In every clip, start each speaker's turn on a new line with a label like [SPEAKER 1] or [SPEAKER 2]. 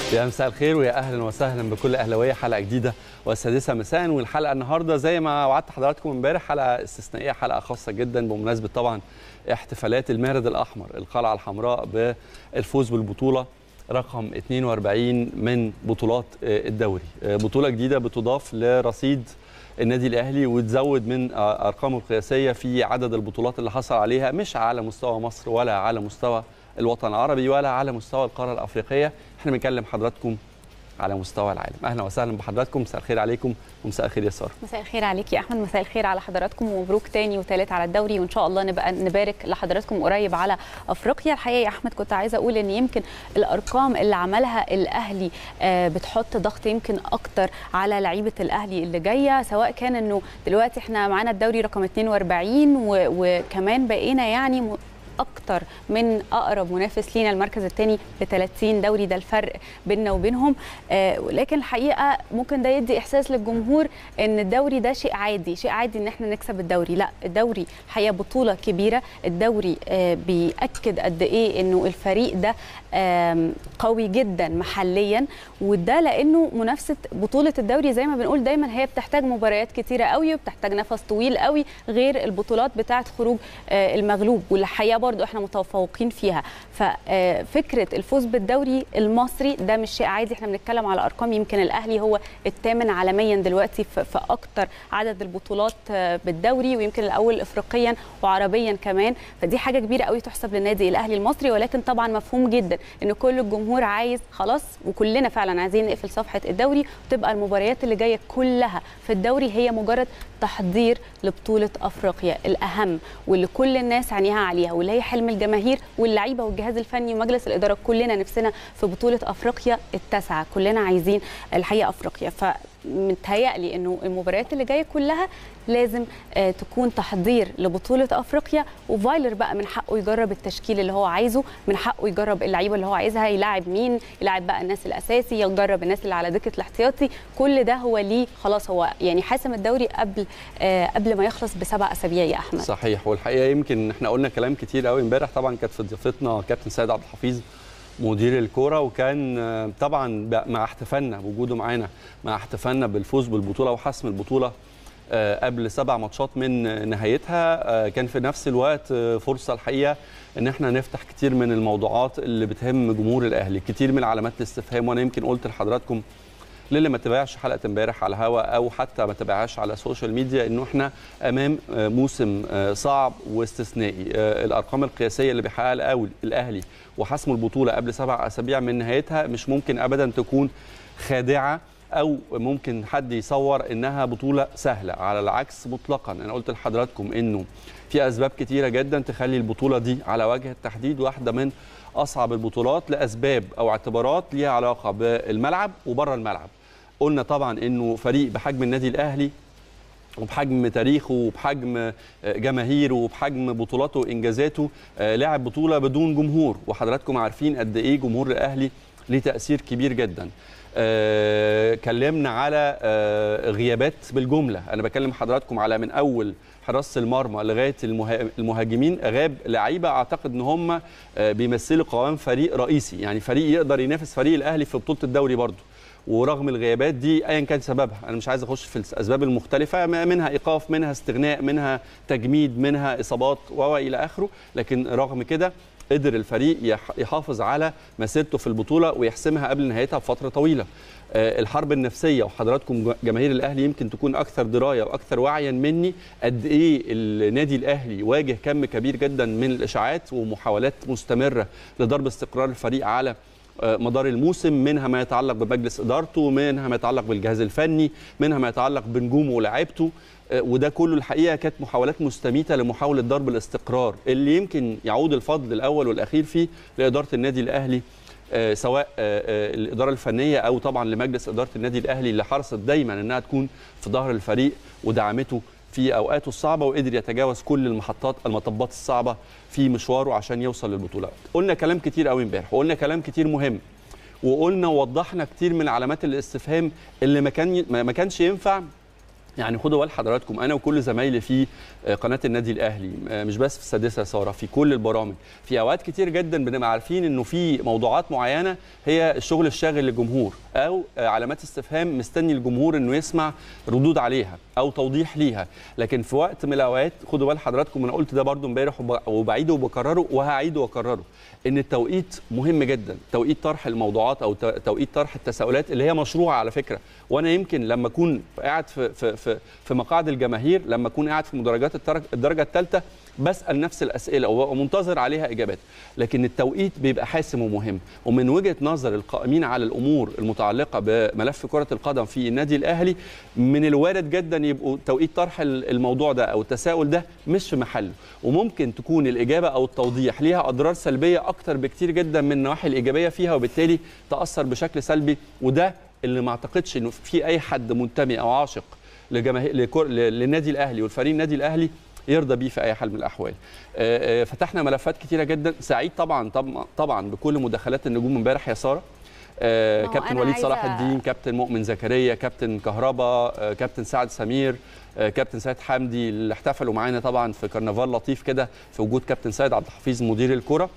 [SPEAKER 1] يا مساء الخير ويا اهلا وسهلا بكل اهلاويه حلقه جديده والسادسه مساء والحلقه النهارده زي ما وعدت حضراتكم امبارح حلقه استثنائيه حلقه خاصه جدا بمناسبه طبعا احتفالات المارد الاحمر القلعه الحمراء بالفوز بالبطوله رقم 42 من بطولات الدوري بطوله جديده بتضاف لرصيد النادي الاهلي وتزود من ارقامه القياسيه في عدد البطولات اللي حصل عليها مش على مستوى مصر ولا على مستوى الوطن العربي ولا على مستوى القاره الافريقيه احنا بنكلم حضراتكم على مستوى العالم اهلا وسهلا بحضراتكم مساء الخير عليكم ومساء الخير يا ساره
[SPEAKER 2] مساء الخير عليك يا احمد مساء الخير على حضراتكم ومبروك تاني وتالت على الدوري وان شاء الله نبقى نبارك لحضراتكم قريب على افريقيا الحقيقه يا احمد كنت عايزه اقول ان يمكن الارقام اللي عملها الاهلي بتحط ضغط يمكن اكتر على لعيبه الاهلي اللي جايه سواء كان انه دلوقتي احنا معانا الدوري رقم 42 وكمان بقينا يعني اكتر من اقرب منافس لينا المركز الثاني ب 30 دوري ده الفرق بيننا وبينهم آه لكن الحقيقه ممكن ده يدي احساس للجمهور ان الدوري ده شيء عادي شيء عادي ان احنا نكسب الدوري لا الدوري الحقيقه بطوله كبيره الدوري آه بياكد قد ايه انه الفريق ده آه قوي جدا محليا وده لانه منافسه بطوله الدوري زي ما بنقول دايما هي بتحتاج مباريات كتيره قوي وبتحتاج نفس طويل قوي غير البطولات بتاعه خروج آه المغلوب والحقيقه برضو احنا متفوقين فيها ففكره الفوز بالدوري المصري ده مش شيء عادي احنا بنتكلم على ارقام يمكن الاهلي هو الثامن عالميا دلوقتي في اكتر عدد البطولات بالدوري ويمكن الاول افريقيا وعربيا كمان فدي حاجه كبيره قوي تحسب للنادي الاهلي المصري ولكن طبعا مفهوم جدا ان كل الجمهور عايز خلاص وكلنا فعلا عايزين نقفل صفحه الدوري وتبقى المباريات اللي جايه كلها في الدوري هي مجرد تحضير لبطوله افريقيا الاهم واللي كل الناس عينيها عليها واللي هي حلم الجماهير واللعيبه والجهاز الفني ومجلس الاداره كلنا نفسنا في بطوله افريقيا التاسعه كلنا عايزين الحقيقه افريقيا ف متهيألي انه المباريات اللي جايه كلها لازم آه تكون تحضير لبطوله افريقيا وفايلر بقى من حقه يجرب التشكيل اللي هو عايزه من حقه يجرب اللعيبه اللي هو عايزها يلاعب مين يلاعب بقى الناس الاساسي يجرب الناس اللي على دكه الاحتياطي كل ده هو ليه خلاص هو يعني حاسم الدوري قبل آه قبل ما يخلص بسبع اسابيع يا احمد
[SPEAKER 1] صحيح والحقيقه يمكن احنا قلنا كلام كتير قوي امبارح طبعا كانت في ضيافتنا كابتن سيد عبد الحفيظ مدير الكوره وكان طبعا مع احتفالنا بوجوده معانا مع احتفالنا بالفوز بالبطوله وحسم البطوله قبل سبع ماتشات من نهايتها كان في نفس الوقت فرصه الحقيقه ان احنا نفتح كتير من الموضوعات اللي بتهم جمهور الاهلي كتير من علامات الاستفهام وانا يمكن قلت لحضراتكم للي ما تابعش حلقه امبارح على الهوا او حتى ما تابعهاش على السوشيال ميديا انه احنا امام موسم صعب واستثنائي الارقام القياسيه اللي بيحققها الاهلي وحسم البطوله قبل سبع اسابيع من نهايتها مش ممكن ابدا تكون خادعه او ممكن حد يصور انها بطوله سهله على العكس مطلقا انا قلت لحضراتكم انه في اسباب كتيره جدا تخلي البطوله دي على وجه التحديد واحده من اصعب البطولات لاسباب او اعتبارات ليها علاقه بالملعب وبره الملعب قلنا طبعا انه فريق بحجم النادي الاهلي وبحجم تاريخه وبحجم جماهيره وبحجم بطولاته وانجازاته لعب بطوله بدون جمهور وحضراتكم عارفين قد ايه جمهور الاهلي ليه تاثير كبير جدا آه كلمنا على آه غيابات بالجمله انا بكلم حضراتكم على من اول حراسه المرمى لغايه المهاجمين غاب لعيبه اعتقد ان هم آه بيمثلوا قوام فريق رئيسي يعني فريق يقدر ينافس فريق الاهلي في بطوله الدوري برضه ورغم الغيابات دي ايا كان سببها انا مش عايز اخش في الاسباب المختلفه منها ايقاف منها استغناء منها تجميد منها اصابات والى اخره لكن رغم كده قدر الفريق يحافظ على مسيرته في البطوله ويحسمها قبل نهايتها بفتره طويله الحرب النفسيه وحضراتكم جماهير الاهلي يمكن تكون اكثر درايه واكثر وعيا مني قد ايه النادي الاهلي واجه كم كبير جدا من الاشاعات ومحاولات مستمره لضرب استقرار الفريق على مدار الموسم منها ما يتعلق بمجلس ادارته منها ما يتعلق بالجهاز الفني منها ما يتعلق بنجومه ولاعيبته وده كله الحقيقه كانت محاولات مستميته لمحاوله ضرب الاستقرار اللي يمكن يعود الفضل الاول والاخير فيه لاداره النادي الاهلي سواء الاداره الفنيه او طبعا لمجلس اداره النادي الاهلي اللي حرصت دايما انها تكون في ظهر الفريق ودعمته في اوقاته الصعبه وقدر يتجاوز كل المحطات المطبات الصعبه في مشواره عشان يوصل للبطوله قلنا كلام كتير قوي امبارح وقلنا كلام كتير مهم وقلنا ووضحنا كتير من علامات الاستفهام اللي ما كان ما كانش ينفع يعني خدوا بال حضراتكم انا وكل زمايلي في قناه النادي الاهلي مش بس في السادسه ساره في كل البرامج في اوقات كتير جدا بنبقى عارفين انه في موضوعات معينه هي الشغل الشاغل للجمهور او علامات استفهام مستني الجمهور انه يسمع ردود عليها او توضيح ليها لكن في وقت من الاوقات خدوا بال حضراتكم انا قلت ده برده امبارح وبعيده وبكرره وهعيده واكرره ان التوقيت مهم جدا توقيت طرح الموضوعات او توقيت طرح التساؤلات اللي هي مشروعه على فكره وانا يمكن لما اكون قاعد في في في, في مقاعد الجماهير لما اكون قاعد في مدرجات الدرجه الثالثه بسال نفس الاسئله ومنتظر عليها اجابات لكن التوقيت بيبقى حاسم ومهم ومن وجهه نظر القائمين على الامور المتعلقه بملف كره القدم في النادي الاهلي من الوارد جدا يبقوا توقيت طرح الموضوع ده او التساؤل ده مش في محله وممكن تكون الاجابه او التوضيح ليها اضرار سلبيه اكتر بكتير جدا من النواحي الايجابيه فيها وبالتالي تاثر بشكل سلبي وده اللي ما اعتقدش انه في اي حد منتمي او عاشق لجماهير للنادي الاهلي والفريق النادي الاهلي يرضى بيه في اي حال من الاحوال فتحنا ملفات كتيره جدا سعيد طبعا طبعا, طبعا بكل مداخلات النجوم امبارح يا ساره آه كابتن وليد صلاح الدين كابتن مؤمن زكريا كابتن كهربا آه كابتن سعد سمير آه كابتن سيد حمدي اللي احتفلوا معانا طبعا في كرنفال لطيف كده في وجود كابتن سيد عبد الحفيظ مدير الكره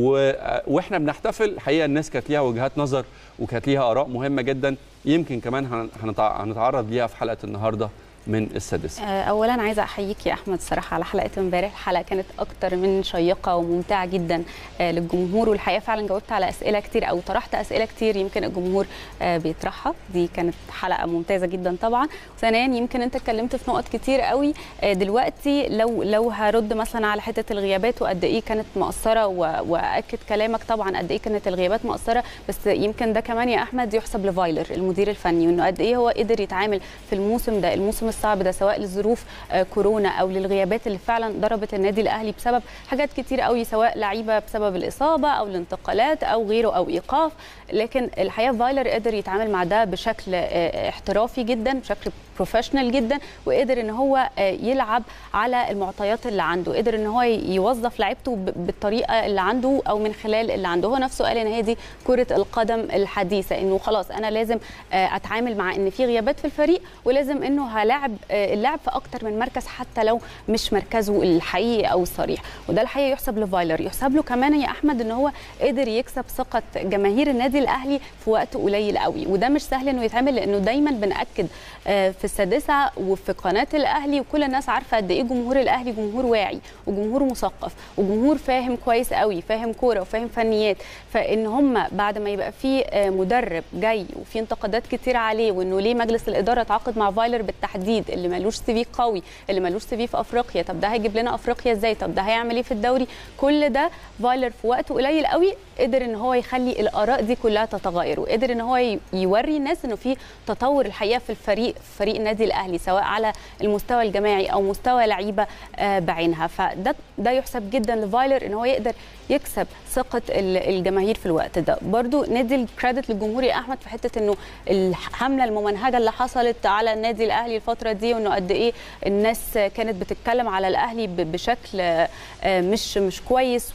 [SPEAKER 1] واحنا بنحتفل الحقيقه الناس كانت ليها وجهات نظر وكانت ليها اراء مهمه جدا يمكن كمان هنتعرض ليها في حلقه النهارده من السادسه
[SPEAKER 2] اولا عايزه احييك يا احمد صراحه على حلقه امبارح الحلقه كانت اكتر من شيقه وممتعه جدا للجمهور والحقيقه فعلا جاوبت على اسئله كتير او طرحت اسئله كتير يمكن الجمهور بيطرحها دي كانت حلقه ممتازه جدا طبعا ثانيا يمكن انت اتكلمت في نقط كتير قوي دلوقتي لو لو هرد مثلا على حته الغيابات وقد ايه كانت مقصره واكد كلامك طبعا قد ايه كانت الغيابات مقصره بس يمكن ده كمان يا احمد يحسب لفايلر المدير الفني وانه قد ايه هو قدر يتعامل في الموسم ده الموسم الصعب ده سواء لظروف كورونا او للغيابات اللي فعلا ضربت النادي الاهلي بسبب حاجات كتير قوي سواء لعيبه بسبب الاصابه او الانتقالات او غيره او ايقاف لكن الحقيقه فايلر قدر يتعامل مع ده بشكل احترافي جدا بشكل بروفيشنال جدا وقدر ان هو يلعب على المعطيات اللي عنده قدر ان هو يوظف لعيبته بالطريقه اللي عنده او من خلال اللي عنده هو نفسه قال ان هي دي كره القدم الحديثه انه خلاص انا لازم اتعامل مع ان في غيابات في الفريق ولازم انه هلاعب اللاعب في اكتر من مركز حتى لو مش مركزه الحقيقي او الصريح وده الحقيقه يحسب لفايلر يحسب له كمان يا احمد ان هو قدر يكسب ثقه جماهير النادي الاهلي في وقت قليل قوي وده مش سهل انه يتعمل لانه دايما بناكد في السادسه وفي قناه الاهلي وكل الناس عارفه قد ايه جمهور الاهلي جمهور واعي وجمهور مثقف وجمهور فاهم كويس قوي فاهم كوره وفاهم فنيات فان هم بعد ما يبقى في مدرب جاي وفي انتقادات كتير عليه وانه ليه مجلس الاداره اتعاقد مع فايلر بالتحديد اللي ملوش سي في قوي اللي ملوش سي في في افريقيا طب ده هيجيب لنا افريقيا ازاي طب ده هيعمل ايه في الدوري كل ده فايلر في وقت قليل قوي قدر ان هو يخلي الاراء دي كلها تتغير وقدر ان هو يوري الناس انه في تطور الحقيقه في الفريق فريق النادي الاهلي سواء على المستوى الجماعي او مستوى لعيبه بعينها فده ده يحسب جدا لفايلر ان هو يقدر يكسب ثقه الجماهير في الوقت ده برضو ندي الكريدت للجمهور يا احمد في حته انه الحمله الممنهجه اللي حصلت على النادي الاهلي الفتره دي وانه قد ايه الناس كانت بتتكلم على الاهلي بشكل مش مش كويس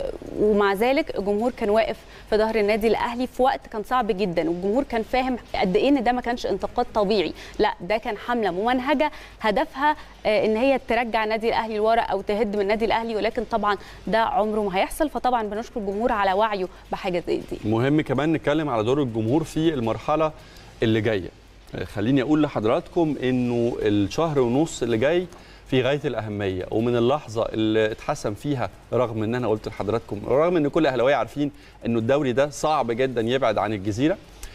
[SPEAKER 2] ومع ذلك الجمهور كان واقف في ظهر النادي الاهلي في وقت كان صعب جدا والجمهور كان فاهم قد ايه ان ده ما كانش انتقاد طبيعي لا ده كان حمله ممنهجه هدفها ان هي ترجع النادي الاهلي لورا او تهد من النادي الاهلي ولكن طبعا ده عمره ما هيحصل فطبعا بنشكر الجمهور على وعيه بحاجه زي دي
[SPEAKER 1] مهم كمان نتكلم على دور الجمهور في المرحله اللي جايه خليني اقول لحضراتكم انه الشهر ونص اللي جاي في غايه الاهميه ومن اللحظه اللي اتحسم فيها رغم ان انا قلت لحضراتكم رغم ان كل اهلاويه عارفين انه الدوري ده صعب جدا يبعد عن الجزيره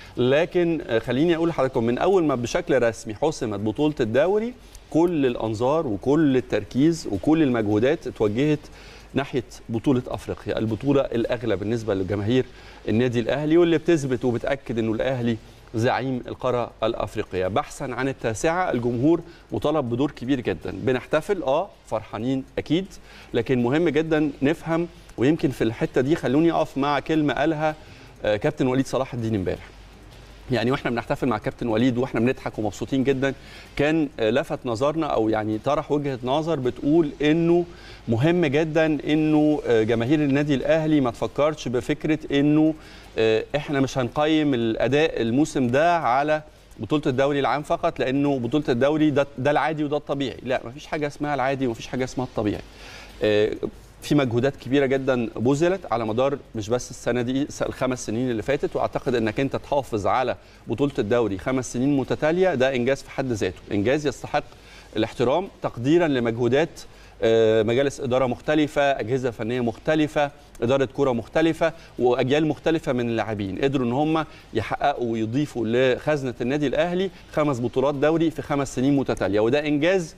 [SPEAKER 1] لكن خليني اقول لحضراتكم من اول ما بشكل رسمي حسمت بطوله الدوري كل الانظار وكل التركيز وكل المجهودات اتوجهت ناحيه بطوله افريقيا البطوله الاغلى بالنسبه لجماهير النادي الاهلي واللي بتثبت وبتاكد انه الاهلي زعيم القاره الافريقيه بحثا عن التاسعه الجمهور مطالب بدور كبير جدا بنحتفل اه فرحانين اكيد لكن مهم جدا نفهم ويمكن في الحته دي خلوني اقف مع كلمه قالها كابتن وليد صلاح الدين امبارح يعني واحنا بنحتفل مع كابتن وليد واحنا بنضحك ومبسوطين جدا كان لفت نظرنا او يعني طرح وجهه نظر بتقول انه مهم جدا انه جماهير النادي الاهلي ما تفكرش بفكره انه احنا مش هنقيم الاداء الموسم ده على بطوله الدوري العام فقط لانه بطوله الدوري ده ده العادي وده الطبيعي لا مفيش حاجه اسمها العادي ومفيش حاجه اسمها الطبيعي آه، في مجهودات كبيره جدا بذلت على مدار مش بس السنه دي الخمس سنين اللي فاتت واعتقد انك انت تحافظ على بطوله الدوري خمس سنين متتاليه ده انجاز في حد ذاته انجاز يستحق الاحترام تقديرا لمجهودات آه، مجالس اداره مختلفه اجهزه فنيه مختلفه اداره كره مختلفه واجيال مختلفه من اللاعبين قدروا ان هم يحققوا ويضيفوا لخزنه النادي الاهلي خمس بطولات دوري في خمس سنين متتاليه وده انجاز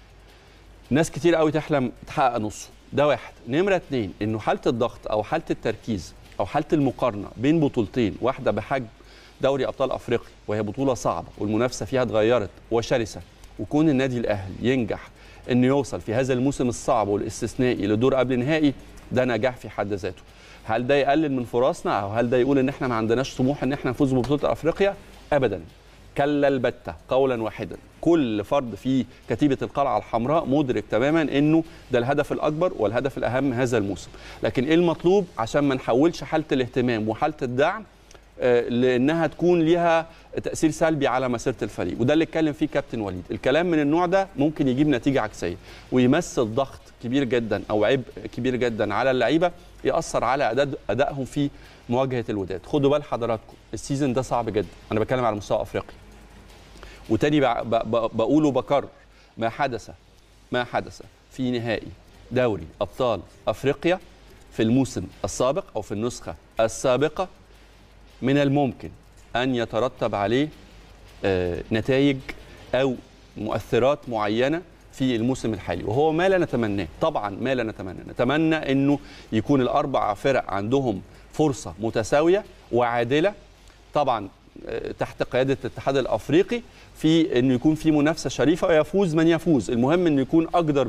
[SPEAKER 1] ناس كتير قوي تحلم تحقق نصه ده واحد نمره اتنين انه حاله الضغط او حاله التركيز او حاله المقارنه بين بطولتين واحده بحجم دوري ابطال افريقيا وهي بطوله صعبه والمنافسه فيها اتغيرت وشرسه وكون النادي الاهلي ينجح انه يوصل في هذا الموسم الصعب والاستثنائي لدور قبل نهائي ده نجاح في حد ذاته هل ده يقلل من فرصنا او هل ده يقول ان احنا ما عندناش طموح ان احنا نفوز ببطوله افريقيا ابدا كلا البتة قولا واحدا كل فرد في كتيبة القلعة الحمراء مدرك تماما انه ده الهدف الاكبر والهدف الاهم هذا الموسم لكن ايه المطلوب عشان ما نحولش حالة الاهتمام وحالة الدعم آه، لانها تكون ليها تاثير سلبي على مسيره الفريق وده اللي اتكلم فيه كابتن وليد الكلام من النوع ده ممكن يجيب نتيجه عكسيه ويمثل ضغط كبير جدا او عبء كبير جدا على اللعيبه ياثر على أداء- ادائهم في مواجهه الوداد خدوا بال حضراتكم السيزون ده صعب جدا انا بتكلم على مستوى افريقيا وتاني بع- ب- ب- بقول وبكرر ما حدث ما حدث في نهائي دوري ابطال افريقيا في الموسم السابق او في النسخه السابقه من الممكن ان يترتب عليه آه، نتائج او مؤثرات معينه في الموسم الحالي وهو ما لا نتمناه طبعا ما لا نتمناه نتمنى انه يكون الاربع فرق عندهم فرصه متساويه وعادله طبعا آه، تحت قياده الاتحاد الافريقي في انه يكون في منافسه شريفه ويفوز من يفوز المهم انه يكون اقدر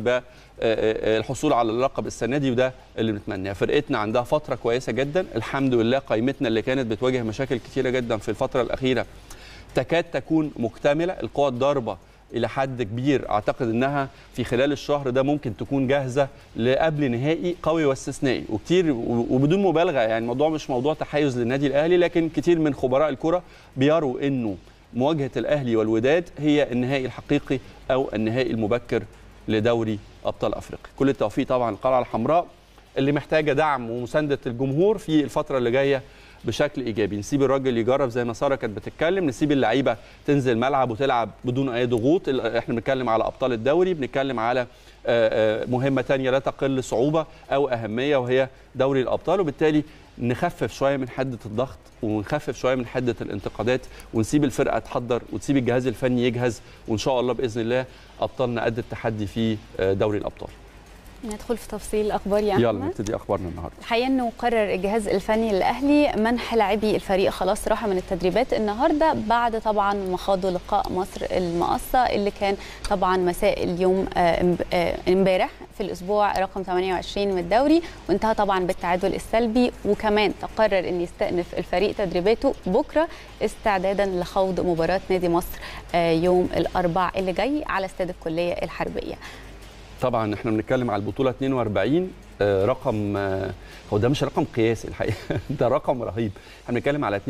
[SPEAKER 1] بالحصول على اللقب السنه دي وده اللي بنتمناه فرقتنا عندها فتره كويسه جدا الحمد لله قائمتنا اللي كانت بتواجه مشاكل كتيره جدا في الفتره الاخيره تكاد تكون مكتمله القوى الضاربه الى حد كبير اعتقد انها في خلال الشهر ده ممكن تكون جاهزه لقبل نهائي قوي واستثنائي وكتير وبدون مبالغه يعني الموضوع مش موضوع تحيز للنادي الاهلي لكن كتير من خبراء الكره بيروا انه مواجهه الاهلي والوداد هي النهائي الحقيقي او النهائي المبكر لدوري ابطال افريقيا كل التوفيق طبعا القلعه الحمراء اللي محتاجه دعم ومسانده الجمهور في الفتره اللي جايه بشكل ايجابي نسيب الراجل يجرب زي ما ساره كانت بتتكلم نسيب اللعيبه تنزل الملعب وتلعب بدون اي ضغوط ال- احنا بنتكلم على ابطال الدوري بنتكلم على آه، آه، مهمه تانية لا تقل صعوبه او اهميه وهي دوري الابطال وبالتالي نخفف شويه من حده الضغط ونخفف شويه من حده الانتقادات ونسيب الفرقه تحضر وتسيب الجهاز الفني يجهز وان شاء الله باذن الله ابطالنا قد التحدي في آه، دوري الابطال
[SPEAKER 2] ندخل في تفصيل الاخبار يا
[SPEAKER 1] يلا
[SPEAKER 2] احمد
[SPEAKER 1] نبتدي اخبارنا النهارده
[SPEAKER 2] الحقيقه انه قرر الجهاز الفني للاهلي منح لاعبي الفريق خلاص راحه من التدريبات النهارده بعد طبعا ما خاضوا لقاء مصر المقصه اللي كان طبعا مساء اليوم آه، امب- آه، امبارح في الاسبوع رقم 28 من الدوري وانتهى طبعا بالتعادل السلبي وكمان تقرر ان يستأنف الفريق تدريباته بكره استعدادا لخوض مباراه نادي مصر آه، يوم الاربع اللي جاي على استاد الكليه الحربيه
[SPEAKER 1] طبعا احنا بنتكلم على البطوله 42 آه، رقم آه، هو ده مش رقم قياسي الحقيقه ده رقم رهيب احنا بنتكلم على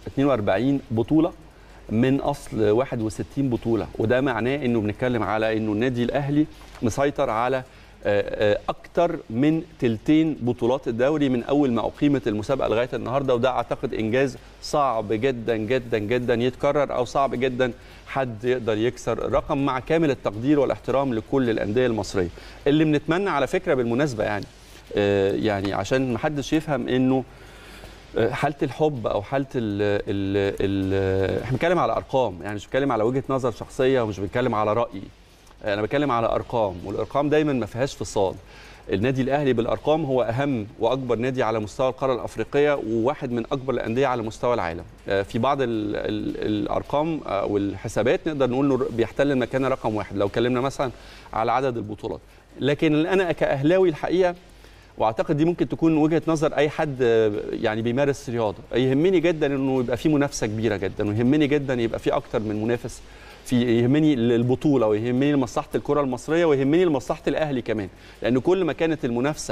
[SPEAKER 1] 42 بطوله من اصل 61 بطوله وده معناه انه بنتكلم على انه النادي الاهلي مسيطر على آه، آه، اكتر من تلتين بطولات الدوري من اول ما اقيمت المسابقه لغايه النهارده وده اعتقد انجاز صعب جدا جدا جدا يتكرر او صعب جدا حد يقدر يكسر الرقم مع كامل التقدير والاحترام لكل الانديه المصريه اللي بنتمنى على فكره بالمناسبه يعني آه، يعني عشان ما حدش يفهم انه آه، حاله الحب او حاله ال ال ال احنا بنتكلم على ارقام يعني مش بنتكلم على وجهه نظر شخصيه ومش بنتكلم على راي انا بتكلم على ارقام والارقام دايما ما فيهاش فصال النادي الاهلي بالارقام هو اهم واكبر نادي على مستوى القاره الافريقيه وواحد من اكبر الانديه على مستوى العالم آه، في بعض ال ال الارقام آه، والحسابات نقدر نقول انه بيحتل المكان رقم واحد لو اتكلمنا مثلا على عدد البطولات لكن انا كاهلاوي الحقيقه واعتقد دي ممكن تكون وجهه نظر اي حد آه، يعني بيمارس رياضه يهمني جدا انه يبقى في منافسه كبيره جدا ويهمني جدا يبقى في اكتر من منافس في يهمني البطوله ويهمني مصلحه الكره المصريه ويهمني مصلحه الاهلي كمان لان كل ما كانت المنافسه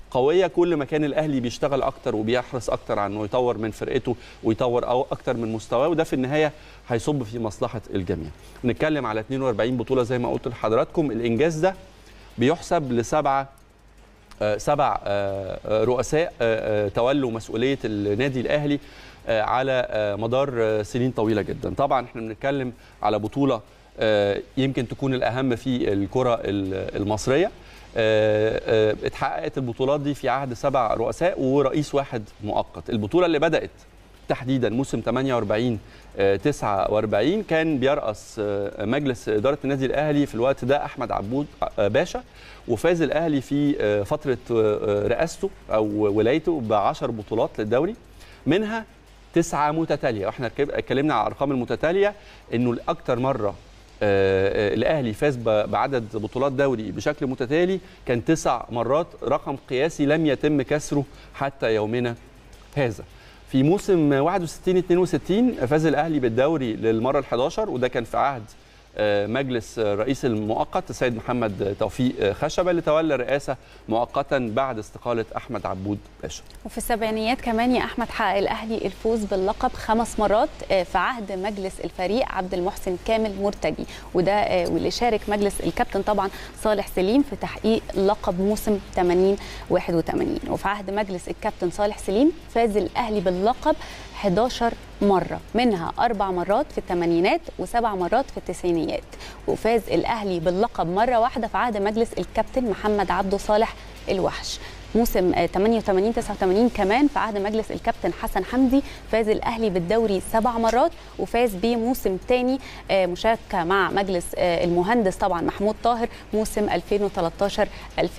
[SPEAKER 1] قويه كل ما كان الاهلي بيشتغل اكتر وبيحرص اكتر على انه يطور من فرقته ويطور أو اكتر من مستواه وده في النهايه هيصب في مصلحه الجميع. نتكلم على 42 بطوله زي ما قلت لحضراتكم الانجاز ده بيحسب لسبعه آه، سبع آه، آه، رؤساء آه، آه، تولوا مسؤوليه النادي الاهلي آه، على آه، مدار آه، سنين طويله جدا طبعا احنا بنتكلم على بطوله آه، يمكن تكون الاهم في الكره ال- المصريه آه، آه، اتحققت البطولات دي في عهد سبع رؤساء ورئيس واحد مؤقت البطوله اللي بدات تحديدا موسم 48 آه، 49 كان بيرأس آه، مجلس إدارة النادي الأهلي في الوقت ده أحمد عبود آه، باشا وفاز الأهلي في آه، فترة آه، رئاسته أو ولايته ب 10 بطولات للدوري منها تسعة متتالية واحنا اتك- اتكلمنا على الأرقام المتتالية إنه الأكثر مرة آه، آه، الأهلي فاز ب- بعدد بطولات دوري بشكل متتالي كان تسع مرات رقم قياسي لم يتم كسره حتى يومنا هذا في موسم 61 62 فاز الاهلي بالدوري للمره ال11 وده كان في عهد آه، مجلس آه، رئيس المؤقت السيد محمد توفيق آه، خشبه اللي تولى الرئاسه مؤقتا بعد استقاله احمد عبود باشا.
[SPEAKER 2] وفي السبعينيات كمان يا احمد حقق الاهلي الفوز باللقب خمس مرات آه، في عهد مجلس الفريق عبد المحسن كامل مرتجي وده آه، واللي شارك مجلس الكابتن طبعا صالح سليم في تحقيق لقب موسم 80 81 وفي عهد مجلس الكابتن صالح سليم فاز الاهلي باللقب 11 مرة منها أربع مرات في الثمانينات وسبع مرات في التسعينيات وفاز الأهلي باللقب مرة واحدة في عهد مجلس الكابتن محمد عبده صالح الوحش موسم آه، 88 89 كمان في عهد مجلس الكابتن حسن حمدي فاز الاهلي بالدوري سبع مرات وفاز بيه موسم تاني آه، مشاركه مع مجلس آه، المهندس طبعا محمود طاهر موسم 2013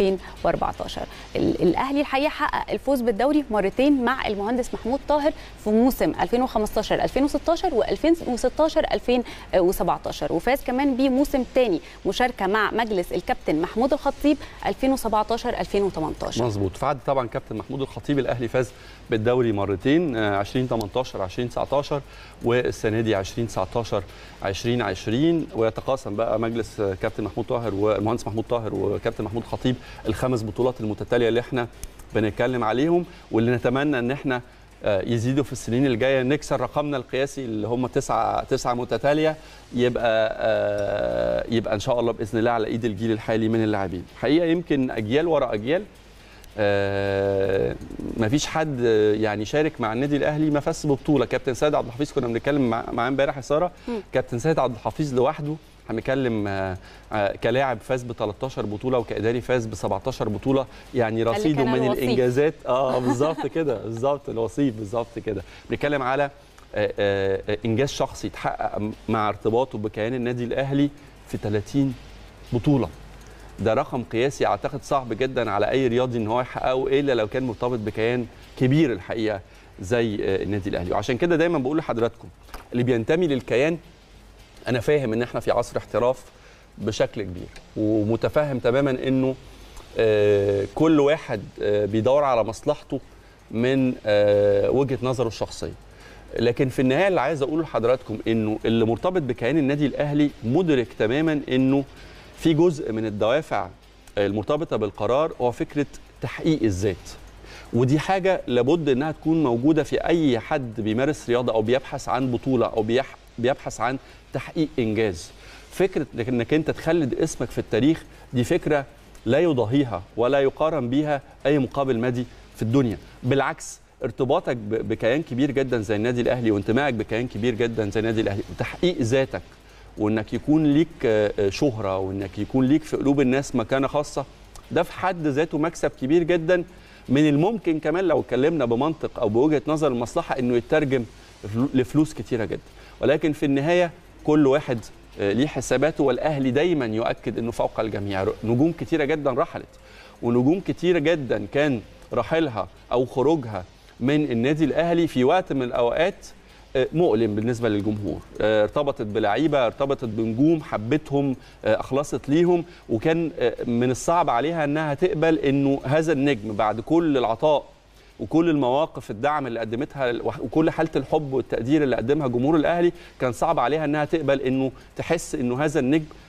[SPEAKER 2] 2014 ال- الاهلي الحقيقه حقق الفوز بالدوري مرتين مع المهندس محمود طاهر في موسم 2015 2016 و2016 2017 وفاز كمان بيه موسم تاني مشاركه مع مجلس الكابتن محمود الخطيب 2017 2018
[SPEAKER 1] مظبوط في عهد طبعا كابتن محمود الخطيب الاهلي فاز بالدوري مرتين آه، 2018 2019 والسنه دي 2019 2020 ويتقاسم بقى مجلس آه، كابتن محمود طاهر والمهندس محمود طاهر وكابتن محمود خطيب الخمس بطولات المتتاليه اللي احنا بنتكلم عليهم واللي نتمنى ان احنا آه، يزيدوا في السنين الجايه نكسر رقمنا القياسي اللي هم تسعه تسعه متتاليه يبقى آه، يبقى ان شاء الله باذن الله على ايد الجيل الحالي من اللاعبين حقيقه يمكن اجيال ورا اجيال آه، مفيش حد آه، يعني شارك مع النادي الاهلي ما فاز ببطوله كابتن سيد عبد الحفيظ كنا بنتكلم مع- معاه امبارح يا ساره
[SPEAKER 2] مم.
[SPEAKER 1] كابتن سيد عبد الحفيظ لوحده هنتكلم آه، آه، كلاعب فاز ب 13 بطوله وكاداري فاز ب 17 بطوله يعني
[SPEAKER 2] اللي
[SPEAKER 1] رصيده
[SPEAKER 2] كان
[SPEAKER 1] من
[SPEAKER 2] الوصيف.
[SPEAKER 1] الانجازات اه بالظبط كده بالظبط الوصيف بالظبط كده بنتكلم على آه، آه، انجاز شخصي اتحقق مع ارتباطه بكيان النادي الاهلي في 30 بطوله ده رقم قياسي اعتقد صعب جدا على اي رياضي ان هو يحققه الا لو كان مرتبط بكيان كبير الحقيقه زي آه، النادي الاهلي وعشان كده دايما بقول لحضراتكم اللي بينتمي للكيان انا فاهم ان احنا في عصر احتراف بشكل كبير ومتفهم تماما انه آه، كل واحد آه، بيدور على مصلحته من آه، وجهه نظره الشخصيه لكن في النهايه اللي عايز اقوله لحضراتكم انه اللي مرتبط بكيان النادي الاهلي مدرك تماما انه في جزء من الدوافع المرتبطه بالقرار هو فكره تحقيق الذات ودي حاجه لابد انها تكون موجوده في اي حد بيمارس رياضه او بيبحث عن بطوله او بيح- بيبحث عن تحقيق انجاز فكره انك انت تخلد اسمك في التاريخ دي فكره لا يضاهيها ولا يقارن بيها اي مقابل مادي في الدنيا بالعكس ارتباطك ب- بكيان كبير جدا زي النادي الاهلي وانتمائك بكيان كبير جدا زي النادي الاهلي وتحقيق ذاتك وانك يكون ليك آه، آه، شهره وانك يكون ليك في قلوب الناس مكانه خاصه ده في حد ذاته مكسب كبير جدا من الممكن كمان لو اتكلمنا بمنطق او بوجهه نظر المصلحه انه يترجم فلو- لفلوس كتيره جدا ولكن في النهايه كل واحد آه، ليه حساباته والاهلي دايما يؤكد انه فوق الجميع نجوم كتيره جدا رحلت ونجوم كتيره جدا كان رحيلها او خروجها من النادي الاهلي في وقت من الاوقات آه، مؤلم بالنسبه للجمهور آه، ارتبطت بلعيبه ارتبطت بنجوم حبتهم آه، اخلصت ليهم وكان آه، من الصعب عليها انها تقبل انه هذا النجم بعد كل العطاء وكل المواقف الدعم اللي قدمتها وكل حاله الحب والتقدير اللي قدمها جمهور الاهلي كان صعب عليها انها تقبل انه تحس انه هذا النجم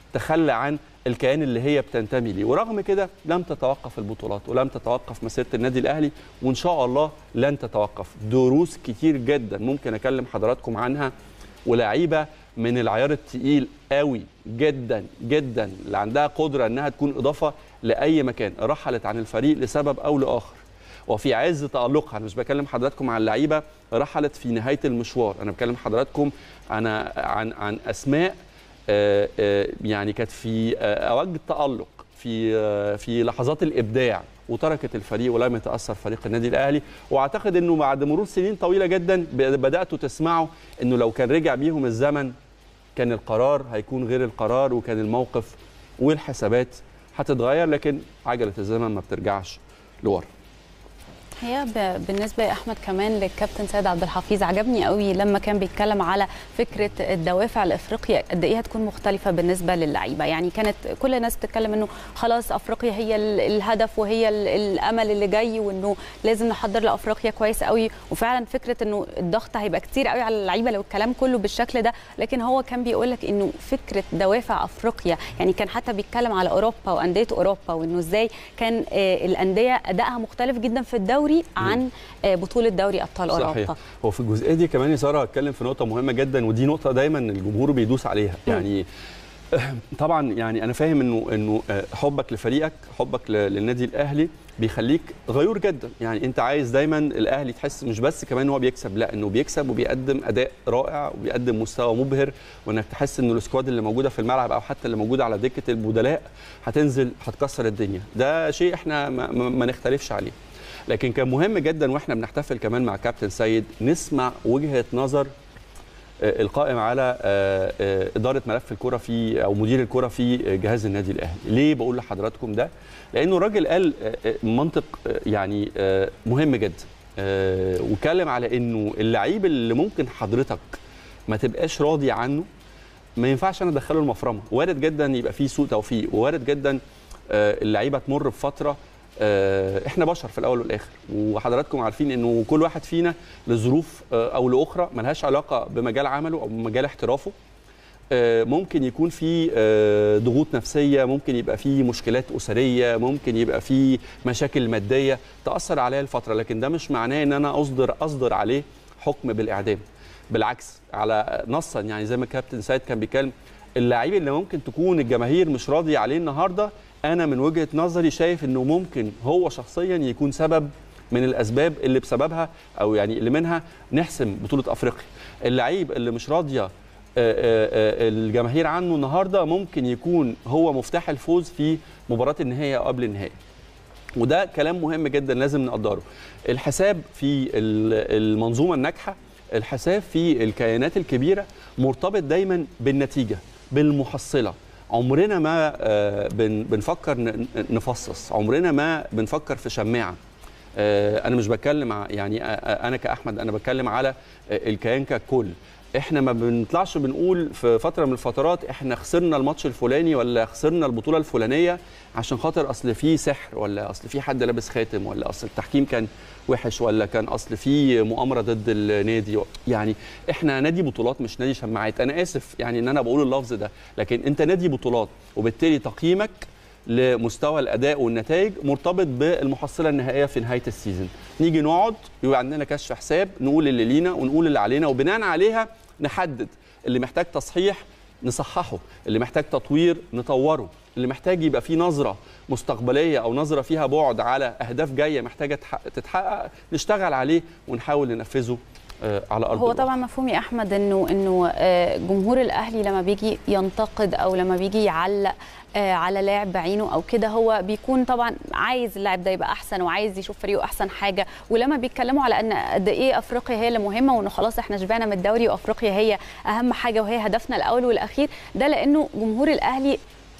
[SPEAKER 1] تخلى عن الكيان اللي هي بتنتمي ليه ورغم كده لم تتوقف البطولات ولم تتوقف مسيره النادي الاهلي وان شاء الله لن تتوقف دروس كتير جدا ممكن اكلم حضراتكم عنها ولاعيبه من العيار التقيل قوي جدا جدا اللي عندها قدره انها تكون اضافه لاي مكان رحلت عن الفريق لسبب او لاخر وفي عز تالقها انا مش بكلم حضراتكم عن لعيبه رحلت في نهايه المشوار انا بكلم حضراتكم انا عن عن اسماء آه، آه، يعني كانت في آه، اوج التالق في آه، في لحظات الابداع وتركت الفريق ولم يتاثر فريق النادي الاهلي واعتقد انه بعد مرور سنين طويله جدا بداتوا تسمعوا انه لو كان رجع بيهم الزمن كان القرار هيكون غير القرار وكان الموقف والحسابات هتتغير لكن عجله الزمن ما بترجعش لورا
[SPEAKER 2] هي ب- بالنسبه يا احمد كمان للكابتن سيد عبد الحفيظ عجبني قوي لما كان بيتكلم على فكره الدوافع لافريقيا قد ايه هتكون مختلفه بالنسبه للعيبه يعني كانت كل الناس بتتكلم انه خلاص افريقيا هي ال- الهدف وهي ال- الامل اللي جاي وانه لازم نحضر لافريقيا كويس قوي وفعلا فكره انه الضغط هيبقى كتير قوي على اللعيبه لو الكلام كله بالشكل ده لكن هو كان بيقول لك انه فكره دوافع افريقيا يعني كان حتى بيتكلم على اوروبا وانديه اوروبا وانه ازاي كان آه، الانديه ادائها مختلف جدا في الدوري عن آه، بطوله دوري ابطال
[SPEAKER 1] صحيح
[SPEAKER 2] اوروبا
[SPEAKER 1] هو في الجزئيه دي كمان يا ساره هتكلم في نقطه مهمه جدا ودي نقطه دايما الجمهور بيدوس عليها يعني طبعا يعني انا فاهم انه انه آه، حبك لفريقك حبك ل- للنادي الاهلي بيخليك غيور جدا يعني انت عايز دايما الاهلي تحس مش بس كمان ان هو بيكسب لا انه بيكسب وبيقدم اداء رائع وبيقدم مستوى مبهر وانك تحس انه السكواد اللي موجوده في الملعب او حتى اللي موجوده على دكه البدلاء هتنزل هتكسر الدنيا ده شيء احنا ما, ما ما نختلفش عليه لكن كان مهم جدا واحنا بنحتفل كمان مع كابتن سيد نسمع وجهه نظر آه، القائم على آه، آه، اداره ملف الكره في او مدير الكره في جهاز النادي الاهلي ليه بقول لحضراتكم ده لانه الراجل قال آه، آه، منطق آه، يعني آه، مهم جدا آه، واتكلم على انه اللعيب اللي ممكن حضرتك ما تبقاش راضي عنه ما ينفعش انا ادخله المفرمه وارد جدا يبقى فيه سوء توفيق وارد جدا آه، اللعيبه تمر بفتره آه، احنا بشر في الاول والاخر وحضراتكم عارفين انه كل واحد فينا لظروف آه، او لاخرى ملهاش علاقه بمجال عمله او بمجال احترافه آه، ممكن يكون في آه، ضغوط نفسيه ممكن يبقى في مشكلات اسريه ممكن يبقى في مشاكل ماديه تاثر عليا الفتره لكن ده مش معناه ان انا اصدر اصدر عليه حكم بالاعدام بالعكس على نصا يعني زي ما كابتن سيد كان بيتكلم اللعيب اللي ممكن تكون الجماهير مش راضيه عليه النهارده انا من وجهه نظري شايف انه ممكن هو شخصيا يكون سبب من الاسباب اللي بسببها او يعني اللي منها نحسم بطوله افريقيا اللعيب اللي مش راضيه آه، آه، آه، الجماهير عنه النهارده ممكن يكون هو مفتاح الفوز في مباراه النهائي او قبل النهائي وده كلام مهم جدا لازم نقدره الحساب في ال- المنظومه الناجحه الحساب في الكيانات الكبيره مرتبط دايما بالنتيجه بالمحصله عمرنا ما آه، بن- بنفكر ن- نفصص عمرنا ما بنفكر في شماعه آه، انا مش بتكلم ع- يعني آه، آه، انا كاحمد انا بتكلم على آه، الكيان ككل احنا ما بنطلعش بنقول في فتره من الفترات احنا خسرنا الماتش الفلاني ولا خسرنا البطوله الفلانيه عشان خاطر اصل في سحر ولا اصل في حد لابس خاتم ولا اصل التحكيم كان وحش ولا كان اصل في مؤامره ضد النادي يعني احنا نادي بطولات مش نادي شماعات انا اسف يعني ان انا بقول اللفظ ده لكن انت نادي بطولات وبالتالي تقييمك لمستوى الاداء والنتائج مرتبط بالمحصله النهائيه في نهايه السيزون نيجي نقعد يبقى عندنا كشف حساب نقول اللي لينا ونقول اللي علينا وبناء عليها نحدد اللي محتاج تصحيح نصححه اللي محتاج تطوير نطوره اللي محتاج يبقى فيه نظره مستقبليه او نظره فيها بعد على اهداف جايه محتاجه تح- تتحقق نشتغل عليه ونحاول ننفذه آه، على ارض
[SPEAKER 2] هو
[SPEAKER 1] الواقع.
[SPEAKER 2] طبعا مفهوم يا احمد انه انه آه، جمهور الاهلي لما بيجي ينتقد او لما بيجي يعلق آه، على لاعب بعينه او كده هو بيكون طبعا عايز اللاعب ده يبقى احسن وعايز يشوف فريقه احسن حاجه ولما بيتكلموا على ان قد ايه افريقيا هي اللي مهمه وانه خلاص احنا شبعنا من الدوري وافريقيا هي اهم حاجه وهي هدفنا الاول والاخير ده لانه جمهور الاهلي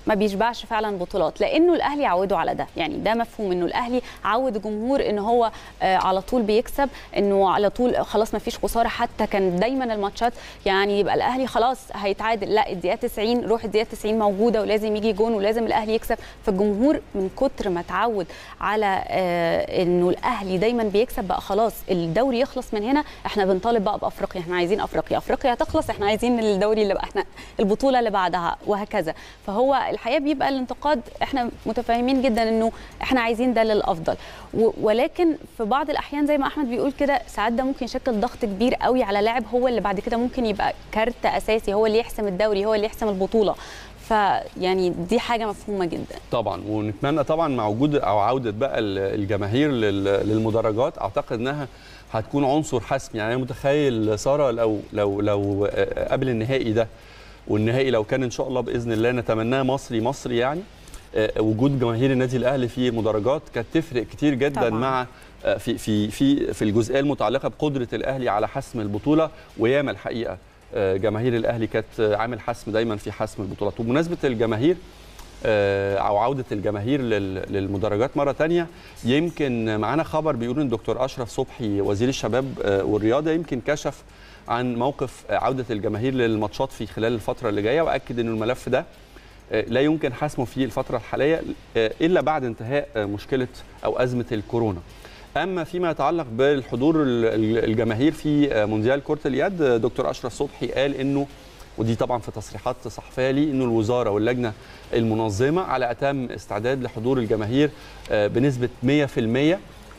[SPEAKER 2] ما بيشبعش فعلا بطولات لانه الاهلي عوده على ده يعني ده مفهوم انه الاهلي عود الجمهور ان هو آه على طول بيكسب انه على طول خلاص ما فيش خساره حتى كان دايما الماتشات يعني يبقى الاهلي خلاص هيتعادل لا الدقيقه 90 روح الدقيقه 90 موجوده ولازم يجي جون ولازم الاهلي يكسب فالجمهور من كتر ما اتعود على آه انه الاهلي دايما بيكسب بقى خلاص الدوري يخلص من هنا احنا بنطالب بقى بافريقيا احنا عايزين افريقيا افريقيا تخلص احنا عايزين الدوري اللي بقى احنا البطوله اللي بعدها وهكذا فهو الحقيقه بيبقى الانتقاد احنا متفاهمين جدا انه احنا عايزين ده للافضل ولكن في بعض الاحيان زي ما احمد بيقول كده ساعات ده ممكن يشكل ضغط كبير قوي على لاعب هو اللي بعد كده ممكن يبقى كارت اساسي هو اللي يحسم الدوري هو اللي يحسم البطوله فيعني دي حاجه مفهومه جدا
[SPEAKER 1] طبعا ونتمنى طبعا مع وجود او عوده بقى الجماهير للمدرجات اعتقد انها هتكون عنصر حسم يعني انا متخيل ساره لو لو لو قبل النهائي ده والنهائي لو كان ان شاء الله باذن الله نتمناه مصري مصري يعني وجود جماهير النادي الاهلي في مدرجات كانت تفرق كتير جدا طبعا. مع في في في في الجزئيه المتعلقه بقدره الاهلي على حسم البطوله وياما الحقيقه جماهير الاهلي كانت عامل حسم دايما في حسم البطولات وبمناسبه الجماهير او عوده الجماهير للمدرجات مره ثانيه يمكن معانا خبر بيقول ان الدكتور اشرف صبحي وزير الشباب والرياضه يمكن كشف عن موقف عوده الجماهير للماتشات في خلال الفتره اللي جايه واكد ان الملف ده لا يمكن حسمه في الفتره الحاليه الا بعد انتهاء مشكله او ازمه الكورونا اما فيما يتعلق بالحضور الجماهير في مونديال كره اليد دكتور اشرف صبحي قال انه ودي طبعا في تصريحات صحفيه لي انه الوزاره واللجنه المنظمه على اتم استعداد لحضور الجماهير بنسبه 100%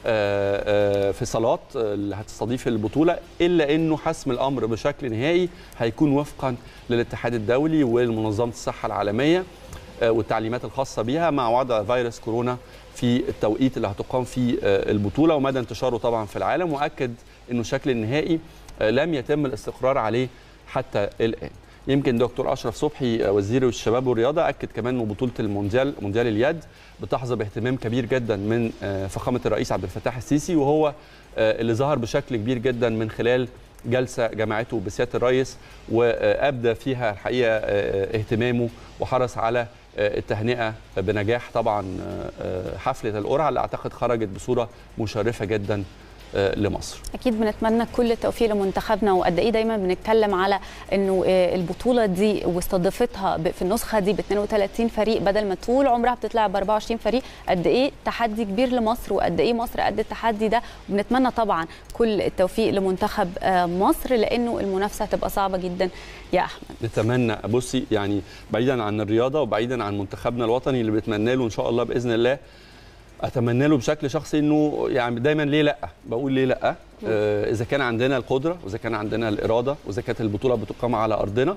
[SPEAKER 1] في صالات اللي هتستضيف البطوله الا انه حسم الامر بشكل نهائي هيكون وفقا للاتحاد الدولي ومنظمه الصحه العالميه والتعليمات الخاصه بها مع وضع فيروس كورونا في التوقيت اللي هتقام فيه البطوله ومدى انتشاره طبعا في العالم واكد انه الشكل النهائي لم يتم الاستقرار عليه حتى الان يمكن دكتور اشرف صبحي وزير الشباب والرياضه اكد كمان ان بطوله المونديال مونديال اليد بتحظى باهتمام كبير جدا من فخامه الرئيس عبد الفتاح السيسي وهو اللي ظهر بشكل كبير جدا من خلال جلسه جمعته بسياده الرئيس وابدى فيها الحقيقه اهتمامه وحرص على التهنئه بنجاح طبعا حفله القرعه اللي اعتقد خرجت بصوره مشرفه جدا لمصر
[SPEAKER 2] اكيد بنتمنى كل التوفيق لمنتخبنا وقد ايه دايما بنتكلم على انه البطوله دي واستضافتها في النسخه دي ب 32 فريق بدل ما طول عمرها بتتلعب ب 24 فريق قد ايه تحدي كبير لمصر وقد ايه مصر قد التحدي ده وبنتمنى طبعا كل التوفيق لمنتخب مصر لانه المنافسه هتبقى صعبه جدا يا احمد
[SPEAKER 1] نتمنى بصي يعني بعيدا عن الرياضه وبعيدا عن منتخبنا الوطني اللي بنتمنى له ان شاء الله باذن الله اتمنى له بشكل شخصي انه يعني دايما ليه لا بقول ليه لا آه اذا كان عندنا القدره واذا كان عندنا الاراده واذا كانت البطوله بتقام على ارضنا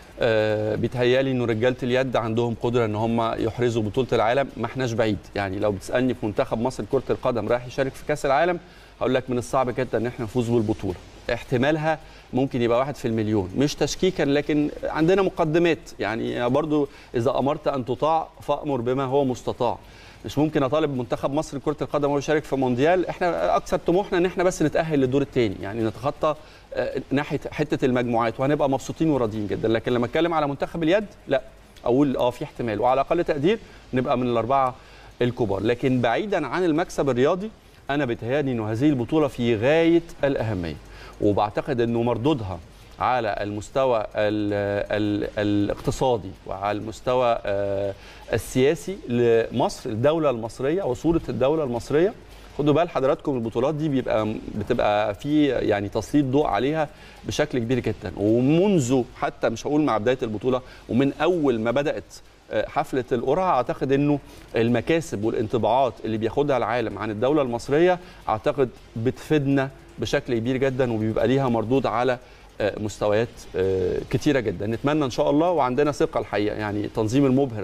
[SPEAKER 1] آه بيتهيالي انه رجاله اليد عندهم قدره ان هم يحرزوا بطوله العالم ما احناش بعيد يعني لو بتسالني في منتخب مصر كره القدم رايح يشارك في كاس العالم هقول لك من الصعب جدا ان احنا نفوز بالبطوله احتمالها ممكن يبقى واحد في المليون مش تشكيكا لكن عندنا مقدمات يعني برضو اذا امرت ان تطاع فامر بما هو مستطاع مش ممكن اطالب منتخب مصر لكره القدم وهو يشارك في مونديال احنا اكثر طموحنا ان احنا بس نتاهل للدور الثاني يعني نتخطى ناحيه حته المجموعات وهنبقى مبسوطين وراضيين جدا لكن لما اتكلم على منتخب اليد لا اقول اه في احتمال وعلى اقل تقدير نبقى من الاربعه الكبار لكن بعيدا عن المكسب الرياضي انا بيتهيألي انه هذه البطوله في غايه الاهميه وبعتقد انه مردودها على المستوى ال ال الاقتصادي وعلى المستوى السياسي لمصر الدولة المصرية وصورة الدولة المصرية خدوا بال حضراتكم البطولات دي بيبقى بتبقى في يعني تسليط ضوء عليها بشكل كبير جدا ومنذ حتى مش هقول مع بدايه البطوله ومن اول ما بدات حفله القرعه اعتقد انه المكاسب والانطباعات اللي بياخدها العالم عن الدوله المصريه اعتقد بتفيدنا بشكل كبير جدا وبيبقى ليها مردود على مستويات كتيرة جدا نتمنى إن شاء الله وعندنا ثقة الحقيقة يعني التنظيم المبهر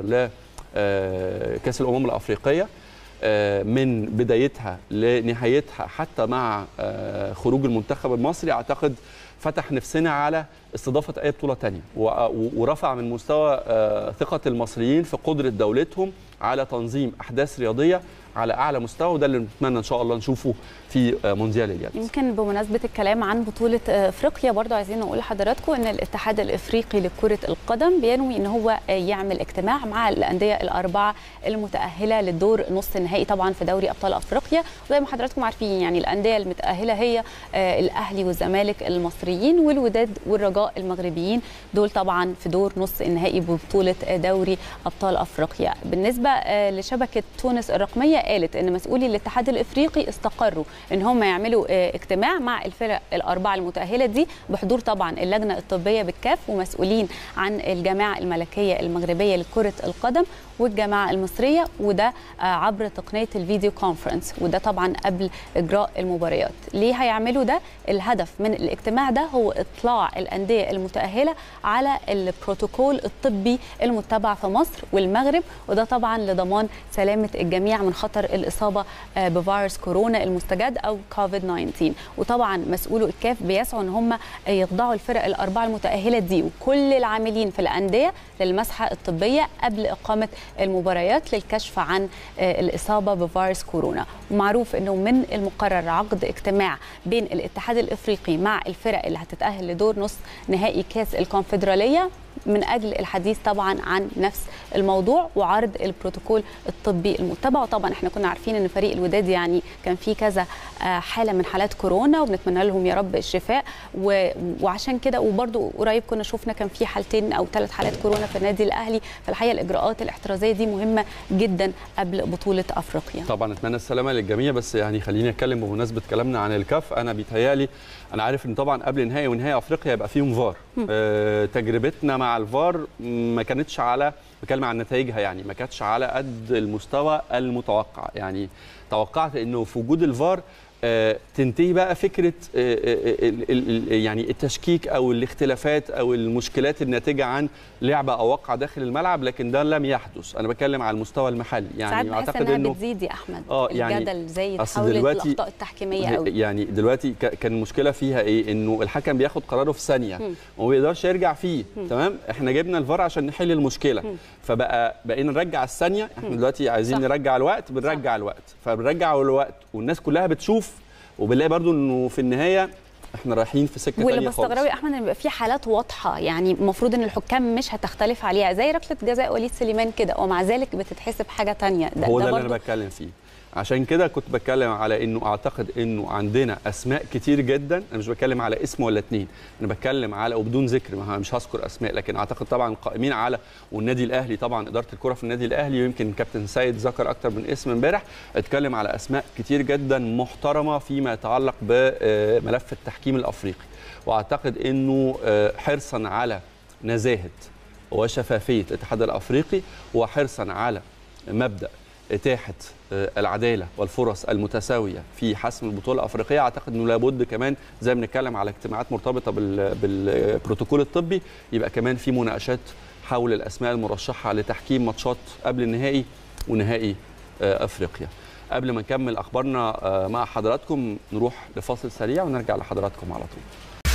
[SPEAKER 1] لكأس الأمم الأفريقية من بدايتها لنهايتها حتى مع خروج المنتخب المصري أعتقد فتح نفسنا على استضافة أي بطولة تانية ورفع من مستوى ثقة المصريين في قدرة دولتهم على تنظيم أحداث رياضية على اعلى مستوى وده اللي نتمنى ان شاء الله نشوفه في مونديال اليد
[SPEAKER 2] يمكن بمناسبه الكلام عن بطوله افريقيا برضو عايزين نقول لحضراتكم ان الاتحاد الافريقي لكره القدم بينوي ان هو يعمل اجتماع مع الانديه الاربعه المتاهله للدور نص النهائي طبعا في دوري ابطال افريقيا وزي ما حضراتكم عارفين يعني الانديه المتاهله هي الاهلي والزمالك المصريين والوداد والرجاء المغربيين دول طبعا في دور نص النهائي ببطوله دوري ابطال افريقيا بالنسبه لشبكه تونس الرقميه قالت ان مسؤولي الاتحاد الافريقي استقروا ان هم يعملوا اجتماع مع الفرق الاربعه المتاهله دي بحضور طبعا اللجنه الطبيه بالكاف ومسؤولين عن الجامعه الملكيه المغربيه لكره القدم والجامعه المصريه وده عبر تقنيه الفيديو كونفرنس وده طبعا قبل اجراء المباريات ليه هيعملوا ده الهدف من الاجتماع ده هو اطلاع الانديه المتاهله على البروتوكول الطبي المتبع في مصر والمغرب وده طبعا لضمان سلامه الجميع من خطر الاصابه بفيروس كورونا المستجد او كوفيد 19 وطبعا مسؤولو الكاف بيسعوا ان هم يخضعوا الفرق الاربعه المتاهله دي وكل العاملين في الانديه للمسحه الطبيه قبل اقامه المباريات للكشف عن الاصابه بفيروس كورونا ومعروف انه من المقرر عقد اجتماع بين الاتحاد الافريقي مع الفرق اللي هتتاهل لدور نص نهائي كاس الكونفدراليه من اجل الحديث طبعا عن نفس الموضوع وعرض البروتوكول الطبي المتبع وطبعا احنا كنا عارفين ان فريق الوداد يعني كان في كذا حاله من حالات كورونا وبنتمنى لهم يا رب الشفاء وعشان كده وبرده قريب كنا شفنا كان في حالتين او ثلاث حالات كورونا في النادي الاهلي فالحقيقه الاجراءات الاحترازيه دي مهمه جدا قبل بطوله افريقيا
[SPEAKER 1] طبعا اتمنى السلامه للجميع بس يعني خليني اتكلم بمناسبه كلامنا عن الكاف انا بيتهيالي انا عارف ان طبعا قبل نهائي ونهائي افريقيا يبقى فيهم فار آه تجربتنا مع الفار ما كانتش على بتكلم عن نتائجها يعني ما كانتش على قد المستوى المتوقع يعني توقعت انه في وجود الفار آه تنتهي بقى فكره آه يعني التشكيك او الاختلافات او المشكلات الناتجه عن لعبه او وقع داخل الملعب لكن ده لم يحدث انا بتكلم على المستوى المحلي
[SPEAKER 2] يعني اعتقد انه بتزيد يا احمد اه يعني الجدل زي تحولت الاخطاء التحكيميه قوي
[SPEAKER 1] يعني دلوقتي كان المشكله فيها ايه انه الحكم بياخد قراره في ثانيه وما بيقدرش يرجع فيه م. تمام احنا جبنا الفار عشان نحل المشكله م. فبقى بقينا نرجع الثانيه احنا دلوقتي عايزين صح. نرجع الوقت بنرجع صح. الوقت فبنرجع الوقت والناس كلها بتشوف وبنلاقي برضو انه في النهايه احنا رايحين في سكه
[SPEAKER 2] واللي بستغربه يا احمد ان بيبقى في حالات واضحه يعني المفروض ان الحكام مش هتختلف عليها زي ركله جزاء وليد سليمان كده ومع ذلك بتتحسب حاجه ثانيه
[SPEAKER 1] ده هو ده, ده اللي انا بتكلم فيه عشان كده كنت بتكلم على انه اعتقد انه عندنا اسماء كتير جدا انا مش بتكلم على اسم ولا اتنين انا بتكلم على وبدون ذكر ما مش هذكر اسماء لكن اعتقد طبعا القائمين على والنادي الاهلي طبعا اداره الكره في النادي الاهلي ويمكن كابتن سيد ذكر اكتر من اسم امبارح اتكلم على اسماء كتير جدا محترمه فيما يتعلق بملف التحكيم الافريقي واعتقد انه حرصا على نزاهه وشفافيه الاتحاد الافريقي وحرصا على مبدا اتاحه العداله والفرص المتساويه في حسم البطوله الافريقيه اعتقد انه لابد كمان زي ما بنتكلم على اجتماعات مرتبطه بالبروتوكول الطبي يبقى كمان في مناقشات حول الاسماء المرشحه لتحكيم ماتشات قبل النهائي ونهائي افريقيا قبل ما نكمل اخبارنا مع حضراتكم نروح لفاصل سريع ونرجع لحضراتكم على طول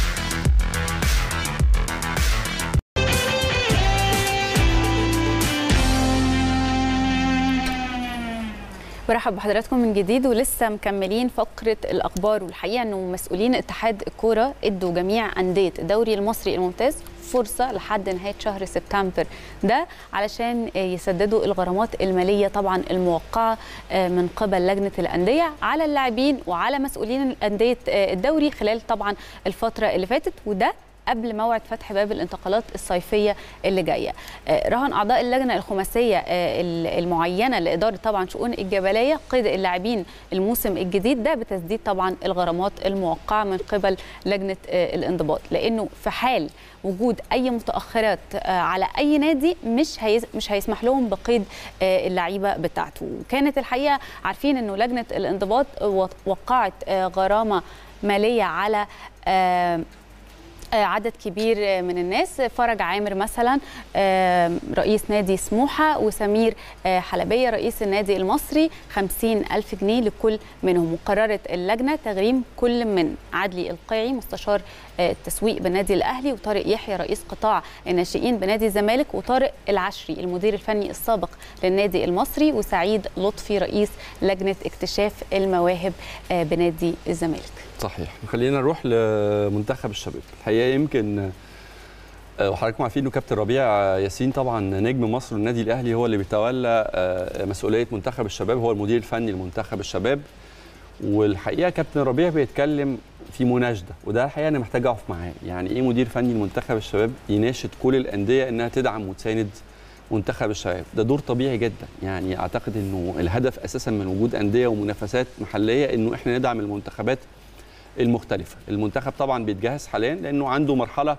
[SPEAKER 2] برحب بحضراتكم من جديد ولسه مكملين فقره الاخبار والحقيقه انه مسؤولين اتحاد الكوره ادوا جميع انديه الدوري المصري الممتاز فرصه لحد نهايه شهر سبتمبر ده علشان يسددوا الغرامات الماليه طبعا الموقعه من قبل لجنه الانديه على اللاعبين وعلى مسؤولين انديه الدوري خلال طبعا الفتره اللي فاتت وده قبل موعد فتح باب الانتقالات الصيفيه اللي جايه رهن اعضاء اللجنه الخماسيه المعينه لاداره طبعا شؤون الجبليه قيد اللاعبين الموسم الجديد ده بتسديد طبعا الغرامات الموقعه من قبل لجنه الانضباط لانه في حال وجود اي متاخرات على اي نادي مش هيز مش هيسمح لهم بقيد اللعيبه بتاعته وكانت الحقيقه عارفين انه لجنه الانضباط وقعت غرامه ماليه على عدد كبير من الناس فرج عامر مثلا رئيس نادي سموحة وسمير حلبية رئيس النادي المصري 50 ألف جنيه لكل منهم وقررت اللجنة تغريم كل من عدلي القيعي مستشار التسويق بالنادي الأهلي وطارق يحيى رئيس قطاع الناشئين بنادي الزمالك وطارق العشري المدير الفني السابق للنادي المصري وسعيد لطفي رئيس لجنة اكتشاف المواهب بنادي الزمالك
[SPEAKER 1] صحيح خلينا نروح لمنتخب الشباب الحقيقه يمكن وحضراتكم عارفين انه كابتن ربيع ياسين طبعا نجم مصر والنادي الاهلي هو اللي بيتولى مسؤوليه منتخب الشباب هو المدير الفني لمنتخب الشباب والحقيقه كابتن ربيع بيتكلم في مناشده وده الحقيقه انا محتاج اقف معاه يعني ايه مدير فني لمنتخب الشباب يناشد كل الانديه انها تدعم وتساند منتخب الشباب ده دور طبيعي جدا يعني اعتقد انه الهدف اساسا من وجود انديه ومنافسات محليه انه احنا ندعم المنتخبات المختلفه المنتخب طبعا بيتجهز حاليا لانه عنده مرحله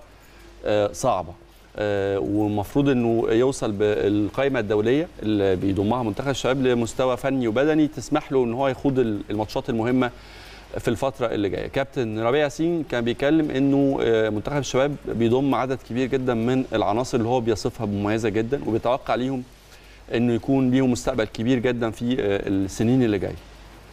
[SPEAKER 1] صعبه والمفروض انه يوصل بالقائمه الدوليه اللي بيضمها منتخب الشباب لمستوى فني وبدني تسمح له ان هو يخوض الماتشات المهمه في الفتره اللي جايه كابتن ربيع ياسين كان بيتكلم انه منتخب الشباب بيضم عدد كبير جدا من العناصر اللي هو بيصفها بمميزه جدا وبيتوقع ليهم انه يكون ليهم مستقبل كبير جدا في السنين اللي جايه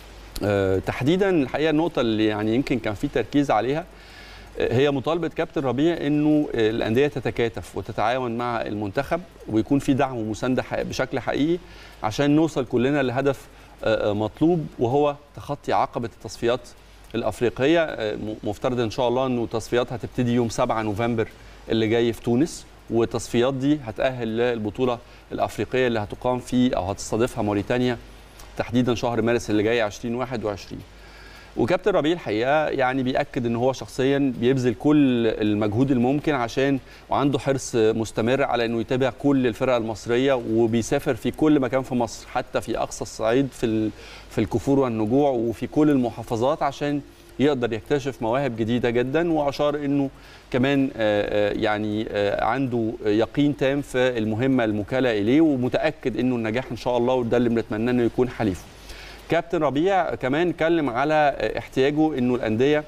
[SPEAKER 1] أه تحديدا الحقيقه النقطه اللي يعني يمكن كان في تركيز عليها هي مطالبه كابتن ربيع انه الانديه تتكاتف وتتعاون مع المنتخب ويكون في دعم ومسانده بشكل حقيقي عشان نوصل كلنا لهدف مطلوب وهو تخطي عقبه التصفيات الافريقيه مفترض ان شاء الله انه تصفيات هتبتدي يوم 7 نوفمبر اللي جاي في تونس والتصفيات دي هتاهل للبطوله الافريقيه اللي هتقام في او هتستضيفها موريتانيا تحديدا شهر مارس اللي جاي 2021 وكابتن ربيع الحقيقه يعني بياكد ان هو شخصيا بيبذل كل المجهود الممكن عشان وعنده حرص مستمر على انه يتابع كل الفرق المصريه وبيسافر في كل مكان في مصر حتى في اقصى الصعيد في في الكفور والنجوع وفي كل المحافظات عشان يقدر يكتشف مواهب جديده جدا واشار انه كمان يعني عنده يقين تام في المهمه المكاله اليه ومتاكد انه النجاح ان شاء الله وده اللي بنتمناه انه يكون حليفه. كابتن ربيع كمان اتكلم على احتياجه انه الانديه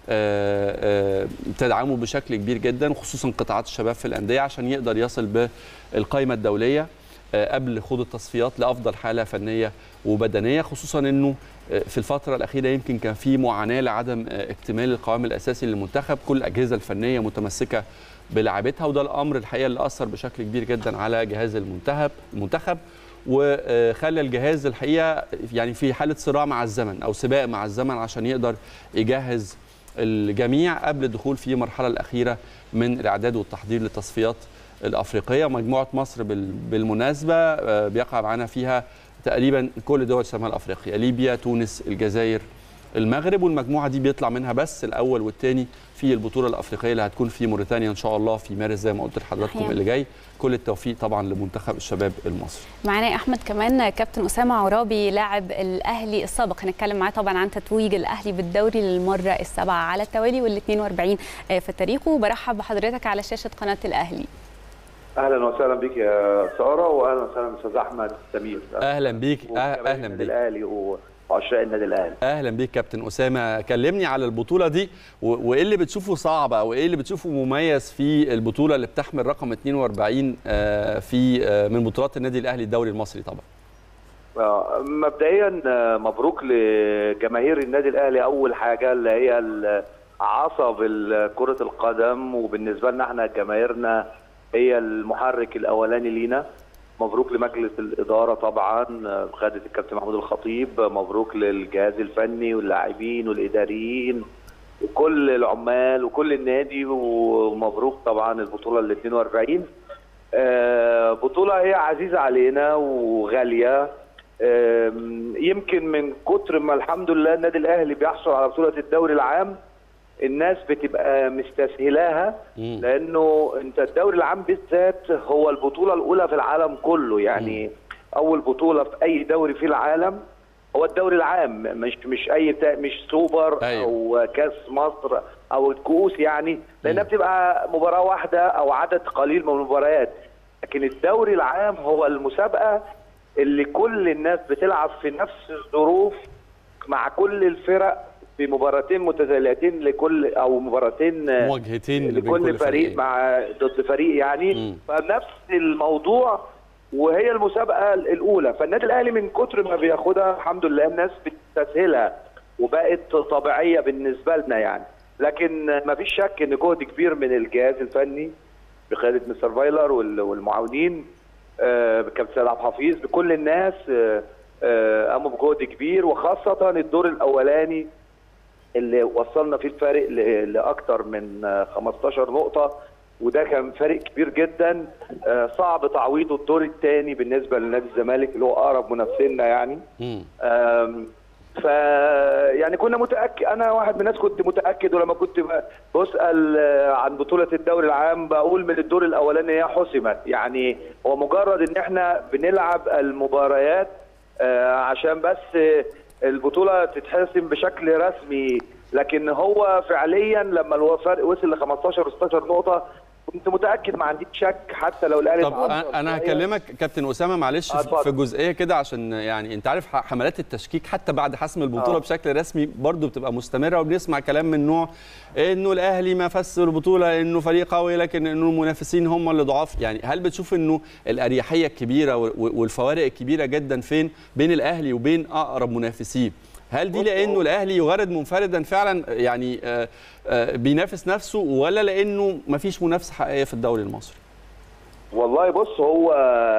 [SPEAKER 1] تدعمه بشكل كبير جدا خصوصا قطاعات الشباب في الانديه عشان يقدر يصل بالقائمه الدوليه قبل خوض التصفيات لافضل حاله فنيه وبدنيه خصوصا انه في الفتره الاخيره يمكن كان في معاناه لعدم اكتمال القوام الاساسي للمنتخب كل الاجهزه الفنيه متمسكه بلاعبتها وده الامر الحقيقه اللي اثر بشكل كبير جدا على جهاز المنتخب المنتخب وخلى الجهاز الحقيقه يعني في حاله صراع مع الزمن او سباق مع الزمن عشان يقدر يجهز الجميع قبل الدخول في المرحله الاخيره من الاعداد والتحضير للتصفيات الافريقيه مجموعه مصر بالمناسبه بيقع معانا فيها تقريبا كل دول شمال افريقيا ليبيا تونس الجزائر المغرب والمجموعه دي بيطلع منها بس الاول والثاني في البطوله الافريقيه اللي هتكون في موريتانيا ان شاء الله في مارس زي ما قلت لحضراتكم اللي جاي كل التوفيق طبعا لمنتخب الشباب المصري
[SPEAKER 2] معانا احمد كمان كابتن اسامه عرابي لاعب الاهلي السابق هنتكلم معاه طبعا عن تتويج الاهلي بالدوري للمره السابعه على التوالي وال 42 في التاريخ وبرحب بحضرتك على شاشه قناه الاهلي
[SPEAKER 3] اهلا وسهلا بك يا ساره واهلا وسهلا استاذ احمد سمير
[SPEAKER 1] اهلا بيك اهلا بيك
[SPEAKER 3] الاهلي وعشاق النادي الاهلي
[SPEAKER 1] اهلا بيك كابتن اسامه كلمني على البطوله دي وايه اللي بتشوفه صعب او ايه اللي بتشوفه مميز في البطوله اللي بتحمل رقم 42 في من بطولات النادي الاهلي الدوري المصري طبعا
[SPEAKER 3] مبدئيا مبروك لجماهير النادي الاهلي اول حاجه اللي هي عصب كره القدم وبالنسبه لنا احنا جماهيرنا هي المحرك الاولاني لينا مبروك لمجلس الاداره طبعا بقياده الكابتن محمود الخطيب مبروك للجهاز الفني واللاعبين والاداريين وكل العمال وكل النادي ومبروك طبعا البطوله ال 42 بطوله هي عزيزه علينا وغاليه يمكن من كتر ما الحمد لله النادي الاهلي بيحصل على بطوله الدوري العام الناس بتبقى مستسهلاها لانه انت الدوري العام بالذات هو البطوله الاولى في العالم كله يعني اول بطوله في اي دوري في العالم هو الدوري العام مش مش اي مش سوبر أيوه. او كاس مصر او الكؤوس يعني لانها بتبقى مباراه واحده او عدد قليل من المباريات لكن الدوري العام هو المسابقه اللي كل الناس بتلعب في نفس الظروف مع كل الفرق في مباراتين متتاليتين لكل او مباراتين
[SPEAKER 1] مواجهتين بين
[SPEAKER 3] لكل
[SPEAKER 1] كل
[SPEAKER 3] فريق
[SPEAKER 1] فريقين.
[SPEAKER 3] مع ضد فريق يعني
[SPEAKER 1] مم.
[SPEAKER 3] فنفس الموضوع وهي المسابقه الاولى فالنادي الاهلي من كتر ما بياخدها الحمد لله الناس بتستسهلها وبقت طبيعيه بالنسبه لنا يعني لكن ما فيش شك ان جهد كبير من الجهاز الفني بقياده مستر فايلر وال- والمعاونين آه، بكابتن سيد عبد الحفيظ بكل الناس آه، آه، قاموا بجهد كبير وخاصه الدور الاولاني اللي وصلنا فيه الفارق ل- لاكثر من آه، 15 نقطه وده كان فارق كبير جدا آه، صعب تعويضه الدور الثاني بالنسبه لنادي الزمالك اللي هو اقرب منافسنا يعني
[SPEAKER 1] مم.
[SPEAKER 3] آم، ف يعني كنا متاكد انا واحد من الناس كنت متاكد ولما كنت ب- بسال آه، عن بطوله الدوري العام بقول من الدور الاولاني هي حسمت يعني هو مجرد ان احنا بنلعب المباريات آه، عشان بس آه، البطوله تتحسم بشكل رسمي لكن هو فعليا لما الفرق وصل ل 15 و 16 نقطه كنت متاكد ما عنديش شك حتى لو الاهلي
[SPEAKER 1] طب
[SPEAKER 3] اتعثر
[SPEAKER 1] انا أنا
[SPEAKER 3] شوية.
[SPEAKER 1] هكلمك كابتن اسامه معلش
[SPEAKER 3] آه،
[SPEAKER 1] في-
[SPEAKER 3] اتفضل.
[SPEAKER 1] في جزئيه كده عشان يعني انت عارف ح- حملات التشكيك حتى بعد حسم البطوله
[SPEAKER 3] آه.
[SPEAKER 1] بشكل رسمي برضو بتبقى مستمره وبنسمع كلام من نوع انه الاهلي ما فاز البطوله انه فريق قوي لكن انه المنافسين هم اللي ضعاف يعني هل بتشوف انه الاريحيه الكبيره و- و- والفوارق الكبيره جدا فين بين الاهلي وبين اقرب منافسيه هل دي
[SPEAKER 3] بص،
[SPEAKER 1] لانه
[SPEAKER 3] هو-
[SPEAKER 1] الاهلي يغرد منفردا فعلا يعني آه، آه، بينافس نفسه ولا لانه ما فيش منافسه حقيقيه في الدوري المصري
[SPEAKER 3] والله بص هو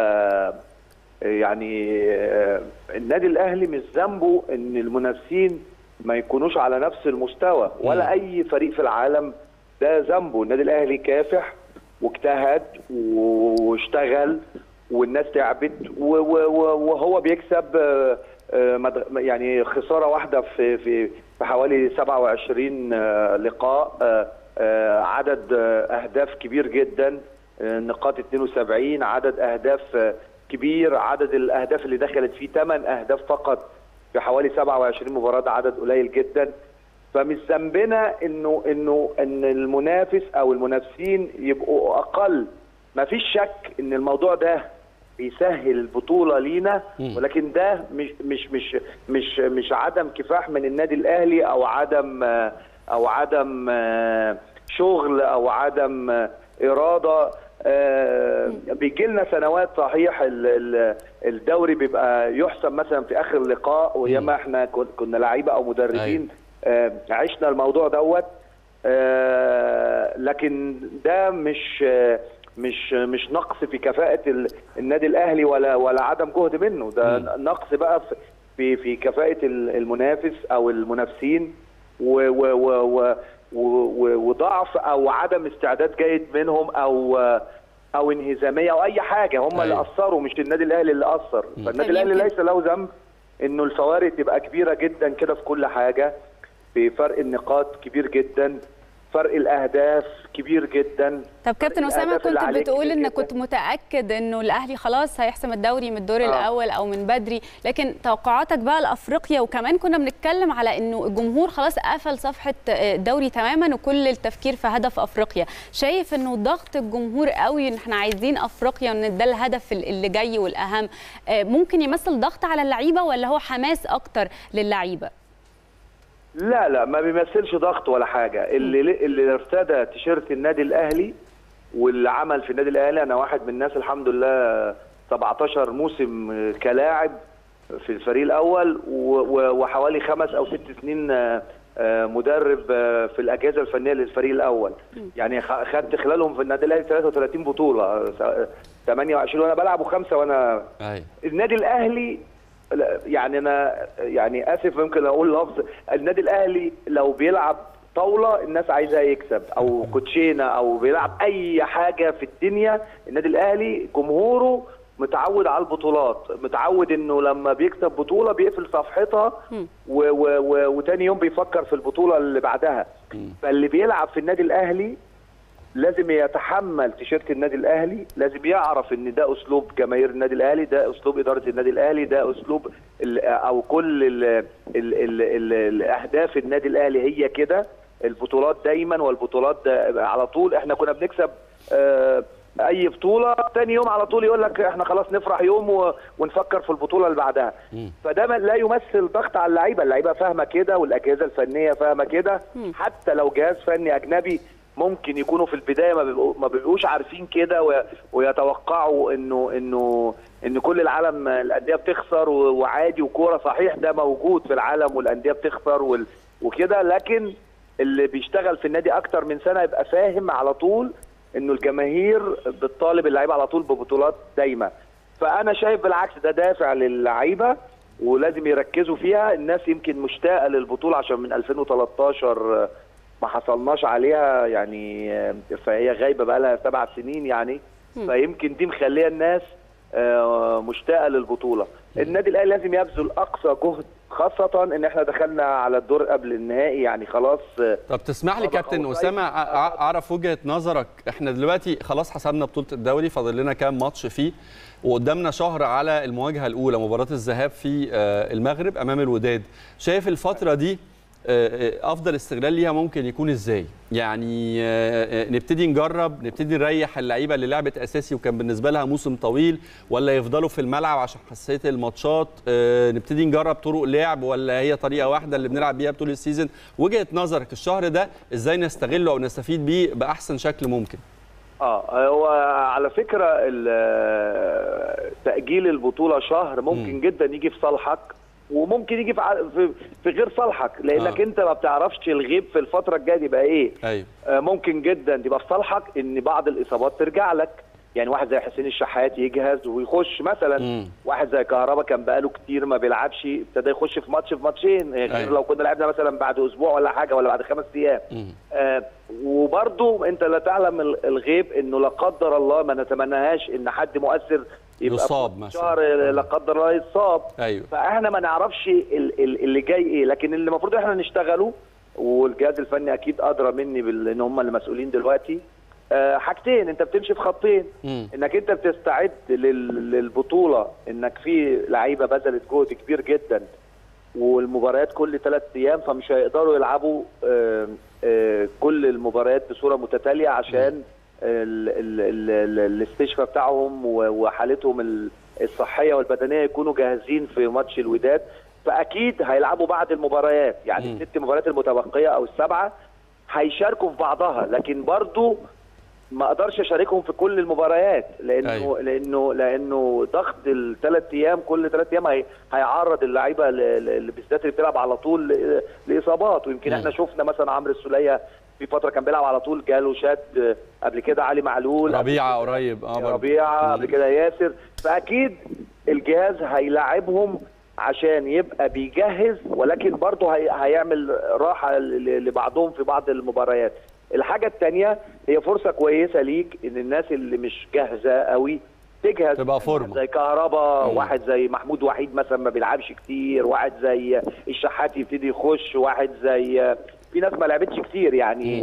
[SPEAKER 3] يعني النادي الاهلي مش ذنبه ان المنافسين ما يكونوش على نفس المستوى ولا
[SPEAKER 1] مم.
[SPEAKER 3] اي فريق في العالم ده ذنبه النادي الاهلي كافح واجتهد واشتغل والناس تعبت و- و- و- وهو بيكسب آه، آه، مد- يعني خساره واحده في في في حوالي 27 آه، لقاء آه، آه، عدد آه، اهداف كبير جدا آه، نقاط 72 عدد اهداف آه، كبير عدد الاهداف اللي دخلت فيه 8 اهداف فقط في حوالي 27 مباراه ده عدد قليل جدا فمش ذنبنا انه انه ان المنافس او المنافسين يبقوا اقل ما فيش شك ان الموضوع ده بيسهل البطوله لينا
[SPEAKER 1] مم.
[SPEAKER 3] ولكن ده مش مش مش مش مش عدم كفاح من النادي الاهلي او عدم آه، او عدم آه، شغل او عدم آه، اراده بيجي لنا سنوات صحيح ال- ال- الدوري بيبقى يحسم مثلا في اخر لقاء وياما احنا كن- كنا لعيبه او مدربين آه، عشنا الموضوع دوت آه، لكن ده مش آه، مش مش نقص في كفاءة ال- النادي الأهلي ولا ولا عدم جهد منه ده
[SPEAKER 1] مم.
[SPEAKER 3] نقص بقى في- في في كفاءة ال- المنافس أو المنافسين و- و- و- و- و- و- وضعف أو عدم استعداد جيد منهم أو أو انهزامية أو أي حاجة هم اللي
[SPEAKER 1] أيوة.
[SPEAKER 3] أثروا مش النادي الأهلي اللي أثر فالنادي
[SPEAKER 2] طيب
[SPEAKER 3] الأهلي
[SPEAKER 2] يمكن-
[SPEAKER 3] ليس له ذنب إنه الفوارق تبقى كبيرة جدا كده في كل حاجة في فرق النقاط كبير جدا فرق الاهداف كبير جدا
[SPEAKER 2] طب كابتن اسامه
[SPEAKER 3] الأهداف اللي
[SPEAKER 2] كنت
[SPEAKER 3] عليك
[SPEAKER 2] بتقول
[SPEAKER 3] كتير
[SPEAKER 2] انك
[SPEAKER 3] جداً.
[SPEAKER 2] كنت متاكد انه الاهلي خلاص هيحسم الدوري من الدور
[SPEAKER 3] آه.
[SPEAKER 2] الاول او من بدري لكن توقعاتك بقى لافريقيا وكمان كنا بنتكلم على انه الجمهور خلاص قفل صفحه الدوري تماما وكل التفكير في هدف افريقيا شايف انه ضغط الجمهور قوي ان احنا عايزين افريقيا وان ده الهدف اللي جاي والاهم آه، ممكن يمثل ضغط على اللعيبه ولا هو حماس اكتر للعيبه
[SPEAKER 3] لا لا ما بيمثلش ضغط ولا حاجه اللي اللي ارتدى تيشيرت النادي الاهلي واللي عمل في النادي الاهلي انا واحد من الناس الحمد لله 17 موسم كلاعب في الفريق الاول و- و- وحوالي خمس او ست سنين آه، آه، مدرب آه، في الاجهزه الفنيه للفريق الاول يعني خ- خدت خلالهم في النادي الاهلي 33 بطوله آه، 28 وانا بلعب وخمسه وانا
[SPEAKER 1] ايوه
[SPEAKER 3] النادي الاهلي لا، يعني انا يعني اسف ممكن اقول لفظ النادي الاهلي لو بيلعب طاوله الناس عايزاه يكسب او كوتشينه او بيلعب اي حاجه في الدنيا النادي الاهلي جمهوره متعود على البطولات متعود انه لما بيكسب بطوله بيقفل صفحتها
[SPEAKER 2] مم.
[SPEAKER 3] و و و وتاني يوم بيفكر في البطوله اللي بعدها فاللي بيلعب في النادي الاهلي لازم يتحمل تيشيرت النادي الاهلي لازم يعرف ان ده اسلوب جماهير النادي الاهلي ده اسلوب اداره النادي الاهلي ده اسلوب ال- او كل ال ال ال ال الاهداف النادي الاهلي هي كده البطولات دايما والبطولات ده على طول احنا كنا بنكسب آه، اي بطوله تاني يوم على طول يقول لك احنا خلاص نفرح يوم و... ونفكر في البطوله اللي بعدها فده ما- لا يمثل ضغط على اللعيبه اللعيبه فاهمه كده والاجهزه الفنيه فاهمه كده حتى لو جهاز فني اجنبي ممكن يكونوا في البدايه ما بيبقوا ما بيبقوش عارفين كده و- ويتوقعوا انه انه ان كل العالم الانديه بتخسر و- وعادي وكوره صحيح ده موجود في العالم والانديه بتخسر وال- وكده لكن اللي بيشتغل في النادي اكتر من سنه يبقى فاهم على طول انه الجماهير بتطالب اللعيبه على طول ببطولات دايمه فانا شايف بالعكس ده دافع للعيبه ولازم يركزوا فيها الناس يمكن مشتاقه للبطوله عشان من 2013 ما حصلناش عليها يعني فهي غايبه بقى لها سبع سنين يعني فيمكن دي مخليه الناس آه، مشتاقه للبطوله النادي الاهلي لازم يبذل اقصى جهد خاصه ان احنا دخلنا على الدور قبل النهائي يعني خلاص آه،
[SPEAKER 1] طب تسمح لي
[SPEAKER 3] طبعا
[SPEAKER 1] كابتن
[SPEAKER 3] هو
[SPEAKER 1] اسامه
[SPEAKER 3] طيب.
[SPEAKER 1] ع- ع- اعرف وجهه نظرك احنا دلوقتي خلاص حسمنا بطوله الدوري فاضل لنا كام ماتش فيه وقدامنا شهر على المواجهه الاولى مباراه الذهاب في آه، المغرب امام الوداد شايف الفتره دي آه، آه، افضل استغلال ليها ممكن يكون ازاي يعني آه، آه، نبتدي نجرب نبتدي نريح اللعيبه اللي لعبت اساسي وكان بالنسبه لها موسم طويل ولا يفضلوا في الملعب عشان حساسيه الماتشات آه، نبتدي نجرب طرق لعب ولا هي طريقه واحده اللي بنلعب بيها طول السيزون وجهه نظرك الشهر ده ازاي نستغله او نستفيد بيه باحسن شكل ممكن
[SPEAKER 3] اه هو على فكره ال- تاجيل البطوله شهر ممكن
[SPEAKER 1] مم.
[SPEAKER 3] جدا يجي في صالحك وممكن يجي في ع- في, في غير صالحك لانك
[SPEAKER 1] آه.
[SPEAKER 3] آه. انت ما بتعرفش الغيب في الفتره الجايه دي يبقى ايه
[SPEAKER 1] ايوه
[SPEAKER 3] آه، ممكن جدا تبقى في صالحك ان بعض الاصابات ترجع لك يعني واحد زي حسين الشحات يجهز ويخش مثلا
[SPEAKER 1] مم.
[SPEAKER 3] واحد زي كهربا كان بقاله كتير ما بيلعبش ابتدى يخش في ماتش في ماتشين غير
[SPEAKER 1] أيوة.
[SPEAKER 3] لو كنا لعبنا مثلا بعد اسبوع ولا حاجه ولا بعد خمس ايام
[SPEAKER 1] مم.
[SPEAKER 3] آه وبرضو انت لا تعلم ال- الغيب انه لا قدر الله ما نتمناهاش ان حد مؤثر يبقى
[SPEAKER 1] يصاب
[SPEAKER 3] في
[SPEAKER 1] مثلا.
[SPEAKER 3] شهر لا قدر الله يتصاب
[SPEAKER 1] ايوه
[SPEAKER 3] فاحنا ما نعرفش ال- ال- اللي جاي ايه لكن اللي المفروض احنا نشتغله والجهاز الفني اكيد ادرى مني بال- ان هم اللي مسؤولين دلوقتي آه، حاجتين انت بتمشي في خطين
[SPEAKER 1] مم.
[SPEAKER 3] انك انت بتستعد لل- للبطوله انك في لعيبه بذلت جهد كبير جدا والمباريات كل ثلاث ايام فمش هيقدروا يلعبوا آه، آه، كل المباريات بصوره متتاليه عشان ال- ال- ال- ال- الاستشفاء بتاعهم و- وحالتهم ال- الصحيه والبدنيه يكونوا جاهزين في ماتش الوداد فاكيد هيلعبوا بعد المباريات يعني
[SPEAKER 1] مم.
[SPEAKER 3] الست مباريات المتبقيه او السبعه هيشاركوا في بعضها لكن برضو ما اقدرش اشاركهم في كل المباريات لانه
[SPEAKER 1] أيوة.
[SPEAKER 3] أيوة. لانه لانه ضغط الثلاث ايام كل ثلاث ايام هي هيعرض اللعيبه ل- ل- ل- بالذات اللي بتلعب على طول ل- لاصابات ويمكن
[SPEAKER 1] مم.
[SPEAKER 3] احنا شفنا مثلا عمرو السوليه في فتره كان بيلعب على طول جاله شد قبل كده علي معلول
[SPEAKER 1] ربيعه قريب اه برضه.
[SPEAKER 3] ربيعه قبل
[SPEAKER 1] مم.
[SPEAKER 3] كده ياسر فاكيد الجهاز هيلاعبهم عشان يبقى بيجهز ولكن برضه هي هيعمل راحه ل- لبعضهم في بعض المباريات الحاجه الثانيه هي فرصه كويسه ليك ان الناس اللي مش جاهزه قوي تجهز
[SPEAKER 1] تبقى فورمة.
[SPEAKER 3] زي كهربا
[SPEAKER 1] مم.
[SPEAKER 3] واحد زي محمود وحيد مثلا ما بيلعبش كتير واحد زي الشحات يبتدي يخش واحد زي في ناس ما لعبتش كتير يعني
[SPEAKER 1] مم.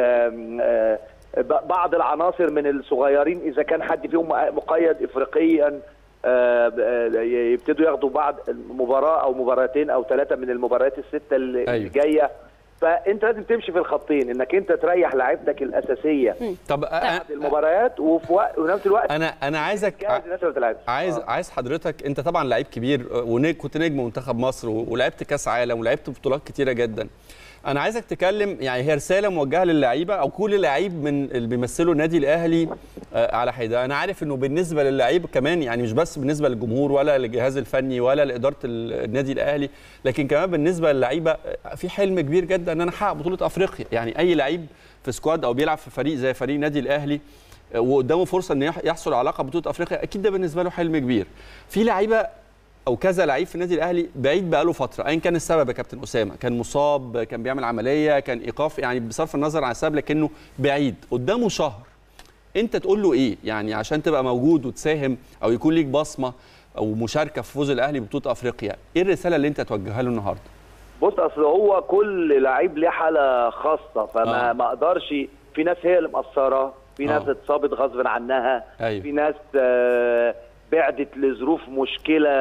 [SPEAKER 3] آم، آه، ب- بعض العناصر من الصغيرين اذا كان حد فيهم مقيد افريقيا آه، آه، يبتدوا ياخدوا بعض مباراه او مباراتين او ثلاثه من المباريات السته اللي
[SPEAKER 1] أيوة.
[SPEAKER 3] اللي جايه فانت لازم تمشي في الخطين انك انت تريح لعيبتك الاساسيه
[SPEAKER 1] طب أ-
[SPEAKER 3] بعد المباريات وفي وقت ونفس الوقت
[SPEAKER 1] انا انا عايزك
[SPEAKER 3] جاهز الناس اللي بتلعب
[SPEAKER 1] عايز
[SPEAKER 3] آه.
[SPEAKER 1] عايز حضرتك انت طبعا لعيب كبير وكنت نجم منتخب مصر و- ولعبت كاس عالم ولعبت بطولات كتيره جدا انا عايزك تكلم يعني هي رساله موجهه للعيبه او كل لعيب من اللي بيمثلوا النادي الاهلي آه، على حده انا عارف انه بالنسبه للعيب كمان يعني مش بس بالنسبه للجمهور ولا للجهاز الفني ولا لاداره ال- النادي الاهلي لكن كمان بالنسبه للعيبه آه، في حلم كبير جدا ان انا احقق بطوله افريقيا يعني اي لعيب في سكواد او بيلعب في فريق زي فريق النادي الاهلي آه، وقدامه فرصه ان يح- يحصل على لقب بطوله افريقيا اكيد ده بالنسبه له حلم كبير في لعيبه او كذا لعيب في النادي الاهلي بعيد بقاله فتره ايا كان السبب يا كابتن اسامه كان مصاب كان بيعمل عمليه كان ايقاف يعني بصرف النظر عن السبب لكنه بعيد قدامه شهر انت تقول له ايه يعني عشان تبقى موجود وتساهم او يكون ليك بصمه او مشاركه في فوز الاهلي ببطوله افريقيا ايه الرساله اللي انت توجهها له النهارده
[SPEAKER 3] بص اصل هو كل لعيب ليه حاله خاصه فما
[SPEAKER 1] آه.
[SPEAKER 3] ما اقدرش في ناس هي اللي مقصره في ناس
[SPEAKER 1] آه.
[SPEAKER 3] اتصابت غصب عنها
[SPEAKER 1] أيوة.
[SPEAKER 3] في ناس آه، بعدت لظروف مشكله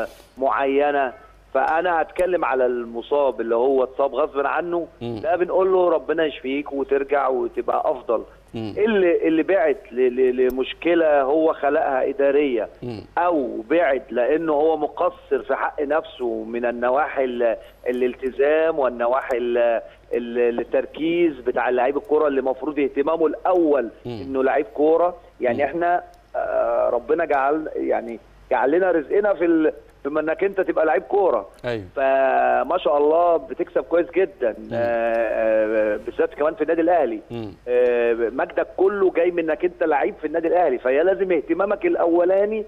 [SPEAKER 3] معينه فانا هتكلم على المصاب اللي هو اتصاب غصب عنه
[SPEAKER 1] مم.
[SPEAKER 3] ده بنقول له ربنا يشفيك وترجع وتبقى افضل
[SPEAKER 1] مم.
[SPEAKER 3] اللي اللي بعت ل- ل- لمشكله هو خلقها اداريه
[SPEAKER 1] مم.
[SPEAKER 3] او بعد لانه هو مقصر في حق نفسه من النواحي ال- الالتزام والنواحي ال- ال- التركيز بتاع لعيب الكوره اللي المفروض اهتمامه الاول
[SPEAKER 1] مم.
[SPEAKER 3] انه لعيب كوره يعني
[SPEAKER 1] مم.
[SPEAKER 3] احنا آه، ربنا جعل يعني جعل لنا رزقنا في ال- بما انك انت تبقى لعيب كوره
[SPEAKER 1] ايوه
[SPEAKER 3] فما شاء الله بتكسب كويس جدا آه، آه، بالذات كمان في النادي الاهلي
[SPEAKER 1] مم.
[SPEAKER 3] آه، مجدك كله جاي من انك انت لعيب في النادي الاهلي فهي لازم اهتمامك الاولاني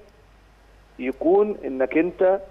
[SPEAKER 3] يكون انك انت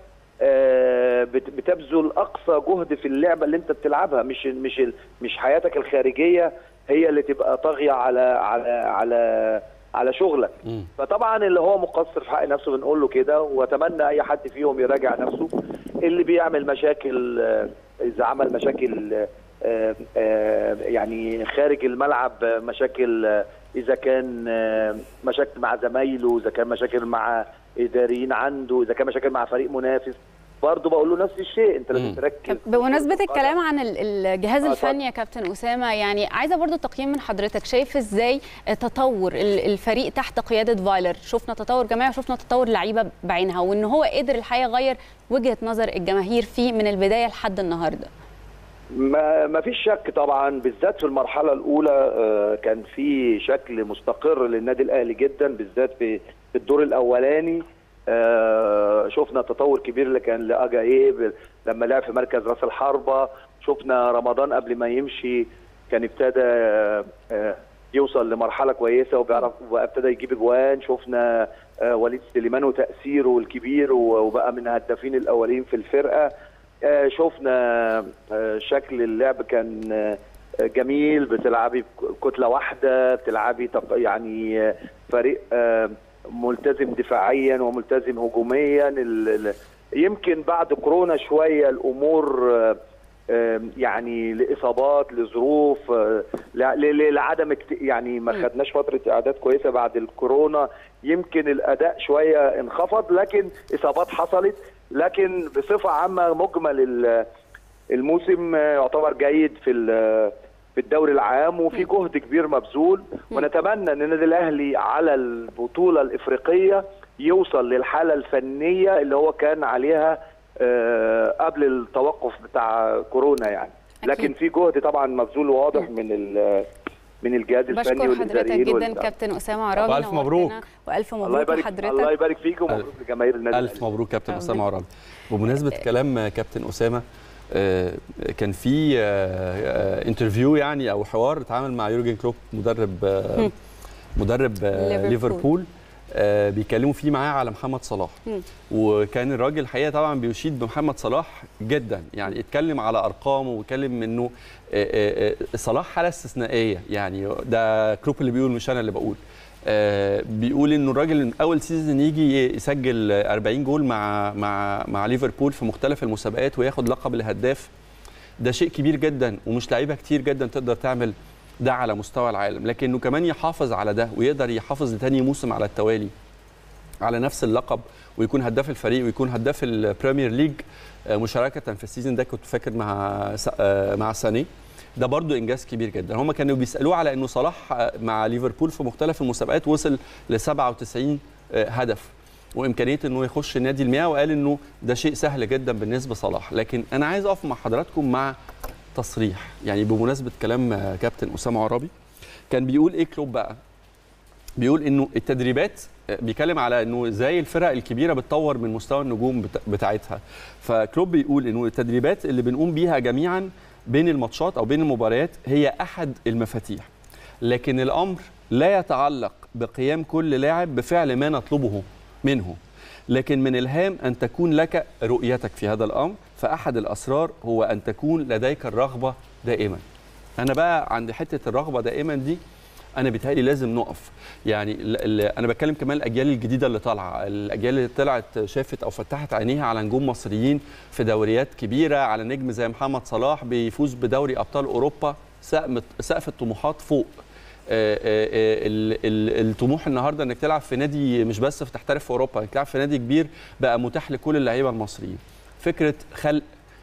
[SPEAKER 3] آه، بت- بتبذل اقصى جهد في اللعبه اللي انت بتلعبها مش مش ال- مش حياتك الخارجيه هي اللي تبقى طاغيه على على على على شغلك
[SPEAKER 1] مم.
[SPEAKER 3] فطبعا اللي هو مقصر في حق نفسه بنقول له كده واتمنى اي حد فيهم يراجع نفسه اللي بيعمل مشاكل آه، اذا عمل مشاكل آه، آه، يعني خارج الملعب آه، مشاكل آه، اذا كان آه، مشاكل مع زمايله اذا كان مشاكل مع اداريين عنده اذا كان مشاكل مع فريق منافس برضه بقول له نفس الشيء انت
[SPEAKER 1] مم.
[SPEAKER 3] لازم تركز
[SPEAKER 2] طب بمناسبة الكلام عن ال- الجهاز
[SPEAKER 3] آه،
[SPEAKER 2] الفني يا كابتن أسامة يعني عايزة برضو تقييم من حضرتك شايف ازاي تطور ال- الفريق تحت قيادة فايلر شفنا تطور جماعي وشفنا تطور لعيبة بعينها وان هو قدر الحقيقة يغير وجهة نظر الجماهير فيه من البداية لحد النهاردة
[SPEAKER 3] ما ما فيش شك طبعا بالذات في المرحله الاولى آه، كان في شكل مستقر للنادي الاهلي جدا بالذات في في الدور الاولاني آه، شفنا تطور كبير اللي كان لاجا ايه لما لعب في مركز راس الحربه شفنا رمضان قبل ما يمشي كان ابتدى آه، آه، يوصل لمرحله كويسه وبيعرف وابتدى يجيب اجوان شفنا آه، وليد سليمان وتاثيره الكبير وبقى من هدافين الاولين في الفرقه آه، شفنا آه، شكل اللعب كان آه، جميل بتلعبي كتله واحده بتلعبي تق- يعني آه، فريق آه، ملتزم دفاعيا وملتزم هجوميا ال- ال- يمكن بعد كورونا شويه الامور آه، آه، يعني لاصابات لظروف آه، لع- ل- ل- لعدم اكت- يعني ما خدناش فتره اعداد كويسه بعد الكورونا يمكن الاداء شويه انخفض لكن اصابات حصلت لكن بصفه عامه مجمل ال- الموسم آه، يعتبر جيد في ال- في الدوري العام وفي جهد كبير مبذول ونتمنى ان النادي الاهلي على البطوله الافريقيه يوصل للحاله الفنيه اللي هو كان عليها آه، قبل التوقف بتاع كورونا يعني
[SPEAKER 2] أكيد.
[SPEAKER 3] لكن في جهد طبعا مبذول واضح من ال- من الجهاز الفني
[SPEAKER 2] بشكر حضرتك
[SPEAKER 3] والاداريين
[SPEAKER 2] جدا
[SPEAKER 3] وال-
[SPEAKER 2] كابتن أسامة عرابي
[SPEAKER 1] وألف مبروك.
[SPEAKER 2] نورتنا، وألف
[SPEAKER 3] الله
[SPEAKER 2] مبروك
[SPEAKER 3] يبارك الله
[SPEAKER 2] لحضرتك
[SPEAKER 3] يبارك فيك ومبروك لجماهير النادي
[SPEAKER 1] الف
[SPEAKER 3] الأهلي.
[SPEAKER 1] مبروك كابتن
[SPEAKER 2] ربنا
[SPEAKER 1] اسامه عرابي بمناسبه كلام كابتن اسامه آه، كان في آه، آه، انترفيو يعني او حوار اتعامل مع يورجن كلوب مدرب آه، مدرب آه،
[SPEAKER 2] ليفربول.
[SPEAKER 1] ليفربول آه، بيكلموا فيه معاه على محمد صلاح
[SPEAKER 2] مم.
[SPEAKER 1] وكان الراجل الحقيقه طبعا بيشيد بمحمد صلاح جدا يعني اتكلم على ارقامه واتكلم انه آه، آه، آه، صلاح حاله استثنائيه يعني ده كلوب اللي بيقول مش انا اللي بقول آه، بيقول انه الراجل من اول سيزون يجي يسجل 40 جول مع مع مع ليفربول في مختلف المسابقات وياخد لقب الهداف ده شيء كبير جدا ومش لعيبه كتير جدا تقدر تعمل ده على مستوى العالم لكنه كمان يحافظ على ده ويقدر يحافظ لتاني موسم على التوالي على نفس اللقب ويكون هداف الفريق ويكون هداف البريمير ليج آه، مشاركه في السيزون ده كنت فاكر مع س- آه، مع ساني ده برضو انجاز كبير جدا هم كانوا بيسالوه على انه صلاح آه، مع ليفربول في مختلف المسابقات وصل ل 97 آه، هدف وامكانيه انه يخش نادي المياه وقال انه ده شيء سهل جدا بالنسبه لصلاح لكن انا عايز اقف مع حضراتكم مع تصريح يعني بمناسبه كلام آه، كابتن اسامه عرابي كان بيقول ايه كلوب بقى بيقول انه التدريبات بيتكلم على انه ازاي الفرق الكبيره بتطور من مستوى النجوم بتا- بتاعتها فكلوب بيقول انه التدريبات اللي بنقوم بيها جميعا بين الماتشات او بين المباريات هي احد المفاتيح لكن الامر لا يتعلق بقيام كل لاعب بفعل ما نطلبه منه لكن من الهام ان تكون لك رؤيتك في هذا الامر فاحد الاسرار هو ان تكون لديك الرغبه دائما انا بقى عند حته الرغبه دائما دي انا بيتهيألي لازم نقف يعني ال- ال- انا بتكلم كمان الاجيال الجديده اللي طالعه الاجيال اللي طلعت شافت او فتحت عينيها على نجوم مصريين في دوريات كبيره على نجم زي محمد صلاح بيفوز بدوري ابطال اوروبا سقف سقف الطموحات فوق آه، آه، آه، ال- ال- الطموح النهارده انك تلعب في نادي مش بس في تحترف في اوروبا انك تلعب في نادي كبير بقى متاح لكل اللعيبه المصريين فكره خلق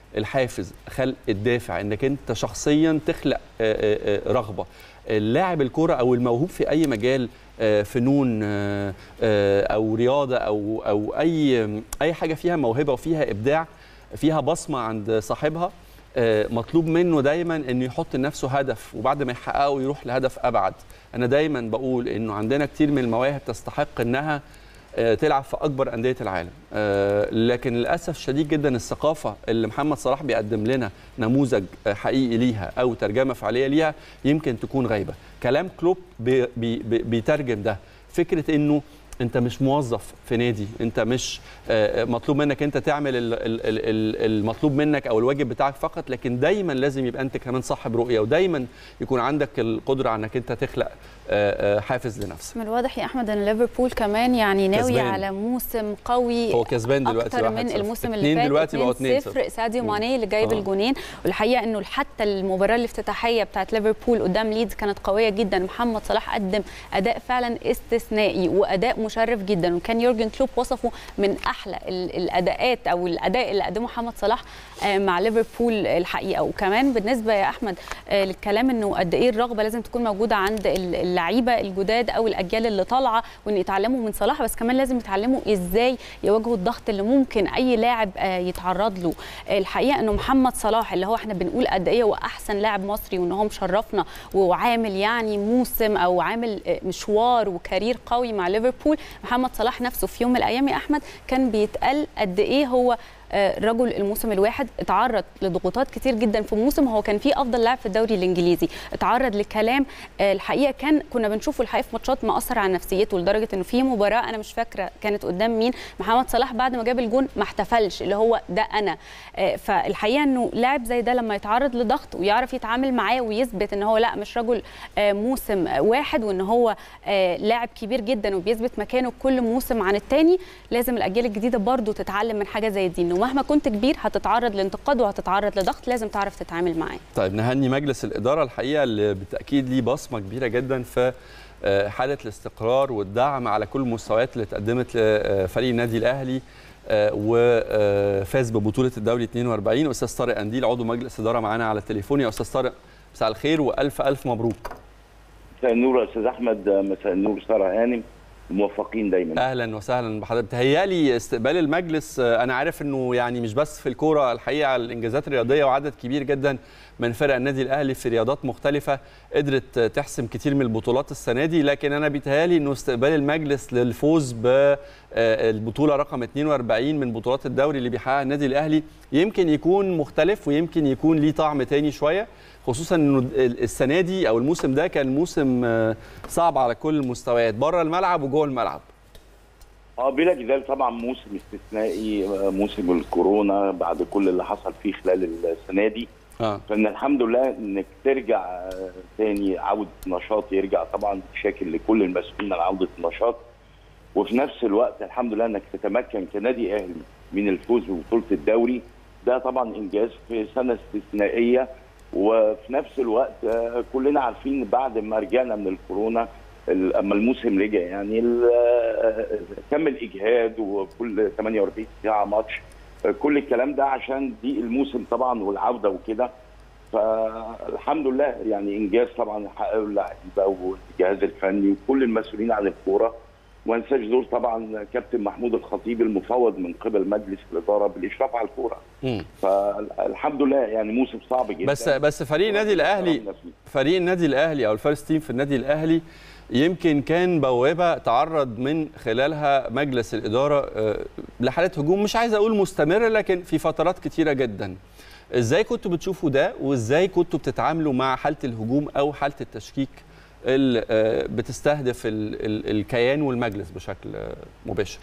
[SPEAKER 1] الحافز خلق الدافع انك انت شخصيا تخلق آه، آه، آه، رغبه اللاعب الكوره او الموهوب في اي مجال آه، فنون آه، آه، او رياضه او او اي اي حاجه فيها موهبه وفيها ابداع فيها بصمه عند صاحبها آه، مطلوب منه دايما انه يحط لنفسه هدف وبعد ما يحققه يروح لهدف ابعد انا دايما بقول انه عندنا كتير من المواهب تستحق انها آه، تلعب في اكبر انديه العالم آه، لكن للاسف شديد جدا الثقافه اللي محمد صلاح بيقدم لنا نموذج آه، حقيقي ليها او ترجمه فعليه ليها يمكن تكون غايبه كلام كلوب بي بي بي بيترجم ده فكره انه انت مش موظف في نادي انت مش آه، مطلوب منك انت تعمل ال- ال- ال- ال- المطلوب منك او الواجب بتاعك فقط لكن دايما لازم يبقى انت كمان صاحب رؤيه ودايما يكون عندك القدره على انك انت تخلق آه، آه، حافز لنفسك
[SPEAKER 2] من الواضح يا احمد ان ليفربول كمان يعني ناوي
[SPEAKER 1] كسبان.
[SPEAKER 2] على موسم قوي
[SPEAKER 1] هو كسبان دلوقتي
[SPEAKER 2] اكتر
[SPEAKER 1] 1-0.
[SPEAKER 2] من الموسم اللي
[SPEAKER 1] اتنين
[SPEAKER 2] فات
[SPEAKER 1] دلوقتي بقوا 2-0.
[SPEAKER 2] 2-0 ساديو
[SPEAKER 1] مم.
[SPEAKER 2] ماني اللي جايب
[SPEAKER 1] آه.
[SPEAKER 2] الجونين والحقيقه انه حتى المباراه الافتتاحيه بتاعت ليفربول قدام ليدز كانت قويه جدا محمد صلاح قدم اداء فعلا استثنائي واداء مشرف جدا وكان يورجن كلوب وصفه من احلى ال- الاداءات او الاداء اللي قدمه محمد صلاح آه، مع ليفربول الحقيقه وكمان بالنسبه يا احمد آه، للكلام انه قد ايه الرغبه لازم تكون موجوده عند ال- اللعيبه الجداد او الاجيال اللي طالعه وان يتعلموا من صلاح بس كمان لازم يتعلموا ازاي يواجهوا الضغط اللي ممكن اي لاعب آه، يتعرض له آه، الحقيقه انه محمد صلاح اللي هو احنا بنقول قد ايه هو احسن لاعب مصري وان هو مشرفنا وعامل يعني موسم او عامل آه، مشوار وكارير قوي مع ليفربول محمد صلاح نفسه في يوم من الايام يا احمد كان بيتقال قد ايه هو آه، رجل الموسم الواحد اتعرض لضغوطات كتير جدا في موسم هو كان فيه افضل لاعب في الدوري الانجليزي اتعرض لكلام آه، الحقيقه كان كنا بنشوفه الحقيقه في ماتشات مأثر على نفسيته لدرجه انه في مباراه انا مش فاكره كانت قدام مين محمد صلاح بعد ما جاب الجون ما احتفلش اللي هو ده انا آه، فالحقيقه انه لاعب زي ده لما يتعرض لضغط ويعرف يتعامل معاه ويثبت ان هو لا مش رجل آه، موسم آه، واحد وان هو آه، لاعب كبير جدا وبيثبت مكانه كل موسم عن التاني لازم الاجيال الجديده برضو تتعلم من حاجه زي دي انه مهما كنت كبير هتتعرض لانتقاد وهتتعرض لضغط لازم تعرف تتعامل معاه
[SPEAKER 1] طيب نهني مجلس الاداره الحقيقه اللي بالتاكيد ليه بصمه كبيره جدا في آه، حاله الاستقرار والدعم على كل المستويات اللي اتقدمت لفريق النادي الاهلي آه، وفاز ببطوله الدوري 42 استاذ طارق انديل عضو مجلس اداره معانا على التليفون يا استاذ طارق مساء الخير والف الف مبروك
[SPEAKER 4] مساء النور يا استاذ احمد مساء النور ساره هانم موفقين دايما
[SPEAKER 1] اهلا وسهلا بحضرتك تهيالي استقبال المجلس آه، انا عارف انه يعني مش بس في الكوره الحقيقه الانجازات الرياضيه وعدد كبير جدا من فرق النادي الاهلي في رياضات مختلفه قدرت آه، تحسم كتير من البطولات السنه دي لكن انا بيتهيالي انه استقبال المجلس للفوز بالبطوله رقم 42 من بطولات الدوري اللي بيحققها النادي الاهلي يمكن يكون مختلف ويمكن يكون ليه طعم تاني شويه خصوصا انه السنه دي او الموسم ده كان موسم آه، صعب على كل المستويات بره الملعب وجوه الملعب
[SPEAKER 4] اه بلا جدال طبعا موسم استثنائي آه، موسم الكورونا بعد كل اللي حصل فيه خلال السنه دي
[SPEAKER 1] اه
[SPEAKER 4] فان الحمد لله انك ترجع آه، تاني عوده نشاط يرجع طبعا شاكر لكل المسؤولين عن عوده النشاط وفي نفس الوقت الحمد لله انك تتمكن كنادي اهلي من الفوز ببطوله الدوري ده طبعا انجاز في سنه استثنائيه وفي نفس الوقت آه، كلنا عارفين بعد ما رجعنا من الكورونا ال- اما الموسم رجع يعني ال- آه، كم الاجهاد وكل 48 ساعه ماتش آه، كل الكلام ده عشان دي الموسم طبعا والعوده وكده فالحمد لله يعني انجاز طبعا حققه اللعيبه والجهاز الفني وكل المسؤولين عن الكوره وما انساش دور طبعا كابتن محمود الخطيب المفوض من قبل مجلس الاداره بالاشراف على الكوره
[SPEAKER 1] مم.
[SPEAKER 4] فالحمد لله يعني موسم صعب جدا
[SPEAKER 1] بس بس فريق النادي الاهلي فريق النادي الاهلي او الفيرست تيم في النادي الاهلي يمكن كان بوابه تعرض من خلالها مجلس الاداره آه، لحاله هجوم مش عايز اقول مستمره لكن في فترات كتيره جدا ازاي كنتوا بتشوفوا ده وازاي كنتوا بتتعاملوا مع حاله الهجوم او حاله التشكيك اللي آه، بتستهدف ال- ال- الكيان والمجلس بشكل آه، مباشر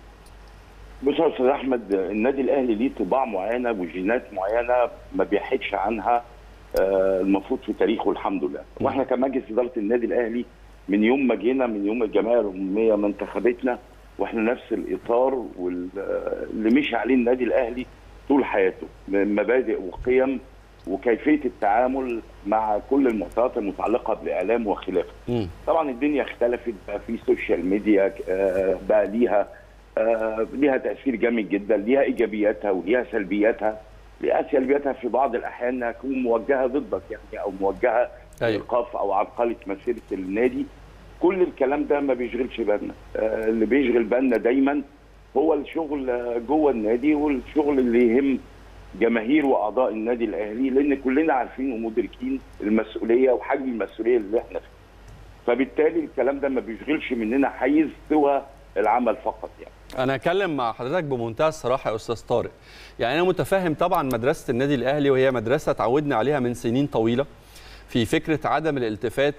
[SPEAKER 4] بص يا استاذ احمد النادي الاهلي ليه طباع معينه وجينات معينه ما بيحيدش عنها آه، المفروض في تاريخه الحمد لله واحنا كمجلس اداره النادي الاهلي من يوم ما جينا من يوم الجمعيه العموميه ما انتخبتنا واحنا نفس الاطار وال- آه، اللي مشي عليه النادي الاهلي طول حياته من مبادئ وقيم وكيفيه التعامل مع كل المعطيات المتعلقه بالاعلام وخلافه.
[SPEAKER 1] مم.
[SPEAKER 4] طبعا الدنيا اختلفت بقى في سوشيال ميديا آه، بقى ليها آه، ليها تاثير جامد جدا ليها ايجابياتها وليها سلبياتها ليها سلبياتها في بعض الاحيان انها تكون موجهه ضدك يعني او موجهه
[SPEAKER 1] أيوة.
[SPEAKER 4] ايقاف او عرقله مسيره النادي كل الكلام ده ما بيشغلش بالنا آه، اللي بيشغل بالنا دايما هو الشغل آه، جوه النادي والشغل اللي يهم جماهير واعضاء النادي الاهلي لان كلنا عارفين ومدركين المسؤوليه وحجم المسؤوليه اللي احنا فيها فبالتالي الكلام ده ما بيشغلش مننا حيز سوى العمل فقط يعني
[SPEAKER 1] انا اتكلم مع حضرتك بمنتهى الصراحه يا استاذ طارق يعني انا متفهم طبعا مدرسه النادي الاهلي وهي مدرسه تعودنا عليها من سنين طويله في فكره عدم الالتفات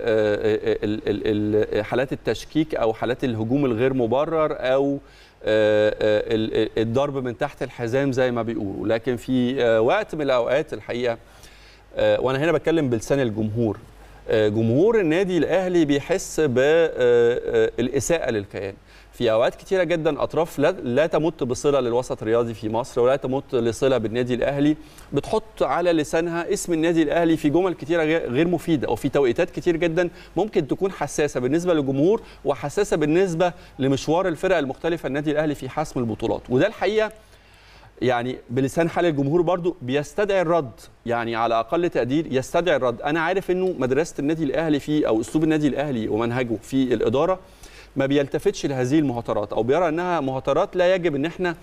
[SPEAKER 1] لحالات التشكيك او حالات الهجوم الغير مبرر او آه، آه، ال- الضرب من تحت الحزام زي ما بيقولوا لكن في آه، وقت من الاوقات الحقيقه آه، وانا هنا بتكلم بلسان الجمهور آه، جمهور النادي الاهلي بيحس بالاساءه للكيان في اوقات كتيره جدا اطراف لا, لا تمت بصله للوسط الرياضي في مصر ولا تمت لصله بالنادي الاهلي بتحط على لسانها اسم النادي الاهلي في جمل كتيره غير غير مفيده او في توقيتات كتير جدا ممكن تكون حساسه بالنسبه للجمهور وحساسه بالنسبه لمشوار الفرق المختلفه النادي الاهلي في حسم البطولات وده الحقيقه يعني بلسان حال الجمهور برضو بيستدعي الرد يعني على اقل تقدير يستدعي الرد انا عارف انه مدرسه النادي الاهلي فيه او اسلوب النادي الاهلي ومنهجه في الاداره ما بيلتفتش لهذه المهاترات او بيرى انها مهاترات لا يجب ان احنا آه،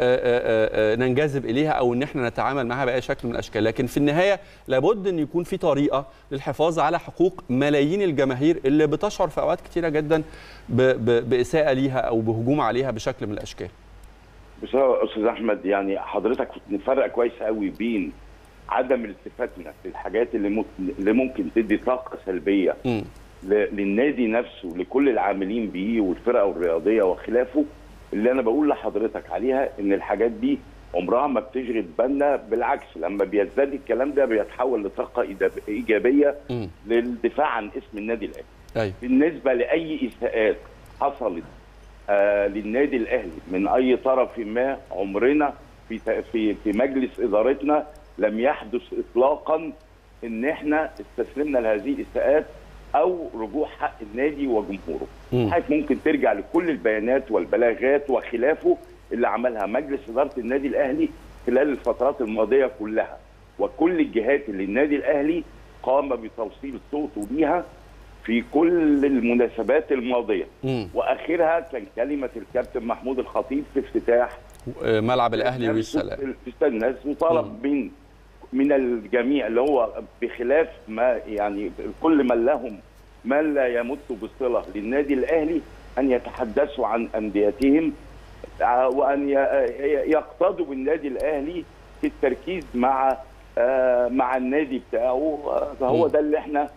[SPEAKER 1] آه، آه، ننجذب اليها او ان احنا نتعامل معها باي شكل من الاشكال لكن في النهايه لابد ان يكون في طريقه للحفاظ على حقوق ملايين الجماهير اللي بتشعر في اوقات كتيره جدا ب- ب- باساءه ليها او بهجوم عليها بشكل من الاشكال
[SPEAKER 4] بصراحه استاذ احمد يعني حضرتك نفرق كويس قوي بين عدم التفاتنا للحاجات اللي ممكن اللي ممكن تدي طاقه سلبيه
[SPEAKER 1] مم.
[SPEAKER 4] ل- للنادي نفسه لكل العاملين بيه والفرق الرياضيه وخلافه اللي انا بقول لحضرتك عليها ان الحاجات دي عمرها ما بتشغل بالنا بالعكس لما بيزداد الكلام ده بيتحول لطاقه إيجاب- ايجابيه
[SPEAKER 1] مم.
[SPEAKER 4] للدفاع عن اسم النادي الاهلي
[SPEAKER 1] ايوه
[SPEAKER 4] بالنسبه لاي اساءات حصلت آه للنادي الاهلي من اي طرف ما عمرنا في ت- في في مجلس ادارتنا لم يحدث اطلاقا ان احنا استسلمنا لهذه الاساءات او رجوع حق النادي وجمهوره.
[SPEAKER 1] مم.
[SPEAKER 4] حضرتك ممكن ترجع لكل البيانات والبلاغات وخلافه اللي عملها مجلس اداره النادي الاهلي خلال الفترات الماضيه كلها وكل الجهات اللي النادي الاهلي قام بتوصيل صوته ليها في كل المناسبات الماضيه
[SPEAKER 1] مم.
[SPEAKER 4] واخرها كان كلمه الكابتن محمود الخطيب في افتتاح
[SPEAKER 1] ملعب الاهلي والسلام
[SPEAKER 4] في استاد الناس وطلب من من الجميع اللي هو بخلاف ما يعني كل من لهم من لا يمت بصله للنادي الاهلي ان يتحدثوا عن انديتهم آه، وان ي- يقتضوا بالنادي الاهلي في التركيز مع آه، مع النادي بتاعه آه، فهو
[SPEAKER 1] مم.
[SPEAKER 4] ده اللي احنا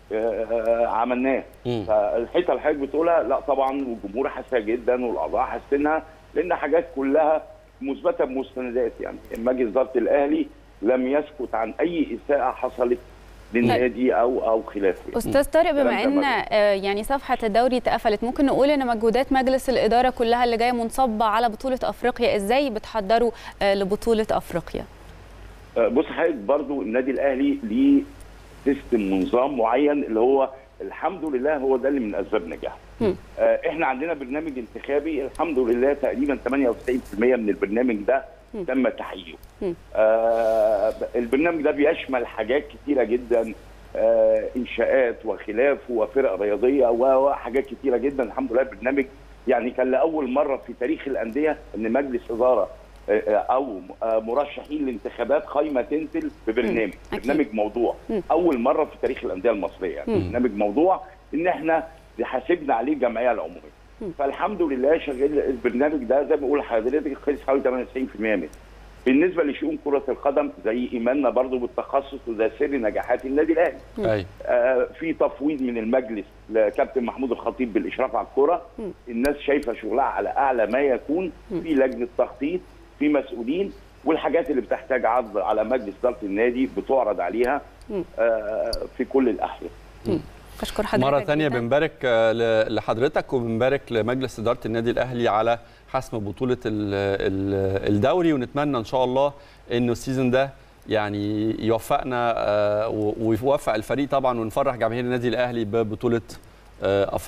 [SPEAKER 4] آه، عملناه
[SPEAKER 1] مم.
[SPEAKER 4] فالحته اللي حضرتك بتقولها لا طبعا والجمهور حاسها جدا والاعضاء حاسينها لان حاجات كلها مثبته بمستندات يعني مجلس اداره الاهلي لم يسكت عن اي اساءه حصلت للنادي او او خلافه
[SPEAKER 2] استاذ طارق بما
[SPEAKER 4] الكلام ده
[SPEAKER 2] ان آه، يعني صفحه الدوري اتقفلت ممكن نقول ان مجهودات مجلس الاداره كلها اللي جايه منصبه على بطوله افريقيا ازاي بتحضروا آه، لبطوله افريقيا
[SPEAKER 4] آه، بص حضرتك برضو النادي الاهلي ليه سيستم ونظام معين اللي هو الحمد لله هو ده اللي من اسباب نجاحه.
[SPEAKER 2] مم.
[SPEAKER 4] آه، احنا عندنا برنامج انتخابي الحمد لله تقريبا 98% من البرنامج ده
[SPEAKER 2] مم.
[SPEAKER 4] تم تحقيقه.
[SPEAKER 2] مم.
[SPEAKER 4] آه، البرنامج ده بيشمل حاجات كتيره جدا آه، انشاءات وخلاف وفرق رياضيه و- وحاجات كتيره جدا الحمد لله البرنامج يعني كان لاول مره في تاريخ الانديه ان مجلس اداره آه، آه، او آه، مرشحين لانتخابات قايمه تنزل ببرنامج
[SPEAKER 2] أكيد.
[SPEAKER 4] برنامج موضوع
[SPEAKER 2] مم.
[SPEAKER 4] اول مره في تاريخ الانديه المصريه يعني
[SPEAKER 2] مم.
[SPEAKER 4] برنامج موضوع ان احنا حاسبنا عليه الجمعيه العموميه
[SPEAKER 2] مم.
[SPEAKER 4] فالحمد لله شغال البرنامج ده زي ما بقول لحضرتك خلص حوالي 98% منه بالنسبه لشؤون كره القدم زي ايماننا برضو بالتخصص وده سر نجاحات النادي الاهلي
[SPEAKER 1] ايوه
[SPEAKER 4] آه، في تفويض من المجلس لكابتن محمود الخطيب بالاشراف على الكره
[SPEAKER 2] مم.
[SPEAKER 4] الناس شايفه شغلها على اعلى ما يكون في لجنه تخطيط في مسؤولين والحاجات اللي بتحتاج عرض على مجلس اداره النادي بتعرض عليها
[SPEAKER 2] مم.
[SPEAKER 4] آه، في كل الاحيان
[SPEAKER 2] اشكر حضرتك
[SPEAKER 1] مرة ثانية
[SPEAKER 2] جداً.
[SPEAKER 1] بنبارك آه، ل- لحضرتك وبنبارك لمجلس إدارة النادي الأهلي على حسم بطولة ال- ال- الدوري ونتمنى إن شاء الله إنه السيزون ده يعني يوفقنا آه، و- ويوفق الفريق طبعا ونفرح جماهير النادي الأهلي ببطولة آه، أفريقيا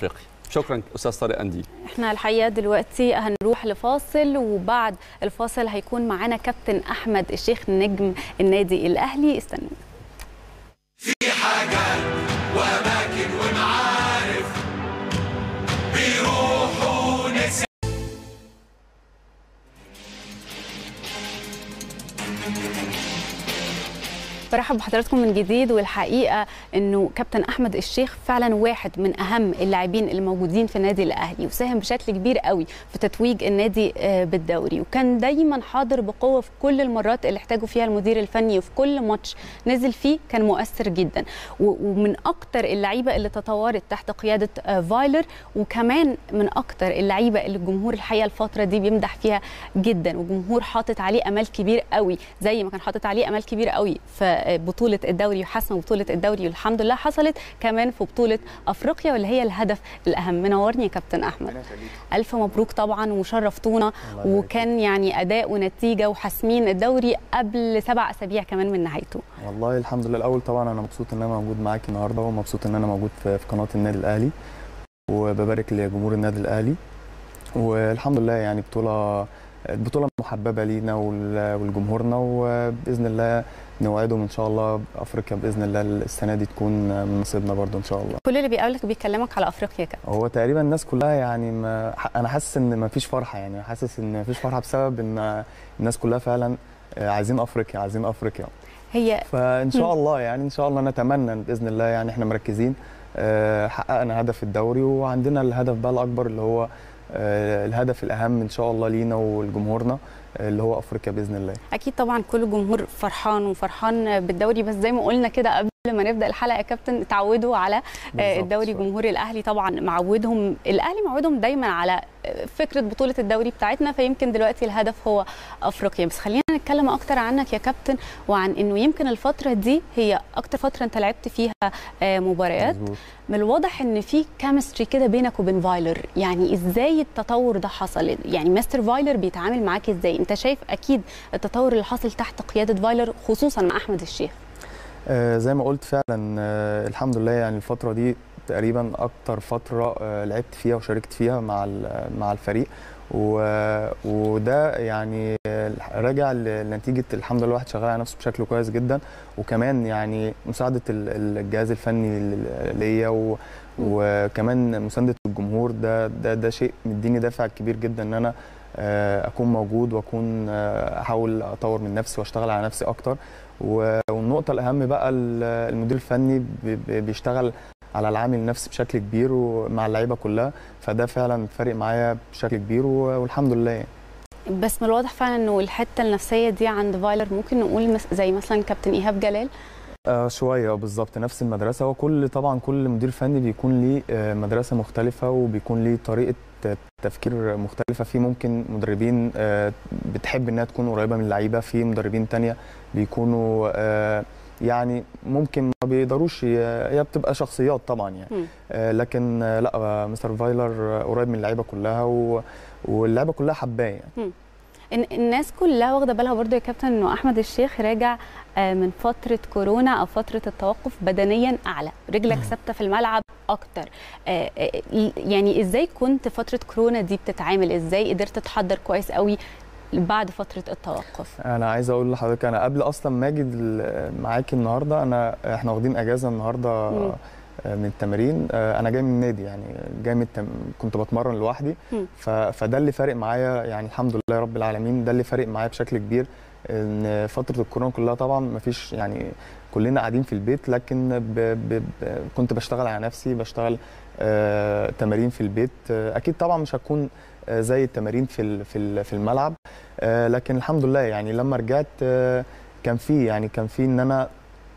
[SPEAKER 1] شكرا استاذ طارق اندي
[SPEAKER 2] احنا الحقيقه دلوقتي هنروح لفاصل وبعد الفاصل هيكون معانا كابتن احمد الشيخ نجم النادي الاهلي استنوا
[SPEAKER 5] في حاجات واماكن ومعارف بيروحوا نسي
[SPEAKER 2] برحب بحضراتكم من جديد والحقيقه انه كابتن احمد الشيخ فعلا واحد من اهم اللاعبين اللي موجودين في النادي الاهلي وساهم بشكل كبير قوي في تتويج النادي آه، بالدوري وكان دايما حاضر بقوه في كل المرات اللي احتاجوا فيها المدير الفني وفي كل ماتش نزل فيه كان مؤثر جدا و- ومن اكتر اللعيبه اللي تطورت تحت قياده آه، فايلر وكمان من اكتر اللعيبه اللي الجمهور الحقيقه الفتره دي بيمدح فيها جدا والجمهور حاطط عليه امال كبير قوي زي ما كان حاطط عليه امال كبير قوي في بطوله الدوري وحسم بطوله الدوري والحمد لله حصلت كمان في بطوله افريقيا واللي هي الهدف الاهم منورني يا كابتن احمد الف مبروك طبعا وشرفتونا وكان يعني اداء ونتيجه وحاسمين الدوري قبل سبع اسابيع كمان من نهايته
[SPEAKER 6] والله الحمد لله الاول طبعا انا مبسوط ان انا موجود معاك النهارده ومبسوط ان انا موجود في في قناه النادي الاهلي وببارك لجمهور النادي الاهلي والحمد لله يعني بطوله البطوله محببه لينا ول- ولجمهورنا وباذن الله نوعدهم ان شاء الله افريقيا باذن الله السنه دي تكون من نصيبنا برضو ان شاء الله
[SPEAKER 2] كل اللي بيقابلك بيكلمك على افريقيا يا كابتن
[SPEAKER 6] هو تقريبا الناس كلها يعني ما انا حاسس ان ما فيش فرحه يعني حاسس ان ما فيش فرحه بسبب ان الناس كلها فعلا عايزين افريقيا عايزين افريقيا
[SPEAKER 2] هي
[SPEAKER 6] فان
[SPEAKER 2] مم.
[SPEAKER 6] شاء الله يعني ان شاء الله نتمنى باذن الله يعني احنا مركزين آه، حققنا هدف الدوري وعندنا الهدف بقى الاكبر اللي هو آه، الهدف الاهم ان شاء الله لينا ولجمهورنا آه، اللي هو افريقيا باذن الله
[SPEAKER 2] اكيد طبعا كل الجمهور فرحان وفرحان بالدوري بس زي ما قلنا كده قبل ما نبدا الحلقه يا كابتن اتعودوا على آه،
[SPEAKER 6] بالظبط.
[SPEAKER 2] الدوري جمهور الاهلي طبعا معودهم الاهلي معودهم دايما على آه، فكره بطوله الدوري بتاعتنا فيمكن دلوقتي الهدف هو افريقيا بس خلينا نتكلم اكتر عنك يا كابتن وعن انه يمكن الفتره دي هي اكتر فتره انت لعبت فيها آه، مباريات
[SPEAKER 6] مظبوط.
[SPEAKER 2] من الواضح ان في كيمستري كده بينك وبين فايلر يعني ازاي التطور ده حصل يعني مستر فايلر بيتعامل معاك ازاي انت شايف اكيد التطور اللي حاصل تحت قياده فايلر خصوصا مع احمد الشيخ
[SPEAKER 6] آه، زي ما قلت فعلا آه، الحمد لله يعني الفتره دي تقريبا اكتر فتره آه، لعبت فيها وشاركت فيها مع ال- مع الفريق و- وده يعني آه، راجع ل- لنتيجه الحمد لله الواحد شغال على نفسه بشكل كويس جدا وكمان يعني مساعده ال- الجهاز الفني ل- ليا و- وكمان مسانده الجمهور ده ده ده شيء مديني دافع كبير جدا ان انا آه، اكون موجود واكون آه، احاول اطور من نفسي واشتغل على نفسي اكتر و- والنقطة الأهم بقى ال- المدير الفني بي- بي- بيشتغل على العامل النفسي بشكل كبير ومع اللعيبة كلها فده فعلا فارق معايا بشكل كبير و- والحمد لله يعني.
[SPEAKER 2] بس من الواضح فعلا انه الحته النفسيه دي عند فايلر ممكن نقول مس- زي مثلا كابتن ايهاب جلال
[SPEAKER 6] آه شوية بالظبط نفس المدرسة وكل طبعا كل مدير فني بيكون ليه آه مدرسة مختلفة وبيكون ليه طريقة آه، تفكير مختلفة في ممكن مدربين آه بتحب انها تكون قريبة من اللعيبة في مدربين تانية بيكونوا آه يعني ممكن ما بيقدروش ي- هي بتبقى شخصيات طبعا يعني
[SPEAKER 2] مم.
[SPEAKER 6] آه لكن آه لا آه مستر فايلر آه، قريب من اللعيبه كلها و- واللعيبه كلها حباه يعني
[SPEAKER 2] إن- الناس كلها واخده بالها برضو يا كابتن انه احمد الشيخ راجع آه، من فتره كورونا او فتره التوقف بدنيا اعلى رجلك ثابته في الملعب اكتر آه، آه، يعني ازاي كنت فتره كورونا دي بتتعامل ازاي قدرت تحضر كويس قوي بعد فتره التوقف
[SPEAKER 6] انا عايز اقول لحضرتك انا قبل اصلا ما اجي ال- معاكي النهارده انا احنا واخدين اجازه النهارده
[SPEAKER 2] مم.
[SPEAKER 6] آه، من التمارين آه، انا جاي من النادي يعني جاي من التم... كنت بتمرن لوحدي
[SPEAKER 2] مم.
[SPEAKER 6] ف... فده اللي فارق معايا يعني الحمد لله رب العالمين ده اللي فارق معايا بشكل كبير ان فتره الكورونا كلها طبعا ما فيش يعني كلنا قاعدين في البيت لكن ب... ب... ب... كنت بشتغل على نفسي بشتغل آه... تمارين في البيت آه... اكيد طبعا مش هتكون آه، زي التمارين في ال... في ال... في الملعب آه... لكن الحمد لله يعني لما رجعت آه... كان في يعني كان في ان انا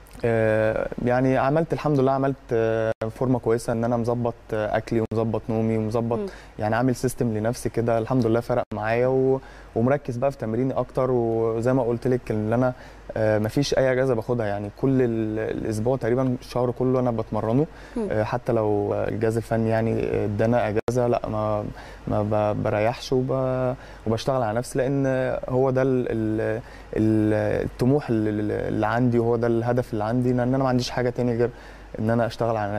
[SPEAKER 6] آه، يعني عملت الحمد لله عملت آه، فورمه كويسه ان انا مظبط آه، اكلي ومظبط نومي ومظبط
[SPEAKER 2] مم.
[SPEAKER 6] يعني عامل سيستم لنفسي كده الحمد لله فرق معايا و... ومركز بقى في تمريني اكتر وزي ما قلت لك ان انا آه، مفيش اي اجازه باخدها يعني كل ال- الاسبوع تقريبا الشهر كله انا بتمرنه
[SPEAKER 2] مم.
[SPEAKER 6] آه، حتى لو الجهاز الفني يعني ادانا اجازه لا ما ما ب- بريحش وب... وبشتغل على نفسي لان هو ده ال... ال... ال- الطموح اللي, اللي عندي وهو ده الهدف اللي عندي لان انا ما عنديش حاجه تاني غير ان انا اشتغل على نفسي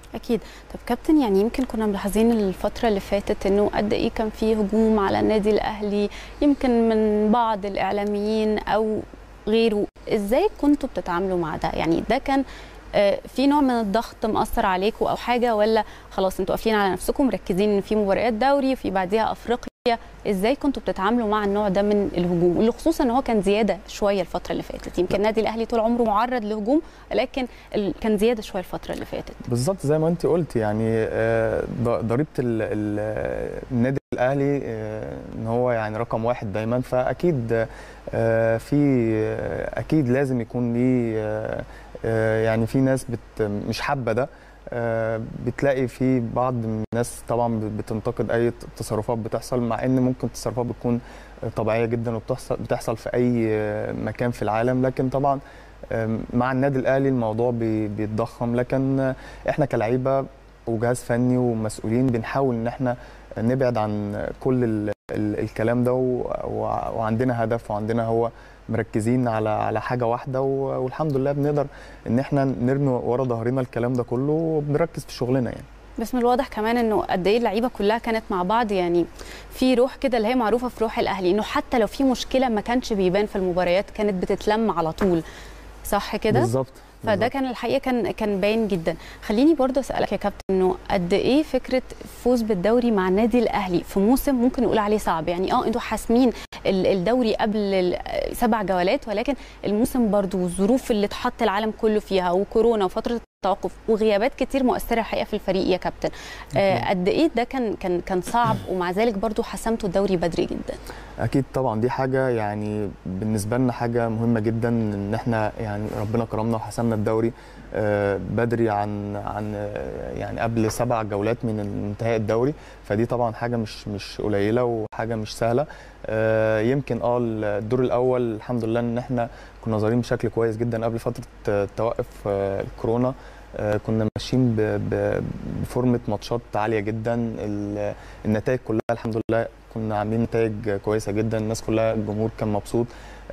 [SPEAKER 2] اكيد طب كابتن يعني يمكن كنا ملاحظين الفتره اللي فاتت انه قد ايه كان في هجوم على النادي الاهلي يمكن من بعض الاعلاميين او غيره ازاي كنتوا بتتعاملوا مع ده يعني ده كان آه، في نوع من الضغط مأثر عليكم او حاجه ولا خلاص انتوا قافلين على نفسكم مركزين ان في مباريات دوري وفي بعديها افريقيا ازاي كنتوا بتتعاملوا مع النوع ده من الهجوم واللي خصوصا ان هو كان زياده شويه الفتره اللي فاتت يمكن النادي الاهلي طول عمره معرض لهجوم لكن ال- كان زياده شويه الفتره اللي فاتت
[SPEAKER 6] بالظبط زي ما انت قلت يعني آه، ض- ضريبه ال- ال- النادي الاهلي آه، ان هو يعني رقم واحد دايما فاكيد آه، في آه، اكيد لازم يكون ليه آه، آه، يعني في ناس بت مش حابه ده آه، بتلاقي في بعض من الناس طبعا بتنتقد اي تصرفات بتحصل مع ان ممكن تصرفات بتكون طبيعيه جدا وبتحصل بتحصل في اي آه، مكان في العالم لكن طبعا آم، مع النادي الاهلي الموضوع بي- بيتضخم لكن آه، احنا كلعيبه وجهاز فني ومسؤولين بنحاول ان احنا نبعد عن كل ال ال الكلام ده و- و- وعندنا هدف وعندنا هو مركزين على على حاجه واحده و- والحمد لله بنقدر ان احنا نرمي ورا ظهرنا الكلام ده كله وبنركز في شغلنا يعني
[SPEAKER 2] بس من الواضح كمان انه قد ايه اللعيبه كلها كانت مع بعض يعني في روح كده اللي هي معروفه في روح الاهلي انه حتى لو في مشكله ما كانش بيبان في المباريات كانت بتتلم على طول صح كده
[SPEAKER 6] بالظبط
[SPEAKER 2] فده
[SPEAKER 6] بالظبط.
[SPEAKER 2] كان الحقيقه كان كان باين جدا خليني برضو اسالك يا كابتن انه قد ايه فكره فوز بالدوري مع النادي الاهلي في موسم ممكن نقول عليه صعب يعني اه انتوا حاسمين ال- الدوري قبل ال- سبع جولات ولكن الموسم برضو والظروف اللي اتحط العالم كله فيها وكورونا وفتره التوقف وغيابات كتير مؤثره الحقيقه في الفريق يا كابتن آه قد ايه ده كان كان كان صعب ومع ذلك برضو حسمتوا الدوري بدري جدا
[SPEAKER 6] اكيد طبعا دي حاجه يعني بالنسبه لنا حاجه مهمه جدا ان احنا يعني ربنا كرمنا وحسمنا الدوري آه، بدري عن عن آه، يعني قبل سبع جولات من انتهاء الدوري فدي طبعا حاجه مش مش قليله وحاجه مش سهله آه، يمكن اه الدور الاول الحمد لله ان احنا كنا ظاهرين بشكل كويس جدا قبل فتره آه، توقف آه، الكورونا آه، كنا ماشيين ب- ب- بفورمه ماتشات عاليه جدا ال- النتائج كلها الحمد لله كنا عاملين نتائج كويسه جدا الناس كلها الجمهور كان مبسوط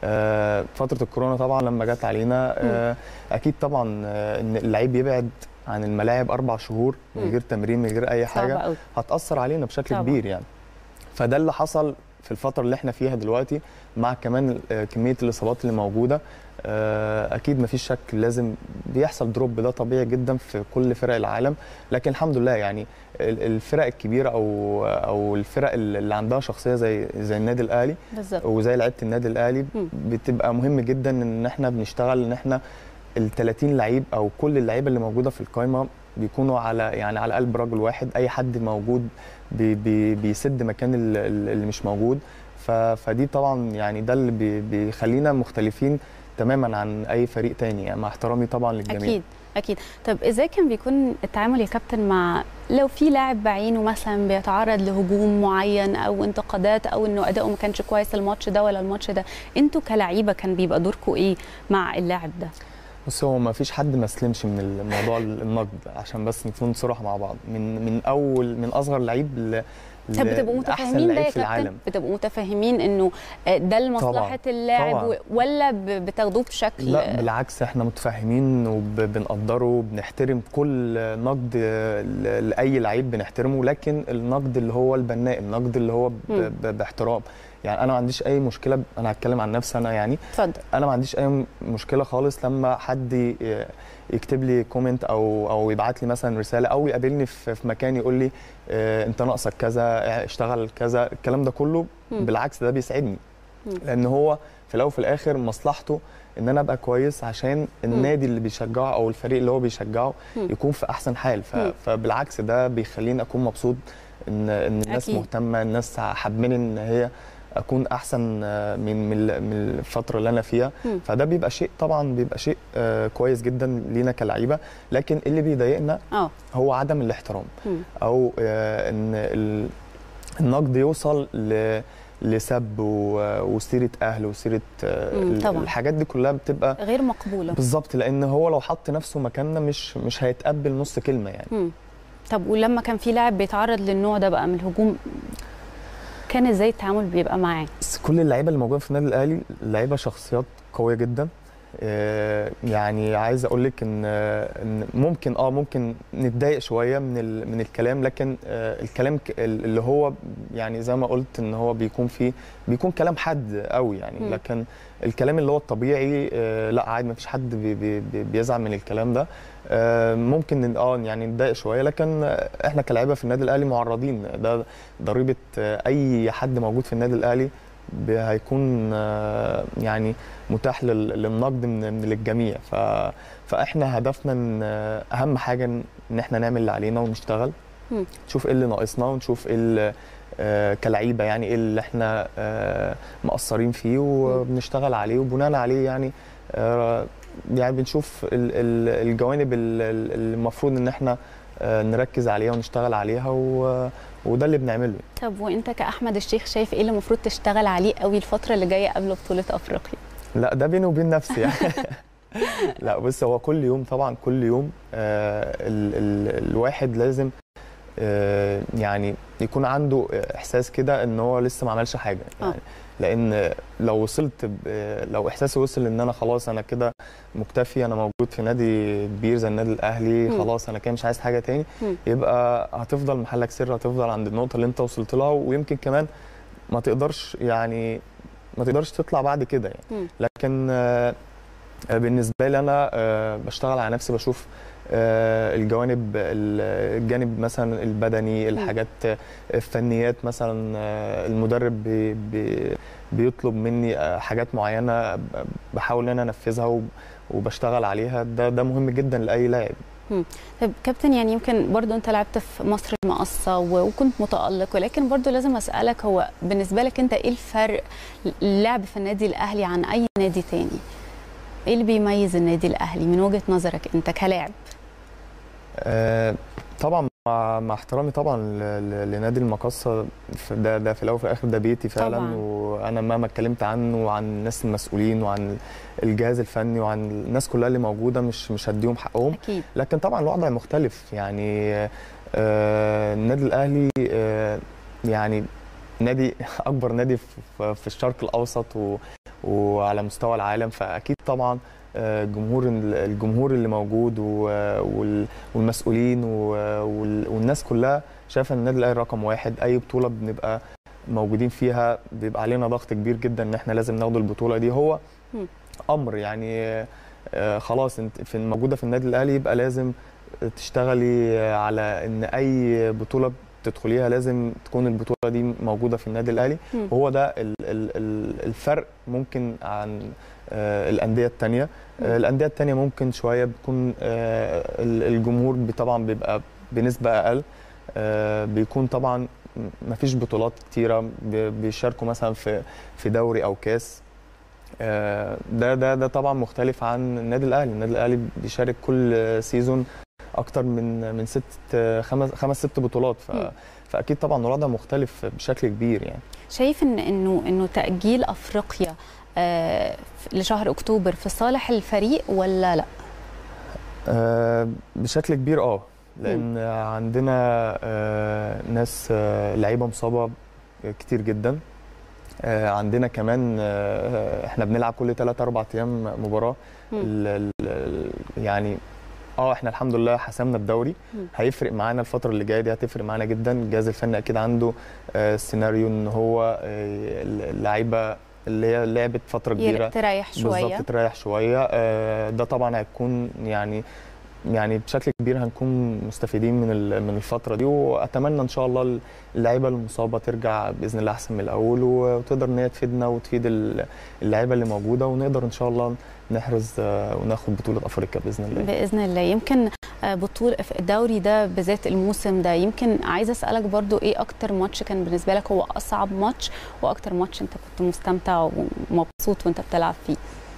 [SPEAKER 6] آه، فتره الكورونا طبعا لما جت علينا آه، اكيد طبعا آه، ان اللعيب يبعد عن الملاعب اربع شهور من
[SPEAKER 2] مم.
[SPEAKER 6] غير تمرين من غير اي
[SPEAKER 2] صعب
[SPEAKER 6] حاجه
[SPEAKER 2] قوي
[SPEAKER 6] هتاثر علينا بشكل
[SPEAKER 2] طبعاً.
[SPEAKER 6] كبير يعني فده اللي حصل في الفتره اللي احنا فيها دلوقتي مع كمان آه، كميه الاصابات اللي موجوده آه، اكيد مفيش شك لازم بيحصل دروب ده طبيعي جدا في كل فرق العالم لكن الحمد لله يعني ال- الفرق الكبيره او او الفرق اللي عندها شخصيه زي زي النادي الاهلي
[SPEAKER 2] بالظبط
[SPEAKER 6] وزي لعيبه النادي الاهلي
[SPEAKER 2] مم.
[SPEAKER 6] بتبقى مهم جدا ان احنا بنشتغل ان احنا ال 30 لعيب او كل اللعيبه اللي موجوده في القائمه بيكونوا على يعني على قلب رجل واحد اي حد موجود بي بي بيسد مكان ال- ال- اللي مش موجود ف- فدي طبعا يعني ده اللي بي بيخلينا مختلفين تماما عن اي فريق تاني يعني مع احترامي طبعا للجميع
[SPEAKER 2] اكيد اكيد طب ازاي كان بيكون التعامل يا كابتن مع لو في لاعب بعينه مثلا بيتعرض لهجوم معين او انتقادات او انه اداؤه ما كانش كويس الماتش ده ولا الماتش ده انتوا كلعيبه كان بيبقى دوركم ايه مع اللاعب ده
[SPEAKER 6] بص هو ما فيش حد ما سلمش من الموضوع النقد عشان بس نكون صراحه مع بعض من من اول من اصغر لعيب ل
[SPEAKER 2] طب بتبقوا
[SPEAKER 6] لأحسن
[SPEAKER 2] متفاهمين ده
[SPEAKER 6] لعيب
[SPEAKER 2] يا
[SPEAKER 6] في
[SPEAKER 2] كابتن
[SPEAKER 6] العالم
[SPEAKER 2] بتبقوا متفاهمين انه آه، ده لمصلحه اللاعب
[SPEAKER 6] طبعاً.
[SPEAKER 2] و- ولا ب- بتاخدوه بشكل
[SPEAKER 6] لا بالعكس احنا متفاهمين وبنقدره وبنحترم كل نقد ل- لاي لعيب بنحترمه لكن النقد اللي هو البناء النقد اللي هو ب-
[SPEAKER 2] مم.
[SPEAKER 6] ب- باحترام يعني انا ما عنديش اي مشكله ب- انا هتكلم عن نفسي انا يعني
[SPEAKER 2] اتفضل
[SPEAKER 6] انا ما عنديش اي مشكله خالص لما حد ي- يكتب لي كومنت او او يبعت لي مثلا رساله او يقابلني في في مكان يقول لي اه انت ناقصك كذا اشتغل كذا الكلام ده كله
[SPEAKER 2] مم.
[SPEAKER 6] بالعكس ده بيسعدني
[SPEAKER 2] مم.
[SPEAKER 6] لان هو في الاول وفي الاخر مصلحته ان انا ابقى كويس عشان النادي اللي بيشجعه او الفريق اللي هو بيشجعه
[SPEAKER 2] مم.
[SPEAKER 6] يكون في احسن حال ف...
[SPEAKER 2] مم.
[SPEAKER 6] فبالعكس ده بيخليني اكون مبسوط ان ان الناس
[SPEAKER 2] أكيد.
[SPEAKER 6] مهتمه الناس حابين ان هي اكون احسن آه، من من من الفتره اللي انا فيها
[SPEAKER 2] مم.
[SPEAKER 6] فده بيبقى شيء طبعا بيبقى شيء آه، كويس جدا لينا كلعيبه لكن اللي بيضايقنا
[SPEAKER 2] اه
[SPEAKER 6] هو عدم الاحترام
[SPEAKER 2] مم.
[SPEAKER 6] او آه، ان ال- النقد يوصل ل لسب و- وسيره اهل وسيره آه،
[SPEAKER 2] مم،
[SPEAKER 6] ال-
[SPEAKER 2] طبعاً.
[SPEAKER 6] الحاجات دي كلها بتبقى
[SPEAKER 2] غير مقبوله
[SPEAKER 6] بالظبط لان هو لو حط نفسه مكاننا مش مش هيتقبل نص كلمه يعني
[SPEAKER 2] مم. طب ولما كان في لاعب بيتعرض للنوع ده بقى من الهجوم كان ازاي التعامل بيبقى معاه
[SPEAKER 6] بس كل اللعيبه اللي موجوده في النادي الاهلي لعيبه شخصيات قويه جدا آه، يعني عايز اقول لك ان ان ممكن اه ممكن نتضايق شويه من ال- من الكلام لكن آه، الكلام ك- اللي هو يعني زي ما قلت ان هو بيكون فيه بيكون كلام حد قوي يعني
[SPEAKER 2] مم.
[SPEAKER 6] لكن الكلام اللي هو الطبيعي آه، لا عادي ما فيش حد بي بي بي- بيزعل من الكلام ده آه، ممكن ن- اه يعني نتضايق شويه لكن آه، احنا كلاعيبه في النادي الاهلي معرضين ده ضريبه آه، اي حد موجود في النادي الاهلي ب- هيكون آه، يعني متاح لل- للنقد من من الجميع ف فاحنا هدفنا ان آه، اهم حاجه ان إن احنا نعمل اللي علينا ونشتغل
[SPEAKER 2] مم.
[SPEAKER 6] نشوف ايه اللي ناقصنا ونشوف ايه اللي آه، كلعيبه يعني ايه اللي احنا آه، مقصرين فيه وبنشتغل عليه وبناء عليه يعني آه، يعني بنشوف ال- ال- الجوانب ال- ال- اللي المفروض ان احنا آه، نركز عليها ونشتغل عليها و- وده اللي بنعمله
[SPEAKER 2] طب وانت كاحمد الشيخ شايف ايه اللي المفروض تشتغل عليه قوي الفتره اللي جايه قبل بطوله افريقيا
[SPEAKER 6] لا ده بيني وبين نفسي يعني لا بص هو كل يوم طبعا كل يوم آه ال ال الواحد لازم آه يعني يكون عنده احساس كده ان هو لسه ما عملش حاجه يعني لان لو وصلت ب- لو احساسي وصل ان انا خلاص انا كده مكتفي انا موجود في نادي كبير زي النادي الاهلي
[SPEAKER 2] مم.
[SPEAKER 6] خلاص انا كده مش عايز حاجه تاني
[SPEAKER 2] مم.
[SPEAKER 6] يبقى هتفضل محلك سر هتفضل عند النقطه اللي انت وصلت لها ويمكن كمان ما تقدرش يعني ما تقدرش تطلع بعد كده يعني
[SPEAKER 2] مم.
[SPEAKER 6] لكن آه، آه، بالنسبه لي انا آه، بشتغل على نفسي بشوف آه، الجوانب ال- الجانب مثلا البدني الحاجات آه، الفنيات مثلا آه، المدرب بي بي بيطلب مني آه، حاجات معينه ب- بحاول ان انا انفذها وب- وبشتغل عليها ده ده مهم جدا لاي لاعب
[SPEAKER 2] طب كابتن يعني يمكن برضو انت لعبت في مصر المقصه و- وكنت متالق ولكن برضو لازم اسالك هو بالنسبه لك انت ايه الفرق اللعب في النادي الاهلي عن اي نادي تاني ايه اللي بيميز النادي الاهلي من وجهه نظرك انت كلاعب
[SPEAKER 6] آه، طبعا مع, مع احترامي طبعا ل- ل- لنادي المقصه ف- ده ده في الاول وفي الاخر ده بيتي فعلا
[SPEAKER 2] طبعاً.
[SPEAKER 6] وانا مهما اتكلمت عنه وعن الناس المسؤولين وعن الجهاز الفني وعن الناس كلها اللي موجوده مش مش هديهم حقهم
[SPEAKER 2] اكيد
[SPEAKER 6] لكن طبعا الوضع مختلف يعني آه، النادي الاهلي آه، يعني نادي اكبر نادي في- في الشرق الاوسط و- وعلى مستوى العالم فاكيد طبعا آه، جمهور الجمهور اللي موجود و- وال- والمسؤولين و- وال- والناس كلها شايفه ان النادي الاهلي رقم واحد اي بطوله بنبقى موجودين فيها بيبقى علينا ضغط كبير جدا ان احنا لازم ناخد البطوله دي هو
[SPEAKER 2] مم.
[SPEAKER 6] امر يعني آه، خلاص انت في موجوده في النادي الاهلي يبقى لازم تشتغلي على ان اي بطوله تدخليها لازم تكون البطوله دي موجوده في النادي الاهلي
[SPEAKER 2] مم.
[SPEAKER 6] وهو ده ال- ال- ال- الفرق ممكن عن آه، الانديه الثانيه الانديه الثانيه ممكن شويه بتكون آه، ال- الجمهور بي- طبعا بيبقى بنسبه اقل آه، بيكون طبعا ما فيش بطولات كتيره بي- بيشاركوا مثلا في في دوري او كاس آه، ده ده ده طبعا مختلف عن النادي الاهلي النادي الاهلي بيشارك كل سيزون اكتر من من ست آه، خمس خمس ست بطولات ف
[SPEAKER 2] مم.
[SPEAKER 6] فاكيد طبعا الوضع مختلف بشكل كبير يعني
[SPEAKER 2] شايف ان انه انه تاجيل افريقيا آه، لشهر اكتوبر في صالح الفريق ولا لا
[SPEAKER 6] آه، بشكل كبير اه لان عندنا آه، ناس آه، لعيبه مصابه كتير جدا آه، عندنا كمان آه، احنا بنلعب كل 3 4 ايام مباراه
[SPEAKER 2] مم.
[SPEAKER 6] ال- ال- ال- يعني اه احنا الحمد لله حسمنا الدوري
[SPEAKER 2] مم.
[SPEAKER 6] هيفرق معانا الفتره اللي جايه دي هتفرق معانا جدا الجهاز الفني اكيد عنده آه، سيناريو ان هو آه، اللعيبه اللي هي لعبت فتره كبيره
[SPEAKER 2] ير- تريح شويه
[SPEAKER 6] بالظبط تريح شويه آه، ده طبعا هيكون يعني يعني بشكل كبير هنكون مستفيدين من ال- من الفتره دي واتمنى ان شاء الله اللعيبه المصابه ترجع باذن الله احسن من الاول وتقدر ان هي تفيدنا وتفيد ال- اللعيبه اللي موجوده ونقدر ان شاء الله نحرز آه، وناخد بطوله افريقيا باذن الله
[SPEAKER 2] باذن الله يمكن آه، بطوله في الدوري ده بالذات الموسم ده يمكن عايزه اسالك برضو ايه اكتر ماتش كان بالنسبه لك هو اصعب ماتش واكتر ماتش انت كنت مستمتع ومبسوط وانت بتلعب فيه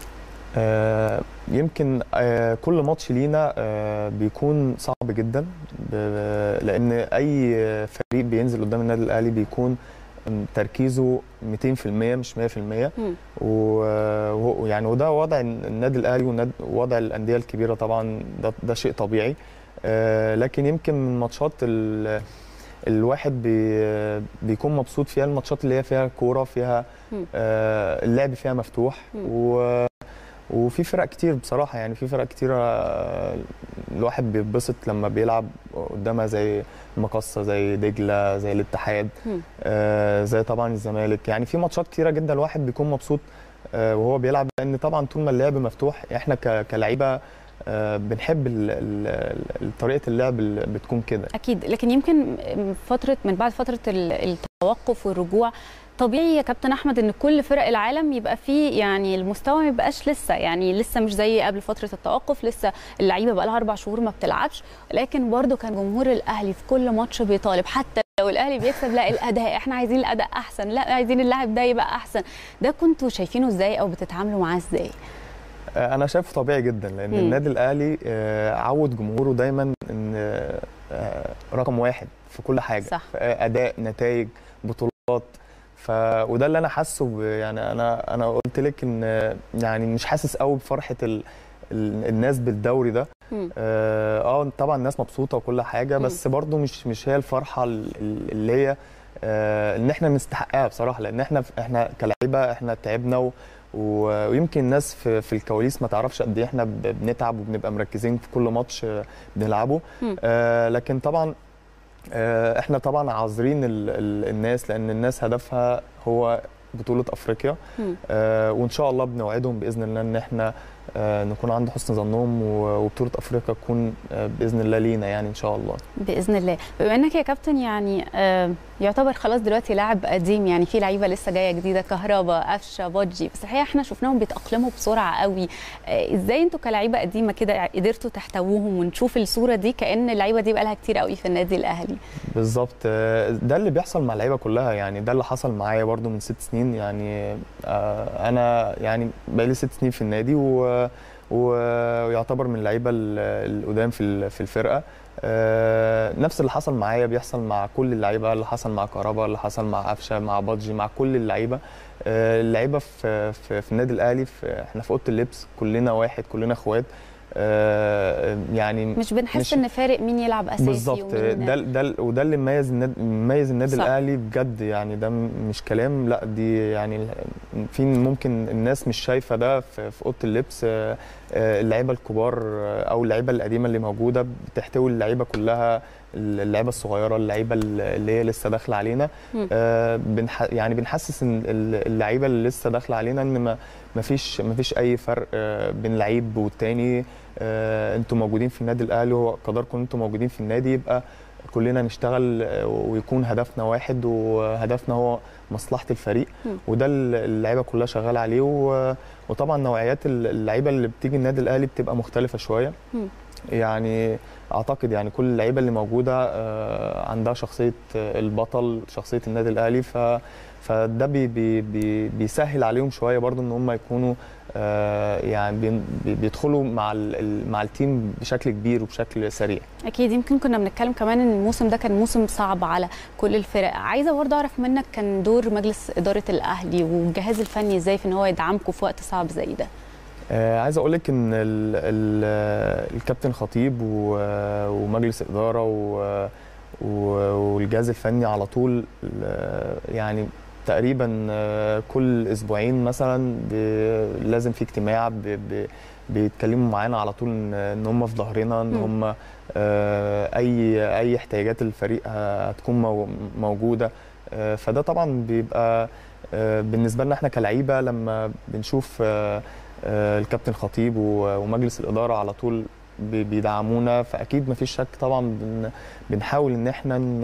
[SPEAKER 6] آه، يمكن آه، كل ماتش لينا آه، بيكون صعب جدا ب- لان اي فريق بينزل قدام النادي الاهلي بيكون تركيزه 200% مش 100%
[SPEAKER 2] مم.
[SPEAKER 6] و- ويعني وده وضع النادي الاهلي والناد- ووضع الانديه الكبيره طبعا ده, ده شيء طبيعي آه، لكن يمكن من ماتشات ال- الواحد بي بيكون مبسوط فيها الماتشات اللي هي فيها كوره فيها
[SPEAKER 2] مم.
[SPEAKER 6] آه، اللعب فيها مفتوح
[SPEAKER 2] مم.
[SPEAKER 6] و وفي فرق كتير بصراحه يعني في فرق كتيره آه، الواحد بيتبسط لما بيلعب قدامها زي المقصه زي دجله زي الاتحاد
[SPEAKER 2] مم.
[SPEAKER 6] آه، زي طبعا الزمالك يعني في ماتشات كتيره جدا الواحد بيكون مبسوط آه، وهو بيلعب لان طبعا طول ما اللعب مفتوح احنا ك- كلعيبه آه، بنحب ال- ال- ال- طريقه اللعب اللي بتكون كده
[SPEAKER 2] اكيد لكن يمكن من فتره من بعد فتره ال- التوقف والرجوع طبيعي يا كابتن احمد ان كل فرق العالم يبقى فيه يعني المستوى ما يبقاش لسه يعني لسه مش زي قبل فتره التوقف لسه اللعيبه بقى لها اربع شهور ما بتلعبش لكن برضو كان جمهور الاهلي في كل ماتش بيطالب حتى لو الاهلي بيكسب لا الاداء احنا عايزين الاداء احسن لا عايزين اللاعب ده يبقى احسن ده كنتوا شايفينه ازاي او بتتعاملوا معاه ازاي
[SPEAKER 6] آه، انا شايفه طبيعي جدا لان
[SPEAKER 2] مم.
[SPEAKER 6] النادي الاهلي آه، عود جمهوره دايما ان آه، رقم واحد في كل حاجه
[SPEAKER 2] صح.
[SPEAKER 6] في اداء نتائج بطولات ف وده اللي انا حاسه ب- يعني انا انا قلت لك ان آه، يعني مش حاسس قوي بفرحه ال... ال- الناس بالدوري ده
[SPEAKER 2] مم.
[SPEAKER 6] اه آه، طبعا الناس مبسوطه وكل حاجه
[SPEAKER 2] مم.
[SPEAKER 6] بس برضو مش مش هي الفرحه ال- ال- اللي هي آه ان احنا نستحقها بصراحه لان احنا احنا كلعيبه احنا تعبنا و و- ويمكن الناس في, في الكواليس ما تعرفش قد ايه احنا ب- بنتعب وبنبقى مركزين في كل ماتش آه، بنلعبه
[SPEAKER 2] مم.
[SPEAKER 6] آه لكن طبعا آه احنا طبعا عاذرين ال- ال- الناس لان الناس هدفها هو بطوله افريقيا
[SPEAKER 2] مم.
[SPEAKER 6] آه وان شاء الله بنوعدهم باذن الله ان احنا آه نكون عند حسن ظنهم و- وبطوله افريقيا تكون آه باذن الله لينا يعني ان شاء الله
[SPEAKER 2] باذن الله بما انك يا كابتن يعني آه، يعتبر خلاص دلوقتي لاعب قديم يعني في لعيبه لسه جايه جديده كهربا قفشه بودجي بس الحقيقه احنا شفناهم بيتاقلموا بسرعه قوي آه، ازاي انتوا كلعيبه قديمه كده قدرتوا تحتووهم ونشوف الصوره دي كان اللعيبه دي بقى لها كتير قوي في النادي الاهلي
[SPEAKER 6] بالظبط آه، ده اللي بيحصل مع اللعيبه كلها يعني ده اللي حصل معايا برضو من ست سنين يعني آه، انا يعني بقالي ست سنين في النادي و و- ويعتبر من اللعيبه ال- القدام في ال- في الفرقه آه، نفس اللي حصل معايا بيحصل مع كل اللعيبه اللي حصل مع كهربا اللي حصل مع قفشه مع بادجي مع كل اللعيبه آه، اللعيبه في في, في النادي الاهلي في احنا في اوضه اللبس كلنا واحد كلنا اخوات آه، يعني
[SPEAKER 2] مش بنحس
[SPEAKER 6] مش-
[SPEAKER 2] ان فارق مين يلعب اساسي
[SPEAKER 6] بالظبط
[SPEAKER 2] ومين-
[SPEAKER 6] ده ده وده اللي مميز النادي مميز النادي
[SPEAKER 2] صح.
[SPEAKER 6] الاهلي بجد يعني ده م- مش كلام لا دي يعني في ممكن الناس مش شايفه ده في في اوضه اللبس آه، آه، اللعيبه الكبار آه، او اللعيبه القديمه اللي موجوده بتحتوي اللعيبه كلها اللعيبه الصغيره اللعيبه اللي هي لسه داخله علينا
[SPEAKER 2] مم.
[SPEAKER 6] آه، بنح يعني بنحسس ان ال- اللعيبه اللي لسه داخله علينا ان ما ما فيش ما فيش اي فرق آه، بين لعيب والتاني آه، انتوا موجودين في النادي الاهلي وهو قدركم انتوا موجودين في النادي يبقى كلنا نشتغل آه، ويكون هدفنا واحد وهدفنا هو مصلحه الفريق
[SPEAKER 2] مم.
[SPEAKER 6] وده اللي اللعيبه كلها شغاله عليه و- وطبعا نوعيات اللعيبه اللي بتيجي النادي الاهلي بتبقى مختلفه شويه
[SPEAKER 2] مم.
[SPEAKER 6] يعني اعتقد يعني كل اللعيبه اللي موجوده آه، عندها شخصيه آه، البطل شخصيه النادي الاهلي ف فده بي بي بي بيسهل عليهم شويه برضو ان هم يكونوا آه، يعني بين- بي- بيدخلوا مع ال- ال- مع التيم بشكل كبير وبشكل سريع
[SPEAKER 2] اكيد يمكن كنا بنتكلم كمان ان الموسم ده كان موسم صعب على كل الفرق عايزه برضه اعرف منك كان دور مجلس اداره الاهلي والجهاز الفني ازاي في ان هو يدعمكم في وقت صعب زي ده
[SPEAKER 6] آه، عايز اقول لك ان ال ال الكابتن خطيب و- ومجلس اداره و- و- والجهاز الفني على طول آه، يعني تقريبا آه، كل اسبوعين مثلا ب- لازم في اجتماع ب- ب- بيتكلموا معانا على طول ان إن هم في ظهرنا ان
[SPEAKER 2] مم.
[SPEAKER 6] هم آه، اي اي احتياجات الفريق هتكون مو- موجوده آه، فده طبعا بيبقى آه، بالنسبه لنا احنا كلعيبه لما بنشوف آه، آه، الكابتن خطيب و- ومجلس الاداره على طول بي- بيدعمونا فاكيد مفيش شك طبعا بن- بنحاول ان احنا ن-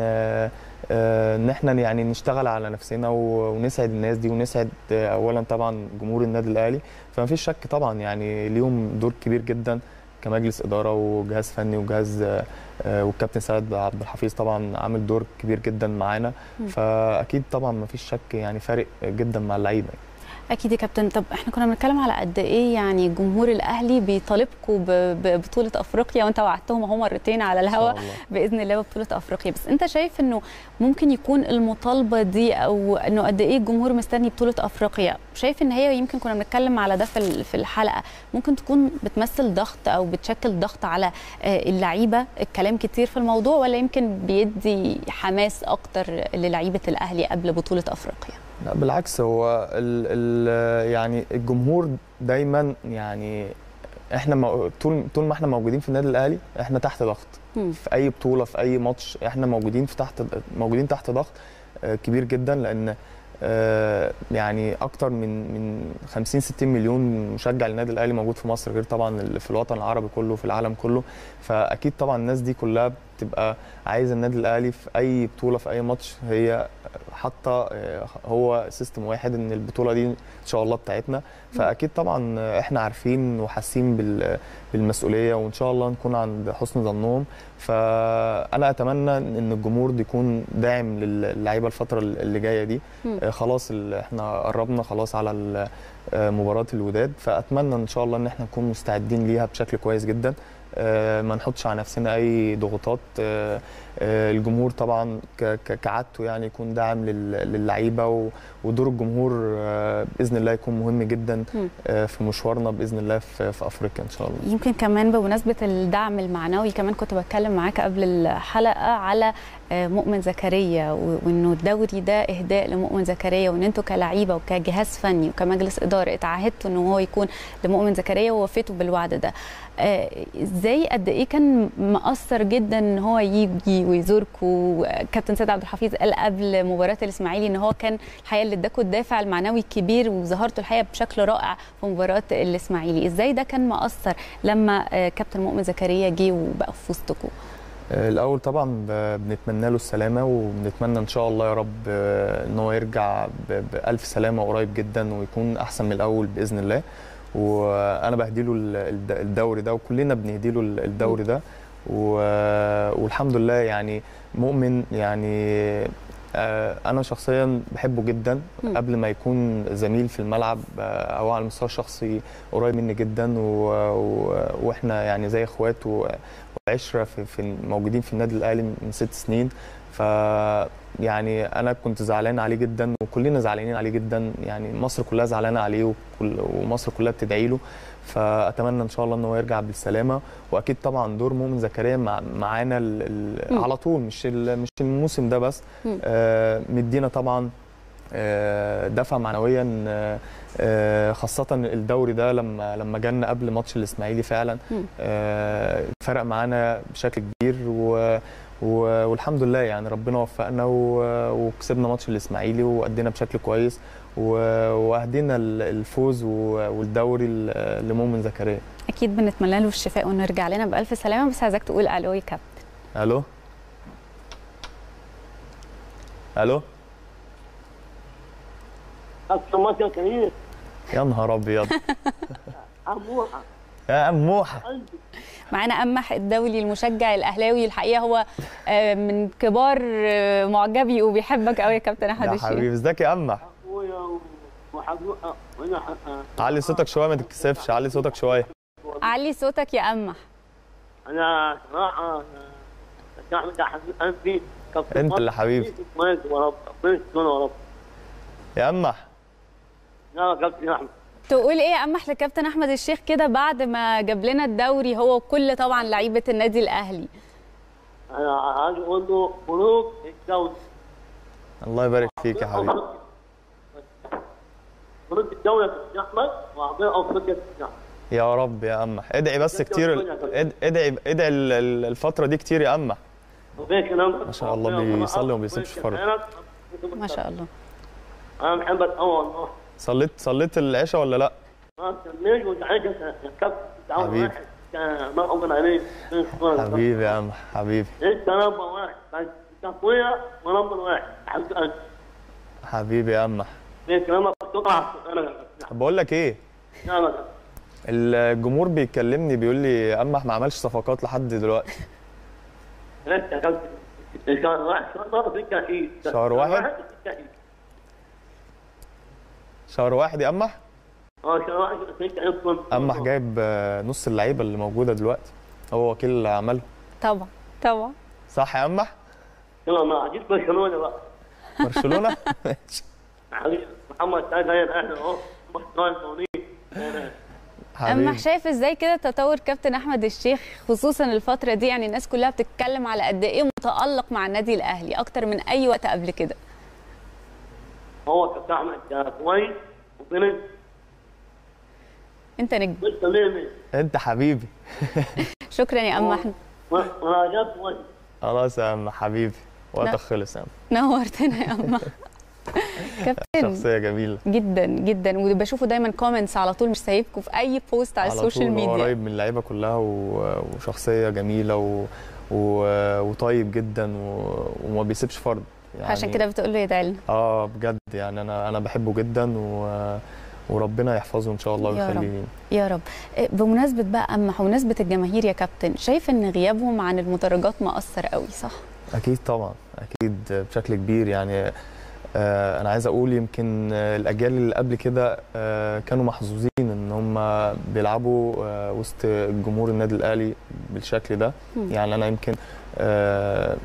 [SPEAKER 6] آه، ان احنا يعني نشتغل على نفسنا و- ونسعد الناس دي ونسعد آه، اولا طبعا جمهور النادي الاهلي فمفيش شك طبعا يعني ليهم دور كبير جدا كمجلس اداره وجهاز فني وجهاز آه، آه، والكابتن سعد عبد الحفيظ طبعا عامل دور كبير جدا معانا
[SPEAKER 2] مم.
[SPEAKER 6] فاكيد طبعا مفيش شك يعني فارق جدا مع اللعيبه
[SPEAKER 2] اكيد يا كابتن طب احنا كنا بنتكلم على قد ايه يعني جمهور الاهلي بيطالبكم ب- ببطوله افريقيا وانت وعدتهم اهو مرتين على
[SPEAKER 6] إن شاء
[SPEAKER 2] الهوا
[SPEAKER 6] الله.
[SPEAKER 2] باذن الله ببطوله افريقيا بس انت شايف انه ممكن يكون المطالبه دي او انه قد ايه الجمهور مستني بطوله افريقيا شايف ان هي يمكن كنا بنتكلم على ده في ال- في الحلقه ممكن تكون بتمثل ضغط او بتشكل ضغط على آه، اللعيبه الكلام كتير في الموضوع ولا يمكن بيدي حماس اكتر للعيبه الاهلي قبل بطوله افريقيا
[SPEAKER 6] لا بالعكس هو ال ال يعني الجمهور دايما يعني احنا مو- طول طول ما احنا موجودين في النادي الاهلي احنا تحت ضغط
[SPEAKER 2] مم.
[SPEAKER 6] في اي بطوله في اي ماتش احنا موجودين في تحت موجودين تحت ضغط آه، كبير جدا لان آه، يعني اكتر من من 50 60 مليون مشجع للنادي الاهلي موجود في مصر غير طبعا اللي في الوطن العربي كله في العالم كله فاكيد طبعا الناس دي كلها بتبقى عايزه النادي الاهلي في اي بطوله في اي ماتش هي حاطه آه، هو سيستم واحد ان البطوله دي ان شاء الله بتاعتنا فاكيد طبعا احنا عارفين وحاسين بال- بالمسؤوليه وان شاء الله نكون عند حسن ظنهم فانا اتمنى ان الجمهور ده يكون داعم للعيبه الفتره اللي جايه دي
[SPEAKER 2] مم.
[SPEAKER 6] آه، خلاص ال- احنا قربنا خلاص على ال- آه، مباراه الوداد فاتمنى ان شاء الله ان احنا نكون مستعدين ليها بشكل كويس جدا آه، ما نحطش على نفسنا اي ضغوطات آه، آه، الجمهور طبعا ك- ك- كعادته يعني يكون داعم لل- للعيبه و- ودور الجمهور آه، باذن الله يكون مهم جدا
[SPEAKER 2] مم.
[SPEAKER 6] آه، في مشوارنا باذن الله في في افريقيا ان شاء الله
[SPEAKER 2] يمكن كمان بمناسبة الدعم المعنوي كمان كنت بتكلم معاك قبل الحلقة على آه، مؤمن زكريا و- وانه الدوري ده اهداء لمؤمن زكريا وان انتوا كلعيبه وكجهاز فني وكمجلس اداره اتعهدتوا ان هو يكون لمؤمن زكريا ووفيتوا بالوعد ده آه، ازاي قد ايه كان مأثر جدا ان هو يجي ويزوركم كابتن سيد عبد الحفيظ قال قبل مباراه الاسماعيلي ان هو كان الحقيقه اللي اداكوا الدافع المعنوي الكبير وظهرتوا الحقيقه بشكل رائع في مباراه الاسماعيلي ازاي ده كان مأثر لما آه، كابتن مؤمن زكريا جه وبقى في وسطكم
[SPEAKER 6] آه، الاول طبعا ب- بنتمنى له السلامه وبنتمنى ان شاء الله يا رب آه، ان هو يرجع ب- بالف سلامه قريب جدا ويكون احسن من الاول باذن الله وانا بهدي له ال- الد- الدوري ده وكلنا بنهدي له ال- الدوري ده و- والحمد لله يعني مؤمن يعني آه، انا شخصيا بحبه جدا
[SPEAKER 2] مم.
[SPEAKER 6] قبل ما يكون زميل في الملعب آه، هو على المستوى الشخصي قريب مني جدا و... و... واحنا يعني زي اخوات و... وعشره في, في موجودين في النادي الاهلي من ست سنين ف يعني انا كنت زعلان عليه جدا وكلنا زعلانين عليه جدا يعني مصر كلها زعلانه عليه وكل ومصر كلها بتدعي له فاتمنى ان شاء الله ان هو يرجع بالسلامه واكيد طبعا دور مؤمن زكريا مع معانا ال... ال...
[SPEAKER 2] مم.
[SPEAKER 6] على طول مش ال... مش الموسم ده بس
[SPEAKER 2] مم.
[SPEAKER 6] آه مدينا طبعا آه، دفع معنويا آه، آه، خاصة الدوري ده لما لما جالنا قبل ماتش الإسماعيلي فعلا
[SPEAKER 2] مم.
[SPEAKER 6] آه، فرق معانا بشكل كبير و و- والحمد لله يعني ربنا وفقنا و- وكسبنا ماتش الإسماعيلي وأدينا بشكل كويس و- وأهدينا ال- الفوز و- والدوري ل- لمؤمن زكريا
[SPEAKER 2] اكيد بنتمنى له الشفاء وانه يرجع لنا بالف سلامه بس عايزاك تقول الو يا كابتن
[SPEAKER 6] ألو ألو
[SPEAKER 7] السماسة كبير
[SPEAKER 6] يا نهار أبيض
[SPEAKER 7] عموحة
[SPEAKER 6] يا أموحة
[SPEAKER 2] معانا امح الدولي المشجع الاهلاوي الحقيقه هو آه، من كبار آه، معجبي وبيحبك قوي يا كابتن احمد
[SPEAKER 6] يا
[SPEAKER 2] الشيخ
[SPEAKER 6] حبيبي ازيك يا أمح
[SPEAKER 7] أخويا وحبوحة وأنا ح-
[SPEAKER 6] علي صوتك شويه ما تتكسفش علي صوتك شويه
[SPEAKER 2] علي صوتك يا امح
[SPEAKER 7] أنا صراحة كابتن أحمد حبيب قلبي كابتن
[SPEAKER 6] انت
[SPEAKER 7] مصر.
[SPEAKER 6] اللي حبيبي
[SPEAKER 7] مالك يا رب ربنا يسترنا يا رب
[SPEAKER 6] يا امح
[SPEAKER 7] لا يا كابتن أحمد
[SPEAKER 2] تقول ايه يا امح لكابتن احمد الشيخ كده بعد ما جاب لنا الدوري هو وكل طبعا لعيبه النادي الاهلي
[SPEAKER 7] أنا عايز أقول له مبروك الدوري
[SPEAKER 6] الله يبارك فيك يا حبيبي
[SPEAKER 7] مبروك الدوري يا كابتن أحمد وعطينا أفريقيا يا كابتن أحمد
[SPEAKER 6] يا رب يا امح ادعي بس كتير اد- ادعي ادعي ال- ال- الفتره دي كتير يا امح
[SPEAKER 7] ربنا يكرمك
[SPEAKER 6] ما شاء الله بيصلي وما بيسيبش فرج.
[SPEAKER 2] ما شاء الله
[SPEAKER 7] أنا بحبك أوي والله
[SPEAKER 6] صليت صليت العشاء ولا لا
[SPEAKER 7] ما تسميش وتعيش يا كابتن تعاون
[SPEAKER 6] حبيبي.
[SPEAKER 7] واحد كان ما أقدر عليه
[SPEAKER 6] حبيبي يا امح حبيبي
[SPEAKER 7] انت نمبر واحد بس انت اخويا ونمبر واحد حبيب قلبي
[SPEAKER 6] حبيبي يا امح
[SPEAKER 7] بكلامك تقع انا
[SPEAKER 6] طب بقول لك ايه
[SPEAKER 7] نعم
[SPEAKER 6] الجمهور بيكلمني بيقول لي يا امح ما عملش صفقات لحد دلوقتي
[SPEAKER 7] انت يا كابتن شهر واحد شهر في الكحيل
[SPEAKER 6] شهر واحد؟
[SPEAKER 7] في الكحيل
[SPEAKER 6] شهر واحد يا امح
[SPEAKER 7] اه شهر واحد في الكحيل
[SPEAKER 6] امح جايب آه، نص اللعيبه اللي موجوده دلوقتي هو وكيل اللي عمله
[SPEAKER 2] طبعا طبعا
[SPEAKER 6] صح يا امح
[SPEAKER 7] يلا ما عجيب برشلونه بقى
[SPEAKER 6] برشلونه ماشي
[SPEAKER 7] حبيبي محمد سعيد هي الاهلي اهو محمد فوني
[SPEAKER 6] حبيبي
[SPEAKER 2] امح شايف ازاي كده تطور كابتن احمد الشيخ خصوصا الفتره دي يعني الناس كلها بتتكلم على قد ايه متالق مع النادي الاهلي اكتر من اي وقت قبل كده
[SPEAKER 7] هو كابتن احمد كويس وبنت
[SPEAKER 2] انت نجم
[SPEAKER 7] بنت ميمي
[SPEAKER 6] انت حبيبي
[SPEAKER 2] شكرا يا ام احمد
[SPEAKER 7] مراجعات كويس
[SPEAKER 6] خلاص يا عم حبيبي
[SPEAKER 2] لا.
[SPEAKER 6] وقتك خلص يا عم
[SPEAKER 2] نورتنا يا ام أحمد. كابتن
[SPEAKER 6] شخصيه جميله
[SPEAKER 2] جدا جدا وبشوفه دايما كومنتس على طول مش سايبكم في اي بوست على,
[SPEAKER 6] على
[SPEAKER 2] السوشيال
[SPEAKER 6] طول هو
[SPEAKER 2] ميديا
[SPEAKER 6] قريب من اللعيبه كلها و- وشخصيه جميله و... و... وطيب جدا و... وما بيسيبش فرد يعني
[SPEAKER 2] عشان كده بتقول له يدعي لنا
[SPEAKER 6] اه بجد يعني انا انا بحبه جدا و... وربنا يحفظه ان شاء الله
[SPEAKER 2] يا رب.
[SPEAKER 6] ويخليه لينا
[SPEAKER 2] يا رب إيه، بمناسبه بقى اما بمناسبه الجماهير يا كابتن شايف ان غيابهم عن المدرجات مأثر قوي صح
[SPEAKER 6] اكيد طبعا اكيد بشكل كبير يعني آه انا عايز اقول يمكن آه، الاجيال اللي قبل كده آه كانوا محظوظين ان هم بيلعبوا آه وسط جمهور النادي الاهلي بالشكل ده
[SPEAKER 2] مم.
[SPEAKER 6] يعني انا يمكن آه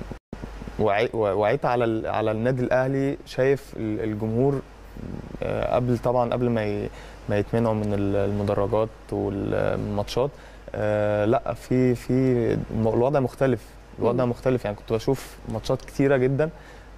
[SPEAKER 6] وعي- وعيت على ال- على النادي الاهلي شايف ال- الجمهور آه قبل طبعا قبل ما ي- ما يتمنعوا من ال- المدرجات والماتشات آه لا في في الوضع مختلف الوضع
[SPEAKER 2] مم.
[SPEAKER 6] مختلف يعني كنت بشوف ماتشات كتيره جدا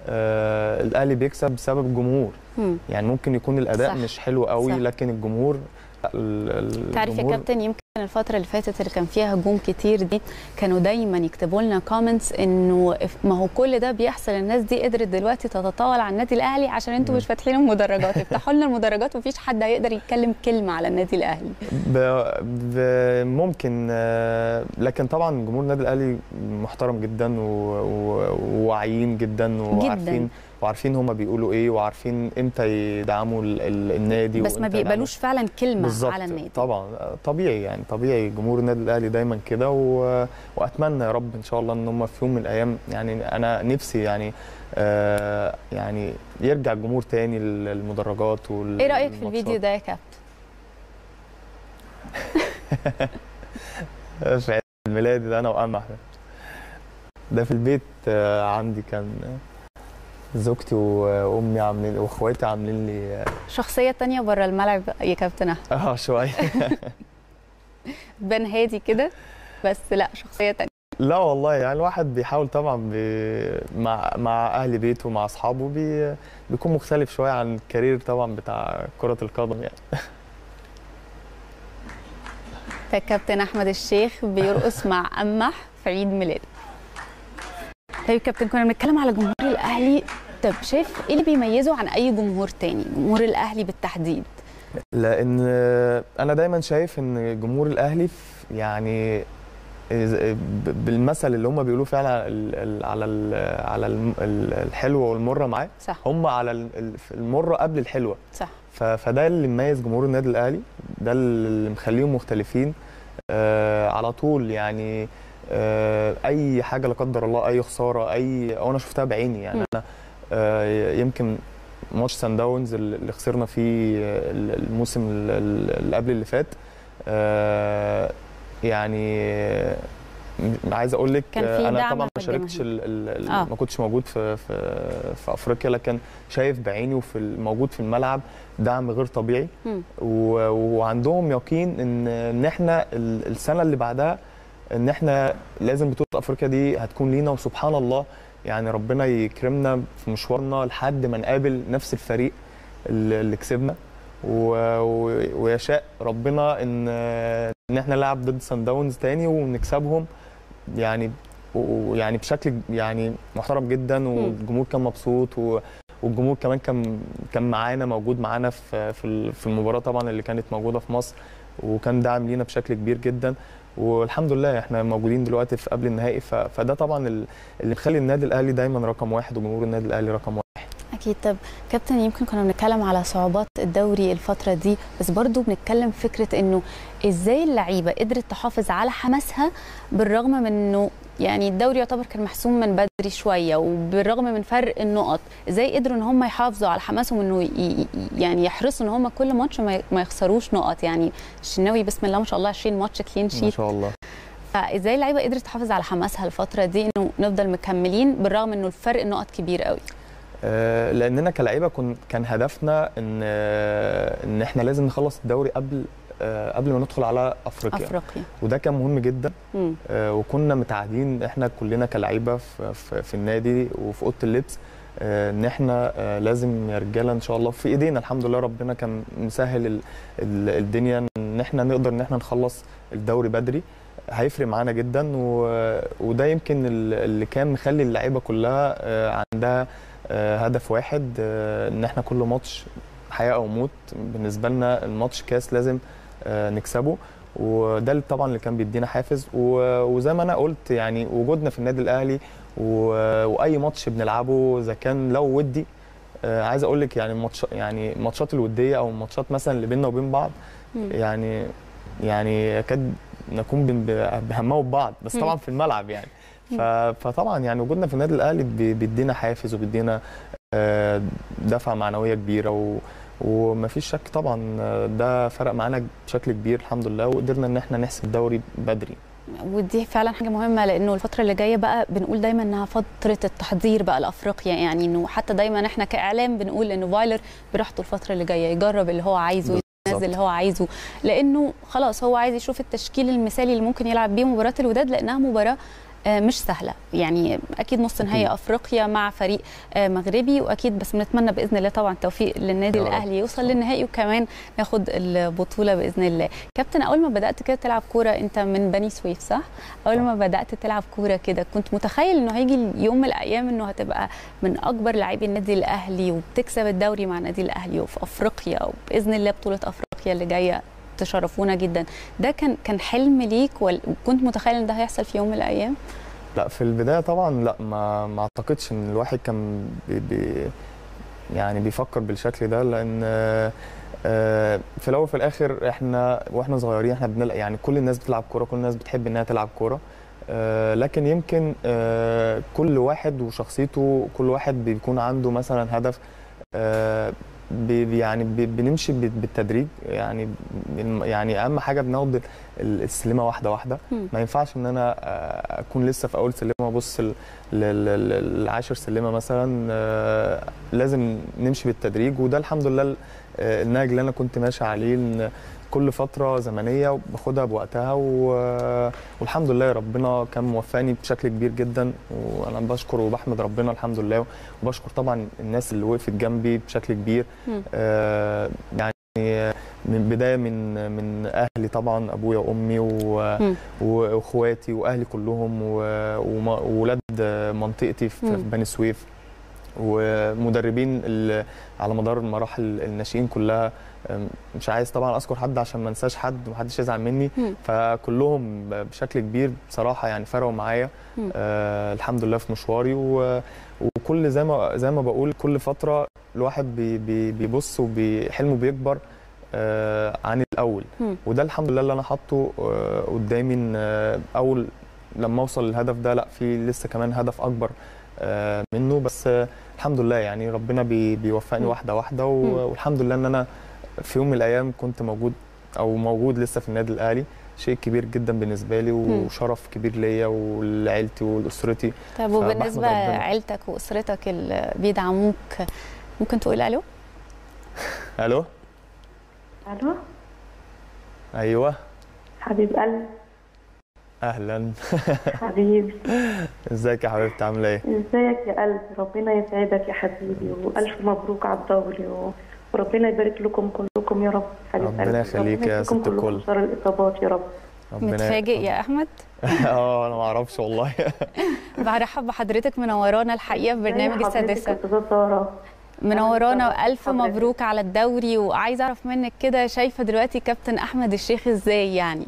[SPEAKER 6] آه الاهلي بيكسب بسبب الجمهور
[SPEAKER 2] مم.
[SPEAKER 6] يعني ممكن يكون الاداء
[SPEAKER 2] صح.
[SPEAKER 6] مش حلو قوي
[SPEAKER 2] صح.
[SPEAKER 6] لكن الجمهور لا، ال-
[SPEAKER 2] تعرف يا
[SPEAKER 6] الجمهور
[SPEAKER 2] كابتن يمكن الفترة اللي فاتت اللي كان فيها هجوم كتير دي كانوا دايما يكتبوا لنا كومنتس انه if- ما هو كل ده بيحصل الناس دي قدرت دلوقتي تتطاول على النادي الاهلي عشان انتوا
[SPEAKER 6] مم.
[SPEAKER 2] مش فاتحين المدرجات افتحوا لنا المدرجات ومفيش حد هيقدر يتكلم كلمة على النادي الاهلي
[SPEAKER 6] ب... ب... ممكن آه، لكن طبعا جمهور النادي الاهلي محترم جدا و... و... وواعيين جدا وعارفين وعارفين هما بيقولوا ايه وعارفين امتى يدعموا ال... ال... النادي
[SPEAKER 2] بس ما
[SPEAKER 6] وإمتى يدعموا-
[SPEAKER 2] بيقبلوش فعلا كلمة
[SPEAKER 6] بالظبط
[SPEAKER 2] على النادي
[SPEAKER 6] طبعا آه، طبيعي يعني طبيعي جمهور النادي الاهلي دايما كده و... واتمنى يا رب ان شاء الله ان هم في يوم من الايام يعني انا نفسي يعني آه يعني يرجع الجمهور تاني للمدرجات وال...
[SPEAKER 2] ايه رأيك في الفيديو ده يا كابتن؟
[SPEAKER 6] في عيد الميلاد ده انا وام احمد ده في البيت آه، عندي كان زوجتي وامي عاملين واخواتي عاملين لي
[SPEAKER 2] شخصية تانية بره الملعب يا كابتن احمد
[SPEAKER 6] اه شويه
[SPEAKER 2] بان هادي كده بس لا شخصية تانية
[SPEAKER 6] لا والله يعني الواحد بيحاول طبعا بي مع مع اهل بيته ومع اصحابه بي بيكون مختلف شويه عن الكارير طبعا بتاع كره القدم يعني
[SPEAKER 2] فالكابتن احمد الشيخ بيرقص مع امح في عيد ميلاده طيب كابتن كنا بنتكلم على جمهور الاهلي طب شايف ايه اللي بيميزه عن اي جمهور تاني جمهور الاهلي بالتحديد
[SPEAKER 6] لان انا دايما شايف ان جمهور الاهلي في- يعني إذا- ب- بالمثل اللي هم بيقولوه فعلا على ال- على ال- على الم- ال- الحلوه والمره معاه
[SPEAKER 2] صح
[SPEAKER 6] هم على ال- ال- المره قبل الحلوه
[SPEAKER 2] صح
[SPEAKER 6] ف- فده اللي مميز جمهور النادي الاهلي ده اللي مخليهم مختلفين آه على طول يعني آه اي حاجه لا قدر الله اي خساره اي أو انا شفتها بعيني يعني
[SPEAKER 2] م.
[SPEAKER 6] انا آه يمكن ماتش سان داونز اللي خسرنا فيه الموسم اللي قبل اللي فات آه يعني م- عايز اقول لك
[SPEAKER 2] كان في
[SPEAKER 6] انا
[SPEAKER 2] دعم
[SPEAKER 6] طبعا
[SPEAKER 2] من
[SPEAKER 6] ما شاركتش
[SPEAKER 2] الجماهير.
[SPEAKER 6] ال- ال- ال-
[SPEAKER 2] آه.
[SPEAKER 6] ما كنتش موجود في في في افريقيا لكن شايف بعيني وفي ال- موجود في الملعب دعم غير طبيعي
[SPEAKER 2] مم.
[SPEAKER 6] و- وعندهم يقين ان ان احنا ال- السنه اللي بعدها ان احنا لازم بطوله افريقيا دي هتكون لينا وسبحان الله يعني ربنا يكرمنا في مشوارنا لحد ما نقابل نفس الفريق اللي اللي كسبنا و- و- ويشاء ربنا ان ان احنا نلعب ضد سان داونز تاني ونكسبهم يعني ويعني بشكل يعني محترم جدا والجمهور كان مبسوط و والجمهور كمان كان كان معانا موجود معانا في في ال- في المباراه طبعا اللي كانت موجوده في مصر وكان داعم لينا بشكل كبير جدا والحمد لله احنا موجودين دلوقتي في قبل النهائي ف- فده طبعا ال- اللي مخلي النادي الاهلي دايما رقم واحد وجمهور النادي الاهلي رقم واحد
[SPEAKER 2] اكيد طب كابتن يمكن كنا بنتكلم على صعوبات الدوري الفتره دي بس برضو بنتكلم فكره انه ازاي اللعيبه قدرت تحافظ على حماسها بالرغم من انه يعني الدوري يعتبر كان محسوم من بدري شويه وبالرغم من فرق النقط ازاي قدروا ان هم يحافظوا على حماسهم انه ي- ي- يعني يحرصوا ان هم كل ماتش ما ي- ما يخسروش نقط يعني الشناوي بسم الله ما شاء الله 20 ماتش كلين
[SPEAKER 6] ما
[SPEAKER 2] شيت
[SPEAKER 6] شاء الله
[SPEAKER 2] فازاي اللعيبه قدرت تحافظ على حماسها الفتره دي انه نفضل مكملين بالرغم انه الفرق النقط كبير قوي
[SPEAKER 6] آه، لاننا كلاعيبه كن كان هدفنا ان آه، ان احنا لازم نخلص الدوري قبل آه، قبل ما ندخل على افريقيا
[SPEAKER 2] افريقيا
[SPEAKER 6] وده كان مهم جدا
[SPEAKER 2] مم.
[SPEAKER 6] آه، وكنا متعهدين احنا كلنا كلاعيبه في, في, في النادي وفي اوضه اللبس آه، ان احنا آه، لازم يا رجاله ان شاء الله في ايدينا الحمد لله ربنا كان مسهل ال- ال- الدنيا ان احنا نقدر ان احنا نخلص الدوري بدري هيفرق معانا جدا و- وده يمكن ال- اللي كان مخلي اللعيبه كلها آه، عندها آه، هدف واحد آه، ان احنا كل ماتش حياه او موت بالنسبه لنا الماتش كاس لازم آه، نكسبه وده اللي طبعا اللي كان بيدينا حافز و- وزي ما انا قلت يعني وجودنا في النادي الاهلي و- واي ماتش بنلعبه اذا كان لو ودي آه، عايز اقول لك يعني ماتش يعني الماتشات الوديه او الماتشات مثلا اللي بيننا وبين بعض
[SPEAKER 2] مم.
[SPEAKER 6] يعني يعني يكاد نكون بن- بهمه ببعض بس
[SPEAKER 2] مم.
[SPEAKER 6] طبعا في الملعب يعني ف- فطبعا يعني وجودنا في النادي الاهلي بي- بيدينا حافز وبيدينا آه، دفعه معنويه كبيره و ومفيش شك طبعا آه، ده فرق معانا بشكل كبير الحمد لله وقدرنا ان احنا نحسب الدوري بدري
[SPEAKER 2] ودي فعلا حاجه مهمه لانه الفتره اللي جايه بقى بنقول دايما انها فتره التحضير بقى لافريقيا يعني انه حتى دايما احنا كاعلام بنقول انه فايلر براحته الفتره اللي جايه يجرب اللي هو عايزه ينزل
[SPEAKER 6] بالظبط.
[SPEAKER 2] اللي هو عايزه لانه خلاص هو عايز يشوف التشكيل المثالي اللي ممكن يلعب بيه مباراه الوداد لانها مباراه آه، مش سهله يعني اكيد نص نهائي
[SPEAKER 6] أكيد.
[SPEAKER 2] افريقيا مع فريق آه، مغربي واكيد بس بنتمنى باذن الله طبعا التوفيق للنادي
[SPEAKER 6] يا رب.
[SPEAKER 2] الاهلي يوصل للنهائي وكمان ناخد البطوله باذن الله كابتن اول ما بدات كده تلعب كوره انت من بني سويف صح اول ما بدات تلعب كوره كده كنت متخيل انه هيجي يوم من الايام انه هتبقى من اكبر لاعبي النادي الاهلي وبتكسب الدوري مع النادي الاهلي وفي افريقيا وباذن الله بطوله افريقيا اللي جايه تشرفونا جدا ده كان كان حلم ليك وكنت متخيل ان ده هيحصل في يوم من الايام
[SPEAKER 6] لا في البدايه طبعا لا ما ما اعتقدش ان الواحد كان بي بي يعني بيفكر بالشكل ده لان آه، آه، في الاول وفي الاخر احنا واحنا صغيرين احنا بنلعب يعني كل الناس بتلعب كوره كل الناس بتحب انها تلعب كوره آه، لكن يمكن آه، كل واحد وشخصيته كل واحد بيكون عنده مثلا هدف آه، بي بي- يعني بي- بنمشي بال- بالتدريج يعني بن- يعني اهم حاجه بناخد ال- السلمه واحده واحده
[SPEAKER 2] مم.
[SPEAKER 6] ما ينفعش ان انا آه، اكون لسه في اول سلمه وابص ل- ل- ل- لعاشر سلمه مثلا آه، لازم نمشي بالتدريج وده الحمد لله ال- آه، النهج اللي انا كنت ماشي عليه ان كل فتره زمنيه باخدها بوقتها و- والحمد لله ربنا كان موفقني بشكل كبير جدا وانا بشكر وبحمد ربنا الحمد لله وبشكر طبعا الناس اللي وقفت جنبي بشكل كبير
[SPEAKER 2] مم.
[SPEAKER 6] آه، يعني من بدايه من من اهلي طبعا ابويا وامي و
[SPEAKER 2] مم.
[SPEAKER 6] واخواتي واهلي كلهم و- وم- وولاد منطقتي في
[SPEAKER 2] مم.
[SPEAKER 6] في بني سويف ومدربين ال- على مدار المراحل الناشئين كلها أم، مش عايز طبعا اذكر حد عشان ما انساش حد ومحدش يزعل مني
[SPEAKER 2] مم.
[SPEAKER 6] فكلهم بشكل كبير بصراحه يعني فرقوا معايا
[SPEAKER 2] مم.
[SPEAKER 6] آه الحمد لله في مشواري و- وكل زي ما زي ما بقول كل فتره الواحد بي بي بيبص وحلمه بيكبر آه عن الاول
[SPEAKER 2] مم.
[SPEAKER 6] وده الحمد لله اللي انا حاطه آه قدامي ان آه اول لما اوصل للهدف ده لا في لسه كمان هدف اكبر آه منه بس آه الحمد لله يعني ربنا بي بيوفقني
[SPEAKER 2] مم.
[SPEAKER 6] واحده واحده
[SPEAKER 2] مم.
[SPEAKER 6] و- والحمد لله ان انا في يوم من الايام كنت موجود او موجود لسه في النادي الاهلي شيء كبير جدا بالنسبه لي
[SPEAKER 2] مم.
[SPEAKER 6] وشرف كبير ليا ولعيلتي ولاسرتي
[SPEAKER 2] طيب
[SPEAKER 6] فبحمد
[SPEAKER 2] وبالنسبه
[SPEAKER 6] ربنا.
[SPEAKER 2] عيلتك واسرتك اللي بيدعموك ممكن تقول الو
[SPEAKER 6] الو
[SPEAKER 8] الو
[SPEAKER 6] ايوه
[SPEAKER 8] حبيب قلبي
[SPEAKER 6] اهلا
[SPEAKER 8] حبيبي
[SPEAKER 6] ازيك يا حبيبتي عامله ايه
[SPEAKER 8] ازيك يا قلبي ربنا يسعدك يا حبيبي والف مبروك على الدوري و- وربنا يبارك لكم كلكم يا رب حبيب
[SPEAKER 6] ربنا
[SPEAKER 8] قلبي.
[SPEAKER 6] يخليك
[SPEAKER 8] ربنا
[SPEAKER 6] يا
[SPEAKER 8] يكفيكم
[SPEAKER 6] ست الكل.
[SPEAKER 8] كلكم شر الاصابات يا رب
[SPEAKER 6] ربنا
[SPEAKER 2] متفاجئ يا احمد
[SPEAKER 6] اه انا ما اعرفش والله
[SPEAKER 2] برحب بحضرتك منورانا الحقيقه في برنامج
[SPEAKER 8] ازي حضرتك
[SPEAKER 2] السادسه
[SPEAKER 8] استاذه ساره
[SPEAKER 2] منورانا الف
[SPEAKER 8] حضرتك.
[SPEAKER 2] مبروك على الدوري وعايزه اعرف منك كده شايفه دلوقتي كابتن احمد الشيخ ازاي يعني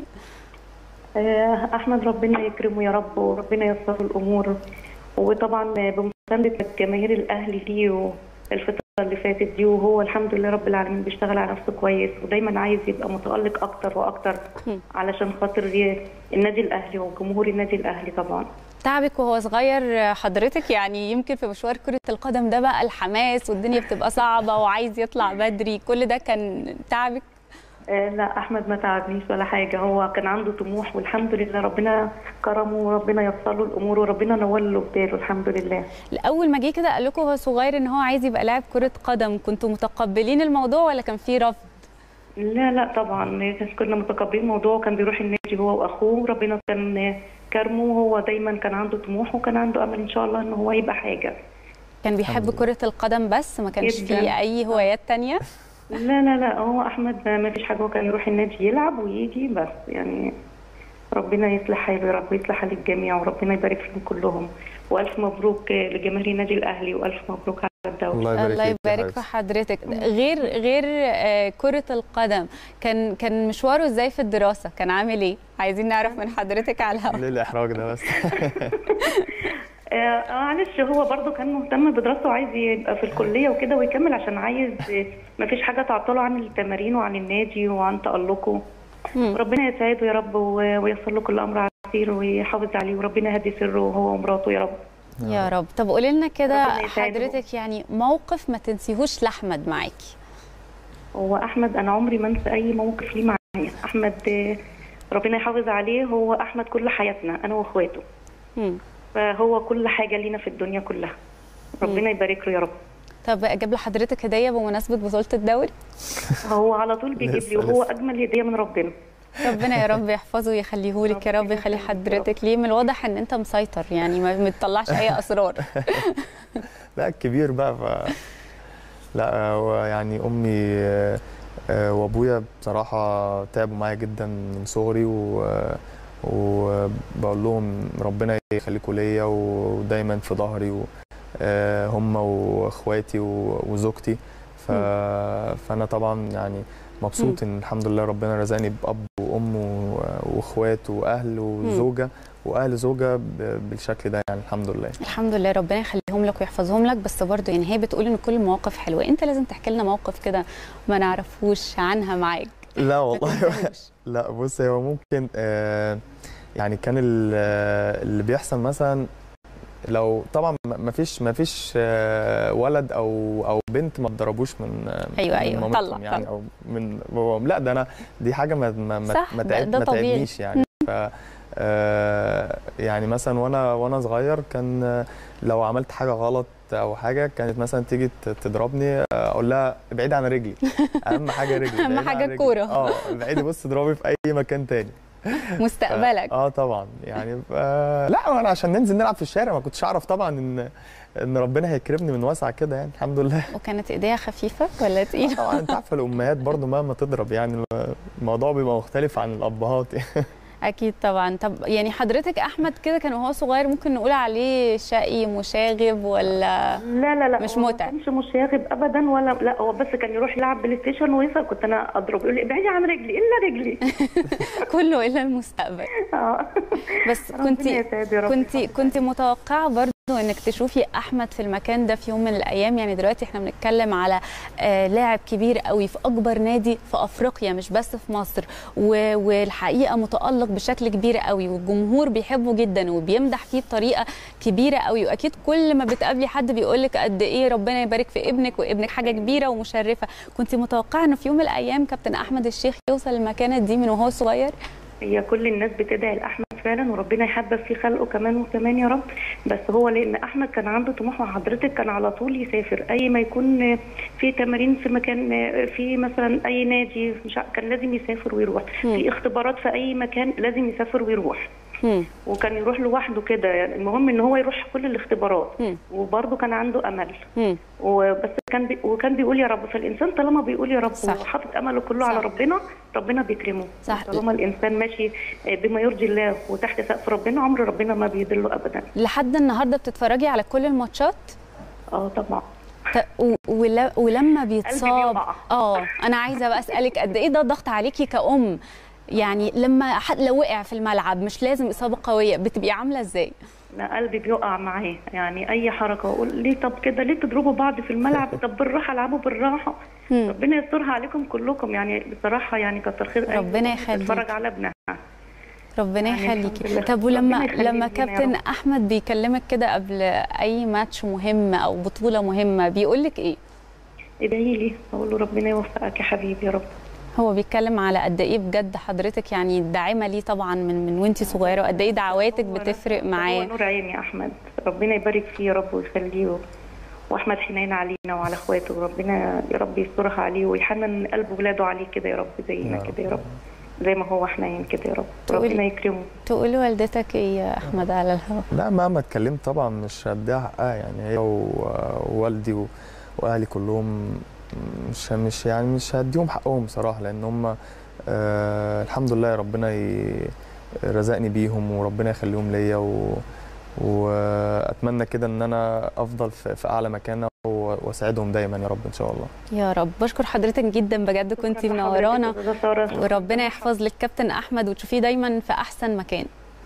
[SPEAKER 8] آه، احمد ربنا يكرمه يا رب وربنا ييسر له الامور وطبعا بمسانده جماهير الاهلي ليه الفتره اللي فاتت دي وهو الحمد لله رب العالمين بيشتغل على نفسه كويس ودايما عايز يبقى متالق اكتر واكتر
[SPEAKER 2] هم.
[SPEAKER 8] علشان خاطر ي- النادي الاهلي وجمهور النادي الاهلي طبعا
[SPEAKER 2] تعبك وهو صغير حضرتك يعني يمكن في مشوار كرة القدم ده بقى الحماس والدنيا بتبقى صعبة وعايز يطلع بدري كل ده كان تعبك
[SPEAKER 8] آه، لا احمد ما تعبنيش ولا حاجه هو كان عنده طموح والحمد لله ربنا كرمه وربنا يسر له الامور وربنا نور له بداله الحمد لله
[SPEAKER 2] الأول ما جه كده قال لكم هو صغير إن هو عايز يبقى لاعب كرة قدم كنتوا متقبلين الموضوع ولا كان فيه رفض؟
[SPEAKER 8] لا لا طبعا كنا متقبلين الموضوع وكان بيروح النادي هو واخوه ربنا كان كرمه وهو دايما كان عنده طموح وكان عنده امل ان شاء الله ان هو يبقى حاجه
[SPEAKER 2] كان بيحب
[SPEAKER 6] الحمد لله.
[SPEAKER 2] كره القدم بس ما كانش
[SPEAKER 8] جداً.
[SPEAKER 2] فيه اي هوايات تانية
[SPEAKER 8] لا لا لا هو احمد ما فيش حاجه هو كان يروح النادي يلعب ويجي بس يعني ربنا يصلح حاله يا رب ويصلح حال الجميع وربنا يبارك فيهم كلهم والف مبروك لجماهير النادي الاهلي والف مبروك على الدوري
[SPEAKER 6] الله يبارك
[SPEAKER 2] الله
[SPEAKER 6] فيك يا
[SPEAKER 2] يبارك في
[SPEAKER 6] حبيبتي.
[SPEAKER 2] حضرتك غير غير آه، كرة القدم كان كان مشواره ازاي في الدراسة كان عامل ايه عايزين نعرف من حضرتك على الهواء
[SPEAKER 6] ليه الاحراج ده بس
[SPEAKER 8] آه، آه، معلش هو برضو كان مهتم بدراسته وعايز يبقى في الكليه وكده ويكمل عشان عايز ما فيش حاجه تعطله عن التمارين وعن النادي وعن تالقه
[SPEAKER 2] مم.
[SPEAKER 8] ربنا يسعده يا رب و- وييسر له كل امر عسير ويحافظ عليه وربنا يهدي سره هو ومراته يا رب
[SPEAKER 2] يا رب طب قولي لنا كده
[SPEAKER 8] ربنا يسعده.
[SPEAKER 2] حضرتك يعني موقف ما تنسيهوش لاحمد معاكي
[SPEAKER 8] هو احمد انا عمري ما انسى اي موقف ليه معايا احمد آه، ربنا يحافظ عليه هو احمد كل حياتنا انا واخواته
[SPEAKER 2] مم.
[SPEAKER 8] فهو كل حاجه لينا في الدنيا كلها ربنا يبارك له يا رب
[SPEAKER 2] طب اجيب لحضرتك هديه بمناسبه بطوله الدوري
[SPEAKER 8] هو على طول بيجيب
[SPEAKER 6] لسه-
[SPEAKER 8] لي وهو
[SPEAKER 6] لسه.
[SPEAKER 8] اجمل هديه من ربنا
[SPEAKER 2] ربنا يا رب يحفظه ويخليه لك يا رب
[SPEAKER 8] ربنا
[SPEAKER 2] يخلي
[SPEAKER 8] يخليك يا
[SPEAKER 2] حضرتك ليه من الواضح ان انت مسيطر يعني ما ما بتطلعش اي اسرار
[SPEAKER 6] لا الكبير بقى ف لا هو يعني امي آه، آه، وابويا بصراحه تعبوا معايا جدا من صغري و وبقول لهم ربنا يخليكم ليا ودايما في ظهري و- آه، هم واخواتي و- وزوجتي ف... فانا طبعا يعني مبسوط ان الحمد لله ربنا رزقني باب وام و- واخوات واهل وزوجه واهل زوجه ب- بالشكل ده يعني الحمد لله
[SPEAKER 2] الحمد لله ربنا يخليهم لك ويحفظهم لك بس برضه يعني هي بتقول ان كل المواقف حلوه انت لازم تحكي لنا موقف كده ما نعرفوش عنها معاك
[SPEAKER 6] لا
[SPEAKER 2] ما
[SPEAKER 6] والله
[SPEAKER 2] تنساهوش.
[SPEAKER 6] لا بص هو ممكن آه يعني كان ال- آه، اللي بيحصل مثلا لو طبعا ما فيش ما فيش آه ولد او او بنت ما اتضربوش من آه،
[SPEAKER 2] أيوة،
[SPEAKER 6] من
[SPEAKER 2] أيوة،
[SPEAKER 6] مامتهم
[SPEAKER 2] طلع،
[SPEAKER 6] يعني
[SPEAKER 2] طلع.
[SPEAKER 6] او من باباهم لا ده انا دي حاجه ما ما ما,
[SPEAKER 2] صح،
[SPEAKER 6] ما,
[SPEAKER 2] ده-
[SPEAKER 6] تعب
[SPEAKER 2] ده
[SPEAKER 6] ما
[SPEAKER 2] طبيعي.
[SPEAKER 6] تعبنيش يعني ف آه يعني مثلا وانا وانا صغير كان آه، لو عملت حاجه غلط او حاجه كانت مثلا تيجي ت- تضربني آه، اقول لها ابعدي عن رجلي اهم حاجه رجلي
[SPEAKER 2] أهم
[SPEAKER 6] بعيدي عن
[SPEAKER 2] حاجة
[SPEAKER 6] رجلي.
[SPEAKER 2] الكورة.
[SPEAKER 6] اه ابعدي بص اضربي في اي مكان تاني
[SPEAKER 2] مستقبلك
[SPEAKER 6] اه طبعا يعني ف... لا انا عشان ننزل نلعب في الشارع ما كنتش اعرف طبعا ان ان ربنا هيكرمني من واسعه كده يعني الحمد لله
[SPEAKER 2] وكانت ايديها خفيفه ولا تقيله
[SPEAKER 6] طبعا انت عارفه الامهات برضو مهما تضرب يعني الموضوع بيبقى مختلف عن الابهات يعني.
[SPEAKER 2] اكيد طبعا طب يعني حضرتك احمد كده كان وهو صغير ممكن نقول عليه شقي مشاغب ولا
[SPEAKER 8] لا لا لا
[SPEAKER 2] مش
[SPEAKER 8] هو
[SPEAKER 2] متعب.
[SPEAKER 8] ما كانش مشاغب ابدا ولا لا هو بس كان يروح يلعب بلاي ستيشن ويسأل كنت انا اضرب يقول لي ابعدي عن رجلي الا رجلي
[SPEAKER 2] كله الا المستقبل
[SPEAKER 8] اه
[SPEAKER 2] بس
[SPEAKER 8] ربنا
[SPEAKER 2] كنت
[SPEAKER 8] يسعده يا رب
[SPEAKER 2] كنت كنت متوقعه برضو انك تشوفي احمد في المكان ده في يوم من الايام يعني دلوقتي احنا بنتكلم على آه لاعب كبير قوي في اكبر نادي في افريقيا مش بس في مصر و- والحقيقه متالق بشكل كبير قوي والجمهور بيحبه جدا وبيمدح فيه بطريقه كبيره قوي واكيد كل ما بتقابلي حد بيقول لك قد ايه ربنا يبارك في ابنك وابنك حاجه كبيره ومشرفه كنت متوقعه انه في يوم من الايام كابتن احمد الشيخ يوصل للمكانه دي من وهو صغير
[SPEAKER 8] هي كل الناس بتدعي لاحمد فعلا وربنا يحبب في خلقه كمان وكمان يا رب بس هو لان احمد كان عنده طموح مع حضرتك كان على طول يسافر اي ما يكون في تمارين في مكان في مثلا اي نادي مش ع- كان لازم يسافر ويروح في اختبارات في اي مكان لازم يسافر ويروح
[SPEAKER 2] مم.
[SPEAKER 8] وكان يروح لوحده كده يعني المهم ان هو يروح كل الاختبارات
[SPEAKER 2] مم.
[SPEAKER 8] وبرضه كان عنده امل
[SPEAKER 2] مم.
[SPEAKER 8] وبس كان بي وكان بيقول يا رب فالانسان طالما بيقول يا رب
[SPEAKER 2] صح.
[SPEAKER 8] وحاطط امله كله
[SPEAKER 2] صح.
[SPEAKER 8] على ربنا ربنا بيكرمه
[SPEAKER 2] صح.
[SPEAKER 8] طالما الانسان ماشي بما يرضي الله وتحت سقف ربنا عمر ربنا ما بيضله ابدا
[SPEAKER 2] لحد النهارده بتتفرجي على كل الماتشات
[SPEAKER 8] اه طبعا
[SPEAKER 2] ت- و- ولا- ولما بيتصاب
[SPEAKER 8] بيقع.
[SPEAKER 2] اه انا عايزه بقى اسالك قد ايه ده ضغط عليكي كأم يعني لما حد لو وقع في الملعب مش لازم اصابه قويه بتبقي عامله ازاي
[SPEAKER 8] لا قلبي بيقع معاه يعني اي حركه اقول ليه طب كده ليه تضربوا بعض في الملعب طب بالراحه العبوا بالراحه
[SPEAKER 2] مم.
[SPEAKER 8] ربنا يسترها عليكم كلكم يعني بصراحه يعني كتر خير أي
[SPEAKER 2] ربنا
[SPEAKER 8] أم
[SPEAKER 2] يخليك.
[SPEAKER 8] تتفرج على ابنها
[SPEAKER 2] ربنا
[SPEAKER 8] يعني
[SPEAKER 2] يخليكي
[SPEAKER 8] الحمد لله.
[SPEAKER 2] طب ولما
[SPEAKER 8] ربنا يخليه
[SPEAKER 2] لما
[SPEAKER 8] لينا يا
[SPEAKER 2] كابتن
[SPEAKER 8] رب.
[SPEAKER 2] احمد بيكلمك كده قبل اي ماتش مهم او بطوله مهمه بيقول لك ايه
[SPEAKER 8] ادعي لي اقول له ربنا يوفقك يا حبيبي يا رب
[SPEAKER 2] هو بيتكلم على قد ايه بجد حضرتك يعني داعمه ليه طبعا من من وانتي صغيره وقد ايه دعواتك
[SPEAKER 8] هو
[SPEAKER 2] بتفرق
[SPEAKER 8] هو
[SPEAKER 2] معاه
[SPEAKER 8] نور عيني يا احمد ربنا يبارك فيه يا رب ويخليه و- واحمد حنين علينا وعلى اخواته وربنا يا رب يسترها عليه ويحنن قلب ولاده عليه كده يا رب زينا
[SPEAKER 6] يا رب.
[SPEAKER 8] كده يا رب زي ما هو حنين كده يا رب
[SPEAKER 2] تقولي-
[SPEAKER 8] ربنا يكرمه
[SPEAKER 2] تقول لوالدتك ايه يا احمد على الهواء
[SPEAKER 6] لا مهما اتكلمت طبعا مش هديها حقها يعني هي و- ووالدي و- واهلي كلهم مش مش يعني مش هديهم حقهم بصراحه لان هم آه الحمد لله ربنا ي- رزقني بيهم وربنا يخليهم ليا و واتمنى كده ان انا افضل في, في اعلى مكانه و- واساعدهم دايما يا رب ان شاء الله
[SPEAKER 2] يا رب بشكر حضرتك جدا بجد كنتي
[SPEAKER 8] شكراً
[SPEAKER 2] منورانا
[SPEAKER 8] لحضرتك يا أستاذة سارة.
[SPEAKER 2] وربنا يحفظ لك كابتن احمد وتشوفيه دايما في احسن مكان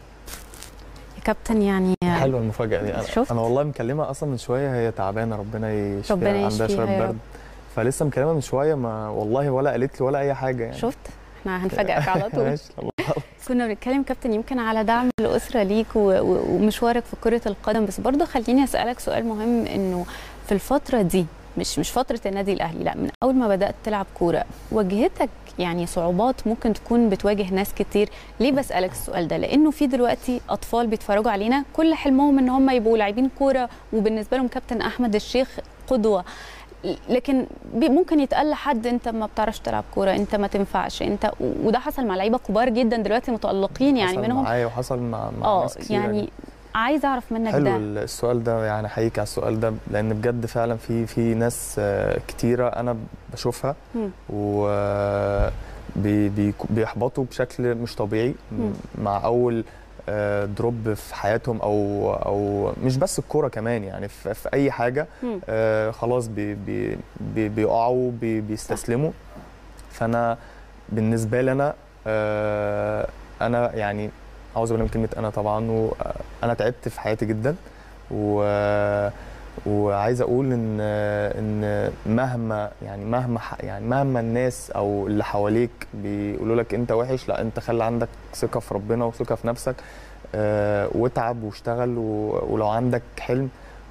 [SPEAKER 2] يا كابتن يعني
[SPEAKER 6] حلوه المفاجاه دي انا,
[SPEAKER 2] شفت؟
[SPEAKER 6] أنا والله مكلمه اصلا من شويه هي تعبانه ربنا يشفيها
[SPEAKER 2] ربنا
[SPEAKER 6] عندها
[SPEAKER 2] يشفيها
[SPEAKER 6] شويه
[SPEAKER 2] يا
[SPEAKER 6] برد
[SPEAKER 2] رب.
[SPEAKER 6] فلسه مكلمه من شويه ما والله ولا قالت لي ولا اي حاجه يعني
[SPEAKER 2] شفت احنا هنفاجئك على طول
[SPEAKER 6] ماشي الله
[SPEAKER 2] كنا بنتكلم كابتن يمكن على دعم الاسره ليك و- و- ومشوارك في كره القدم بس برضه خليني اسالك سؤال مهم انه في الفتره دي مش مش فتره النادي الاهلي لا من اول ما بدات تلعب كوره واجهتك يعني صعوبات ممكن تكون بتواجه ناس كتير ليه بسالك السؤال ده لانه في دلوقتي اطفال بيتفرجوا علينا كل حلمهم ان هم يبقوا لاعبين كوره وبالنسبه لهم كابتن احمد الشيخ قدوه لكن بي- ممكن يتقال لحد انت ما بتعرفش تلعب كوره انت ما تنفعش انت وده حصل مع لعيبه كبار جدا دلوقتي متالقين يعني
[SPEAKER 6] حصل
[SPEAKER 2] منهم
[SPEAKER 6] معايا وحصل مع, مع
[SPEAKER 2] اه
[SPEAKER 6] ناس كتير
[SPEAKER 2] يعني عايزه اعرف منك
[SPEAKER 6] حلو
[SPEAKER 2] ده
[SPEAKER 6] السؤال ده يعني احييك على السؤال ده لان بجد فعلا في في ناس آه، كتيره انا بشوفها
[SPEAKER 2] مم.
[SPEAKER 6] و بي بي بيحبطوا بشكل مش طبيعي
[SPEAKER 2] مم.
[SPEAKER 6] مع اول آه، دروب في حياتهم او او مش بس الكوره كمان يعني في, في اي حاجه
[SPEAKER 2] مم.
[SPEAKER 6] آه، خلاص بي بي بي بيقعوا بي بيستسلموا فانا بالنسبه لي انا آه، انا يعني عاوز اقول من كلمه انا طبعا وانا تعبت في حياتي جدا و وعايز اقول ان ان مهما يعني مهما ح- يعني مهما الناس او اللي حواليك بيقولوا لك انت وحش لا انت خلي عندك ثقه في ربنا وثقه في نفسك آه، واتعب واشتغل و- ولو عندك حلم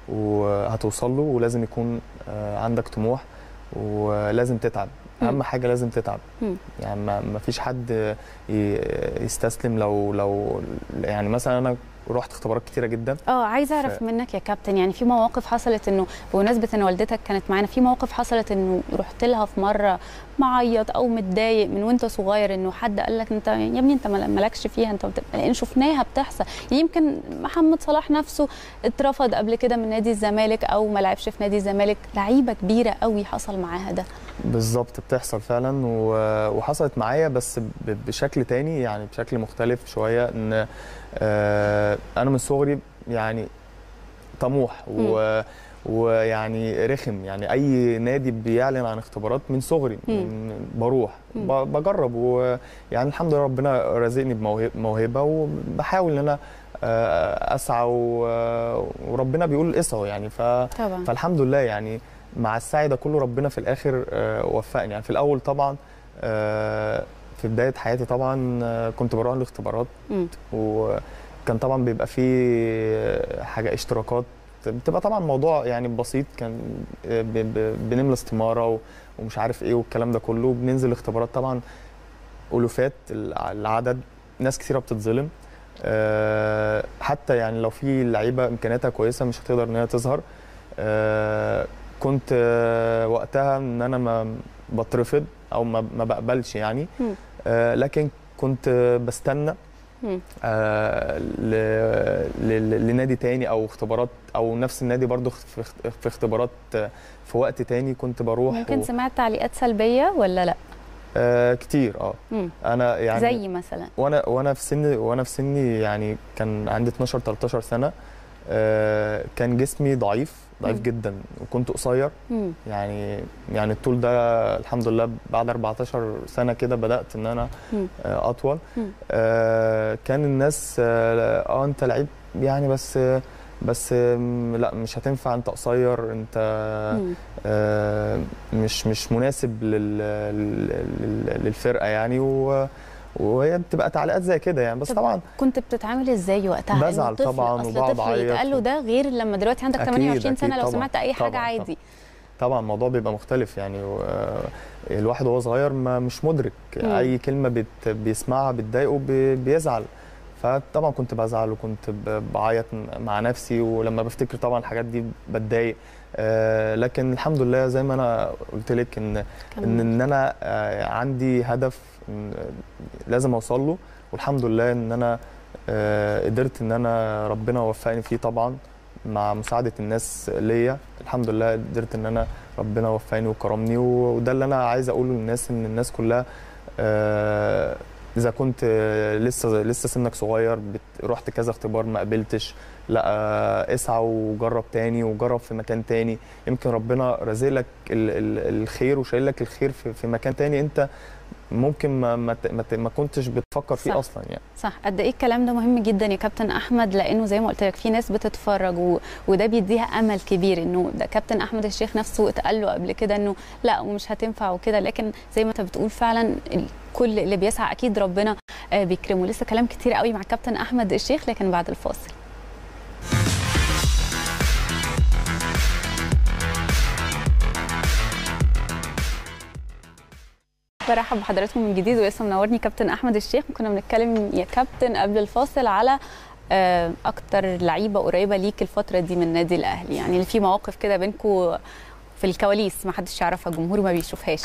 [SPEAKER 6] وهتوصل له ولازم يكون آه، عندك طموح ولازم تتعب
[SPEAKER 2] مم.
[SPEAKER 6] اهم حاجه لازم تتعب
[SPEAKER 2] مم.
[SPEAKER 6] يعني ما ما فيش حد ي- يستسلم لو لو يعني مثلا انا رحت اختبارات كتيره جدا
[SPEAKER 2] اه عايزه اعرف
[SPEAKER 6] ف-
[SPEAKER 2] منك يا كابتن يعني في مواقف حصلت انه بمناسبه ان والدتك كانت معانا في مواقف حصلت انه رحت لها في مره معيط او متضايق من وانت صغير انه حد قال لك انت يا ابني انت مال- مالكش فيها انت بت... لان شفناها بتحصل يمكن محمد صلاح نفسه اترفض قبل كده من نادي الزمالك او ما لعبش في نادي الزمالك لعيبه كبيره قوي حصل معاها ده
[SPEAKER 6] بالظبط بتحصل فعلا و- وحصلت معايا بس ب- بشكل تاني يعني بشكل مختلف شويه ان آه، انا من صغري يعني طموح و ويعني رخم يعني اي نادي بيعلن عن اختبارات من صغري
[SPEAKER 2] مم.
[SPEAKER 6] من بروح
[SPEAKER 2] مم.
[SPEAKER 6] ب- بجرب ويعني الحمد لله ربنا رزقني بموهبه وبحاول ان انا آه، اسعى و- وربنا بيقول اسعوا يعني ف
[SPEAKER 2] طبعا
[SPEAKER 6] فالحمد لله يعني مع السعي ده كله ربنا في الاخر آه، وفقني يعني في الاول طبعا آه، في بدايه حياتي طبعا آه، كنت بروح الاختبارات
[SPEAKER 2] مم.
[SPEAKER 6] وكان طبعا بيبقى فيه حاجه اشتراكات بتبقى طبعا موضوع يعني بسيط كان آه، ب- ب- بنملى استماره و- ومش عارف ايه والكلام ده كله بننزل اختبارات طبعا الوفات الع- العدد ناس كثيره بتتظلم آه، حتى يعني لو في لعيبه امكانياتها كويسه مش هتقدر ان هي تظهر آه، كنت آه، وقتها ان انا ما بترفض او ما ما بقبلش يعني
[SPEAKER 2] مم.
[SPEAKER 6] آه، لكن كنت آه، بستنى
[SPEAKER 2] مم.
[SPEAKER 6] آه، ل- ل- لنادي تاني او اختبارات او نفس النادي برضو في اخت- في اختبارات آه، في وقت تاني كنت بروح
[SPEAKER 2] ممكن
[SPEAKER 6] و-
[SPEAKER 2] سمعت تعليقات سلبيه ولا لا
[SPEAKER 6] آه، كتير اه
[SPEAKER 2] مم.
[SPEAKER 6] انا يعني
[SPEAKER 2] زي مثلا
[SPEAKER 6] وانا وانا في سن وانا في سني يعني كان عندي 12 13 سنه آه، كان جسمي ضعيف ضعيف
[SPEAKER 2] مم.
[SPEAKER 6] جدا وكنت قصير
[SPEAKER 2] مم.
[SPEAKER 6] يعني يعني الطول ده الحمد لله بعد 14 سنه كده بدات ان انا
[SPEAKER 2] مم.
[SPEAKER 6] آه، اطول
[SPEAKER 2] مم.
[SPEAKER 6] آه، كان الناس اه آه، انت لعيب يعني بس بس آم، لا مش هتنفع انت قصير انت
[SPEAKER 2] مم.
[SPEAKER 6] آه، مش مش مناسب لل لل- لل- للفرقه يعني و وهي بتبقى تعليقات زي كده يعني بس
[SPEAKER 2] طب
[SPEAKER 6] طبعا
[SPEAKER 2] كنت بتتعامل ازاي وقتها إنه
[SPEAKER 6] بزعل
[SPEAKER 2] طفل-
[SPEAKER 6] طبعاً
[SPEAKER 2] اصل
[SPEAKER 6] وبقعد
[SPEAKER 2] طفل
[SPEAKER 6] أعيط
[SPEAKER 2] يتقال له
[SPEAKER 6] و-
[SPEAKER 2] ده غير لما دلوقتي عندك
[SPEAKER 6] أكيد،
[SPEAKER 2] 28
[SPEAKER 6] أكيد
[SPEAKER 2] سنه لو
[SPEAKER 6] طبعاً،
[SPEAKER 2] سمعت اي حاجه
[SPEAKER 6] طبعاً،
[SPEAKER 2] عادي
[SPEAKER 6] طبعا الموضوع بيبقى مختلف يعني و- الواحد وهو صغير ما مش مدرك
[SPEAKER 2] مم.
[SPEAKER 6] اي كلمه بت بيسمعها بتضايقه بي- بيزعل فطبعا كنت بزعل وكنت ب- بعيط مع نفسي ولما بفتكر طبعا الحاجات دي بتضايق آه، لكن الحمد لله زي ما انا قلت لك ان ان ان انا آه، عندي هدف إن لازم اوصل له والحمد لله ان انا آه، قدرت ان انا ربنا وفقني فيه طبعا مع مساعده الناس ليا الحمد لله قدرت ان انا ربنا وفقني وكرمني وده اللي انا عايز اقوله للناس ان الناس كلها آه، اذا كنت آه، لسه لسه سنك صغير بت- رحت كذا اختبار ما قبلتش لا آه، اسعى وجرب تاني وجرب في مكان تاني يمكن ربنا رازق لك ال- ال- الخير وشايل لك الخير في في مكان تاني انت ممكن ما ما, ت- ما, ت- ما كنتش بتفكر فيه
[SPEAKER 2] صح.
[SPEAKER 6] اصلا يعني
[SPEAKER 2] صح قد ايه الكلام ده مهم جدا يا كابتن احمد لانه زي ما قلت لك في ناس بتتفرج و... وده بيديها امل كبير انه ده كابتن احمد الشيخ نفسه اتقال له قبل كده انه لا ومش هتنفع وكده لكن زي ما انت بتقول فعلا ال- كل اللي بيسعى اكيد ربنا آه، بيكرمه لسه كلام كتير قوي مع كابتن احمد الشيخ لكن بعد الفاصل برحب بحضراتكم من جديد ولسه منورني كابتن احمد الشيخ كنا بنتكلم يا كابتن قبل الفاصل على آه، اكتر لعيبه قريبه ليك الفتره دي من النادي الاهلي يعني اللي في مواقف كده بينكم في الكواليس ما حدش يعرفها الجمهور ما بيشوفهاش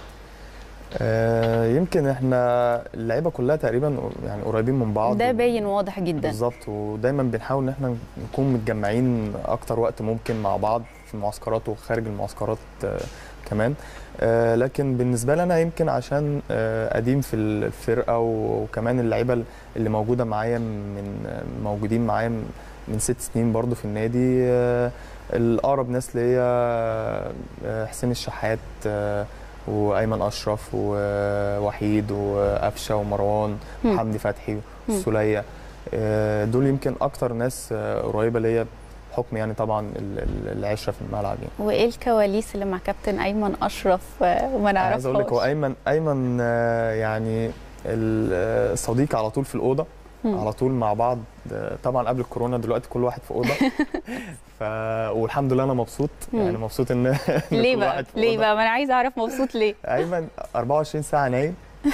[SPEAKER 6] آه، يمكن احنا اللعيبه كلها تقريبا يعني قريبين من بعض
[SPEAKER 2] ده باين واضح جدا
[SPEAKER 6] بالظبط ودايما بنحاول ان احنا نكون متجمعين اكتر وقت ممكن مع بعض في المعسكرات وخارج المعسكرات آه، كمان آه، لكن بالنسبه لي انا يمكن عشان آه، قديم في الفرقه وكمان اللعيبه اللي موجوده معايا من آه، موجودين معايا من ست سنين برضو في النادي آه، الاقرب ناس ليا آه، حسين الشحات آه، وايمن اشرف ووحيد وقفشه ومروان
[SPEAKER 2] مم.
[SPEAKER 6] وحمدي فتحي
[SPEAKER 2] مم.
[SPEAKER 6] والسوليه آه، دول يمكن اكتر ناس آه، قريبه ليا بحكم يعني طبعا ال- ال- العشره في الملعب يعني
[SPEAKER 2] وايه الكواليس اللي مع كابتن ايمن اشرف آه، وما
[SPEAKER 6] أنا عايز اقول لك هو
[SPEAKER 2] نعرفهاش
[SPEAKER 6] ايمن ايمن آه، يعني الصديق على طول في الاوضه
[SPEAKER 2] مم.
[SPEAKER 6] على طول مع بعض آه، طبعا قبل الكورونا دلوقتي كل واحد في اوضه ف والحمد لله انا مبسوط
[SPEAKER 2] مم.
[SPEAKER 6] يعني مبسوط ان إن
[SPEAKER 2] ليه
[SPEAKER 6] كل
[SPEAKER 2] بقى
[SPEAKER 6] واحد في
[SPEAKER 2] ليه
[SPEAKER 6] أوضة.
[SPEAKER 2] بقى ما انا عايزه اعرف مبسوط ليه
[SPEAKER 6] ايمن 24 ساعه نايم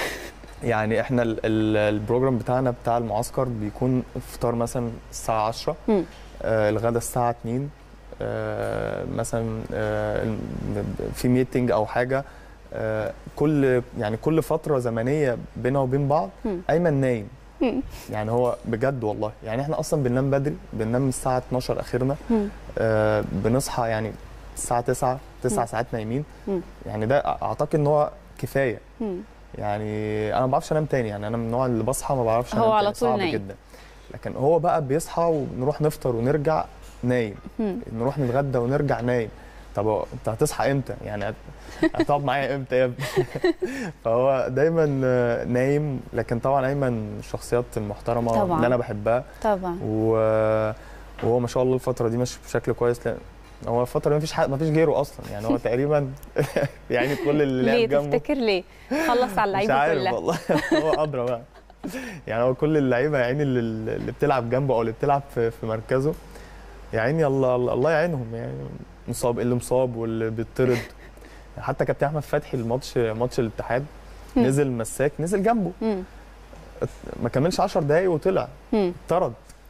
[SPEAKER 6] يعني احنا ال- ال- البروجرام بتاعنا بتاع المعسكر بيكون الفطار مثلا الساعه 10
[SPEAKER 2] مم.
[SPEAKER 6] آه الغدا الساعه 2 آه مثلا آه في ميتنج او حاجه آه كل يعني كل فتره زمنيه بيننا وبين بعض
[SPEAKER 2] مم.
[SPEAKER 6] ايمن نايم
[SPEAKER 2] مم.
[SPEAKER 6] يعني هو بجد والله يعني احنا اصلا بننام بدري بننام الساعه 12 اخرنا
[SPEAKER 2] مم.
[SPEAKER 6] آه بنصحى يعني الساعه 9 9
[SPEAKER 2] مم.
[SPEAKER 6] ساعات نايمين
[SPEAKER 2] مم.
[SPEAKER 6] يعني ده اعتقد ان هو كفايه
[SPEAKER 2] مم.
[SPEAKER 6] يعني انا ما بعرفش انام تاني يعني انا من النوع اللي بصحى ما بعرفش
[SPEAKER 2] هو
[SPEAKER 6] انام
[SPEAKER 2] على
[SPEAKER 6] تاني
[SPEAKER 2] طول
[SPEAKER 6] صعب
[SPEAKER 2] نايم.
[SPEAKER 6] جدا لكن هو بقى بيصحى ونروح نفطر ونرجع نايم
[SPEAKER 2] مم.
[SPEAKER 6] نروح نتغدى ونرجع نايم طب هو انت هتصحى امتى يعني هت- هتقعد معايا امتى يا ابني فهو دايما آه، نايم لكن طبعا ايمن من الشخصيات المحترمه
[SPEAKER 2] طبعاً.
[SPEAKER 6] اللي انا بحبها
[SPEAKER 2] طبعا
[SPEAKER 6] و- وهو ما شاء الله الفتره دي ماشي بشكل كويس لان هو الفتره دي مفيش حد مفيش غيره اصلا يعني هو تقريبا يعني كل اللي
[SPEAKER 2] ليه
[SPEAKER 6] لعب جنبه
[SPEAKER 2] تفتكر ليه خلص على
[SPEAKER 6] مش
[SPEAKER 2] اللعيبه
[SPEAKER 6] عارف
[SPEAKER 2] كلها
[SPEAKER 6] والله هو ادرى بقى يعني هو كل اللعيبه يا عيني اللي, اللي بتلعب جنبه او اللي بتلعب في, في مركزه يا عيني الله الله يعينهم يعني مصاب اللي مصاب واللي بيطرد حتى كابتن احمد فتحي الماتش ماتش الاتحاد
[SPEAKER 2] مم.
[SPEAKER 6] نزل مساك نزل جنبه
[SPEAKER 2] مم.
[SPEAKER 6] ما كملش 10 دقايق وطلع
[SPEAKER 2] مم.
[SPEAKER 6] طرد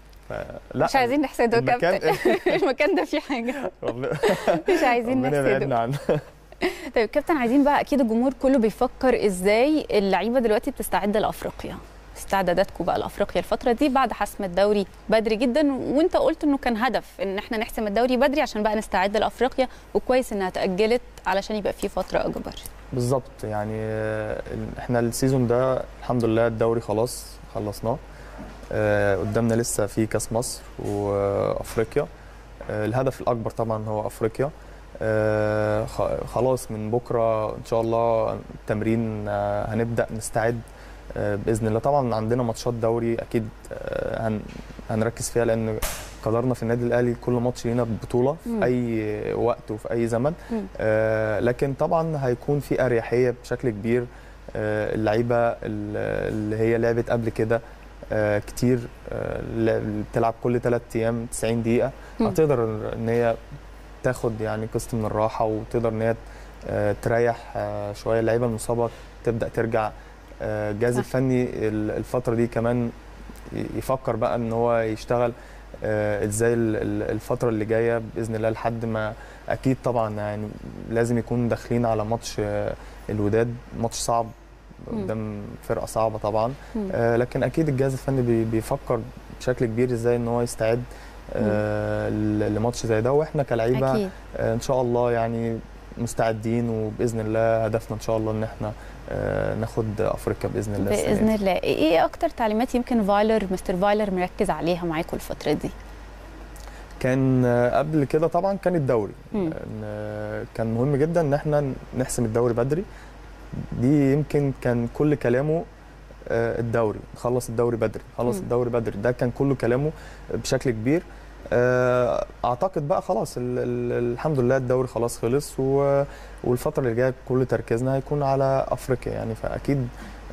[SPEAKER 6] لا
[SPEAKER 2] مش عايزين نحسده
[SPEAKER 6] المكان-
[SPEAKER 2] كابتن المكان ده فيه حاجه
[SPEAKER 6] ربنا
[SPEAKER 2] مش عايزين
[SPEAKER 6] ربنا
[SPEAKER 2] نحسده
[SPEAKER 6] يبعدنا عنه
[SPEAKER 2] طيب كابتن عايزين بقى اكيد الجمهور كله بيفكر ازاي اللعيبه دلوقتي بتستعد لافريقيا استعداداتكم بقى لافريقيا الفتره دي بعد حسم الدوري بدري جدا وانت قلت انه كان هدف ان احنا نحسم الدوري بدري عشان بقى نستعد لافريقيا وكويس انها اتاجلت علشان يبقى في فتره اكبر
[SPEAKER 6] بالظبط يعني آه، احنا السيزون ده الحمد لله الدوري خلاص خلصناه آه، قدامنا لسه في كاس مصر وافريقيا آه، الهدف الاكبر طبعا هو افريقيا آه، خ- خلاص من بكره ان شاء الله التمرين آه، هنبدا نستعد آه، باذن الله طبعا عندنا ماتشات دوري اكيد آه، هن هنركز فيها لان قدرنا في النادي الاهلي كل ماتش لينا ببطوله
[SPEAKER 2] مم.
[SPEAKER 6] في اي وقت وفي اي زمن
[SPEAKER 2] مم.
[SPEAKER 6] آه، لكن طبعا هيكون في اريحيه بشكل كبير آه، اللعيبه ال- اللي هي لعبت قبل كده آه، كتير آه، اللي بتلعب كل ثلاث ايام 90 دقيقه
[SPEAKER 2] مم.
[SPEAKER 6] هتقدر ان هي تاخد يعني قسط من الراحه وتقدر ان هي آه، تريح آه، شويه اللعيبه المصابه تبدا ترجع آه، الجهاز
[SPEAKER 2] صح.
[SPEAKER 6] الفني ال- الفتره دي كمان ي- يفكر بقى ان هو يشتغل آه، ازاي ال- ال- الفتره اللي جايه باذن الله لحد ما اكيد طبعا يعني لازم يكون داخلين على ماتش آه، الوداد ماتش صعب
[SPEAKER 2] مم.
[SPEAKER 6] قدام فرقه صعبه طبعا
[SPEAKER 2] مم.
[SPEAKER 6] آه، لكن اكيد الجهاز الفني بي- بيفكر بشكل كبير ازاي ان هو يستعد آه، ل- لماتش زي ده واحنا كلعيبه
[SPEAKER 2] اكيد
[SPEAKER 6] آه، ان شاء الله يعني مستعدين وباذن الله هدفنا ان شاء الله ان احنا آه، ناخد افريقيا باذن الله السنة
[SPEAKER 2] باذن
[SPEAKER 6] دي.
[SPEAKER 2] الله ايه اكتر تعليمات يمكن فايلر مستر فايلر مركز عليها معاكم الفتره دي
[SPEAKER 6] كان آه، قبل كده طبعا كان الدوري
[SPEAKER 2] مم.
[SPEAKER 6] إن، آه، كان مهم جدا ان احنا نحسم الدوري بدري دي يمكن كان كل كلامه آه، الدوري نخلص الدوري بدري نخلص
[SPEAKER 2] مم.
[SPEAKER 6] الدوري بدري ده كان كله كلامه بشكل كبير آه، اعتقد بقى خلاص ال ال الحمد لله الدوري خلاص خلص و- والفتره اللي جايه كل تركيزنا هيكون على افريقيا يعني فاكيد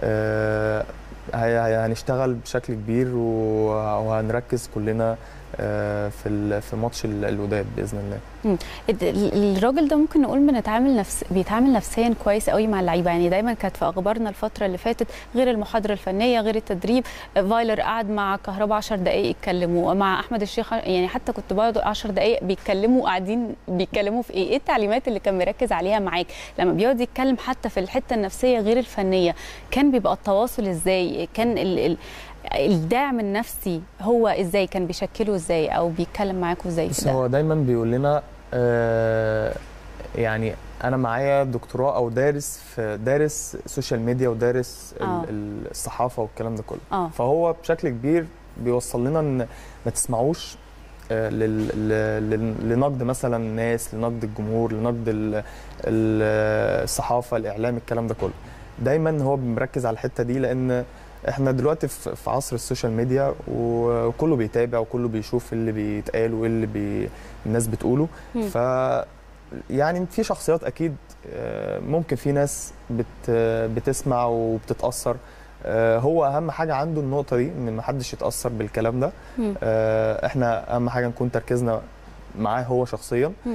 [SPEAKER 6] آه، هي- هي- هنشتغل بشكل كبير و- وهنركز كلنا آه، في ال- في ماتش ال- الوداد باذن الله
[SPEAKER 2] ال- ال- الراجل ده ممكن نقول بنتعامل نفس بيتعامل نفسيا كويس قوي مع اللعيبه يعني دايما كانت في اخبارنا الفتره اللي فاتت غير المحاضره الفنيه غير التدريب فايلر قعد مع كهربا 10 دقائق يتكلموا مع احمد الشيخ يعني حتى كنت بقعد 10 دقائق بيتكلموا قاعدين بيتكلموا في ايه ايه التعليمات اللي كان مركز عليها معاك لما بيقعد يتكلم حتى في الحته النفسيه غير الفنيه كان بيبقى التواصل ازاي كان ال ال الدعم النفسي هو ازاي كان بيشكله ازاي او بيتكلم معاكم ازاي في
[SPEAKER 6] بس
[SPEAKER 2] ده
[SPEAKER 6] هو دايما بيقول لنا آه، يعني انا معايا دكتوراه او دارس في دارس سوشيال ميديا ودارس ال-
[SPEAKER 2] آه.
[SPEAKER 6] ال- الصحافه والكلام ده كله
[SPEAKER 2] اه
[SPEAKER 6] فهو بشكل كبير بيوصل لنا ان ما تسمعوش آه، لل- ل- ل- لنقد مثلا الناس لنقد الجمهور لنقد ال- ال- الصحافه الاعلام الكلام ده كله دايما هو مركز على الحته دي لان احنا دلوقتي في في عصر السوشيال ميديا وكله بيتابع وكله بيشوف اللي بيتقال وايه اللي بي الناس بتقوله
[SPEAKER 2] مم.
[SPEAKER 6] ف يعني في شخصيات اكيد آه، ممكن في ناس بت بتسمع وبتتاثر آه، هو اهم حاجه عنده النقطه دي ان ما حدش يتاثر بالكلام ده
[SPEAKER 2] مم.
[SPEAKER 6] آه، احنا اهم حاجه نكون تركيزنا معاه هو شخصيا
[SPEAKER 2] مم.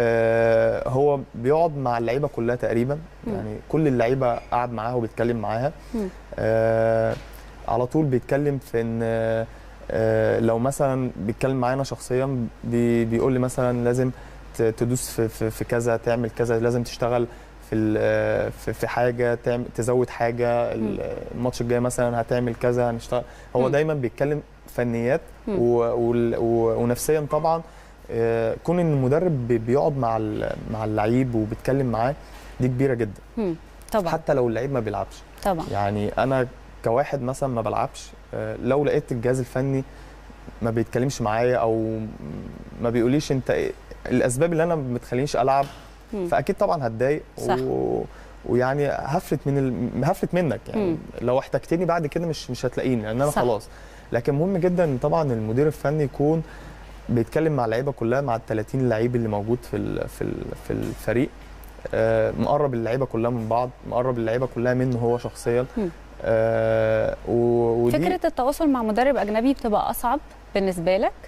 [SPEAKER 6] آه، هو بيقعد مع اللعيبه كلها تقريبا
[SPEAKER 2] مم.
[SPEAKER 6] يعني كل اللعيبه قعد معاها وبيتكلم معاها
[SPEAKER 2] مم.
[SPEAKER 6] آه، على طول بيتكلم في ان آه، آه، لو مثلا بيتكلم معانا شخصيا بي بيقول لي مثلا لازم ت- تدوس في, في, في كذا تعمل كذا لازم تشتغل في ال- آه، في, في حاجه تعمل تزود حاجه ال- الماتش الجاي مثلا هتعمل كذا هنشتغل هو
[SPEAKER 2] مم.
[SPEAKER 6] دايما بيتكلم فنيات
[SPEAKER 2] مم.
[SPEAKER 6] و وال- و ونفسيا طبعا آه، كون ان المدرب بي- بيقعد مع ال- مع اللعيب وبيتكلم معاه دي كبيره جدا
[SPEAKER 2] مم. طبعا
[SPEAKER 6] حتى لو اللعيب ما بيلعبش
[SPEAKER 2] طبعا
[SPEAKER 6] يعني انا كواحد مثلا ما بلعبش آه، لو لقيت الجهاز الفني ما بيتكلمش معايا او ما بيقوليش انت إيه الاسباب اللي انا ما بتخلينيش العب
[SPEAKER 2] مم.
[SPEAKER 6] فاكيد طبعا هتضايق
[SPEAKER 2] صح.
[SPEAKER 6] و... ويعني هفلت من ال... هفلت منك يعني
[SPEAKER 2] مم.
[SPEAKER 6] لو احتجتني بعد كده مش مش هتلاقيني لان انا
[SPEAKER 2] صح.
[SPEAKER 6] خلاص لكن مهم جدا ان طبعا المدير الفني يكون بيتكلم مع اللعيبه كلها مع ال 30 لعيب اللي موجود في ال... في ال... في الفريق آه، مقرب اللعيبه كلها من بعض مقرب اللعيبه كلها منه هو شخصيا
[SPEAKER 2] مم.
[SPEAKER 6] آه و... ودي
[SPEAKER 2] فكره التواصل مع مدرب اجنبي بتبقى اصعب بالنسبه لك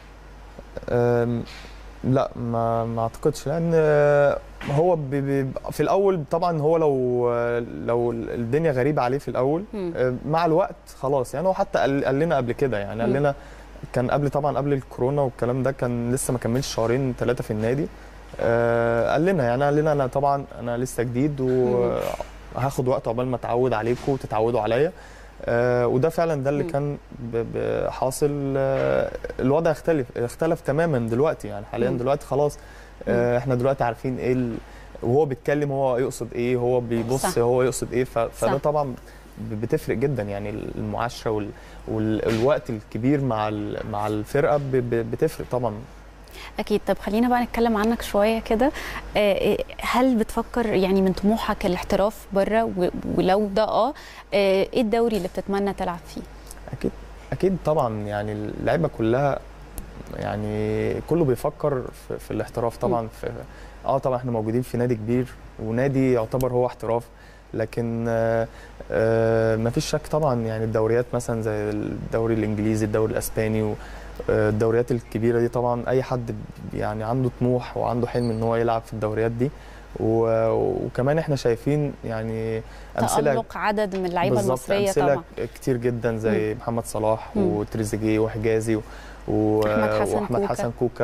[SPEAKER 6] آم، لا ما ما اعتقدش لان آه، هو بي بي في الاول طبعا هو لو لو الدنيا غريبه عليه في الاول
[SPEAKER 2] مم.
[SPEAKER 6] آه، مع الوقت خلاص يعني هو حتى قال, قال لنا قبل كده يعني قال
[SPEAKER 2] مم.
[SPEAKER 6] لنا كان قبل طبعا قبل الكورونا والكلام ده كان لسه ما كملش شهرين ثلاثه في النادي آه، قال لنا يعني قال لنا انا طبعا انا لسه جديد وهاخد وقت عقبال ما اتعود عليكم وتتعودوا عليا آه، وده فعلا ده اللي
[SPEAKER 2] مم.
[SPEAKER 6] كان ب- ب- حاصل آه، الوضع اختلف اختلف تماما دلوقتي يعني حاليا
[SPEAKER 2] مم.
[SPEAKER 6] دلوقتي خلاص آه، احنا دلوقتي عارفين ايه ال... وهو بيتكلم هو يقصد ايه هو بيبص
[SPEAKER 2] صح.
[SPEAKER 6] هو يقصد ايه ف... فده
[SPEAKER 2] صح.
[SPEAKER 6] طبعا ب- بتفرق جدا يعني المعاشره وال... والوقت الكبير مع ال... مع الفرقه ب... ب... بتفرق طبعا
[SPEAKER 2] اكيد طب خلينا بقى نتكلم عنك شويه كده آه، هل بتفكر يعني من طموحك الاحتراف بره و- ولو ده اه آه، ايه الدوري اللي بتتمنى تلعب فيه
[SPEAKER 6] اكيد اكيد طبعا يعني اللعيبه كلها يعني كله بيفكر في, في الاحتراف طبعا في اه طبعا احنا موجودين في نادي كبير ونادي يعتبر هو احتراف لكن آه آه ما فيش شك طبعا يعني الدوريات مثلا زي الدوري الانجليزي الدوري الاسباني والدوريات الكبيره دي طبعا اي حد ب- يعني عنده طموح وعنده حلم ان هو يلعب في الدوريات دي و- وكمان احنا شايفين يعني امثله
[SPEAKER 2] تالق عدد من اللعيبه
[SPEAKER 6] بالظبط،
[SPEAKER 2] المصريه
[SPEAKER 6] أمثلة
[SPEAKER 2] طبعا
[SPEAKER 6] كتير جدا زي محمد صلاح
[SPEAKER 2] مم.
[SPEAKER 6] وتريزيجيه وحجازي و... و...
[SPEAKER 2] أحمد حسن
[SPEAKER 6] واحمد
[SPEAKER 2] كوكا.
[SPEAKER 6] حسن كوكا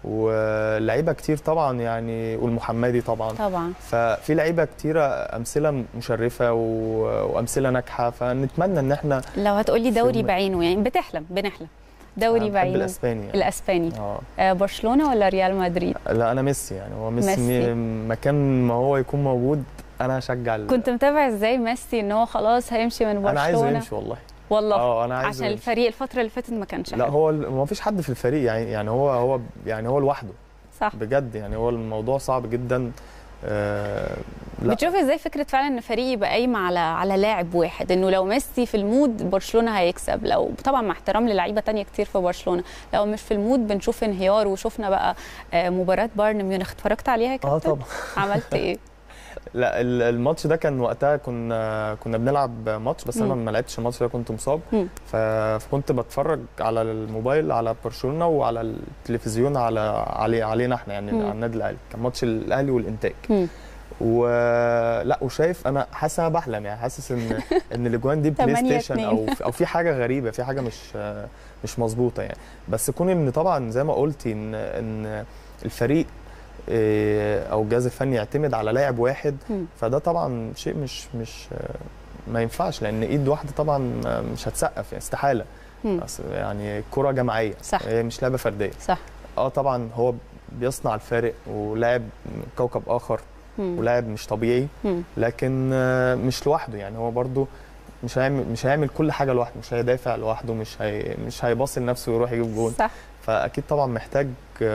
[SPEAKER 6] ولعيبه كتير طبعا يعني والمحمدي طبعا
[SPEAKER 2] طبعا
[SPEAKER 6] ففي لعيبه كتيره امثله مشرفه و- وامثله ناجحه فنتمنى ان احنا
[SPEAKER 2] لو هتقولي دوري
[SPEAKER 6] فيلم-
[SPEAKER 2] بعينه يعني بتحلم بنحلم دوري
[SPEAKER 6] أنا بحب
[SPEAKER 2] بعينه
[SPEAKER 6] الاسباني يعني.
[SPEAKER 2] الاسباني
[SPEAKER 6] اه
[SPEAKER 2] آه برشلونه ولا ريال مدريد
[SPEAKER 6] لا انا ميسي يعني هو ميسي,
[SPEAKER 2] ميسي.
[SPEAKER 6] ميسي. مكان ما هو يكون موجود انا هشجع ال-
[SPEAKER 2] كنت متابع ازاي ميسي ان هو خلاص هيمشي من برشلونه
[SPEAKER 6] انا عايزه يمشي والله
[SPEAKER 2] والله
[SPEAKER 6] اه انا عايزه
[SPEAKER 2] عشان
[SPEAKER 6] يمشي.
[SPEAKER 2] الفريق الفتره اللي فاتت ما كانش
[SPEAKER 6] لا
[SPEAKER 2] حلو.
[SPEAKER 6] هو ال- ما فيش حد في الفريق يعني يعني هو هو يعني هو لوحده
[SPEAKER 2] صح
[SPEAKER 6] بجد يعني هو الموضوع صعب جدا آه لا
[SPEAKER 2] بتشوف ازاي فكره فعلا ان فريق يبقى قايم على على لاعب واحد انه لو ميسي في المود برشلونه هيكسب لو طبعا مع احترام للعيبه تانية كتير في برشلونه لو مش في المود بنشوف انهيار وشفنا بقى آه، مباراه بايرن ميونخ اتفرجت عليها يا
[SPEAKER 6] اه
[SPEAKER 2] كابتن
[SPEAKER 6] طبعا
[SPEAKER 2] عملت ايه
[SPEAKER 6] لا ال- الماتش ده كان وقتها كنا كنا بنلعب ماتش بس انا
[SPEAKER 2] مم.
[SPEAKER 6] ما لعبتش الماتش ده كنت مصاب
[SPEAKER 2] مم.
[SPEAKER 6] ف- فكنت بتفرج على الموبايل على برشلونه وعلى التلفزيون على علي علينا احنا يعني
[SPEAKER 2] مم.
[SPEAKER 6] على النادي الاهلي كان ماتش الاهلي والانتاج
[SPEAKER 2] مم.
[SPEAKER 6] ولا وشايف انا حاسس انا بحلم يعني حاسس ان ان الاجوان دي بلاي
[SPEAKER 2] 8
[SPEAKER 6] ستيشن او
[SPEAKER 2] اتنين.
[SPEAKER 6] او في حاجه غريبه في حاجه مش مش مظبوطه يعني بس كون ان طبعا زي ما قلتي ان ان الفريق إيه، او الجهاز الفني يعتمد على لاعب واحد
[SPEAKER 2] مم.
[SPEAKER 6] فده طبعا شيء مش مش ما ينفعش لان ايد واحده طبعا مش هتسقف يعني استحاله
[SPEAKER 2] مم.
[SPEAKER 6] أصل يعني كره جماعيه
[SPEAKER 2] صح.
[SPEAKER 6] هي مش لعبه فرديه
[SPEAKER 2] صح
[SPEAKER 6] اه طبعا هو بيصنع الفارق ولاعب من كوكب اخر
[SPEAKER 2] مم.
[SPEAKER 6] ولاعب مش طبيعي
[SPEAKER 2] مم.
[SPEAKER 6] لكن آه، مش لوحده يعني هو برضو مش هيعمل مش هيعمل كل حاجه لوحده مش هيدافع لوحده مش هي مش هيباصي لنفسه ويروح يجيب جول
[SPEAKER 2] صح
[SPEAKER 6] فاكيد طبعا محتاج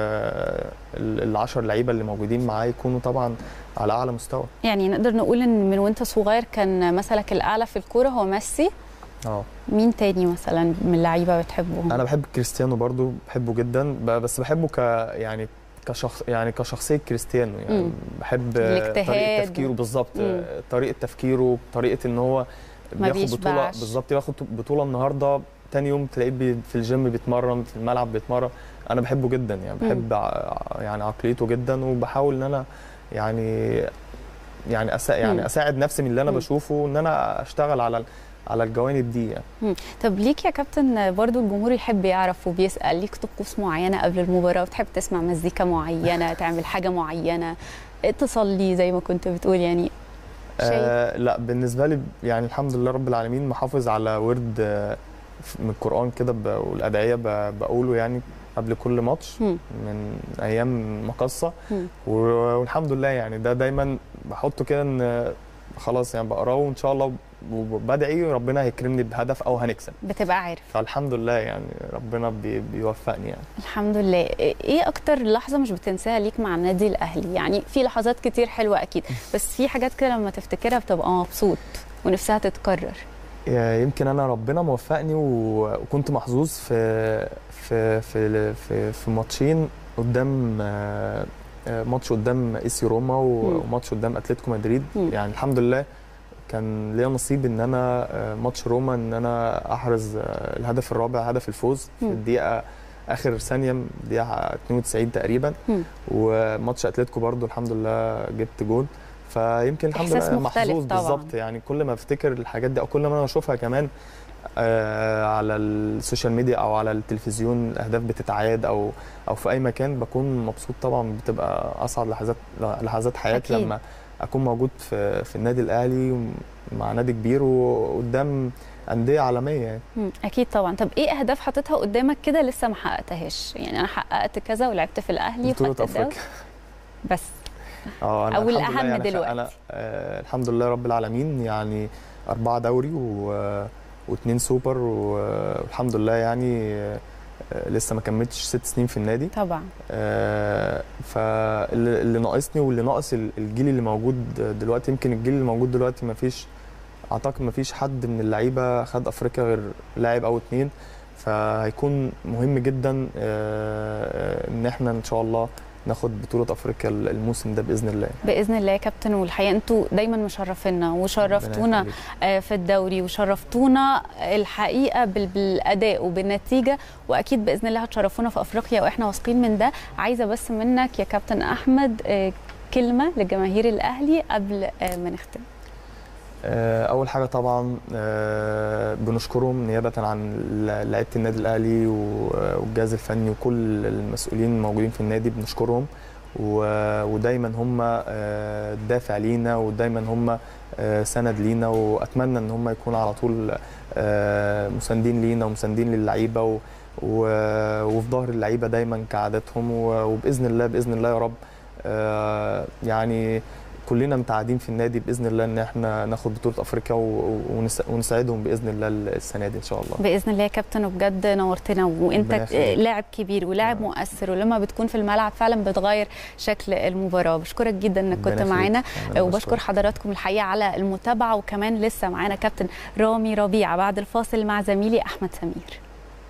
[SPEAKER 6] آه، ال- العشر لعيبه اللي موجودين معاه يكونوا طبعا على اعلى مستوى
[SPEAKER 2] يعني نقدر نقول ان من وانت صغير كان مثلك الاعلى في الكوره هو ميسي
[SPEAKER 6] اه
[SPEAKER 2] مين تاني مثلا من اللعيبه بتحبهم
[SPEAKER 6] انا بحب كريستيانو برضو بحبه جدا ب- بس بحبه ك يعني كشخص يعني كشخصيه كريستيانو يعني
[SPEAKER 2] مم.
[SPEAKER 6] بحب
[SPEAKER 2] الاجتهاد
[SPEAKER 6] طريقه تفكيره بالظبط
[SPEAKER 2] مم.
[SPEAKER 6] طريقه تفكيره طريقه ان هو
[SPEAKER 2] ما
[SPEAKER 6] بياخد بطوله
[SPEAKER 2] بيشبعش.
[SPEAKER 6] بالظبط بياخد بطوله النهارده تاني يوم تلاقيه بي- في الجيم بيتمرن في الملعب بيتمرن انا بحبه جدا يعني
[SPEAKER 2] مم.
[SPEAKER 6] بحب ع- يعني عقليته جدا وبحاول ان انا يعني يعني أسا
[SPEAKER 2] مم.
[SPEAKER 6] يعني اساعد نفسي من اللي انا
[SPEAKER 2] مم.
[SPEAKER 6] بشوفه ان انا اشتغل على على الجوانب دي يعني
[SPEAKER 2] طب ليك يا كابتن برضو الجمهور يحب يعرف وبيسأل ليك طقوس معينة قبل المباراة وتحب تسمع مزيكا معينة تعمل حاجة معينة تصلي زي ما كنت بتقول يعني شيء
[SPEAKER 6] آه لا بالنسبه لي يعني الحمد لله رب العالمين محافظ على ورد آه، من القران كده ب- والادعيه ب- بقوله يعني قبل كل ماتش
[SPEAKER 2] مم.
[SPEAKER 6] من ايام مقصه
[SPEAKER 2] مم.
[SPEAKER 6] و- والحمد لله يعني ده دايما بحطه كده ان خلاص يعني بقراه وان شاء الله وبدعي ربنا هيكرمني بهدف او هنكسب
[SPEAKER 2] بتبقى عارف
[SPEAKER 6] فالحمد لله يعني ربنا بي بيوفقني يعني
[SPEAKER 2] الحمد لله ايه اكتر لحظة مش بتنساها ليك مع النادي الاهلي يعني في لحظات كتير حلوة اكيد بس في حاجات كده لما تفتكرها بتبقى مبسوط ونفسها تتكرر
[SPEAKER 6] يمكن انا ربنا موفقني و- وكنت محظوظ في في في في, في ماتشين قدام آه، آه، ماتش قدام ايسي روما و-
[SPEAKER 2] مم.
[SPEAKER 6] وماتش قدام اتلتيكو مدريد
[SPEAKER 2] مم.
[SPEAKER 6] يعني الحمد لله كان ليا نصيب ان انا آه، ماتش روما ان انا احرز آه، الهدف الرابع هدف الفوز في
[SPEAKER 2] مم.
[SPEAKER 6] الدقيقه اخر ثانيه الدقيقه 92 تقريبا
[SPEAKER 2] مم.
[SPEAKER 6] وماتش اتلتيكو برضو الحمد لله جبت جول فيمكن الحمد
[SPEAKER 2] إحساس
[SPEAKER 6] لله
[SPEAKER 2] مختلف
[SPEAKER 6] محظوظ
[SPEAKER 2] طبعاً.
[SPEAKER 6] بالظبط يعني كل ما افتكر الحاجات دي او كل ما انا اشوفها كمان آه على السوشيال ميديا او على التلفزيون الاهداف بتتعاد او او في اي مكان بكون مبسوط طبعا بتبقى اسعد لحظات لحظات حياتي
[SPEAKER 2] أكيد.
[SPEAKER 6] لما اكون موجود في في النادي الاهلي مع نادي كبير وقدام انديه عالميه يعني
[SPEAKER 2] مم. اكيد طبعا طب ايه اهداف حاططها قدامك كده لسه ما حققتهاش يعني انا حققت كذا ولعبت في الاهلي
[SPEAKER 6] بطوله
[SPEAKER 2] وخدت الدوري
[SPEAKER 6] افريقيا
[SPEAKER 2] بس
[SPEAKER 6] اه انا
[SPEAKER 2] أو
[SPEAKER 6] الحمد
[SPEAKER 2] الأهم
[SPEAKER 6] لله يعني
[SPEAKER 2] دلوقتي.
[SPEAKER 6] انا آه الحمد لله رب العالمين يعني أربعة دوري و... واثنين سوبر و- والحمد لله يعني آه لسه ما كملتش ست سنين في النادي
[SPEAKER 2] طبعا
[SPEAKER 6] آه فاللي اللي ناقصني واللي ناقص ال- الجيل اللي موجود دلوقتي يمكن الجيل اللي موجود دلوقتي ما فيش اعتقد ما فيش حد من اللعيبه خد افريقيا غير لاعب او اتنين فهيكون مهم جدا آه ان احنا ان شاء الله ناخد بطوله افريقيا الموسم ده باذن الله
[SPEAKER 2] باذن الله يا كابتن والحقيقه انتوا دايما مشرفينا وشرفتونا
[SPEAKER 6] ربنا يخليك.
[SPEAKER 2] آه، في الدوري وشرفتونا الحقيقه بال- بالاداء وبالنتيجه واكيد باذن الله هتشرفونا في افريقيا واحنا واثقين من ده عايزه بس منك يا كابتن احمد آه، كلمه لجماهير الاهلي قبل آه، ما نختم
[SPEAKER 6] آه، اول حاجه طبعا آه، بنشكرهم نيابه عن ل- لعيبه النادي الاهلي و- والجهاز الفني وكل المسؤولين الموجودين في النادي بنشكرهم و- ودايما هم آه، دافع لينا ودايما هم آه، سند لينا واتمنى ان هم يكونوا على طول آه، مساندين لينا ومساندين للعيبه و- و- وفي ظهر اللعيبه دايما كعادتهم و- وباذن الله باذن الله يا رب آه، يعني كلنا متعادين في النادي باذن الله ان احنا ناخد بطوله افريقيا و- ونس- ونساعدهم باذن الله السنه دي ان شاء الله
[SPEAKER 2] باذن الله يا كابتن وبجد نورتنا وانت
[SPEAKER 6] ربنا يخليك.
[SPEAKER 2] لاعب كبير ولاعب مؤثر ولما بتكون في الملعب فعلا بتغير شكل المباراه بشكرك جدا انك
[SPEAKER 6] ربنا
[SPEAKER 2] كنت
[SPEAKER 6] يخليك.
[SPEAKER 2] معانا
[SPEAKER 6] أنا
[SPEAKER 2] وبشكر
[SPEAKER 6] بشكرك.
[SPEAKER 2] حضراتكم الحقيقه على المتابعه وكمان لسه معانا كابتن رامي ربيعه بعد الفاصل مع زميلي احمد سمير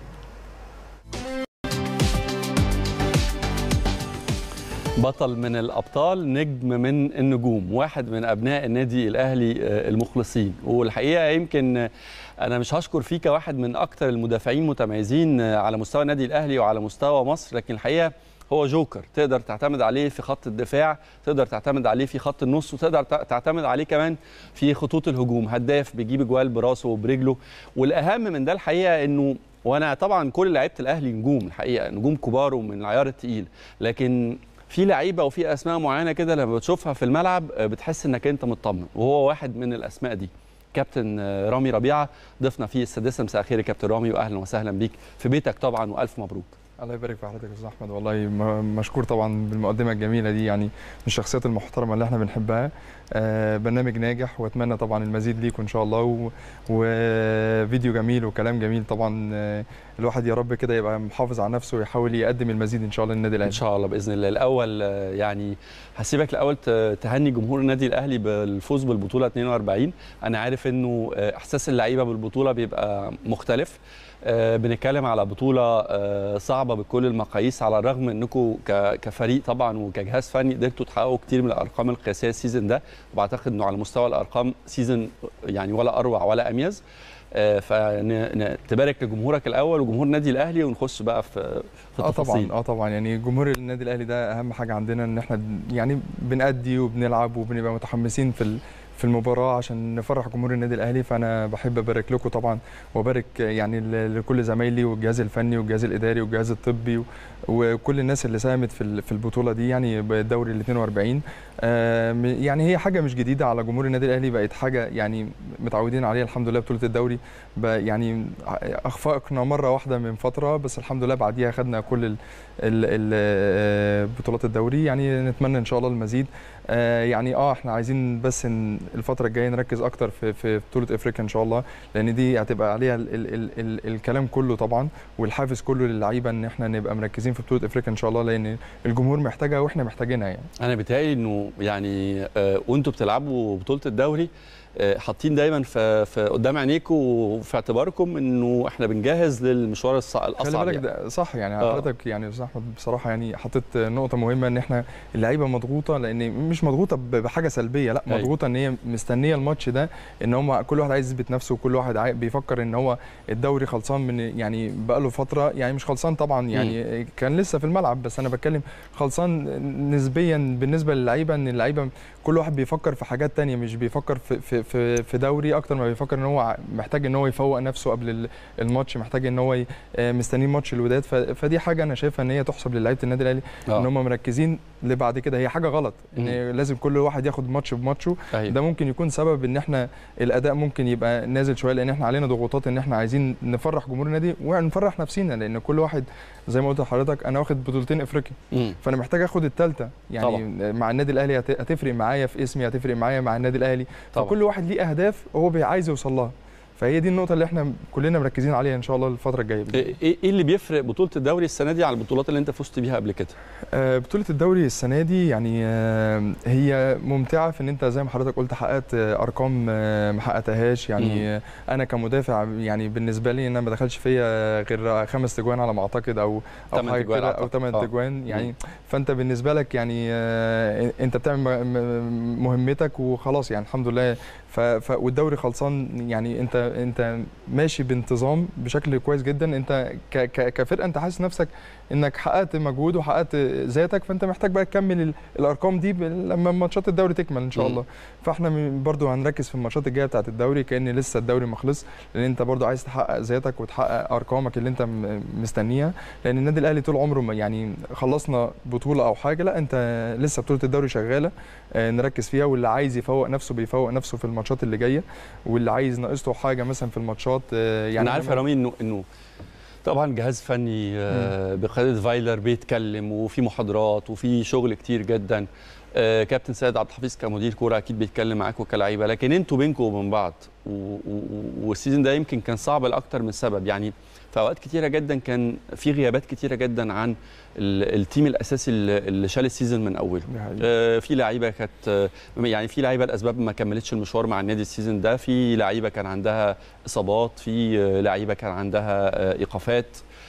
[SPEAKER 1] بطل من الابطال نجم من النجوم واحد من ابناء النادي الاهلي آه، المخلصين والحقيقه يمكن آه، انا مش هشكر فيه كواحد من اكتر المدافعين متميزين آه، على مستوى النادي الاهلي وعلى مستوى مصر لكن الحقيقه هو جوكر تقدر تعتمد عليه في خط الدفاع تقدر تعتمد عليه في خط النص وتقدر تع- تعتمد عليه كمان في خطوط الهجوم هداف بيجيب جوال براسه وبرجله والاهم من ده الحقيقه انه وانا طبعا كل لعيبه الاهلي نجوم الحقيقه نجوم كبار ومن العيار التقيل لكن في لعيبه وفي اسماء معينه كده لما بتشوفها في الملعب آه، بتحس انك انت مطمن وهو واحد من الاسماء دي كابتن آه، رامي ربيعه ضيفنا في السادسه مساء الخير يا كابتن رامي واهلا وسهلا بيك في بيتك طبعا والف مبروك
[SPEAKER 9] الله يبارك في حضرتك يا استاذ احمد والله م- مشكور طبعا بالمقدمه الجميله دي يعني من الشخصيات المحترمه اللي احنا بنحبها آه، برنامج ناجح واتمنى طبعا المزيد ليكم ان شاء الله و- وفيديو جميل وكلام جميل طبعا آه، الواحد يا رب كده يبقى محافظ على نفسه ويحاول يقدم المزيد ان شاء الله للنادي
[SPEAKER 1] ان
[SPEAKER 9] الاهلي
[SPEAKER 1] شاء الله باذن الله الاول آه، يعني هسيبك الاول ت- تهني جمهور النادي الاهلي بالفوز بالبطوله 42 انا عارف انه آه، احساس اللعيبه بالبطوله بيبقى مختلف آه، بنتكلم على بطوله آه، صعبه بكل المقاييس على الرغم انكم ك- كفريق طبعا وكجهاز فني قدرتوا تحققوا كتير من الارقام القياسيه السيزون ده وبعتقد انه على مستوى الارقام سيزون يعني ولا اروع ولا اميز فتبارك لجمهورك الاول وجمهور النادي الاهلي ونخش بقى في في
[SPEAKER 9] اه
[SPEAKER 1] التفاصيل
[SPEAKER 9] طبعا اه طبعا يعني جمهور النادي الاهلي ده اهم حاجه عندنا ان احنا يعني بنأدي وبنلعب وبنبقى متحمسين في ال- في المباراه عشان نفرح جمهور النادي الاهلي فانا بحب ابارك لكم طبعا وابارك يعني ل- لكل زمايلي والجهاز الفني والجهاز الاداري والجهاز الطبي و- وكل الناس اللي ساهمت في ال- في البطوله دي يعني بالدوري ال 42 آم، يعني هي حاجه مش جديده على جمهور النادي الاهلي بقت حاجه يعني متعودين عليها الحمد لله بطوله الدوري بقى يعني اخفقنا مره واحده من فتره بس الحمد لله بعديها خدنا كل ال- ال- ال- بطولات الدوري يعني نتمنى ان شاء الله المزيد آه، يعني اه احنا عايزين بس ان الفتره الجايه نركز اكتر في في بطوله افريقيا ان شاء الله لان دي هتبقى عليها ال ال ال ال الكلام كله طبعا والحافز كله للعيبه ان احنا نبقى مركزين في بطوله افريقيا ان شاء الله لان الجمهور محتاجها واحنا محتاجينها يعني
[SPEAKER 1] انا بيتهيألي انه يعني آه، وانتوا بتلعبوا بطوله الدوري آه، حاطين دايما في, في قدام عينيكم وفي اعتباركم انه احنا بنجهز للمشوار الص-
[SPEAKER 9] خلي
[SPEAKER 1] الاصعب
[SPEAKER 9] بالك
[SPEAKER 1] يعني.
[SPEAKER 9] ده صح يعني
[SPEAKER 1] آه.
[SPEAKER 9] حضرتك يعني يا استاذ احمد بصراحه يعني حطيت نقطه مهمه ان احنا اللعيبه مضغوطه لان مش مضغوطه ب- بحاجه سلبيه لا
[SPEAKER 1] أيوة.
[SPEAKER 9] مضغوطه ان هي مستنيه الماتش ده ان هم كل واحد عايز يثبت نفسه وكل واحد عاي- بيفكر ان هو الدوري خلصان من يعني بقاله فتره يعني مش خلصان طبعا يعني كان لسه في الملعب بس انا بتكلم خلصان نسبيا بالنسبه للعيبه ان اللعيبه كل واحد بيفكر في حاجات تانية مش بيفكر في في في, في دوري اكتر ما بيفكر ان هو محتاج ان هو يفوق نفسه قبل ال- الماتش محتاج ان هو ي- آه، مستنيين ماتش الوداد ف- فدي حاجه انا شايفها ان هي تحسب للعيبه النادي الاهلي
[SPEAKER 1] آه.
[SPEAKER 9] ان هم مركزين لبعد كده هي حاجه غلط ان
[SPEAKER 1] مم.
[SPEAKER 9] لازم كل واحد ياخد ماتش بماتشه
[SPEAKER 1] أيوة.
[SPEAKER 9] ده ممكن يكون سبب ان احنا الاداء ممكن يبقى نازل شويه لان احنا علينا ضغوطات ان احنا عايزين نفرح جمهور النادي ونفرح نفسينا لان كل واحد زي ما قلت لحضرتك انا واخد بطولتين افريقيا
[SPEAKER 1] مم.
[SPEAKER 9] فانا محتاج اخد الثالثه يعني
[SPEAKER 1] طبعا.
[SPEAKER 9] مع النادي الاهلي هت- هتفرق معايا في اسمي هتفرق معايا مع النادي الاهلي
[SPEAKER 1] طبعا.
[SPEAKER 9] فكل واحد ليه اهداف هو بي- عايز يوصل لها فهي دي النقطه اللي احنا كلنا مركزين عليها ان شاء الله الفتره الجايه
[SPEAKER 1] ايه إيه اللي بيفرق بطوله الدوري السنه دي على البطولات اللي انت فزت بيها قبل كده
[SPEAKER 9] آه، بطولة الدوري السنة دي يعني آه، هي ممتعة في ان انت زي ما حضرتك قلت حققت آه، ارقام آه، ما حققتهاش يعني آه، انا كمدافع يعني بالنسبة لي ان انا ما دخلش فيا غير خمس تجوان على ما اعتقد او او
[SPEAKER 1] تمن
[SPEAKER 9] حاجة
[SPEAKER 1] تجوان
[SPEAKER 9] كده او
[SPEAKER 1] أعتقد.
[SPEAKER 9] ثمان
[SPEAKER 1] آه.
[SPEAKER 9] تجوان يعني فانت بالنسبة لك يعني آه، انت بتعمل م- م- مهمتك وخلاص يعني الحمد لله ف... ف... والدوري خلصان يعني انت انت ماشي بانتظام بشكل كويس جدا انت ك ك كفرقه انت حاسس نفسك انك حققت مجهود وحققت ذاتك فانت محتاج بقى تكمل ال- الارقام دي ب- لما ماتشات الدوري تكمل ان شاء
[SPEAKER 1] مم.
[SPEAKER 9] الله فاحنا م- برضو هنركز في الماتشات الجايه بتاعه الدوري كان لسه الدوري ما خلص لان انت برضو عايز تحقق ذاتك وتحقق ارقامك اللي انت م- مستنيها لان النادي الاهلي طول عمره ما- يعني خلصنا بطوله او حاجه لا انت لسه بطوله الدوري شغاله آه، نركز فيها واللي عايز يفوق نفسه بيفوق نفسه في الماتشات اللي جايه واللي عايز ناقصته حاجه مثلا في الماتشات آه،
[SPEAKER 1] يعني
[SPEAKER 9] يعني
[SPEAKER 1] انا عارف يا رامي انه انه طبعا جهاز فني آه، بقياده فايلر بيتكلم وفي محاضرات وفي شغل كتير جدا آه، كابتن سيد عبد الحفيظ كمدير كوره اكيد بيتكلم معاكم كلعيبه لكن انتوا بينكم وبين بعض و- و- و- والسيزون ده يمكن كان صعب لاكتر من سبب يعني في اوقات كتيره جدا كان في غيابات كتيره جدا عن ال- التيم الاساسي اللي اللي شال السيزون من اوله
[SPEAKER 9] دي حقيقة.
[SPEAKER 1] آه، في لعيبه كانت آه، يعني في لعيبه الاسباب ما كملتش المشوار مع النادي السيزون ده في لعيبه كان عندها اصابات في آه، لعيبه كان عندها آه، ايقافات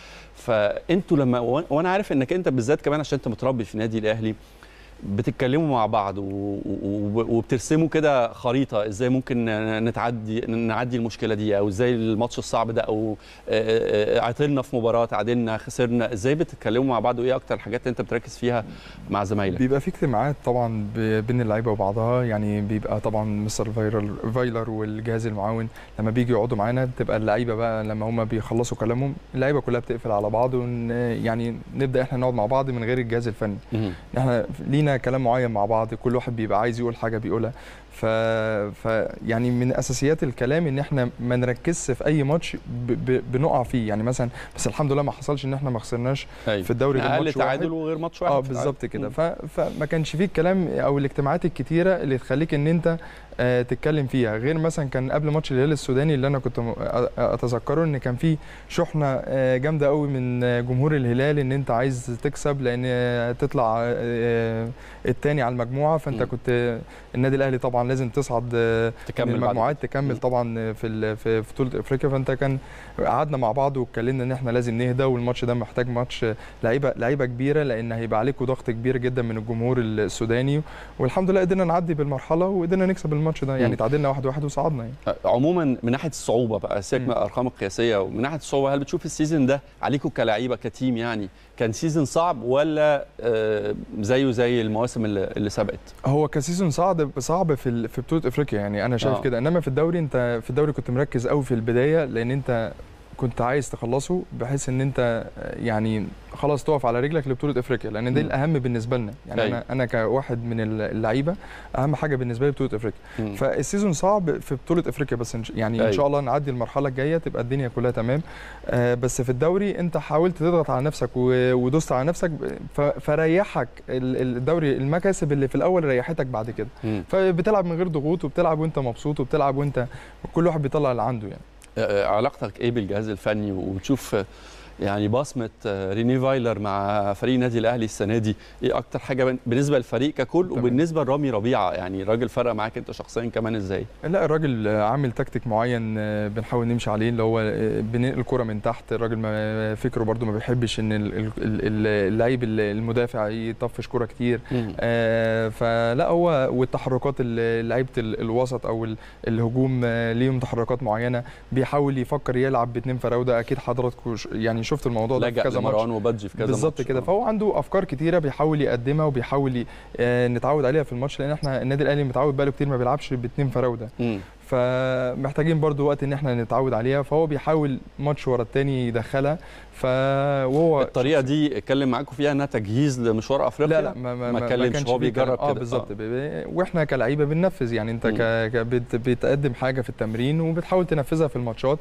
[SPEAKER 1] فانتوا لما وأنا- وانا عارف انك انت بالذات كمان عشان انت متربي في النادي الاهلي بتتكلموا مع بعض و- و- وبترسموا كده خريطه ازاي ممكن نتعدي نعدي المشكله دي او ازاي الماتش الصعب ده او آه، آه، عطلنا في مباراه تعادلنا خسرنا ازاي بتتكلموا مع بعض وايه اكتر الحاجات اللي انت بتركز فيها مع زمايلك
[SPEAKER 9] بيبقى في اجتماعات طبعا ب- بين اللعيبه وبعضها يعني بيبقى طبعا مستر فايرل فايلر والجهاز المعاون لما بيجوا يقعدوا معانا بتبقى اللعيبه بقى لما هم بيخلصوا كلامهم اللعيبه كلها بتقفل على بعض ون يعني نبدا احنا نقعد مع بعض من غير الجهاز الفني
[SPEAKER 1] مهم.
[SPEAKER 9] احنا لينا كلام معين مع بعض كل واحد بيبقى عايز يقول حاجه بيقولها ف... ف يعني من اساسيات الكلام ان احنا ما نركزش في اي ماتش ب... ب... بنقع فيه يعني مثلا بس الحمد لله ما حصلش ان احنا ما خسرناش
[SPEAKER 1] أيوة.
[SPEAKER 9] في الدوري غير
[SPEAKER 1] اقل
[SPEAKER 9] ماتش واحد.
[SPEAKER 1] تعادل وغير ماتش واحد
[SPEAKER 9] اه بالظبط كده
[SPEAKER 1] مم.
[SPEAKER 9] ف... فما كانش فيه الكلام او الاجتماعات الكتيره اللي تخليك ان انت آه تتكلم فيها غير مثلا كان قبل ماتش الهلال السوداني اللي انا كنت م- آه، اتذكره ان كان في شحنه آه جامده قوي من آه، جمهور الهلال ان انت عايز تكسب لان آه، تطلع آه الثاني على المجموعه فانت
[SPEAKER 1] مم.
[SPEAKER 9] كنت آه، النادي الاهلي طبعا لازم تصعد آه،
[SPEAKER 1] تكمل
[SPEAKER 9] من
[SPEAKER 1] بعد
[SPEAKER 9] المجموعات
[SPEAKER 1] كده.
[SPEAKER 9] تكمل
[SPEAKER 1] مم.
[SPEAKER 9] طبعا في ال- في في بطوله افريقيا فانت كان قعدنا مع بعض واتكلمنا ان احنا لازم نهدى والماتش ده محتاج ماتش لعيبه لعيبه كبيره لان هيبقى عليكم ضغط كبير جدا من الجمهور السوداني والحمد لله قدرنا نعدي بالمرحله وقدرنا نكسب الماتش ده يعني
[SPEAKER 1] مم.
[SPEAKER 9] تعادلنا واحد واحد وصعدنا يعني
[SPEAKER 1] عموما من ناحيه الصعوبه بقى سيبك من
[SPEAKER 9] مم.
[SPEAKER 1] الارقام القياسيه ومن ناحيه الصعوبه هل بتشوف السيزون ده عليكم كلاعيبه كتيم يعني كان سيزون صعب ولا آه، زيه زي المواسم اللي, اللي سبقت؟
[SPEAKER 9] هو كسيزون صعب صعب في ال- في بطوله افريقيا يعني انا شايف
[SPEAKER 1] آه.
[SPEAKER 9] كده انما في الدوري انت في الدوري كنت مركز قوي في البدايه لان انت كنت عايز تخلصه بحيث ان انت يعني خلاص تقف على رجلك لبطوله افريقيا لان ده
[SPEAKER 1] مم.
[SPEAKER 9] الاهم بالنسبه لنا يعني
[SPEAKER 1] أيوة.
[SPEAKER 9] انا انا كواحد من اللعيبه اهم حاجه بالنسبه لي بطوله افريقيا
[SPEAKER 1] مم.
[SPEAKER 9] فالسيزون صعب في بطوله افريقيا بس إن ش- يعني
[SPEAKER 1] أيوة.
[SPEAKER 9] ان شاء الله نعدي المرحله الجايه تبقى الدنيا كلها تمام آه بس في الدوري انت حاولت تضغط على نفسك و- ودوست على نفسك ب- ف- فريحك ال- الدوري المكاسب اللي في الاول ريحتك بعد كده
[SPEAKER 1] مم.
[SPEAKER 9] فبتلعب من غير ضغوط وبتلعب وانت مبسوط وبتلعب وانت كل واحد بيطلع اللي عنده يعني
[SPEAKER 1] آه، علاقتك ايه بالجهاز الفني وبتشوف آه، يعني بصمه آه، ريني فايلر مع فريق النادي الاهلي السنه دي ايه اكتر حاجه بن- بالنسبه للفريق ككل
[SPEAKER 9] تمام.
[SPEAKER 1] وبالنسبه لرامي ربيعه يعني الراجل فرق معاك انت شخصيا كمان ازاي؟
[SPEAKER 9] لا الراجل عامل تكتيك معين آه، بنحاول نمشي عليه اللي هو آه، بننقل الكرة من تحت الراجل ما فكره برده ما بيحبش ان ال- ال- ال- اللعيب المدافع يطفش كرة كتير
[SPEAKER 1] مم.
[SPEAKER 9] آه، فلا هو والتحركات ال- لعيبه ال- الوسط او ال- الهجوم آه، ليهم تحركات معينه بيحاول يفكر يلعب باثنين فراوده اكيد حضراتكم ش- يعني شفت الموضوع ده في
[SPEAKER 1] لجأ
[SPEAKER 9] كذا ماتش
[SPEAKER 1] لمروان وبادجي في كذا
[SPEAKER 9] بالظبط
[SPEAKER 1] ماتش.
[SPEAKER 9] كده
[SPEAKER 1] آه.
[SPEAKER 9] فهو عنده افكار كتيره بيحاول يقدمها وبيحاول ي- آه، نتعود عليها في الماتش لان احنا النادي الاهلي متعود بقاله كتير ما بيلعبش باثنين فراوده
[SPEAKER 1] مم.
[SPEAKER 9] فمحتاجين برضو وقت ان احنا نتعود عليها فهو بيحاول ماتش ورا التاني يدخلها ف وهو
[SPEAKER 1] الطريقه دي اتكلم معاكم فيها انها تجهيز لمشوار افريقيا
[SPEAKER 9] لا لا ما ما,
[SPEAKER 1] ما
[SPEAKER 9] ما
[SPEAKER 1] اتكلمش،
[SPEAKER 9] كانش
[SPEAKER 1] هو
[SPEAKER 9] فيه كلام.
[SPEAKER 1] بيجرب
[SPEAKER 9] اه
[SPEAKER 1] كده.
[SPEAKER 9] بالظبط
[SPEAKER 1] آه.
[SPEAKER 9] ب- ب- واحنا كلعيبه بننفذ يعني انت
[SPEAKER 1] مم.
[SPEAKER 9] ك... ك... بت... بتقدم حاجه في التمرين وبتحاول تنفذها في الماتشات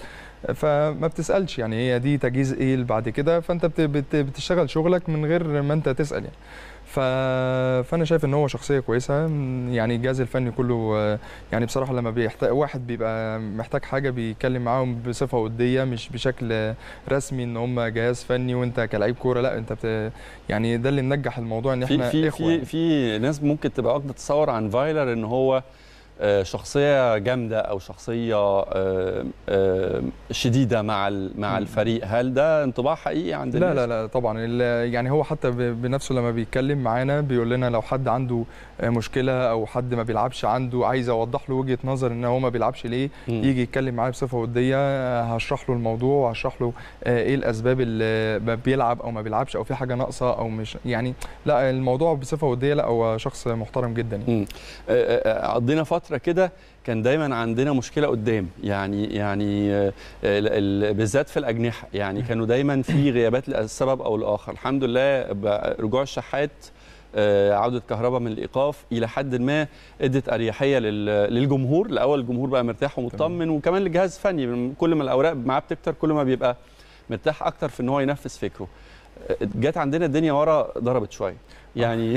[SPEAKER 9] فما بتسالش يعني هي دي تجهيز ايه اللي بعد كده فانت بت... بت... بتشتغل شغلك من غير ما انت تسال يعني ف... فانا شايف ان هو شخصيه كويسه م- يعني الجهاز الفني كله آه، يعني بصراحه لما بيحتاج واحد بيبقى محتاج حاجه بيتكلم معاهم بصفه وديه مش بشكل رسمي ان هم جهاز فني وانت كلاعب كوره لا انت بت... يعني ده اللي منجح الموضوع ان
[SPEAKER 1] في
[SPEAKER 9] احنا
[SPEAKER 1] في
[SPEAKER 9] اخوه
[SPEAKER 1] في
[SPEAKER 9] يعني.
[SPEAKER 1] في ناس ممكن تبقى واخده تصور عن فايلر ان هو آه، شخصيه جامده او شخصيه آه، آه، شديده مع ال- مع الفريق هل ده انطباع حقيقي عند
[SPEAKER 9] لا
[SPEAKER 1] الناس؟
[SPEAKER 9] لا لا طبعا ال- يعني هو حتى ب- بنفسه لما بيتكلم معانا بيقول لنا لو حد عنده آه، مشكله او حد ما بيلعبش عنده عايز اوضح له وجهه نظر ان هو ما بيلعبش ليه
[SPEAKER 1] مم.
[SPEAKER 9] يجي يتكلم معايا بصفه وديه آه، هشرح له الموضوع وهشرح له آه، ايه الاسباب اللي ما بيلعب او ما بيلعبش او في حاجه ناقصه او مش يعني لا الموضوع بصفه وديه لا هو شخص محترم جدا يعني.
[SPEAKER 1] مم. آه، آه، قضينا فتره كده كان دايما عندنا مشكله قدام يعني يعني آه، ال- ال- بالذات في الاجنحه يعني كانوا دايما في غيابات لسبب او لاخر الحمد لله بقى رجوع الشحات آه، عوده كهرباء من الايقاف الى حد ما ادت اريحيه لل- للجمهور الاول الجمهور بقى مرتاح ومطمن وكمان للجهاز الفني كل ما الاوراق معاه بتكتر كل ما بيبقى مرتاح اكتر في ان هو ينفذ فكره آه، جت عندنا الدنيا ورا ضربت شويه يعني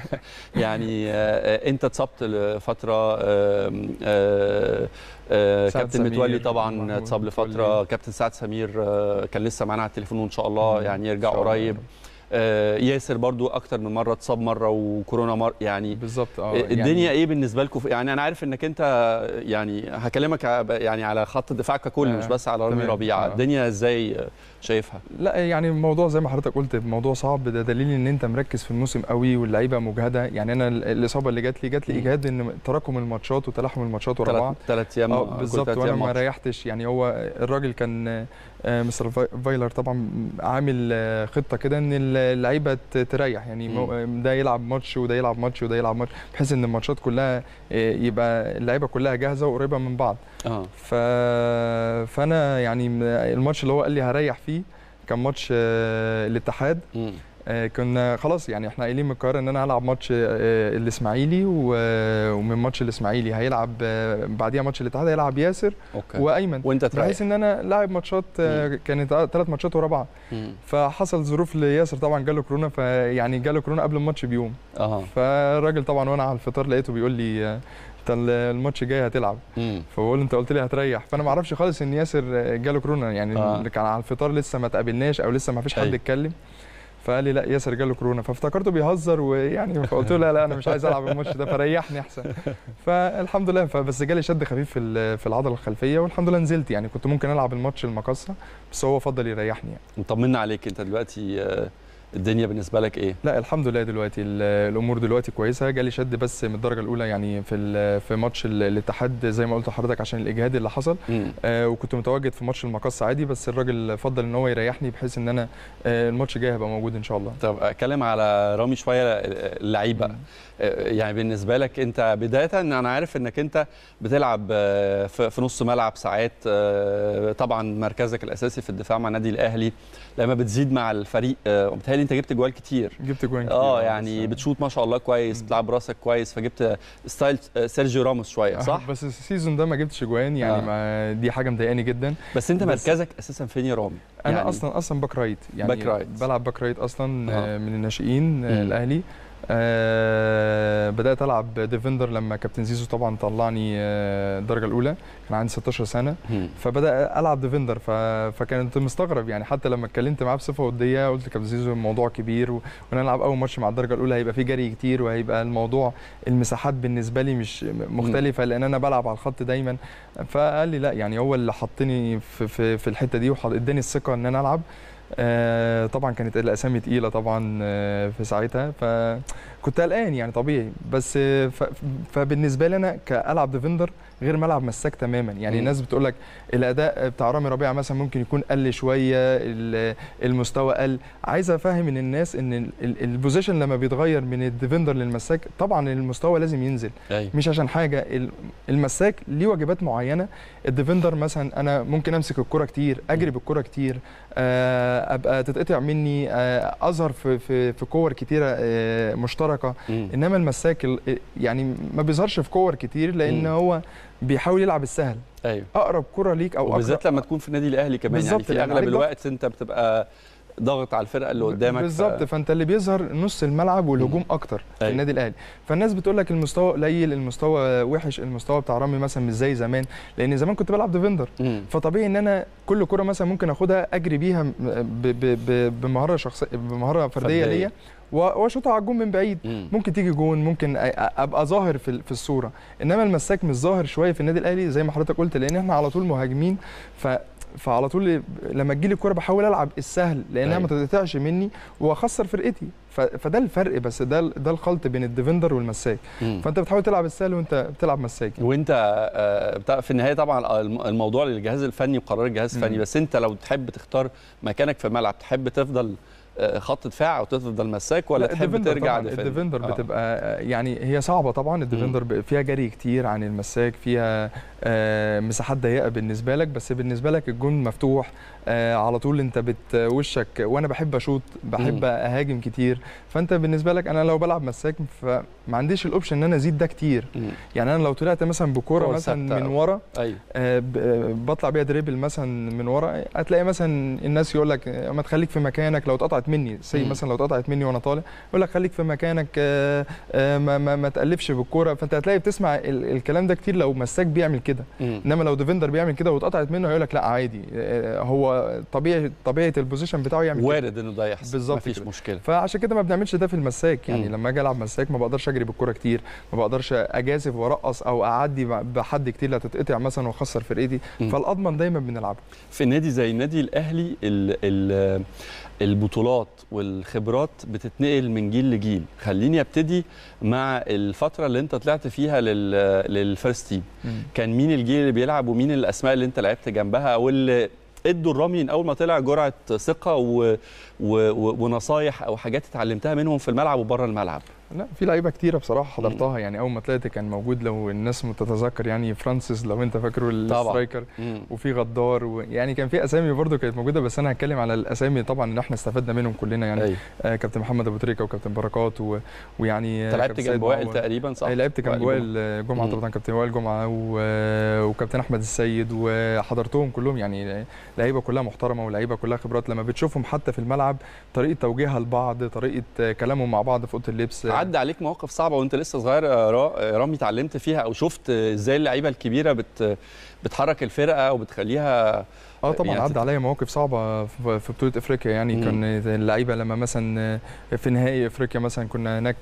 [SPEAKER 1] يعني آه، انت اتصبت لفتره آم، آه، آه،
[SPEAKER 9] سعد
[SPEAKER 1] كابتن
[SPEAKER 9] سمير
[SPEAKER 1] متولي طبعا
[SPEAKER 9] ومحمود
[SPEAKER 1] اتصاب لفتره
[SPEAKER 9] متولي.
[SPEAKER 1] كابتن سعد سمير آه، كان لسه معانا على التليفون وان شاء الله
[SPEAKER 9] مم.
[SPEAKER 1] يعني
[SPEAKER 9] إن
[SPEAKER 1] يرجع
[SPEAKER 9] شاء الله.
[SPEAKER 1] قريب آه، ياسر برضو اكتر من مره اتصاب مره وكورونا مره يعني
[SPEAKER 9] بالظبط اه
[SPEAKER 1] الدنيا
[SPEAKER 9] يعني
[SPEAKER 1] ايه بالنسبه لكم يعني انا عارف انك انت يعني هكلمك ع- يعني على خط الدفاع ككل
[SPEAKER 9] آه،
[SPEAKER 1] مش بس على رامي
[SPEAKER 9] تمام.
[SPEAKER 1] ربيعه
[SPEAKER 9] آه.
[SPEAKER 1] الدنيا ازاي شايفها
[SPEAKER 9] لا يعني الموضوع زي ما حضرتك قلت موضوع صعب ده دليل ان انت مركز في الموسم قوي واللعيبه مجهده يعني انا ال- الاصابه اللي جات لي جات لي
[SPEAKER 1] مم.
[SPEAKER 9] اجهاد ان تراكم الماتشات وتلاحم الماتشات ورا بعض
[SPEAKER 1] ثلاث ايام
[SPEAKER 9] اه
[SPEAKER 1] كل
[SPEAKER 9] بالظبط
[SPEAKER 1] تلات
[SPEAKER 9] وانا
[SPEAKER 1] أيام
[SPEAKER 9] ما
[SPEAKER 1] ماتش.
[SPEAKER 9] ريحتش يعني هو الراجل كان آه، مستر في- فايلر طبعا عامل آه، خطه كده ان اللعيبه ت- تريح يعني مو- ده يلعب ماتش وده يلعب ماتش وده يلعب ماتش بحيث ان الماتشات كلها آه، يبقى اللعيبه كلها جاهزه وقريبه من بعض
[SPEAKER 1] اه
[SPEAKER 9] ف... فانا يعني م- الماتش اللي هو قال لي هريح فيه كان ماتش آه، الاتحاد
[SPEAKER 1] مم.
[SPEAKER 9] آه، كنا خلاص يعني احنا قايلين من القاهره ان انا هلعب ماتش آه، الاسماعيلي و- ومن ماتش الاسماعيلي هيلعب آه، بعديها ماتش الاتحاد هيلعب ياسر
[SPEAKER 1] اوكي
[SPEAKER 9] وايمن
[SPEAKER 1] وانت تريح
[SPEAKER 9] بحيث ان انا لاعب ماتشات آه، كانت ثلاث ماتشات ورا بعض
[SPEAKER 1] مم.
[SPEAKER 9] فحصل ظروف لياسر طبعا جاله كورونا فيعني جاله كورونا قبل الماتش بيوم
[SPEAKER 1] اه
[SPEAKER 9] فالراجل طبعا وانا على الفطار لقيته بيقول لي آه، انت الماتش جاي هتلعب
[SPEAKER 1] مم.
[SPEAKER 9] فبقول له انت قلت لي هتريح فانا ما اعرفش خالص ان ياسر جاله كورونا يعني
[SPEAKER 1] آه.
[SPEAKER 9] اللي كان على الفطار لسه ما تقابلناش او لسه ما فيش حد
[SPEAKER 1] أيوة.
[SPEAKER 9] اتكلم فقال لي لا ياسر جاله كورونا فافتكرته بيهزر ويعني فقلت له لا لا انا مش عايز العب الماتش ده فريحني احسن فالحمد لله فبس جالي شد خفيف في ال- في العضله الخلفيه والحمد لله نزلت يعني كنت ممكن العب الماتش المقصه بس هو فضل يريحني يعني.
[SPEAKER 1] طمنا عليك انت دلوقتي آه، الدنيا بالنسبه لك ايه
[SPEAKER 9] لا الحمد لله دلوقتي ال- الامور دلوقتي كويسه جالي شد بس من الدرجه الاولى يعني في ال- في ماتش ال- الاتحاد زي ما قلت لحضرتك عشان الاجهاد اللي حصل
[SPEAKER 1] مم.
[SPEAKER 9] آه وكنت متواجد في ماتش المقص عادي بس الراجل فضل ان هو يريحني بحيث ان انا آه الماتش الجاي هبقى موجود ان شاء الله
[SPEAKER 1] طب اتكلم على رامي شويه اللعيب بقى آه، يعني بالنسبه لك انت بدايه انا عارف انك انت بتلعب آه، في في نص ملعب ساعات آه، طبعا مركزك الاساسي في الدفاع مع النادي الاهلي لما بتزيد مع الفريق آه، وبالتالي انت جبت جوال كتير
[SPEAKER 9] جبت جوان كتير
[SPEAKER 1] اه
[SPEAKER 9] بس-
[SPEAKER 1] يعني بتشوط ما شاء الله كويس بتلعب براسك كويس فجبت ستايل آه، سيرجيو راموس شويه
[SPEAKER 9] آه،
[SPEAKER 1] صح
[SPEAKER 9] بس السيزون ده ما جبتش جوان يعني
[SPEAKER 1] آه.
[SPEAKER 9] ما دي حاجه مضايقاني جدا
[SPEAKER 1] بس انت
[SPEAKER 9] بس-
[SPEAKER 1] مركزك اساسا فين يا رامي
[SPEAKER 9] انا
[SPEAKER 1] يعني
[SPEAKER 9] اصلا اصلا باك رايت يعني
[SPEAKER 1] باك رايت.
[SPEAKER 9] بلعب باك رايت اصلا
[SPEAKER 1] آه.
[SPEAKER 9] آه. من الناشئين آه
[SPEAKER 1] مم.
[SPEAKER 9] الاهلي آه بدات العب ديفندر لما كابتن زيزو طبعا طلعني آه الدرجه الاولى كان عندي 16 سنه
[SPEAKER 1] مم.
[SPEAKER 9] فبدا العب ديفندر ف... فكنت مستغرب يعني حتى لما اتكلمت معاه بصفه وديه قلت لكابتن زيزو الموضوع كبير و... وانا العب اول ماتش مع الدرجه الاولى هيبقى فيه جري كتير وهيبقى الموضوع المساحات بالنسبه لي مش مختلفه لان انا بلعب على الخط دايما فقال لي لا يعني هو اللي حطني في في, في الحته دي واداني الثقه ان انا العب آه طبعا كانت الاسامي تقيله طبعا آه في ساعتها فكنت قلقان يعني طبيعي بس آه ف... فبالنسبه لي انا كالعب ديفندر غير ملعب مساك تماما يعني
[SPEAKER 1] مم.
[SPEAKER 9] الناس بتقول لك الاداء بتاع رامي ربيعه مثلا ممكن يكون قل شويه ال- المستوى قل عايز افهم ان الناس ان ال- ال- البوزيشن لما بيتغير من الديفندر للمساك طبعا المستوى لازم ينزل
[SPEAKER 1] ايوه
[SPEAKER 9] مش عشان حاجه ال- المساك ليه واجبات معينه الديفندر مثلا انا ممكن امسك الكره كتير اجري بالكره كتير آه، ابقى تتقطع مني آه، اظهر في في في كور كتيره آه، مشتركه
[SPEAKER 1] مم.
[SPEAKER 9] انما المساك ال- يعني ما بيظهرش في كور كتير لان
[SPEAKER 1] مم.
[SPEAKER 9] هو بيحاول يلعب السهل
[SPEAKER 1] ايوه
[SPEAKER 9] اقرب كره ليك او
[SPEAKER 1] وبالذات
[SPEAKER 9] أقرب
[SPEAKER 1] لما تكون في النادي الاهلي كمان يعني
[SPEAKER 9] بالظبط،
[SPEAKER 1] في
[SPEAKER 9] يعني
[SPEAKER 1] اغلب
[SPEAKER 9] عليك ضغط.
[SPEAKER 1] الوقت انت بتبقى ضاغط على الفرقه اللي قدامك
[SPEAKER 9] بالظبط فانت اللي بيظهر نص الملعب والهجوم اكتر في
[SPEAKER 1] أيوة.
[SPEAKER 9] النادي الاهلي فالناس بتقول لك المستوى قليل المستوى وحش المستوى بتاع رامي مثلا مش زي زمان لان زمان كنت بلعب ديفندر
[SPEAKER 1] مم.
[SPEAKER 9] فطبيعي ان انا كل كره مثلا ممكن اخدها اجري بيها ب- ب- ب- بمهاره شخصيه بمهاره فرديه
[SPEAKER 1] فردية.
[SPEAKER 9] ليا و- واشوطها على الجون من بعيد
[SPEAKER 1] مم.
[SPEAKER 9] ممكن تيجي جون ممكن أ- أ- ابقى ظاهر في ال- في الصوره انما المساك مش ظاهر شويه في النادي الاهلي زي ما حضرتك قلت لان احنا على طول مهاجمين ف فعلى طول لما تجيلي الكوره بحاول العب السهل لانها ما
[SPEAKER 1] أيوة.
[SPEAKER 9] تتقطعش مني واخسر فرقتي ف... فده الفرق بس ده ال- ده الخلط بين الديفندر والمساك
[SPEAKER 1] مم.
[SPEAKER 9] فانت بتحاول تلعب السهل وانت بتلعب مساك
[SPEAKER 1] وانت آه، بتاع- في النهايه طبعا الم- الموضوع للجهاز الفني وقرار الجهاز الفني
[SPEAKER 9] مم.
[SPEAKER 1] بس انت لو تحب تختار مكانك في الملعب تحب تفضل آه، خط دفاع او تفضل مساك ولا
[SPEAKER 9] لا،
[SPEAKER 1] تحب
[SPEAKER 9] الديفندر
[SPEAKER 1] ترجع
[SPEAKER 9] طبعاً
[SPEAKER 1] ديفندر
[SPEAKER 9] الديفندر
[SPEAKER 1] آه.
[SPEAKER 9] بتبقى يعني هي صعبه طبعا الديفندر ب- فيها جري كتير عن المساك فيها آه، مساحات ضيقه بالنسبه لك بس بالنسبه لك الجون مفتوح آه، على طول انت بت وشك وانا بحب اشوط بحب
[SPEAKER 1] مم.
[SPEAKER 9] اهاجم كتير فانت بالنسبه لك انا لو بلعب مساك فما عنديش الاوبشن ان انا ازيد ده كتير
[SPEAKER 1] مم.
[SPEAKER 9] يعني انا لو طلعت مثلا بكوره
[SPEAKER 1] كورة
[SPEAKER 9] مثلا
[SPEAKER 1] ثابتة
[SPEAKER 9] من
[SPEAKER 1] أو-
[SPEAKER 9] ورا
[SPEAKER 1] ايوه
[SPEAKER 9] آه، ب- آه، بطلع بيها دريبل مثلا من ورا هتلاقي مثلا الناس يقول لك آه، ما تخليك في مكانك لو اتقطعت مني سي
[SPEAKER 1] مم.
[SPEAKER 9] مثلا لو اتقطعت مني وانا طالع يقول لك خليك في مكانك آه، آه، ما, ما, ما تقلبش بالكوره فانت هتلاقي بتسمع ال- الكلام ده كتير لو مساك بيعمل كده
[SPEAKER 1] مم.
[SPEAKER 9] انما لو ديفندر بيعمل كده واتقطعت منه هيقول لك لا عادي آه، هو طبيعي طبيعه البوزيشن بتاعه يعمل كده
[SPEAKER 1] وارد انه ده يحصل
[SPEAKER 9] بالظبط
[SPEAKER 1] مفيش
[SPEAKER 9] كده.
[SPEAKER 1] مشكله
[SPEAKER 9] فعشان كده ما بنعملش ده في المساك يعني
[SPEAKER 1] مم.
[SPEAKER 9] لما اجي العب مساك ما بقدرش اجري بالكوره كتير ما بقدرش اجازف وارقص او اعدي بحد كتير لا تتقطع مثلا واخسر فرقتي
[SPEAKER 1] مم.
[SPEAKER 9] فالاضمن دايما بنلعبه
[SPEAKER 1] في نادي زي النادي الاهلي ال ال البطولات والخبرات بتتنقل من جيل لجيل خليني ابتدي مع الفتره اللي انت طلعت فيها لل للفيرست تيم كان مين الجيل اللي بيلعب ومين الاسماء اللي انت لعبت جنبها واللي ادوا الرامي من اول ما طلع جرعه ثقه و... و... و... ونصايح او حاجات اتعلمتها منهم في الملعب وبره الملعب
[SPEAKER 9] لا في لعيبه كتيره بصراحه حضرتها يعني اول ما طلعت كان موجود لو الناس متتذكر يعني فرانسيس لو انت فاكره السترايكر
[SPEAKER 1] مم.
[SPEAKER 9] وفي غدار و... يعني كان في اسامي برضو كانت موجوده بس انا هتكلم على الاسامي طبعا اللي احنا استفدنا منهم كلنا يعني
[SPEAKER 1] أيوة.
[SPEAKER 9] آه كابتن محمد ابو تريكه وكابتن بركات و... ويعني
[SPEAKER 1] انت
[SPEAKER 9] آه،
[SPEAKER 1] لعبت
[SPEAKER 9] كابتن
[SPEAKER 1] جنب
[SPEAKER 9] سيد
[SPEAKER 1] وائل
[SPEAKER 9] معوض.
[SPEAKER 1] تقريبا صح؟
[SPEAKER 9] أي لعبت جنب
[SPEAKER 1] وائل
[SPEAKER 9] وائل جمعه
[SPEAKER 1] مم.
[SPEAKER 9] طبعا كابتن وائل جمعه و... وكابتن احمد السيد وحضرتهم كلهم يعني لعيبه كلها محترمه ولعيبه كلها خبرات لما بتشوفهم حتى في الملعب طريقه توجيهها لبعض طريقه كلامهم مع بعض في اوضه اللبس
[SPEAKER 1] عدى عليك مواقف صعبه وانت لسه صغير يا را- يا رامي اتعلمت فيها او شفت ازاي اللعيبه الكبيره بت بتحرك الفرقه وبتخليها
[SPEAKER 9] اه طبعا
[SPEAKER 1] يعني
[SPEAKER 9] عدى عليا مواقف صعبه في في بطوله افريقيا يعني
[SPEAKER 1] مم.
[SPEAKER 9] كان اللعيبه لما مثلا في نهائي افريقيا مثلا كنا هناك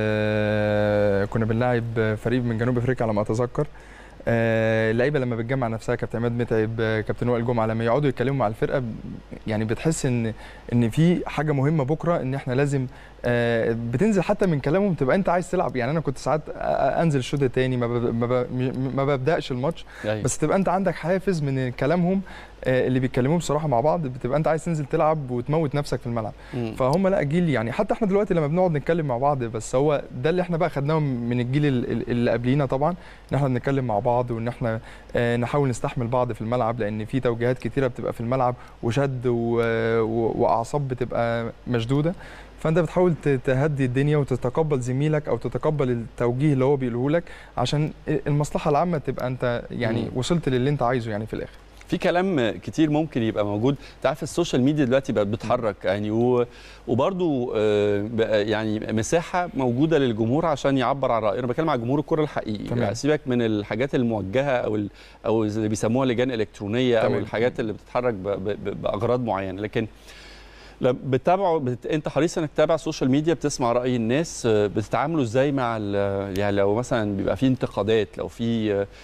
[SPEAKER 9] آه، كنا بنلاعب فريق من جنوب افريقيا على ما اتذكر آه، اللعيبه لما بتجمع نفسها كابتن عماد متعب آه، كابتن وائل جمعه لما يقعدوا يتكلموا مع الفرقه ب- يعني بتحس ان ان في حاجه مهمه بكره ان احنا لازم آه، بتنزل حتى من كلامهم تبقى انت عايز تلعب يعني انا كنت ساعات أ- أ- انزل الشوط الثاني ما, ب- ما, ب- ما ببداش الماتش
[SPEAKER 1] أيوة.
[SPEAKER 9] بس تبقى انت عندك حافز من كلامهم آه، اللي بيتكلموه بصراحه مع بعض بتبقى انت عايز تنزل تلعب وتموت نفسك في الملعب
[SPEAKER 1] مم.
[SPEAKER 9] فهم لا جيل يعني حتى احنا دلوقتي لما بنقعد نتكلم مع بعض بس هو ده اللي احنا بقى خدناه من الجيل ال- ال- اللي قبلينا طبعا ان احنا بنتكلم مع بعض وان احنا آه، نحاول نستحمل بعض في الملعب لان في توجيهات كتيره بتبقى في الملعب وشد و- و- واعصاب بتبقى مشدوده فانت بتحاول ت- تهدي الدنيا وتتقبل زميلك او تتقبل التوجيه اللي هو بيقوله لك عشان المصلحه العامه تبقى انت يعني
[SPEAKER 1] مم.
[SPEAKER 9] وصلت للي انت عايزه يعني في الاخر
[SPEAKER 1] في كلام كتير ممكن يبقى موجود انت عارف السوشيال ميديا دلوقتي بقت بتحرك يعني و... وبرضو آه، بقى يعني مساحه موجوده للجمهور عشان يعبر عن رايه انا بتكلم على جمهور الكره الحقيقي
[SPEAKER 9] تمام.
[SPEAKER 1] يعني سيبك من الحاجات الموجهه او ال... او اللي بيسموها لجان الكترونيه او
[SPEAKER 9] تمام.
[SPEAKER 1] الحاجات اللي بتتحرك ب... ب... ب... باغراض معينه لكن لما بتتابعوا بت... انت حريص انك تتابع السوشيال ميديا بتسمع راي الناس آه، بتتعاملوا ازاي مع ال... يعني لو مثلا بيبقى في انتقادات لو في آه،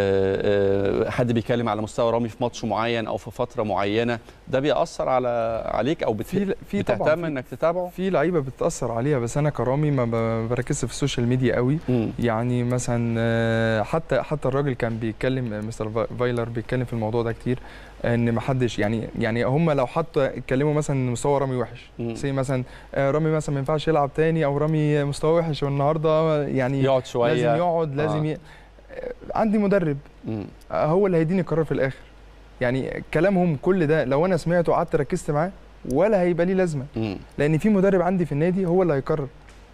[SPEAKER 1] آه، حد بيتكلم على مستوى رامي في ماتش معين او في فتره معينه ده بيأثر على عليك او بت...
[SPEAKER 9] في في طبعا
[SPEAKER 1] بتهتم
[SPEAKER 9] في-
[SPEAKER 1] انك تتابعه
[SPEAKER 9] في لعيبه بتاثر عليها بس انا كرامي ما ب- بركزش في السوشيال ميديا قوي
[SPEAKER 1] مم.
[SPEAKER 9] يعني مثلا آه، حتى حتى الراجل كان بيتكلم آه، مستر فا- فايلر بيتكلم في الموضوع ده كتير ان ما حدش يعني يعني هم لو حتى اتكلموا مثلا ان مستوى رامي وحش
[SPEAKER 1] مم.
[SPEAKER 9] زي مثلا آه، رامي مثلا ما ينفعش يلعب تاني او رامي مستوى وحش والنهارده يعني
[SPEAKER 1] يقعد شويه
[SPEAKER 9] لازم يقعد لازم
[SPEAKER 1] آه.
[SPEAKER 9] ي... آه، عندي مدرب
[SPEAKER 1] مم.
[SPEAKER 9] آه، هو اللي هيديني القرار في الاخر يعني كلامهم كل ده لو انا سمعته وقعدت ركزت معاه ولا هيبقى ليه لازمه
[SPEAKER 1] مم.
[SPEAKER 9] لان في مدرب عندي في النادي هو اللي هيقرر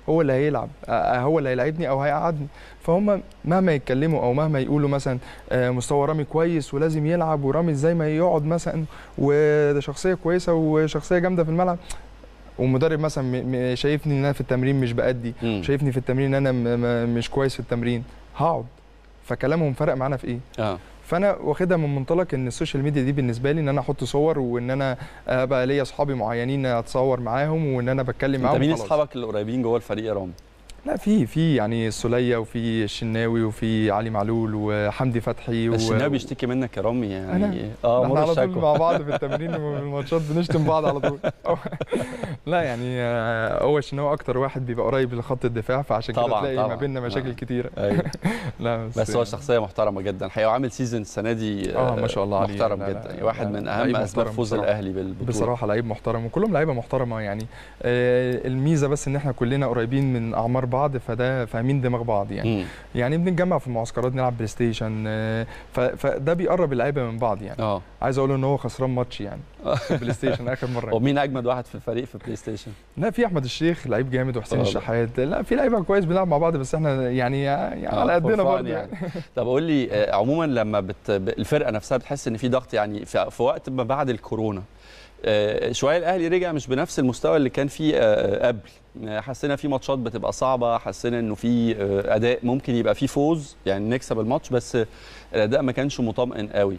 [SPEAKER 9] هو اللي هيلعب آه، هو اللي هيلعبني او هيقعدني فهم مهما يتكلموا او مهما يقولوا مثلا آه، مستوى رامي كويس ولازم يلعب ورامي ازاي ما يقعد مثلا وده شخصيه كويسه وشخصيه جامده في الملعب ومدرب مثلا م- م- شايفني ان انا في التمرين مش بأدي
[SPEAKER 1] مم.
[SPEAKER 9] شايفني في التمرين ان انا م- م- مش كويس في التمرين هقعد فكلامهم فرق معانا في ايه
[SPEAKER 1] اه
[SPEAKER 9] فانا واخدها من منطلق ان السوشيال ميديا دي بالنسبه لي ان انا احط صور وان انا ابقى ليا اصحابي معينين اتصور معاهم وان انا بتكلم
[SPEAKER 1] انت
[SPEAKER 9] معاهم
[SPEAKER 1] مين
[SPEAKER 9] خلاص.
[SPEAKER 1] اصحابك اللي قريبين جوه الفريق يا رامي؟
[SPEAKER 9] لا في في يعني السوليه وفي الشناوي وفي علي معلول وحمدي فتحي و...
[SPEAKER 1] الشناوي بيشتكي منك يا رامي يعني
[SPEAKER 9] أنا؟
[SPEAKER 1] اه
[SPEAKER 9] احنا
[SPEAKER 1] مر
[SPEAKER 9] على طول
[SPEAKER 1] الشكوى
[SPEAKER 9] مع بعض في التمرين وفي الماتشات بنشتم بعض على طول لا يعني آه، هو الشناوي اكتر واحد بيبقى قريب لخط الدفاع فعشان كده
[SPEAKER 1] طبعاً،
[SPEAKER 9] تلاقي ما
[SPEAKER 1] طبعاً.
[SPEAKER 9] بيننا مشاكل
[SPEAKER 1] آه.
[SPEAKER 9] كتيره
[SPEAKER 1] ايوه
[SPEAKER 9] لا بس,
[SPEAKER 1] بس هو شخصيه محترمه جدا الحقيقه وعامل سيزون السنه دي
[SPEAKER 9] اه ما شاء الله عليه
[SPEAKER 1] محترم
[SPEAKER 9] لا، لا،
[SPEAKER 1] جدا
[SPEAKER 9] لا،
[SPEAKER 1] واحد
[SPEAKER 9] لا،
[SPEAKER 1] من
[SPEAKER 9] لعيب
[SPEAKER 1] اهم اسباب
[SPEAKER 9] محترم
[SPEAKER 1] فوز
[SPEAKER 9] بصراحة.
[SPEAKER 1] الاهلي بالبطوله
[SPEAKER 9] بصراحه لعيب محترم وكلهم لعيبه محترمه يعني آه، الميزه بس ان احنا كلنا قريبين من اعمار بعض فده فاهمين دماغ بعض يعني
[SPEAKER 1] مم.
[SPEAKER 9] يعني بنتجمع في المعسكرات نلعب بلاي ستيشن آه، ف- فده بيقرب اللعيبه من بعض يعني
[SPEAKER 1] اه
[SPEAKER 9] عايز اقول ان هو خسران ماتش يعني في البلاي ستيشن اخر مره يعني.
[SPEAKER 1] ومين اجمد واحد في الفريق في بلاي ستيشن؟
[SPEAKER 9] لا في احمد الشيخ لعيب جامد وحسين
[SPEAKER 1] آه.
[SPEAKER 9] الشحات لا في لعيبه كويس بنلعب مع بعض بس احنا يعني, يعني
[SPEAKER 1] آه،
[SPEAKER 9] على
[SPEAKER 1] for
[SPEAKER 9] قدنا
[SPEAKER 1] fun
[SPEAKER 9] برضه
[SPEAKER 1] يعني.
[SPEAKER 9] يعني.
[SPEAKER 1] طب قول لي آه، عموما لما بت... ب- الفرقه نفسها بتحس ان في ضغط يعني في, في وقت ما بعد الكورونا آه، شويه الاهلي رجع مش بنفس المستوى اللي كان فيه آه، قبل آه، حسينا في ماتشات بتبقى صعبه حسينا انه في آه، اداء ممكن يبقى فيه فوز يعني نكسب الماتش بس الاداء ما كانش مطمئن قوي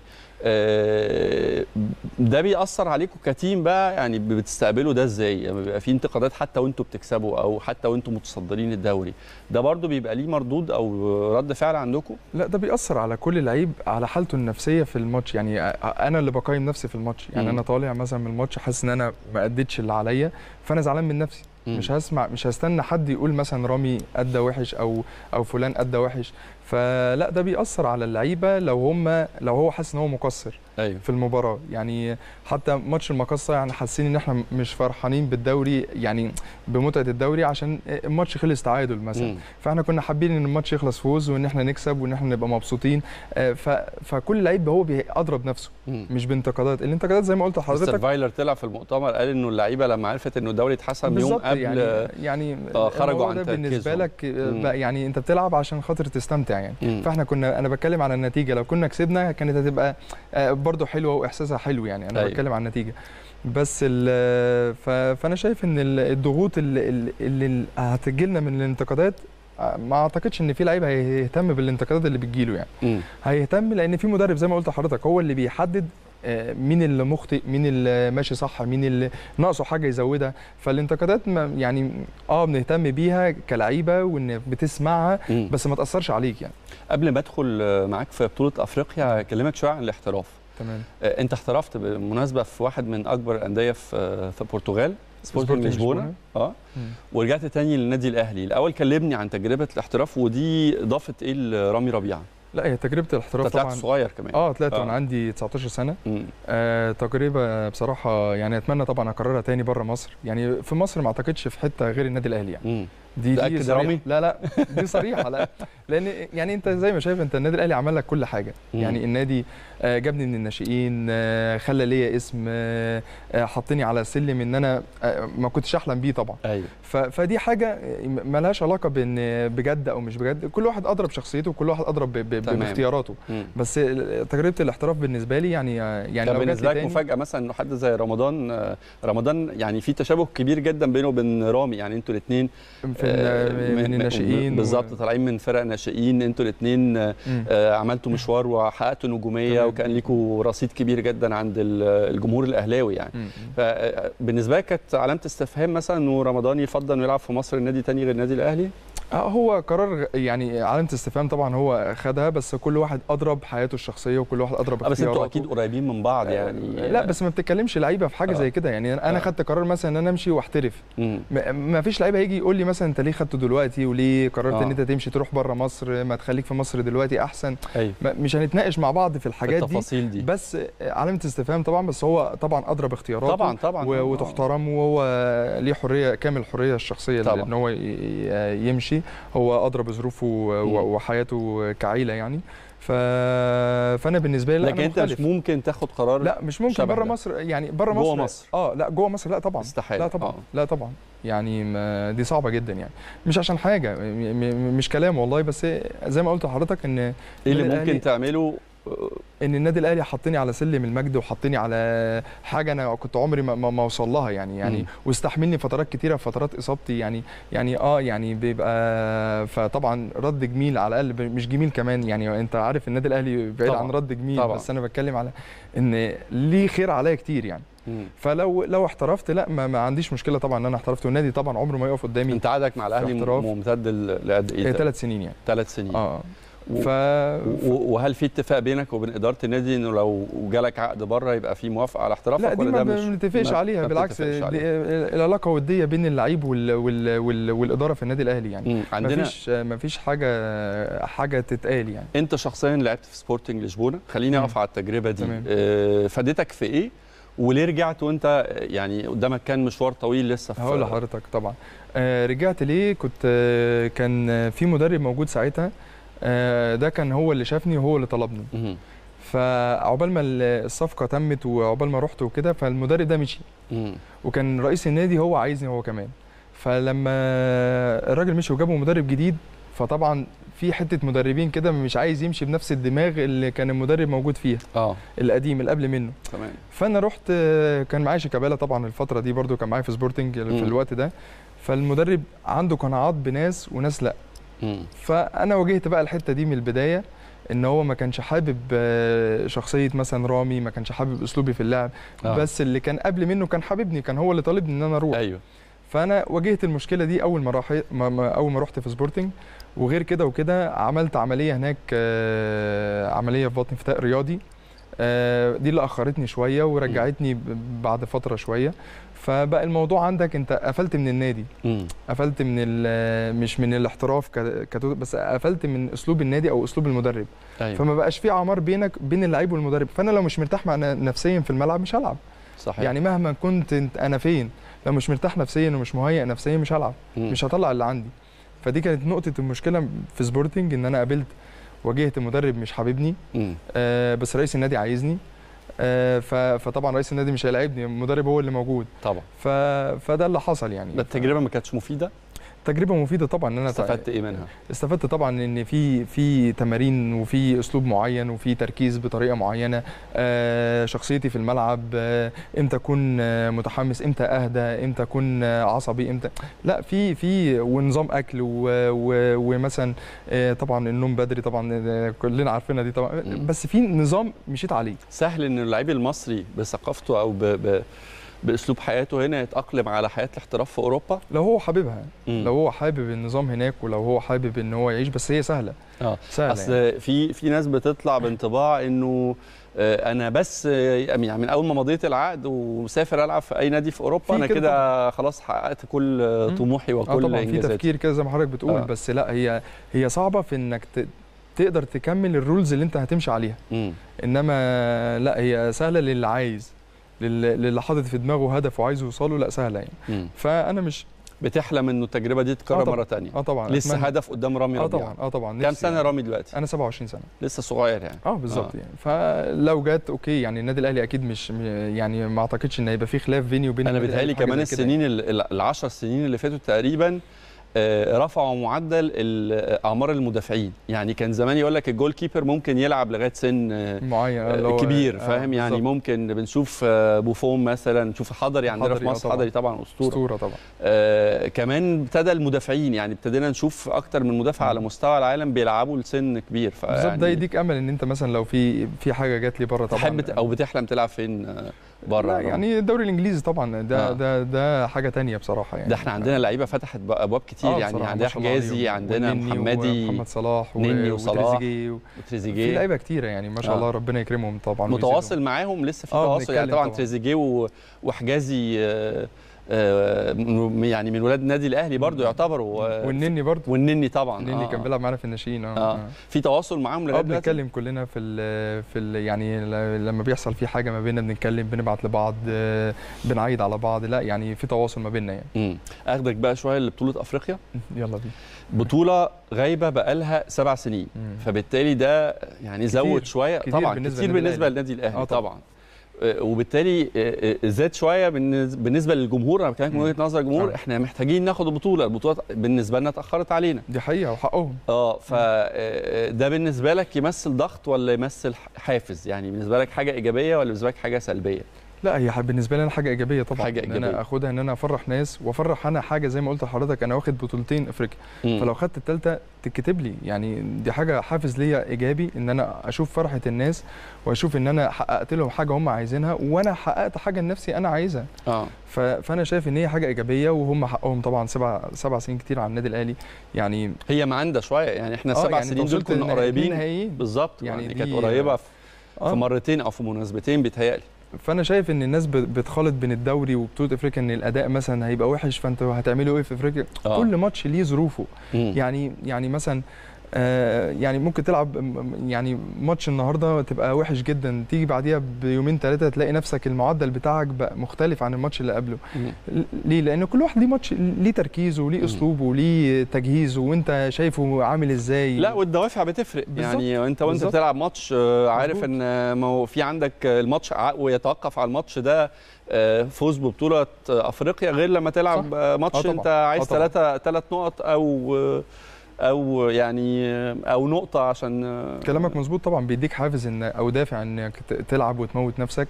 [SPEAKER 1] آه، ده بيأثر عليكم كتيم بقى يعني بتستقبلوا ده ازاي يعني بيبقى في انتقادات حتى وانتوا بتكسبوا او حتى وانتوا متصدرين الدوري ده برضو بيبقى ليه مردود او رد فعل عندكم
[SPEAKER 9] لا ده بيأثر على كل لعيب على حالته النفسيه في الماتش يعني أ- انا اللي بقيم نفسي في الماتش يعني
[SPEAKER 1] مم.
[SPEAKER 9] انا طالع مثلا من الماتش حاسس ان انا ما اديتش اللي عليا فانا زعلان من نفسي
[SPEAKER 1] مم.
[SPEAKER 9] مش هسمع مش هستنى حد يقول مثلا رامي ادى وحش او او فلان ادى وحش فلا ده بيأثر على اللعيبه لو هم لو هو حاسس ان هو مقصر
[SPEAKER 1] ايوه
[SPEAKER 9] في المباراه يعني حتى ماتش المقصه يعني حاسين ان احنا مش فرحانين بالدوري يعني بمتعه الدوري عشان الماتش خلص تعادل مثلا
[SPEAKER 1] مم.
[SPEAKER 9] فاحنا كنا حابين ان الماتش يخلص فوز وان احنا نكسب وان احنا نبقى مبسوطين آه، ف... فكل لعيب هو بيضرب نفسه
[SPEAKER 1] مم.
[SPEAKER 9] مش بانتقادات الانتقادات زي ما قلت
[SPEAKER 1] مستر
[SPEAKER 9] لحضرتك
[SPEAKER 1] فايلر طلع في المؤتمر قال انه اللعيبه لما عرفت انه الدوري اتحسم يوم
[SPEAKER 9] بالظبط
[SPEAKER 1] قبل
[SPEAKER 9] يعني يعني
[SPEAKER 1] آه، خرجوا
[SPEAKER 9] الموضوع
[SPEAKER 1] عن
[SPEAKER 9] ده بالنسبه
[SPEAKER 1] تركيزهم.
[SPEAKER 9] لك آه،
[SPEAKER 1] مم.
[SPEAKER 9] بقى يعني انت بتلعب عشان خاطر تستمتع يعني
[SPEAKER 1] مم.
[SPEAKER 9] فاحنا كنا انا بتكلم على النتيجه لو كنا كسبنا كانت هتبقى آه، برضو حلوه واحساسها حلو يعني انا
[SPEAKER 1] أيوة.
[SPEAKER 9] بتكلم عن النتيجه بس ال- ف- فانا شايف ان ال- الضغوط اللي, اللي- اللي هتجيلنا من الانتقادات آه، ما اعتقدش ان في لعيب هيهتم بالانتقادات اللي بتجيله يعني
[SPEAKER 1] مم.
[SPEAKER 9] هيهتم لان في مدرب زي ما قلت لحضرتك هو اللي بيحدد آه، مين اللي مخطئ مين اللي ماشي صح مين اللي ناقصه حاجه يزودها فالانتقادات ما يعني اه بنهتم بيها كلعيبه وان بتسمعها
[SPEAKER 1] مم.
[SPEAKER 9] بس ما تاثرش عليك يعني
[SPEAKER 1] قبل ما ادخل آه، معاك في بطوله افريقيا اكلمك شويه عن الاحتراف
[SPEAKER 9] تمام
[SPEAKER 1] آه، انت احترفت بالمناسبه في واحد من اكبر الانديه في آه، في البرتغال سبورتنج
[SPEAKER 9] سبورتنج
[SPEAKER 1] لشبونه
[SPEAKER 9] لشبونة.
[SPEAKER 1] اه
[SPEAKER 9] مم.
[SPEAKER 1] ورجعت تاني للنادي الاهلي الاول كلمني عن تجربه الاحتراف ودي ضافت ايه لرامي ربيعه
[SPEAKER 9] لا هي تجربه الاحتراف
[SPEAKER 1] انت طلعت
[SPEAKER 9] طبعا
[SPEAKER 1] صغير كمان
[SPEAKER 9] اه طلعت
[SPEAKER 1] آه.
[SPEAKER 9] وانا عندي 19 سنه
[SPEAKER 1] مم.
[SPEAKER 9] آه تجربه بصراحه يعني اتمنى طبعا اكررها تاني بره مصر يعني في مصر ما اعتقدش في حته غير النادي الاهلي يعني
[SPEAKER 1] مم.
[SPEAKER 9] دي
[SPEAKER 1] متأكد
[SPEAKER 9] دي
[SPEAKER 1] يا
[SPEAKER 9] صريحة.
[SPEAKER 1] رامي؟
[SPEAKER 9] لا لا دي صريحه لا لان يعني انت زي ما شايف انت النادي الاهلي عمل لك كل حاجه
[SPEAKER 1] مم.
[SPEAKER 9] يعني النادي آه، جابني من الناشئين آه، خلى ليا اسم آه، آه، حطني على سلم ان انا آه، ما كنتش احلم بيه طبعا
[SPEAKER 1] ايوه
[SPEAKER 9] ف- فدي حاجه آه، ملهاش علاقه بان بجد او مش بجد كل واحد اضرب شخصيته وكل واحد اضرب ب- ب-
[SPEAKER 1] تمام.
[SPEAKER 9] باختياراته
[SPEAKER 1] مم.
[SPEAKER 9] بس تجربه الاحتراف بالنسبه لي يعني آه، يعني
[SPEAKER 1] كان
[SPEAKER 9] لو جات
[SPEAKER 1] بالنسبه
[SPEAKER 9] لي
[SPEAKER 1] لك
[SPEAKER 9] تاني
[SPEAKER 1] مفاجاه مثلا انه حد زي رمضان آه، رمضان يعني في تشابه كبير جدا بينه وبين رامي يعني انتوا الاثنين
[SPEAKER 9] في ال- من الناشئين و-
[SPEAKER 1] بالظبط طالعين من فرق ناشئين انتوا الاثنين
[SPEAKER 9] مم.
[SPEAKER 1] عملتوا مشوار وحققتوا نجوميه
[SPEAKER 9] تمام.
[SPEAKER 1] وكان ليكوا رصيد كبير جدا عند ال- الجمهور الاهلاوي يعني
[SPEAKER 9] مم.
[SPEAKER 1] فبالنسبه لك كانت علامه استفهام مثلا انه رمضان يفضل انه يلعب في مصر النادي تاني غير النادي الاهلي
[SPEAKER 9] اه هو قرار غ- يعني علامه استفهام طبعا هو خدها بس كل واحد اضرب حياته الشخصيه وكل واحد اضرب
[SPEAKER 1] آه، بس انتوا
[SPEAKER 9] اختياراته.
[SPEAKER 1] اكيد قريبين من بعض يعني
[SPEAKER 9] لا بس ما بتتكلمش لعيبه في حاجه
[SPEAKER 1] آه.
[SPEAKER 9] زي كده يعني انا
[SPEAKER 1] آه.
[SPEAKER 9] خدت قرار مثلا ان انا امشي واحترف
[SPEAKER 1] مم.
[SPEAKER 9] م- ما فيش لعيبه هيجي يقول لي مثلا انت ليه خدته دلوقتي وليه قررت
[SPEAKER 1] آه.
[SPEAKER 9] ان انت تمشي تروح بره مصر ما تخليك في مصر دلوقتي احسن
[SPEAKER 1] ايوه
[SPEAKER 9] ما- مش هنتناقش مع بعض في الحاجات دي
[SPEAKER 1] التفاصيل دي
[SPEAKER 9] بس علامه استفهام طبعا بس هو طبعا اضرب اختياراته
[SPEAKER 1] طبعا طبعا
[SPEAKER 9] و- وتحترم وهو ليه حريه كامل الحريه الشخصيه
[SPEAKER 1] طبعا.
[SPEAKER 9] ان هو ي- ي- يمشي مشي هو ادرى بظروفه و-
[SPEAKER 1] مم.
[SPEAKER 9] وحياته كعيله يعني ف... فانا بالنسبه لي لا
[SPEAKER 1] لكن
[SPEAKER 9] أنا
[SPEAKER 1] انت مش
[SPEAKER 9] مختلف.
[SPEAKER 1] ممكن تاخد قرار
[SPEAKER 9] لا مش ممكن
[SPEAKER 1] شبه
[SPEAKER 9] بره
[SPEAKER 1] ده.
[SPEAKER 9] مصر يعني بره مصر
[SPEAKER 1] جوه مصر.
[SPEAKER 9] اه لا جوه مصر لا طبعا
[SPEAKER 1] استحاله
[SPEAKER 9] لا طبعا
[SPEAKER 1] آه.
[SPEAKER 9] لا طبعا يعني ما دي صعبه جدا يعني مش عشان حاجه م- م- مش كلام والله بس زي ما قلت لحضرتك ان
[SPEAKER 1] ايه اللي
[SPEAKER 9] النادي
[SPEAKER 1] ممكن
[SPEAKER 9] الأهلي-
[SPEAKER 1] تعمله
[SPEAKER 9] ان النادي الاهلي حطني على سلم المجد وحطني على حاجه انا كنت عمري ما, ما ما اوصل لها يعني يعني
[SPEAKER 1] مم.
[SPEAKER 9] واستحملني فترات كتيره في فترات اصابتي يعني يعني اه يعني بيبقى فطبعا رد جميل على الاقل ب- مش جميل كمان يعني انت عارف النادي الاهلي بعيد
[SPEAKER 1] طبعاً.
[SPEAKER 9] عن رد جميل
[SPEAKER 1] طبعاً.
[SPEAKER 9] بس انا بتكلم على ان ليه خير عليا كتير يعني
[SPEAKER 1] مم.
[SPEAKER 9] فلو لو احترفت لا ما, ما عنديش مشكله طبعا ان انا احترفت والنادي طبعا عمره ما يقف قدامي
[SPEAKER 1] انت عقدك مع الاهلي
[SPEAKER 9] احتراف.
[SPEAKER 1] ممتد ل- لقد ايه؟
[SPEAKER 9] ثلاث سنين يعني
[SPEAKER 1] ثلاث سنين
[SPEAKER 9] اه
[SPEAKER 1] و-
[SPEAKER 9] ف
[SPEAKER 1] و- وهل في اتفاق بينك وبين اداره النادي انه لو جالك عقد بره يبقى في موافقه على احترافك
[SPEAKER 9] لا دي
[SPEAKER 1] ولا
[SPEAKER 9] ما
[SPEAKER 1] ده مش
[SPEAKER 9] بنتفقش
[SPEAKER 1] ما-
[SPEAKER 9] عليها
[SPEAKER 1] ما
[SPEAKER 9] بالعكس
[SPEAKER 1] بتتفقش
[SPEAKER 9] دي
[SPEAKER 1] عليها؟
[SPEAKER 9] العلاقه وديه بين اللعيب وال وال وال والاداره في النادي الاهلي يعني
[SPEAKER 1] مم. عندنا
[SPEAKER 9] مفيش مفيش حاجه حاجه تتقال يعني
[SPEAKER 1] انت شخصيا لعبت في سبورتنج لشبونه خليني
[SPEAKER 9] مم.
[SPEAKER 1] اقف على التجربه دي
[SPEAKER 9] تمام.
[SPEAKER 1] آه، فادتك في ايه وليه رجعت وانت يعني قدامك كان مشوار طويل لسه في
[SPEAKER 9] هقول لحضرتك طبعا آه رجعت ليه كنت آه كان آه، في مدرب موجود ساعتها آه ده كان هو اللي شافني وهو اللي طلبني
[SPEAKER 1] مهم.
[SPEAKER 9] فعقبال ما ال- الصفقه تمت وعقبال ما رحت وكده فالمدرب ده مشي
[SPEAKER 1] مم.
[SPEAKER 9] وكان رئيس النادي هو عايزني هو كمان فلما الراجل مشي وجابوا مدرب جديد فطبعا في حته مدربين كده مش عايز يمشي بنفس الدماغ اللي كان المدرب موجود فيها
[SPEAKER 1] اه
[SPEAKER 9] القديم اللي قبل منه
[SPEAKER 1] تمام
[SPEAKER 9] فانا رحت آه، كان معايا شيكابالا طبعا الفتره دي برضو كان معايا في سبورتنج في
[SPEAKER 1] مم.
[SPEAKER 9] الوقت ده فالمدرب عنده قناعات بناس وناس لا
[SPEAKER 1] مم.
[SPEAKER 9] فانا واجهت بقى الحته دي من البدايه ان هو ما كانش حابب آه، شخصيه مثلا رامي ما كانش حابب اسلوبي في اللعب
[SPEAKER 1] آه.
[SPEAKER 9] بس اللي كان قبل منه كان حاببني كان هو اللي طالبني ان انا اروح
[SPEAKER 1] ايوه
[SPEAKER 9] فانا واجهت المشكله دي اول ما راح ما ما اول ما رحت في سبورتنج وغير كده وكده عملت عمليه هناك آه، عمليه في بطن فتاء رياضي آه، دي اللي اخرتني شويه ورجعتني ب- بعد فتره شويه فبقى الموضوع عندك انت قفلت من النادي
[SPEAKER 1] مم.
[SPEAKER 9] قفلت من ال- مش من الاحتراف ك- كتو- بس قفلت من اسلوب النادي او اسلوب المدرب
[SPEAKER 1] ايوه
[SPEAKER 9] فما بقاش في عمار بينك بين اللعيب والمدرب فانا لو مش مرتاح مع نفسيا في الملعب مش هلعب
[SPEAKER 1] صحيح
[SPEAKER 9] يعني مهما كنت انت انا فين لو مش مرتاح نفسيا ومش مهيئ نفسيا مش هلعب
[SPEAKER 1] مم.
[SPEAKER 9] مش هطلع اللي عندي فدي كانت نقطه المشكله في سبورتنج ان انا قابلت واجهت مدرب مش حاببني
[SPEAKER 1] مم.
[SPEAKER 9] آه بس رئيس النادي عايزني آه ف- فطبعا رئيس النادي مش هيلاعبني المدرب هو اللي موجود
[SPEAKER 1] طبعا
[SPEAKER 9] ف... فده اللي حصل يعني
[SPEAKER 1] ده التجربه ما كانتش مفيده
[SPEAKER 9] تجربه مفيده طبعا ان انا
[SPEAKER 1] استفدت ايه منها
[SPEAKER 9] استفدت طبعا ان في في تمارين وفي اسلوب معين وفي تركيز بطريقه معينه آه، شخصيتي في الملعب آه، امتى اكون آه، متحمس امتى اهدى امتى اكون آه، عصبي امتى لا في في ونظام اكل و- و- ومثلا آه، طبعا النوم بدري طبعا آه، كلنا عارفينها دي طبعا
[SPEAKER 1] مم.
[SPEAKER 9] بس في نظام مشيت عليه
[SPEAKER 1] سهل ان اللعيب المصري بثقافته او ب... ب... باسلوب حياته هنا يتاقلم على حياه الاحتراف في اوروبا
[SPEAKER 9] لو هو حاببها
[SPEAKER 1] مم.
[SPEAKER 9] لو هو حابب النظام هناك ولو هو حابب ان هو يعيش بس هي سهله
[SPEAKER 1] اه
[SPEAKER 9] سهله
[SPEAKER 1] اصل
[SPEAKER 9] يعني.
[SPEAKER 1] في في ناس بتطلع بانطباع انه آه، انا بس آه، يعني من اول ما مضيت العقد ومسافر العب في اي نادي في اوروبا
[SPEAKER 9] في
[SPEAKER 1] انا
[SPEAKER 9] كده
[SPEAKER 1] كده خلاص حققت كل آه،
[SPEAKER 9] مم.
[SPEAKER 1] طموحي
[SPEAKER 9] اه
[SPEAKER 1] وكل
[SPEAKER 9] طبعا في
[SPEAKER 1] انجازاتي
[SPEAKER 9] تفكير كده زي ما حضرتك بتقول
[SPEAKER 1] آه.
[SPEAKER 9] آه. بس لا هي هي صعبه في انك ت... تقدر تكمل الرولز اللي انت هتمشي عليها
[SPEAKER 1] مم.
[SPEAKER 9] انما لا هي سهله للي عايز لل- للي حاطط في دماغه هدف وعايز يوصله لا سهله يعني
[SPEAKER 1] مم.
[SPEAKER 9] فانا مش
[SPEAKER 1] بتحلم انه التجربه دي
[SPEAKER 9] آه
[SPEAKER 1] تتكرر
[SPEAKER 9] طبعاً.
[SPEAKER 1] مره تانية
[SPEAKER 9] اه طبعا
[SPEAKER 1] لسه
[SPEAKER 9] أتمنى-
[SPEAKER 1] هدف قدام رامي
[SPEAKER 9] اه
[SPEAKER 1] ربيعة
[SPEAKER 9] طبعا اه طبعا
[SPEAKER 1] كام
[SPEAKER 9] نفسي
[SPEAKER 1] سنه
[SPEAKER 9] يعني.
[SPEAKER 1] رامي دلوقتي
[SPEAKER 9] انا 27 سنه
[SPEAKER 1] لسه صغير يعني
[SPEAKER 9] اه بالظبط
[SPEAKER 1] آه.
[SPEAKER 9] يعني فلو جت اوكي يعني النادي الاهلي اكيد مش م- يعني ما اعتقدش ان هيبقى في خلاف بيني وبين
[SPEAKER 1] انا
[SPEAKER 9] النادي
[SPEAKER 1] بيتهيألي
[SPEAKER 9] الأهلي في حاجة
[SPEAKER 1] كمان
[SPEAKER 9] زي كده
[SPEAKER 1] السنين ال- العشر سنين اللي فاتوا تقريبا آه، رفعوا معدل ال- اعمار المدافعين يعني كان زمان يقول لك الجول كيبر ممكن يلعب لغايه سن آه،
[SPEAKER 9] معين اللي هو-
[SPEAKER 1] كبير
[SPEAKER 9] آه،
[SPEAKER 1] فاهم يعني
[SPEAKER 9] بالظبط.
[SPEAKER 1] ممكن بنشوف آه، بوفون مثلا نشوف حضري عندنا
[SPEAKER 9] حضري،
[SPEAKER 1] في
[SPEAKER 9] آه
[SPEAKER 1] مصر
[SPEAKER 9] طبعاً.
[SPEAKER 1] حضري طبعا اسطوره
[SPEAKER 9] اسطوره طبعا
[SPEAKER 1] آه كمان ابتدى المدافعين يعني ابتدينا نشوف اكتر من مدافع على مستوى العالم بيلعبوا لسن كبير
[SPEAKER 9] بالظبط ده يديك امل ان انت مثلا لو في في حاجه جات لي بره طبعا
[SPEAKER 1] تحب ت- او بتحلم تلعب فين آه، بره
[SPEAKER 9] لا يعني الدوري الانجليزي طبعا ده
[SPEAKER 1] آه.
[SPEAKER 9] آه. ده ده حاجه تانية بصراحه يعني
[SPEAKER 1] ده احنا عندنا لعيبه فتحت بقى ابواب كتير
[SPEAKER 9] آه
[SPEAKER 1] يعني
[SPEAKER 9] بصراحة،
[SPEAKER 1] عندنا
[SPEAKER 9] ما شاء الله
[SPEAKER 1] حجازي
[SPEAKER 9] عليهم.
[SPEAKER 1] عندنا
[SPEAKER 9] والنني
[SPEAKER 1] محمدي
[SPEAKER 9] ومحمد صلاح و-
[SPEAKER 1] نني وصلاح
[SPEAKER 9] وتريزيجيه و- في
[SPEAKER 1] وتريزيجيه
[SPEAKER 9] لعيبه كتيره يعني ما شاء
[SPEAKER 1] آه.
[SPEAKER 9] الله ربنا يكرمهم طبعا
[SPEAKER 1] متواصل معاهم لسه في
[SPEAKER 9] آه،
[SPEAKER 1] تواصل يعني
[SPEAKER 9] بنتكلم
[SPEAKER 1] طبعا
[SPEAKER 9] طبعاً.
[SPEAKER 1] تريزيجيه و- وحجازي آه، آه، من- يعني من ولاد النادي الاهلي برضو يعتبروا آه،
[SPEAKER 9] والنني برضه
[SPEAKER 1] والنني طبعا
[SPEAKER 9] النني
[SPEAKER 1] آه،
[SPEAKER 9] كان بيلعب معانا في الناشئين اه,
[SPEAKER 1] اه في تواصل معاهم
[SPEAKER 9] اه
[SPEAKER 1] لغايه دلوقتي
[SPEAKER 9] بنتكلم كلنا في ال في ال يعني ل- لما بيحصل في حاجه ما بيننا بنتكلم بنبعت لبعض آه، بنعيد على بعض لا يعني في تواصل ما بيننا يعني
[SPEAKER 1] مم. اخدك بقى شويه لبطوله افريقيا
[SPEAKER 9] يلا بينا
[SPEAKER 1] بطوله غايبه بقالها سبع سنين
[SPEAKER 9] مم.
[SPEAKER 1] فبالتالي ده يعني زود
[SPEAKER 9] كتير.
[SPEAKER 1] شويه
[SPEAKER 9] كتير
[SPEAKER 1] طبعا
[SPEAKER 9] بالنسبة
[SPEAKER 1] كتير
[SPEAKER 9] للنادي
[SPEAKER 1] بالنسبه
[SPEAKER 9] الأهلي.
[SPEAKER 1] للنادي الاهلي
[SPEAKER 9] آه
[SPEAKER 1] آه
[SPEAKER 9] طبعاً.
[SPEAKER 1] طبعا آه، وبالتالي آه، آه، زاد شويه بالنسبه بالنسبة للجمهور انا بكلمك من وجهه نظر الجمهور
[SPEAKER 9] آه.
[SPEAKER 1] احنا محتاجين ناخد البطوله البطوله بالنسبه لنا اتاخرت علينا
[SPEAKER 9] دي حقيقه وحقهم
[SPEAKER 1] اه فده بالنسبه لك يمثل ضغط ولا يمثل حافز يعني بالنسبه لك حاجه ايجابيه ولا بالنسبه لك حاجه سلبيه
[SPEAKER 9] لا هي ح- بالنسبه لي انا حاجه ايجابيه طبعا
[SPEAKER 1] حاجة
[SPEAKER 9] ان
[SPEAKER 1] إيجابية.
[SPEAKER 9] انا اخدها ان انا افرح ناس وافرح انا حاجه زي ما قلت لحضرتك انا واخد بطولتين افريقيا
[SPEAKER 1] مم.
[SPEAKER 9] فلو خدت الثالثه تتكتب لي يعني دي حاجه حافز ليا ايجابي ان انا اشوف فرحه الناس واشوف ان انا حققت لهم حاجه هم عايزينها وانا حققت حاجه لنفسي انا عايزها
[SPEAKER 1] اه
[SPEAKER 9] ف- فانا شايف ان هي حاجه ايجابيه وهم حقهم طبعا سبع سبع سنين كتير على النادي الاهلي يعني
[SPEAKER 1] هي معندة شويه يعني احنا
[SPEAKER 9] آه،
[SPEAKER 1] السبع
[SPEAKER 9] يعني
[SPEAKER 1] سنين
[SPEAKER 9] أنت
[SPEAKER 1] دول
[SPEAKER 9] وصلت
[SPEAKER 1] كنا
[SPEAKER 9] للنهائي-
[SPEAKER 1] قريبين
[SPEAKER 9] للنهائيين.
[SPEAKER 1] بالظبط
[SPEAKER 9] يعني
[SPEAKER 1] يعني
[SPEAKER 9] دي-
[SPEAKER 1] كانت قريبه في
[SPEAKER 9] آه.
[SPEAKER 1] في مرتين او في مناسبتين بيتهيألي
[SPEAKER 9] فانا شايف ان الناس ب- بتخلط بين الدوري وبطوله افريقيا ان الاداء مثلا هيبقى وحش فانتوا هتعملوا ايه في افريقيا
[SPEAKER 1] آه.
[SPEAKER 9] كل ماتش ليه ظروفه
[SPEAKER 1] مم.
[SPEAKER 9] يعني يعني مثلا آه، يعني ممكن تلعب م- م- يعني ماتش النهارده تبقى وحش جدا تيجي بعديها بيومين ثلاثه تلاقي نفسك المعدل بتاعك بقى مختلف عن الماتش اللي قبله
[SPEAKER 1] مم.
[SPEAKER 9] ل- ليه لان كل واحد ليه ماتش ليه تركيزه وليه اسلوبه وليه تجهيزه وانت شايفه عامل ازاي
[SPEAKER 1] لا والدوافع بتفرق
[SPEAKER 9] بالظبط.
[SPEAKER 1] يعني انت وانت
[SPEAKER 9] بالظبط.
[SPEAKER 1] بتلعب ماتش آه، عارف
[SPEAKER 9] مظبوط.
[SPEAKER 1] ان آه، ما هو في عندك آه، الماتش ع- ويتوقف على الماتش ده آه، فوز ببطوله آه، افريقيا غير لما تلعب
[SPEAKER 9] صح.
[SPEAKER 1] آه، ماتش
[SPEAKER 9] آه طبعاً.
[SPEAKER 1] انت عايز
[SPEAKER 9] آه طبعاً.
[SPEAKER 1] ثلاثه ثلاث نقط او آه، او يعني آه، او نقطه عشان آه،
[SPEAKER 9] كلامك مظبوط طبعا بيديك حافز ان او دافع انك ت- تلعب وتموت نفسك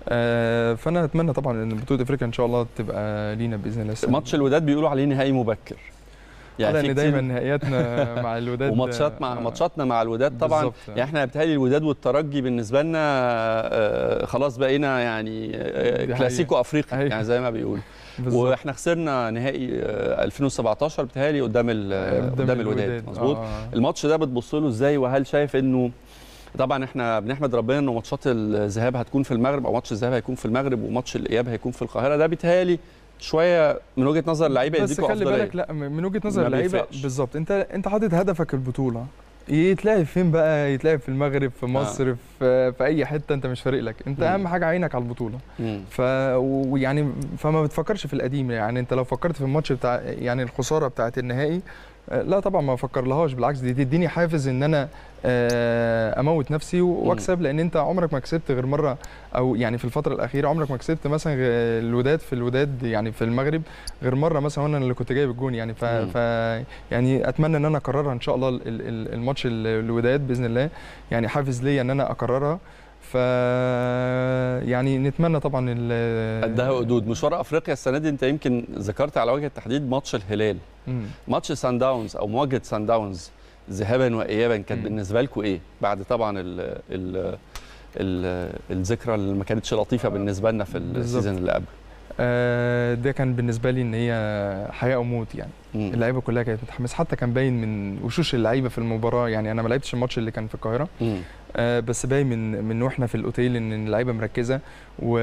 [SPEAKER 9] آه، فانا اتمنى طبعا ان بطوله افريقيا ان شاء الله تبقى لينا باذن الله السنة
[SPEAKER 1] ماتش الوداد بيقولوا عليه نهائي مبكر
[SPEAKER 9] يعني
[SPEAKER 1] في
[SPEAKER 9] لان
[SPEAKER 1] كتير-
[SPEAKER 9] دايما نهائياتنا مع الوداد
[SPEAKER 1] وماتشات مع
[SPEAKER 9] آه،
[SPEAKER 1] ماتشاتنا مع الوداد طبعا
[SPEAKER 9] بالظبط.
[SPEAKER 1] يعني احنا بتهيألي الوداد والترجي بالنسبه لنا آه، خلاص بقينا يعني آه،
[SPEAKER 9] دي
[SPEAKER 1] كلاسيكو افريقي
[SPEAKER 9] أيوة.
[SPEAKER 1] يعني زي ما بيقولوا
[SPEAKER 9] بالظبط.
[SPEAKER 1] واحنا خسرنا نهائي آه، 2017 بتهيألي قدام ال- قدام الوداد مظبوط
[SPEAKER 9] آه.
[SPEAKER 1] الماتش ده بتبص له ازاي وهل شايف انه طبعا احنا بنحمد ربنا انه ماتشات الذهاب هتكون في المغرب او ماتش الذهاب هيكون في المغرب وماتش الاياب هيكون في القاهره ده بيتهيألي شويه من وجهه نظر اللعيبه
[SPEAKER 9] بس
[SPEAKER 1] يديكوا
[SPEAKER 9] خلي
[SPEAKER 1] افضليه
[SPEAKER 9] بالك لا من وجهه نظر
[SPEAKER 1] ما
[SPEAKER 9] اللعيبه
[SPEAKER 1] بيفرقش.
[SPEAKER 9] بالظبط انت انت حاطط هدفك البطوله يتلعب فين بقى يتلعب في المغرب في مصر آه. في, في اي حته انت مش فارق لك انت
[SPEAKER 1] مم.
[SPEAKER 9] اهم حاجه عينك على البطوله
[SPEAKER 1] مم.
[SPEAKER 9] ف ويعني فما بتفكرش في القديم يعني انت لو فكرت في الماتش بتاع يعني الخساره بتاعه النهائي آه، لا طبعا ما افكر لهاش بالعكس دي تديني حافز ان انا آه، اموت نفسي واكسب لان انت عمرك ما كسبت غير مره او يعني في الفتره الاخيره عمرك ما كسبت مثلا غير الوداد في الوداد يعني في المغرب غير مره مثلا وانا اللي كنت جايب الجون يعني ف,
[SPEAKER 1] مم.
[SPEAKER 9] ف يعني اتمنى ان انا اكررها ان شاء الله ال- ال- الماتش ال- الوداد باذن الله يعني حافز ليا ان انا اكررها ف يعني نتمنى طبعا ال-
[SPEAKER 1] قدها وقدود مشوار افريقيا السنه دي انت يمكن ذكرت على وجه التحديد ماتش الهلال
[SPEAKER 9] مم.
[SPEAKER 1] ماتش سان داونز او مواجهه سان داونز ذهابا وايابا كانت
[SPEAKER 9] مم.
[SPEAKER 1] بالنسبه لكم ايه بعد طبعا ال ال ال الذكرى اللي ما كانتش لطيفه بالنسبه لنا في
[SPEAKER 9] بالظبط.
[SPEAKER 1] السيزون اللي قبل
[SPEAKER 9] آه، ده كان بالنسبه لي ان هي حياه او موت يعني
[SPEAKER 1] مم.
[SPEAKER 9] اللعيبه كلها كانت متحمسه حتى كان باين من وشوش اللعيبه في المباراه يعني انا ما لعبتش الماتش اللي كان في القاهره
[SPEAKER 1] مم.
[SPEAKER 9] آه، بس باين من من واحنا في الاوتيل ان اللعيبه مركزه و...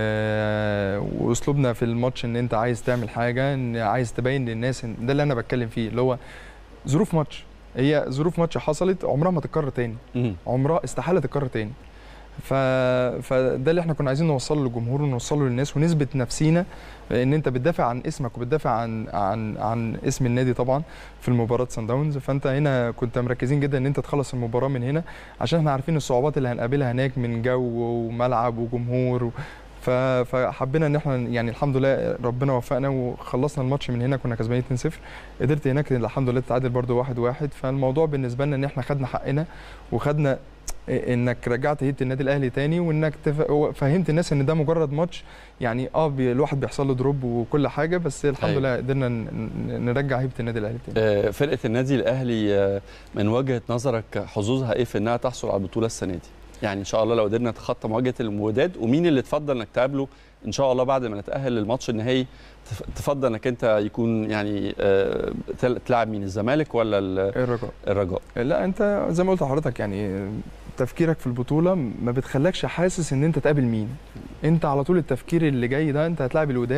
[SPEAKER 9] واسلوبنا في الماتش ان انت عايز تعمل حاجه ان عايز تبين للناس إن ده اللي انا بتكلم فيه اللي هو ظروف ماتش هي ظروف ماتش حصلت عمرها ما تتكرر تاني
[SPEAKER 1] مم.
[SPEAKER 9] عمرها استحاله تتكرر تاني ف... فده اللي احنا كنا عايزين نوصله للجمهور ونوصله للناس ونثبت نفسينا ان انت بتدافع عن اسمك وبتدافع عن عن عن اسم النادي طبعا في المباراه سان داونز فانت هنا كنت مركزين جدا ان انت تخلص المباراه من هنا عشان احنا عارفين الصعوبات اللي هنقابلها هناك من جو وملعب وجمهور و... ف... فحبينا ان احنا يعني الحمد لله ربنا وفقنا وخلصنا الماتش من هنا كنا كسبانين 2-0 قدرت هناك الحمد لله تتعادل برده 1-1 فالموضوع بالنسبه لنا ان احنا خدنا حقنا وخدنا انك رجعت هيبه النادي الاهلي تاني وانك تف... فهمت الناس ان ده مجرد ماتش يعني اه بي... الواحد بيحصل له دروب وكل حاجه بس الحمد
[SPEAKER 1] أيوة.
[SPEAKER 9] لله قدرنا ن- ن- نرجع هيبه النادي الاهلي تاني
[SPEAKER 1] آه، فرقه النادي الاهلي آه، من وجهه نظرك حظوظها ايه في انها تحصل على البطوله السنه دي يعني ان شاء الله لو قدرنا نتخطى مواجهه الوداد ومين اللي تفضل انك تقابله ان شاء الله بعد ما نتاهل للماتش النهائي تف- تفضل انك انت يكون يعني آه، تل- تلعب مين الزمالك ولا ال-
[SPEAKER 9] ايه الرجاء
[SPEAKER 1] الرجاء
[SPEAKER 9] لا انت زي ما قلت لحضرتك يعني تفكيرك في البطوله ما بتخلكش حاسس ان انت تقابل مين انت على طول التفكير اللي جاي ده انت هتلاعب الوداد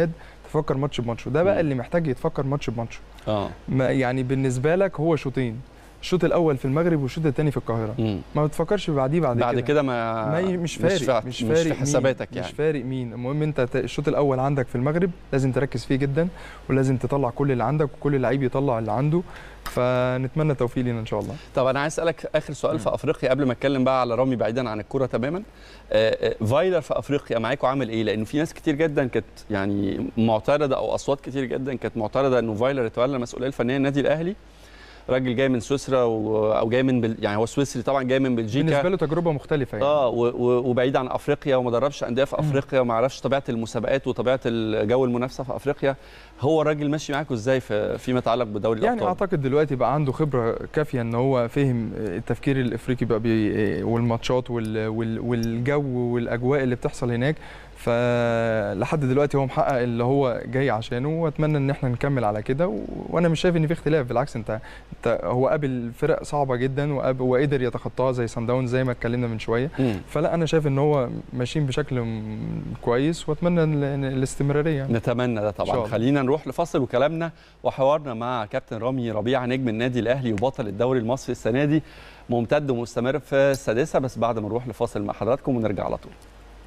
[SPEAKER 9] تفكر ماتش بماتش وده
[SPEAKER 1] مم.
[SPEAKER 9] بقى اللي محتاج يتفكر ماتش بماتش
[SPEAKER 1] اه
[SPEAKER 9] ما يعني بالنسبه لك هو شوطين الشوط الاول في المغرب والشوط الثاني في القاهره
[SPEAKER 1] مم.
[SPEAKER 9] ما بتفكرش بعديه بعد,
[SPEAKER 1] بعد كده ما
[SPEAKER 9] ما ي- مش فارق
[SPEAKER 1] مش, فا...
[SPEAKER 9] مش
[SPEAKER 1] مش
[SPEAKER 9] فارق
[SPEAKER 1] في
[SPEAKER 9] مين،
[SPEAKER 1] حساباتك يعني
[SPEAKER 9] مش فارق مين المهم انت ت- الشوط الاول عندك في المغرب لازم تركز فيه جدا ولازم تطلع كل اللي عندك وكل لعيب يطلع اللي عنده فنتمنى التوفيق لينا ان شاء الله
[SPEAKER 1] طب انا عايز اسالك اخر سؤال في افريقيا قبل ما اتكلم بقى على رامي بعيدا عن الكوره تماما آه، آه، فايلر في افريقيا معاكم عامل ايه لانه في ناس كتير جدا كانت يعني معترضه او اصوات كتير جدا كانت معترضه انه فايلر يتولى المسؤوليه الفنيه للنادي الاهلي راجل جاي من سويسرا و... او جاي من بل... يعني هو سويسري طبعا جاي من بلجيكا
[SPEAKER 9] بالنسبه له تجربه مختلفه يعني
[SPEAKER 1] اه و... و... وبعيد عن افريقيا وما دربش انديه في افريقيا وما عرفش طبيعه المسابقات وطبيعه الجو المنافسه في افريقيا هو الراجل ماشي معاكم ازاي في فيما يتعلق بدوري
[SPEAKER 9] يعني
[SPEAKER 1] الابطال
[SPEAKER 9] اعتقد دلوقتي بقى عنده خبره كافيه ان هو فهم التفكير الافريقي بقى بي والماتشات وال وال والجو والاجواء اللي بتحصل هناك فلحد دلوقتي هو محقق اللي هو جاي عشانه واتمنى ان احنا نكمل على كده و... وانا مش شايف ان في اختلاف بالعكس انت, انت هو قابل فرق صعبه جدا وقاب... وقدر يتخطاها زي سان داونز زي ما اتكلمنا من شويه
[SPEAKER 1] مم.
[SPEAKER 9] فلا انا شايف ان هو ماشيين بشكل م- كويس واتمنى ال- الاستمراريه يعني.
[SPEAKER 1] نتمنى ده
[SPEAKER 9] إن شاء
[SPEAKER 1] طبعا
[SPEAKER 9] الله.
[SPEAKER 1] خلينا نروح لفصل وكلامنا وحوارنا مع كابتن رامي ربيعه نجم النادي الاهلي وبطل الدوري المصري السنه دي ممتد ومستمر في السادسه بس بعد ما نروح لفاصل مع حضراتكم ونرجع على طول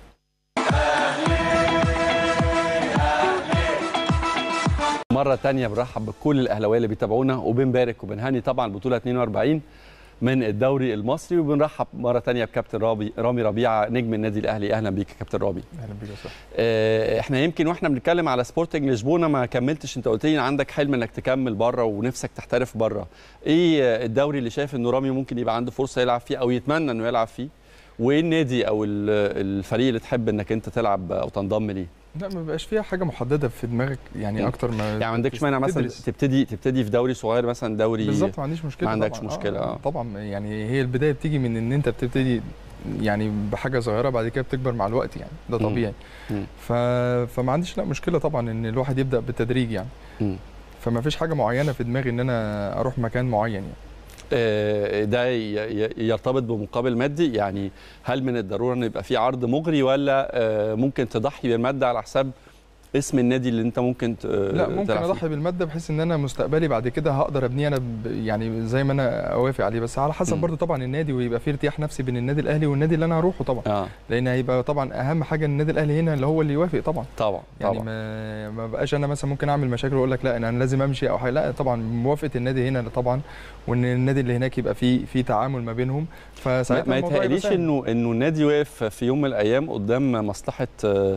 [SPEAKER 1] مرة تانية بنرحب بكل الأهلاوية اللي بيتابعونا وبنبارك وبنهني طبعا البطولة 42 من الدوري المصري وبنرحب مرة تانية بكابتن رامي رامي ربيعة نجم النادي الأهلي أهلا بيك يا كابتن رامي
[SPEAKER 9] اهلا بيك يا صاحبي
[SPEAKER 1] آه، احنا يمكن واحنا بنتكلم على سبورتنج لشبونه ما كملتش انت قلت لي إن عندك حلم انك تكمل بره ونفسك تحترف بره ايه آه، الدوري اللي شايف انه رامي ممكن يبقى عنده فرصه يلعب فيه او يتمنى انه يلعب فيه وايه النادي او ال- الفريق اللي تحب انك انت تلعب او تنضم ليه
[SPEAKER 9] لا ما بقاش فيها حاجه محدده في دماغك يعني
[SPEAKER 1] مم.
[SPEAKER 9] اكتر ما
[SPEAKER 1] يعني ما عندكش مانع مثلا
[SPEAKER 9] تدرس.
[SPEAKER 1] تبتدي تبتدي في دوري صغير مثلا دوري
[SPEAKER 9] بالظبط ما عنديش مشكله
[SPEAKER 1] ما عندكش
[SPEAKER 9] طبعاً.
[SPEAKER 1] مشكلة، آه.
[SPEAKER 9] آه. طبعا يعني هي البدايه بتيجي من ان انت بتبتدي يعني بحاجه صغيره بعد كده بتكبر مع الوقت يعني ده
[SPEAKER 1] مم.
[SPEAKER 9] طبيعي
[SPEAKER 1] مم.
[SPEAKER 9] ف... فما عنديش لا مشكله طبعا ان الواحد يبدا بالتدريج يعني
[SPEAKER 1] مم.
[SPEAKER 9] فما فيش حاجه معينه في دماغي ان انا اروح مكان معين يعني
[SPEAKER 1] آه، ده ي- ي- يرتبط بمقابل مادي يعني هل من الضروره ان يبقى في عرض مغري ولا آه، ممكن تضحي بالماده على حساب اسم النادي اللي انت ممكن ت-
[SPEAKER 9] لا ممكن
[SPEAKER 1] تلعب فيه؟
[SPEAKER 9] اضحي بالماده بحيث ان انا مستقبلي بعد كده هقدر ابنيه انا ب... يعني زي ما انا اوافق عليه بس على حسب
[SPEAKER 1] مم.
[SPEAKER 9] برضه طبعا النادي ويبقى في ارتياح نفسي بين النادي الاهلي والنادي اللي انا هروحه طبعا
[SPEAKER 1] اه
[SPEAKER 9] لان هيبقى طبعا اهم حاجه النادي الاهلي هنا اللي هو اللي يوافق طبعا
[SPEAKER 1] طبعا
[SPEAKER 9] يعني
[SPEAKER 1] طبعا
[SPEAKER 9] ما ما بقاش انا مثلا ممكن اعمل مشاكل واقول لك لا انا لازم امشي او حاجه لا طبعا موافقه النادي هنا طبعا وان النادي اللي هناك يبقى في في تعامل ما بينهم
[SPEAKER 1] ما,
[SPEAKER 9] فساعتها
[SPEAKER 1] ما
[SPEAKER 9] الموضوع يبقى
[SPEAKER 1] يتهيأليش
[SPEAKER 9] سهل.
[SPEAKER 1] انه انه النادي واقف في يوم من الايام قدام مصلحه آه،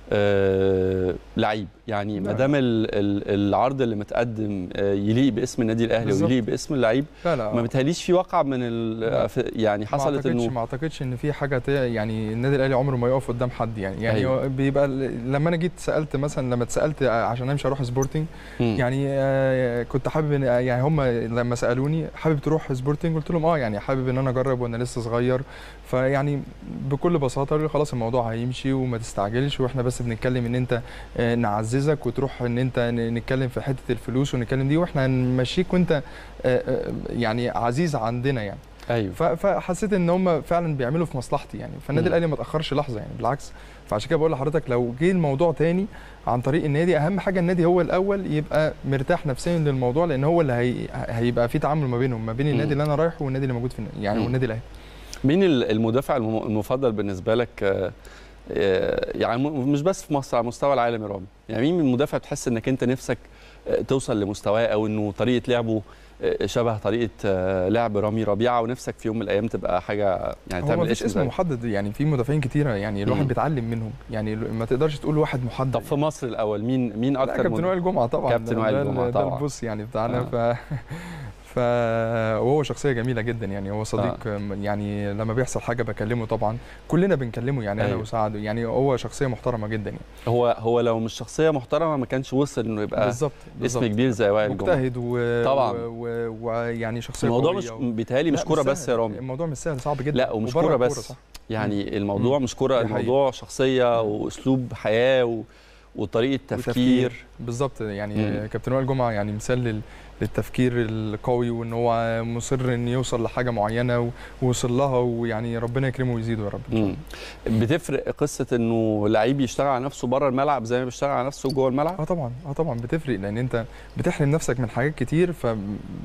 [SPEAKER 1] آه، لعيب يعني ما
[SPEAKER 9] لا.
[SPEAKER 1] دام ال- ال- العرض اللي متقدم آه، يليق باسم النادي الاهلي
[SPEAKER 9] بالظبط.
[SPEAKER 1] ويليق باسم اللعيب
[SPEAKER 9] لا لا
[SPEAKER 1] ما بيتهيأليش في واقع من ال-
[SPEAKER 9] لا.
[SPEAKER 1] في- يعني
[SPEAKER 9] ما
[SPEAKER 1] حصلت
[SPEAKER 9] اعتقدش
[SPEAKER 1] انه
[SPEAKER 9] ما اعتقدش ان في حاجه ت- يعني النادي الاهلي عمره ما يقف قدام حد يعني يعني
[SPEAKER 1] أيوة.
[SPEAKER 9] أيوة. بيبقى ال- لما انا جيت سالت مثلا لما اتسالت عشان امشي اروح سبورتنج
[SPEAKER 1] مم.
[SPEAKER 9] يعني آه، كنت حابب إن- يعني هم لما سالوني حابب تروح سبورتنج قلت لهم اه يعني حابب ان انا اجرب وانا لسه صغير فيعني بكل بساطه قالوا لي خلاص الموضوع هيمشي وما تستعجلش واحنا بس بنتكلم ان انت آه، نعززك وتروح ان انت ن- نتكلم في حته الفلوس ونتكلم دي واحنا هنمشيك وانت آه، آه، يعني عزيز عندنا يعني
[SPEAKER 1] ايوه
[SPEAKER 9] ف- فحسيت ان هم فعلا بيعملوا في مصلحتي يعني فالنادي
[SPEAKER 1] مم.
[SPEAKER 9] الاهلي ما تاخرش لحظه يعني بالعكس فعشان كده بقول لحضرتك لو جه الموضوع تاني عن طريق النادي اهم حاجه النادي هو الاول يبقى مرتاح نفسيا للموضوع لان هو اللي هي... هيبقى في تعامل ما بينهم ما بين
[SPEAKER 1] مم.
[SPEAKER 9] النادي اللي انا رايحه والنادي اللي موجود في النادي يعني
[SPEAKER 1] مم.
[SPEAKER 9] والنادي الاهلي
[SPEAKER 1] مين ال- المدافع الم- المفضل بالنسبه لك آه، آه، يعني م- مش بس في مصر على مستوى العالم يا رامي يعني مين من المدافع بتحس انك انت نفسك آه، توصل لمستواه او انه طريقه لعبه آه، شبه طريقه آه، لعب رامي ربيعه ونفسك في يوم من الايام تبقى حاجه يعني
[SPEAKER 9] هو
[SPEAKER 1] تعمل
[SPEAKER 9] ما فيش
[SPEAKER 1] اسم
[SPEAKER 9] اسم
[SPEAKER 1] زيه؟
[SPEAKER 9] محدد يعني في مدافعين كتيره يعني الواحد
[SPEAKER 1] مم.
[SPEAKER 9] بيتعلم منهم يعني ما تقدرش تقول واحد محدد
[SPEAKER 1] طب في مصر الاول مين مين
[SPEAKER 9] لا
[SPEAKER 1] اكتر
[SPEAKER 9] كابتن
[SPEAKER 1] مدافع؟
[SPEAKER 9] وائل جمعه طبعا
[SPEAKER 1] كابتن
[SPEAKER 9] ده-
[SPEAKER 1] وائل
[SPEAKER 9] ده-
[SPEAKER 1] جمعة
[SPEAKER 9] ده
[SPEAKER 1] طبعاً.
[SPEAKER 9] البوس يعني بتاعنا
[SPEAKER 1] آه.
[SPEAKER 9] ف ف وهو شخصيه جميله جدا يعني هو صديق آه. يعني لما بيحصل حاجه بكلمه طبعا كلنا بنكلمه يعني انا
[SPEAKER 1] أيوة.
[SPEAKER 9] وسعد يعني هو شخصيه محترمه جدا يعني
[SPEAKER 1] هو هو لو مش شخصيه محترمه ما كانش وصل انه يبقى
[SPEAKER 9] بالظبط
[SPEAKER 1] اسم
[SPEAKER 9] بالظبط
[SPEAKER 1] كبير زي وائل جمعه
[SPEAKER 9] مجتهد و...
[SPEAKER 1] طبعاً.
[SPEAKER 9] و- و- ويعني شخصيه
[SPEAKER 1] الموضوع
[SPEAKER 9] قوية
[SPEAKER 1] مش
[SPEAKER 9] و...
[SPEAKER 1] بيتهيألي مش
[SPEAKER 9] لا،
[SPEAKER 1] كوره بس
[SPEAKER 9] سهل.
[SPEAKER 1] يا رامي
[SPEAKER 9] الموضوع مش سهل صعب جدا
[SPEAKER 1] لا ومش
[SPEAKER 9] وبره
[SPEAKER 1] كوره
[SPEAKER 9] الكورة،
[SPEAKER 1] بس
[SPEAKER 9] صح.
[SPEAKER 1] يعني الموضوع
[SPEAKER 9] مم.
[SPEAKER 1] مش كوره
[SPEAKER 9] دي حقيقة.
[SPEAKER 1] الموضوع شخصيه واسلوب حياه و... وطريقه تفكير
[SPEAKER 9] وتفكير بالظبط يعني
[SPEAKER 1] مم.
[SPEAKER 9] كابتن وائل جمعه يعني مثال لل... للتفكير القوي وان هو مصر ان يوصل لحاجه معينه و- ووصل لها ويعني ربنا يكرمه ويزيده يا رب إن شاء
[SPEAKER 1] مم. بتفرق قصه انه لعيب يشتغل على نفسه بره الملعب زي ما بيشتغل على نفسه جوه الملعب
[SPEAKER 9] اه طبعا اه طبعا بتفرق لان انت بتحرم نفسك من حاجات كتير ف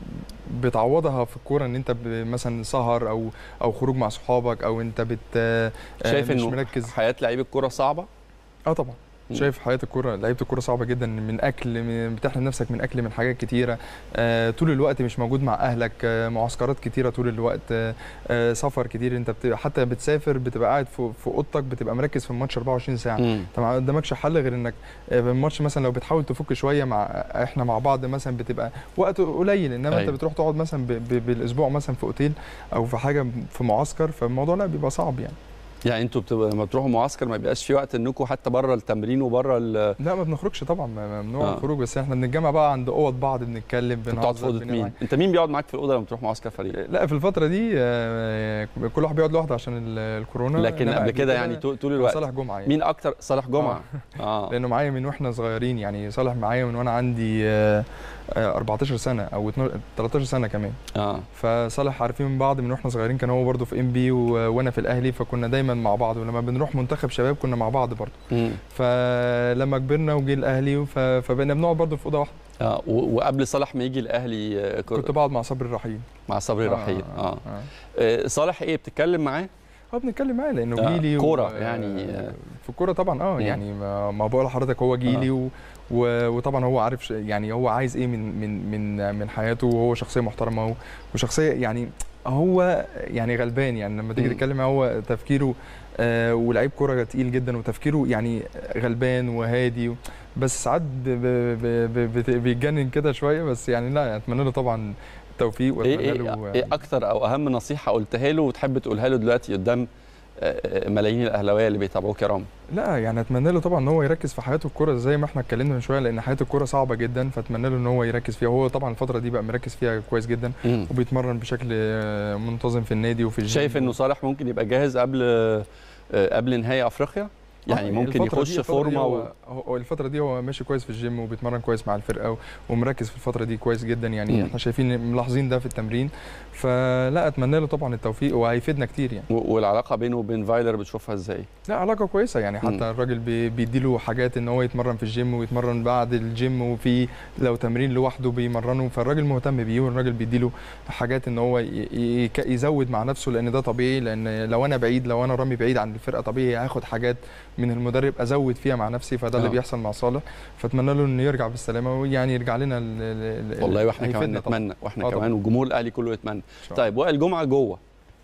[SPEAKER 9] بتعوضها في الكوره ان انت ب- مثلا سهر او او خروج مع صحابك او انت بت آه،
[SPEAKER 1] شايف
[SPEAKER 9] مش
[SPEAKER 1] انه
[SPEAKER 9] مركز
[SPEAKER 1] حياه لعيب الكوره صعبه
[SPEAKER 9] اه طبعا
[SPEAKER 1] مم.
[SPEAKER 9] شايف حياه الكوره لعيبه الكوره صعبه جدا من اكل من بتحرم نفسك من اكل من حاجات كتيره آه طول الوقت مش موجود مع اهلك آه معسكرات كتيره طول الوقت آه آه سفر كتير انت بت... حتى بتسافر بتبقى قاعد في, في اوضتك بتبقى مركز في الماتش 24 ساعه
[SPEAKER 1] مم.
[SPEAKER 9] انت ما قدامكش حل غير انك آه، في الماتش مثلا لو بتحاول تفك شويه مع احنا مع بعض مثلا بتبقى وقت قليل انما
[SPEAKER 1] أيوة.
[SPEAKER 9] انت بتروح تقعد مثلا ب... ب... بالاسبوع مثلا في اوتيل او في حاجه في معسكر فالموضوع لا بيبقى صعب يعني
[SPEAKER 1] يعني انتوا بتبقى لما بتروحوا معسكر ما بيبقاش في وقت انكم حتى بره التمرين وبره ال-
[SPEAKER 9] لا ما بنخرجش طبعا ما- ممنوع
[SPEAKER 1] آه.
[SPEAKER 9] الخروج بس احنا بنتجمع بقى عند اوض بعض بنتكلم
[SPEAKER 1] انتوا بتقعد في
[SPEAKER 9] بنهزر
[SPEAKER 1] اوضه
[SPEAKER 9] بنلعب.
[SPEAKER 1] مين؟ انت مين بيقعد معاك في الاوضه لما تروح معسكر فريق؟
[SPEAKER 9] لا في الفترة دي آه، كل واحد بيقعد لوحده عشان ال- الكورونا
[SPEAKER 1] لكن
[SPEAKER 9] إنما
[SPEAKER 1] قبل كده يعني طول طول الوقت
[SPEAKER 9] صالح جمعة يعني
[SPEAKER 1] مين اكتر صالح جمعه اه
[SPEAKER 9] لأنه معايا من واحنا صغيرين يعني صالح معايا من وانا عندي آه، آه، 14 سنة أو 12 13 سنة كمان
[SPEAKER 1] اه
[SPEAKER 9] فصالح عارفين من بعض من واحنا صغيرين كان هو برضه في ام بي وانا في الاهلي فكنا دايما مع بعض ولما بنروح منتخب شباب كنا مع بعض برضه
[SPEAKER 1] مم.
[SPEAKER 9] فلما كبرنا وجي الاهلي ف- فبقينا بنقعد برضه في اوضه واحده
[SPEAKER 1] اه و- وقبل صالح ما يجي الاهلي آه، ك-
[SPEAKER 9] كنت بقعد مع صبري الرحيم
[SPEAKER 1] مع صبري رحيل اه,
[SPEAKER 9] آه.
[SPEAKER 1] آه. صالح ايه بتتكلم معاه؟
[SPEAKER 9] اه بنتكلم معاه لانه
[SPEAKER 1] آه،
[SPEAKER 9] جيلي و-
[SPEAKER 1] كورة يعني، آه.
[SPEAKER 9] في الكوره طبعا اه
[SPEAKER 1] مم.
[SPEAKER 9] يعني ما, ما بقول لحضرتك هو جيلي و و- وطبعا هو عارف ش- يعني هو عايز ايه من من من من حياته وهو شخصيه محترمه و- وشخصيه يعني هو يعني غلبان يعني لما تيجي
[SPEAKER 1] مم.
[SPEAKER 9] تتكلم معاه هو تفكيره آه ولعيب كوره تقيل جدا وتفكيره يعني غلبان وهادي و- بس ساعات ب- ب- ب- ب- بت- بيتجنن كده شويه بس يعني لا اتمنى له طبعا التوفيق
[SPEAKER 1] ايه
[SPEAKER 9] واتمنى
[SPEAKER 1] ايه,
[SPEAKER 9] له
[SPEAKER 1] إيه اكتر او اهم نصيحه قلتها له وتحب تقولها له دلوقتي قدام آه، آه، ملايين الاهلاويه اللي بيتابعوك يا رام؟
[SPEAKER 9] لا يعني اتمنى له طبعا ان هو يركز في حياته الكوره زي ما احنا اتكلمنا من شويه لان حياه الكوره صعبه جدا فاتمنى له ان هو يركز فيها هو طبعا الفتره دي بقى مركز فيها كويس جدا
[SPEAKER 1] مم.
[SPEAKER 9] وبيتمرن بشكل آه، منتظم في النادي وفي الجيم
[SPEAKER 1] شايف انه صالح ممكن يبقى جاهز قبل آه، قبل نهائي افريقيا؟ يعني
[SPEAKER 9] آه،
[SPEAKER 1] ممكن
[SPEAKER 9] الفترة دي-
[SPEAKER 1] يخش
[SPEAKER 9] الفترة دي
[SPEAKER 1] فورمه
[SPEAKER 9] هو,
[SPEAKER 1] و...
[SPEAKER 9] هو الفتره دي هو ماشي كويس في الجيم وبيتمرن كويس مع الفرقه و- ومركز في الفتره دي كويس جدا يعني
[SPEAKER 1] مم.
[SPEAKER 9] احنا شايفين ملاحظين ده في التمرين فلا اتمنى له طبعا التوفيق وهيفيدنا كتير يعني
[SPEAKER 1] و- والعلاقه بينه وبين فايلر بتشوفها ازاي؟
[SPEAKER 9] لا علاقه كويسه يعني
[SPEAKER 1] مم.
[SPEAKER 9] حتى الراجل بي- بيديله حاجات ان هو يتمرن في الجيم ويتمرن بعد الجيم وفي لو تمرين لوحده بيمرنه فالراجل مهتم بيه والراجل بيديله حاجات ان هو ي- ي- يزود مع نفسه لان ده طبيعي لان لو انا بعيد لو انا رامي بعيد عن الفرقه طبيعي هاخد حاجات من المدرب ازود فيها مع نفسي فده اللي
[SPEAKER 1] آه.
[SPEAKER 9] بيحصل مع صالح فاتمنى له انه يرجع بالسلامه ويعني يرجع لنا ال- ال- ال-
[SPEAKER 1] والله واحنا كمان
[SPEAKER 9] هيفيدنا طبعاً.
[SPEAKER 1] نتمنى واحنا
[SPEAKER 9] آه
[SPEAKER 1] كمان
[SPEAKER 9] طبعاً.
[SPEAKER 1] والجمهور الاهلي كله يتمنى
[SPEAKER 9] إن شاء الله.
[SPEAKER 1] طيب وائل جمعه جوه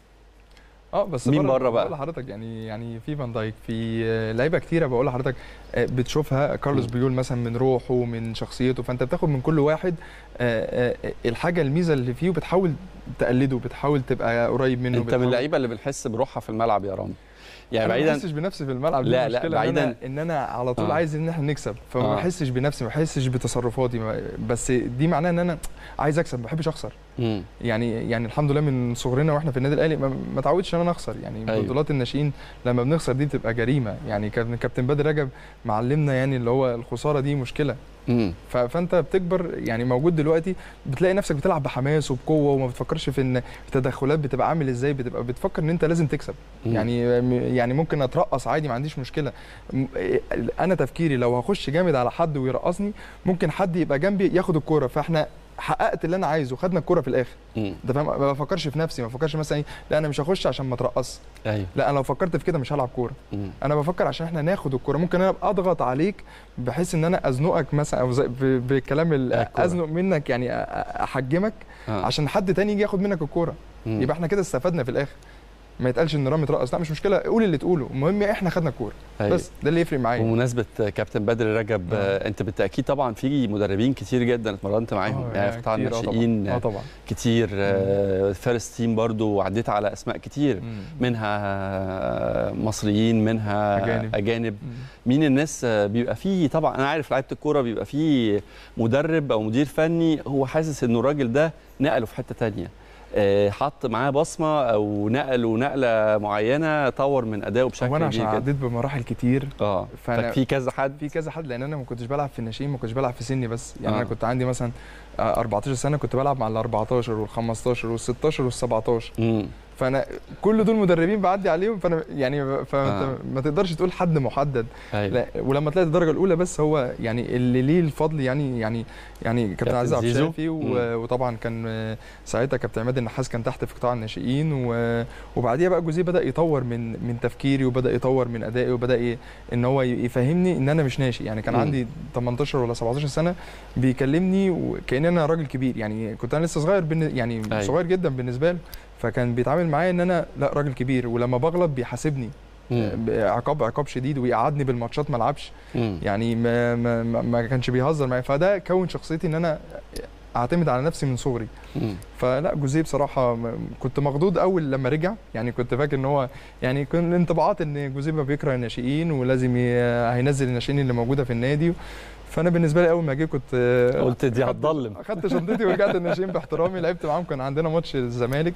[SPEAKER 9] اه بس
[SPEAKER 1] مين بره بقى؟
[SPEAKER 9] بقول لحضرتك يعني يعني في فان دايك في آه، لعيبه كتيره بقول لحضرتك آه، بتشوفها كارلوس
[SPEAKER 1] مم.
[SPEAKER 9] بيقول مثلا من روحه من شخصيته فانت بتاخد من كل واحد آه، آه، الحاجه الميزه اللي فيه وبتحاول تقلده بتحاول تبقى قريب منه
[SPEAKER 1] انت من
[SPEAKER 9] بتحاول-
[SPEAKER 1] اللعيبه اللي بنحس بروحها في الملعب يا رامي يعني
[SPEAKER 9] انا ما
[SPEAKER 1] بعيدا
[SPEAKER 9] بحسش بنفسي في الملعب دي
[SPEAKER 1] لا، لا،
[SPEAKER 9] المشكلة إن
[SPEAKER 1] بعيداً-
[SPEAKER 9] أنا- ان انا على طول
[SPEAKER 1] آه.
[SPEAKER 9] عايز ان احنا نكسب فما
[SPEAKER 1] آه.
[SPEAKER 9] بحسش بنفسي ما بحسش بتصرفاتي ما- بس دي معناها ان انا عايز اكسب ما بحبش اخسر
[SPEAKER 1] مم.
[SPEAKER 9] يعني يعني الحمد لله من صغرنا واحنا في النادي الاهلي ما ما اتعودش ان انا اخسر يعني
[SPEAKER 1] أيوة.
[SPEAKER 9] بطولات الناشئين لما بنخسر دي بتبقى جريمه يعني كان كابتن بدر رجب معلمنا يعني اللي هو الخساره دي مشكله
[SPEAKER 1] مم.
[SPEAKER 9] ف- فانت بتكبر يعني موجود دلوقتي بتلاقي نفسك بتلعب بحماس وبقوه وما بتفكرش في ان التدخلات بتبقى عامل ازاي بتبقى بتفكر ان انت لازم تكسب
[SPEAKER 1] مم.
[SPEAKER 9] يعني يعني ممكن اترقص عادي ما عنديش مشكله م- انا تفكيري لو هخش جامد على حد ويرقصني ممكن حد يبقى جنبي ياخد الكوره فاحنا حققت اللي انا عايزه خدنا الكوره في الاخر
[SPEAKER 1] مم.
[SPEAKER 9] انت فاهم ما بفكرش في نفسي ما بفكرش مثلا ايه لا انا مش هخش عشان ما اترقص
[SPEAKER 1] ايوه
[SPEAKER 9] لا انا لو فكرت في كده مش هلعب كوره
[SPEAKER 1] مم.
[SPEAKER 9] انا بفكر عشان احنا ناخد الكوره ممكن انا أبقى اضغط عليك بحيث ان انا ازنقك مثلا او زي- ب- بالكلام ال-
[SPEAKER 1] الكورة.
[SPEAKER 9] ازنق منك يعني أ- أ- احجمك
[SPEAKER 1] آه.
[SPEAKER 9] عشان حد تاني يجي ياخد منك الكوره
[SPEAKER 1] مم.
[SPEAKER 9] يبقى احنا كده استفدنا في الاخر ما يتقالش ان رامي اترقص لا مش مشكله قول اللي تقوله المهم احنا خدنا الكوره
[SPEAKER 1] أيوة.
[SPEAKER 9] بس ده اللي يفرق معايا
[SPEAKER 1] بمناسبه كابتن بدر رجب
[SPEAKER 9] آه.
[SPEAKER 1] آه. انت بالتاكيد طبعا في مدربين كتير جدا اتمرنت معاهم
[SPEAKER 9] آه،
[SPEAKER 1] يعني في قطاع
[SPEAKER 9] كتير، آه طبعاً.
[SPEAKER 1] الناشئين
[SPEAKER 9] اه
[SPEAKER 1] آه
[SPEAKER 9] طبعا
[SPEAKER 1] كتير آه فارس تيم برضو عديت على اسماء كتير
[SPEAKER 9] مم.
[SPEAKER 1] منها آه، مصريين منها
[SPEAKER 9] أجانب.
[SPEAKER 1] اجانب
[SPEAKER 9] مم.
[SPEAKER 1] مين الناس آه، بيبقى فيه طبعا انا عارف لعيبه الكوره بيبقى فيه مدرب او مدير فني هو حاسس انه الراجل ده نقله في حته تانية آه، حط معاه بصمه او نقله نقله معينه طور من ادائه بشكل
[SPEAKER 9] هو انا عشان
[SPEAKER 1] كبير جدا
[SPEAKER 9] عديت بمراحل كتير
[SPEAKER 1] اه
[SPEAKER 9] فأنا-
[SPEAKER 1] في كذا حد
[SPEAKER 9] في كذا حد لان انا ما كنتش بلعب في الناشئين ما كنتش بلعب في سني بس يعني
[SPEAKER 1] آه.
[SPEAKER 9] انا كنت عندي مثلا آه، 14 سنه كنت بلعب مع ال 14 وال 15 وال 16 وال 17
[SPEAKER 1] مم.
[SPEAKER 9] فانا كل دول مدربين بعدي عليهم فانا يعني فانت
[SPEAKER 1] آه.
[SPEAKER 9] ما تقدرش تقول حد محدد
[SPEAKER 1] أيوة.
[SPEAKER 9] لا ولما طلعت الدرجه الاولى بس هو يعني اللي ليه الفضل يعني يعني يعني كابتن
[SPEAKER 1] كابتن
[SPEAKER 9] عزيز عبد
[SPEAKER 1] زيزو.
[SPEAKER 9] الشافي و-
[SPEAKER 1] مم.
[SPEAKER 9] وطبعا كان آه، ساعتها كابتن عماد النحاس كان تحت في قطاع الناشئين و- وبعديها بقى جوزيه بدا يطور من من تفكيري وبدا يطور من ادائي وبدا ي- ان هو ي- يفهمني ان انا مش ناشئ يعني كان
[SPEAKER 1] مم.
[SPEAKER 9] عندي 18 ولا 17 سنه بيكلمني وكان انا راجل كبير يعني كنت انا لسه صغير بالن- يعني
[SPEAKER 1] أيوة.
[SPEAKER 9] صغير جدا بالنسبه له فكان بيتعامل معايا ان انا لا راجل كبير ولما بغلط بيحاسبني
[SPEAKER 1] مم.
[SPEAKER 9] عقاب عقاب شديد ويقعدني بالماتشات ما العبش
[SPEAKER 1] مم.
[SPEAKER 9] يعني ما, ما, ما- ما كانش بيهزر معايا فده كون شخصيتي ان انا اعتمد على نفسي من صغري
[SPEAKER 1] مم.
[SPEAKER 9] فلا جوزيه بصراحه م- كنت مخضوض اول لما رجع يعني كنت فاكر ان هو يعني كان الانطباعات ان جوزيه ما بيكره الناشئين ولازم ي- هينزل الناشئين اللي موجوده في النادي فانا بالنسبه لي اول ما جه كنت
[SPEAKER 1] قلت دي
[SPEAKER 9] أخدت-
[SPEAKER 1] هتضلم
[SPEAKER 9] اخدت شنطتي ورجعت الناشئين باحترامي لعبت معاهم كان عندنا ماتش الزمالك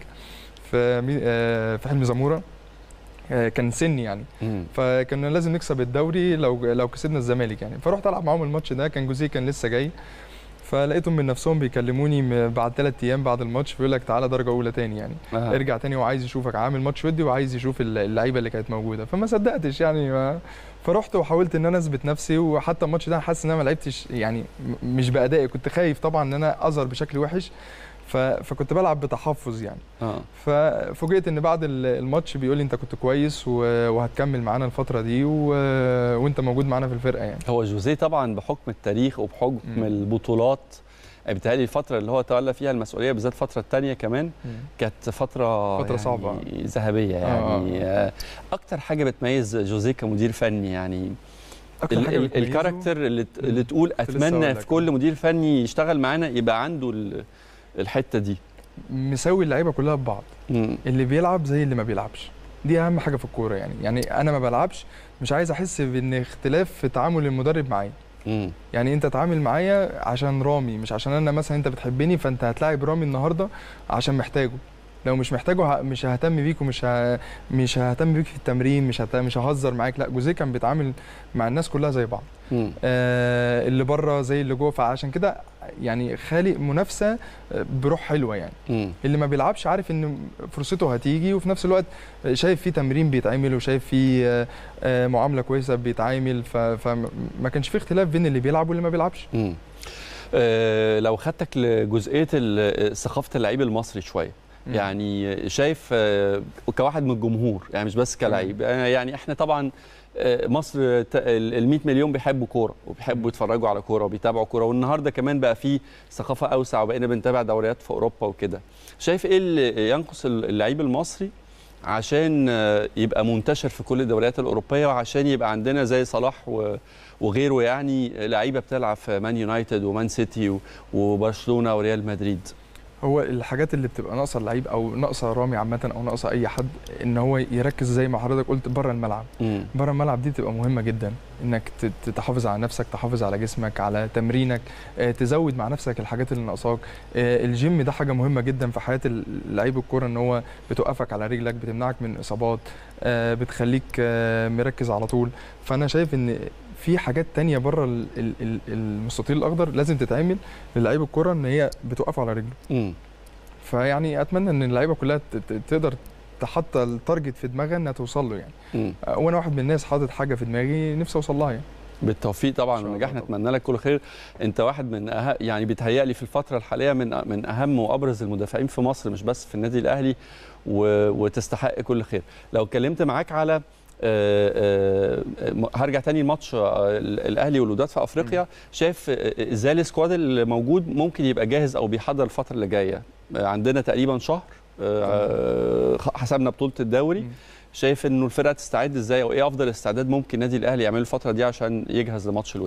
[SPEAKER 9] في مي- آه، في حلمي زموره آه، كان سني يعني
[SPEAKER 1] مم.
[SPEAKER 9] فكان لازم نكسب الدوري لو لو كسبنا الزمالك يعني فرحت العب معاهم الماتش ده كان جوزيه كان لسه جاي فلقيتهم من نفسهم بيكلموني م- بعد ثلاث ايام بعد الماتش بيقول لك تعالى درجه اولى تاني يعني
[SPEAKER 1] آه.
[SPEAKER 9] ارجع تاني وعايز يشوفك عامل ماتش ودي وعايز يشوف الل- اللعيبه اللي كانت موجوده فما صدقتش يعني ما فرحت وحاولت ان انا اثبت نفسي وحتى الماتش ده أنا حاسس ان انا ما لعبتش يعني م- مش بادائي كنت خايف طبعا ان انا اظهر بشكل وحش ف... فكنت بلعب بتحفظ يعني
[SPEAKER 1] اه
[SPEAKER 9] ففوجئت ان بعد ال- الماتش بيقول لي انت كنت كويس و... وهتكمل معانا الفتره دي و... وانت موجود معانا في الفرقه يعني
[SPEAKER 1] هو جوزيه طبعا بحكم التاريخ وبحكم
[SPEAKER 9] مم.
[SPEAKER 1] البطولات بيتهيألي الفترة اللي هو تولى فيها المسؤولية بالذات الفترة الثانية كمان كانت فترة
[SPEAKER 9] فترة
[SPEAKER 1] يعني
[SPEAKER 9] صعبة.
[SPEAKER 1] ذهبية يعني آه. أكتر حاجة بتميز جوزيه كمدير فني يعني
[SPEAKER 9] اكتر
[SPEAKER 1] ال-
[SPEAKER 9] حاجه
[SPEAKER 1] ال-
[SPEAKER 9] بتميزه-
[SPEAKER 1] الكاركتر اللي, ت- اللي تقول
[SPEAKER 9] لسه
[SPEAKER 1] أتمنى
[SPEAKER 9] هقول
[SPEAKER 1] في
[SPEAKER 9] لك.
[SPEAKER 1] كل مدير فني يشتغل معانا يبقى عنده ال- الحتة دي
[SPEAKER 9] مساوي اللعيبه كلها ببعض
[SPEAKER 1] مم.
[SPEAKER 9] اللي بيلعب زي اللي ما بيلعبش دي اهم حاجه في الكوره يعني يعني انا ما بلعبش مش عايز احس بان اختلاف في تعامل المدرب معايا
[SPEAKER 1] مم.
[SPEAKER 9] يعني انت تعامل معايا عشان رامي مش عشان انا مثلا انت بتحبني فانت هتلاعب رامي النهارده عشان محتاجه لو مش محتاجه ه- مش ههتم بيك ومش ه... مش ههتم بيك في التمرين مش هت... مش ههزر معاك لا جوزيه كان بيتعامل مع الناس كلها زي بعض
[SPEAKER 1] مم.
[SPEAKER 9] آه اللي بره زي اللي جوه فعشان كده يعني خالق منافسه آه، بروح حلوه يعني
[SPEAKER 1] مم.
[SPEAKER 9] اللي ما بيلعبش عارف ان فرصته هتيجي وفي نفس الوقت شايف في تمرين بيتعمل وشايف في آه، آه، معامله كويسه بيتعامل ف- فما كانش في اختلاف بين اللي بيلعب واللي ما بيلعبش
[SPEAKER 1] مم. آه لو خدتك لجزئية ال- ثقافة اللعيب المصري شوية
[SPEAKER 9] مم.
[SPEAKER 1] يعني شايف آه، كواحد من الجمهور يعني مش بس كلاعب آه، يعني احنا طبعا آه، مصر ال 100 مليون بيحبوا كوره وبيحبوا يتفرجوا على كوره وبيتابعوا كوره والنهارده كمان بقى في ثقافه اوسع وبقينا بنتابع دوريات في اوروبا وكده شايف ايه اللي ينقص اللعيب المصري عشان آه، يبقى منتشر في كل الدوريات الاوروبيه وعشان يبقى عندنا زي صلاح و- وغيره يعني لعيبه بتلعب في مان يونايتد ومان سيتي و- وبرشلونه وريال مدريد
[SPEAKER 9] هو الحاجات اللي بتبقى ناقصه اللعيب او ناقصه رامي عامه او ناقصه اي حد ان هو يركز زي ما حضرتك قلت بره الملعب
[SPEAKER 1] مم.
[SPEAKER 9] بره الملعب دي بتبقى مهمه جدا انك ت- ت- تحافظ على نفسك تحافظ على جسمك على تمرينك آه، تزود مع نفسك الحاجات اللي ناقصاك آه، الجيم ده حاجه مهمه جدا في حياه ال- لعيب الكوره ان هو بتوقفك على رجلك بتمنعك من اصابات آه، بتخليك آه، مركز على طول فانا شايف ان في حاجات تانية بره ال- ال- ال- المستطيل الاخضر لازم تتعمل للعيب الكوره ان هي بتوقفه على رجله
[SPEAKER 1] مم.
[SPEAKER 9] فيعني اتمنى ان اللعيبه كلها ت- ت- تقدر تحط التارجت في دماغها انها توصل له يعني
[SPEAKER 1] مم.
[SPEAKER 9] آه، وانا واحد من الناس حاطط حاجه في دماغي نفسي اوصل لها يعني
[SPEAKER 1] بالتوفيق طبعا
[SPEAKER 9] إن شاء
[SPEAKER 1] والنجاح
[SPEAKER 9] الله
[SPEAKER 1] نتمنى لك كل خير انت واحد من أه... يعني بيتهيألي في الفتره الحاليه من من اهم وابرز المدافعين في مصر مش بس في النادي الاهلي و... وتستحق كل خير لو اتكلمت معاك على آه، آه، م- هرجع تاني الماتش آه، ال- الاهلي والوداد في افريقيا شايف آه، ازاي السكواد اللي موجود ممكن يبقى جاهز او بيحضر الفتره اللي جايه آه، عندنا تقريبا شهر آه، حسبنا بطوله الدوري
[SPEAKER 9] مم.
[SPEAKER 1] شايف انه الفرقه تستعد ازاي او ايه افضل استعداد ممكن النادي الاهلي يعمله الفتره دي عشان يجهز لماتش الوداد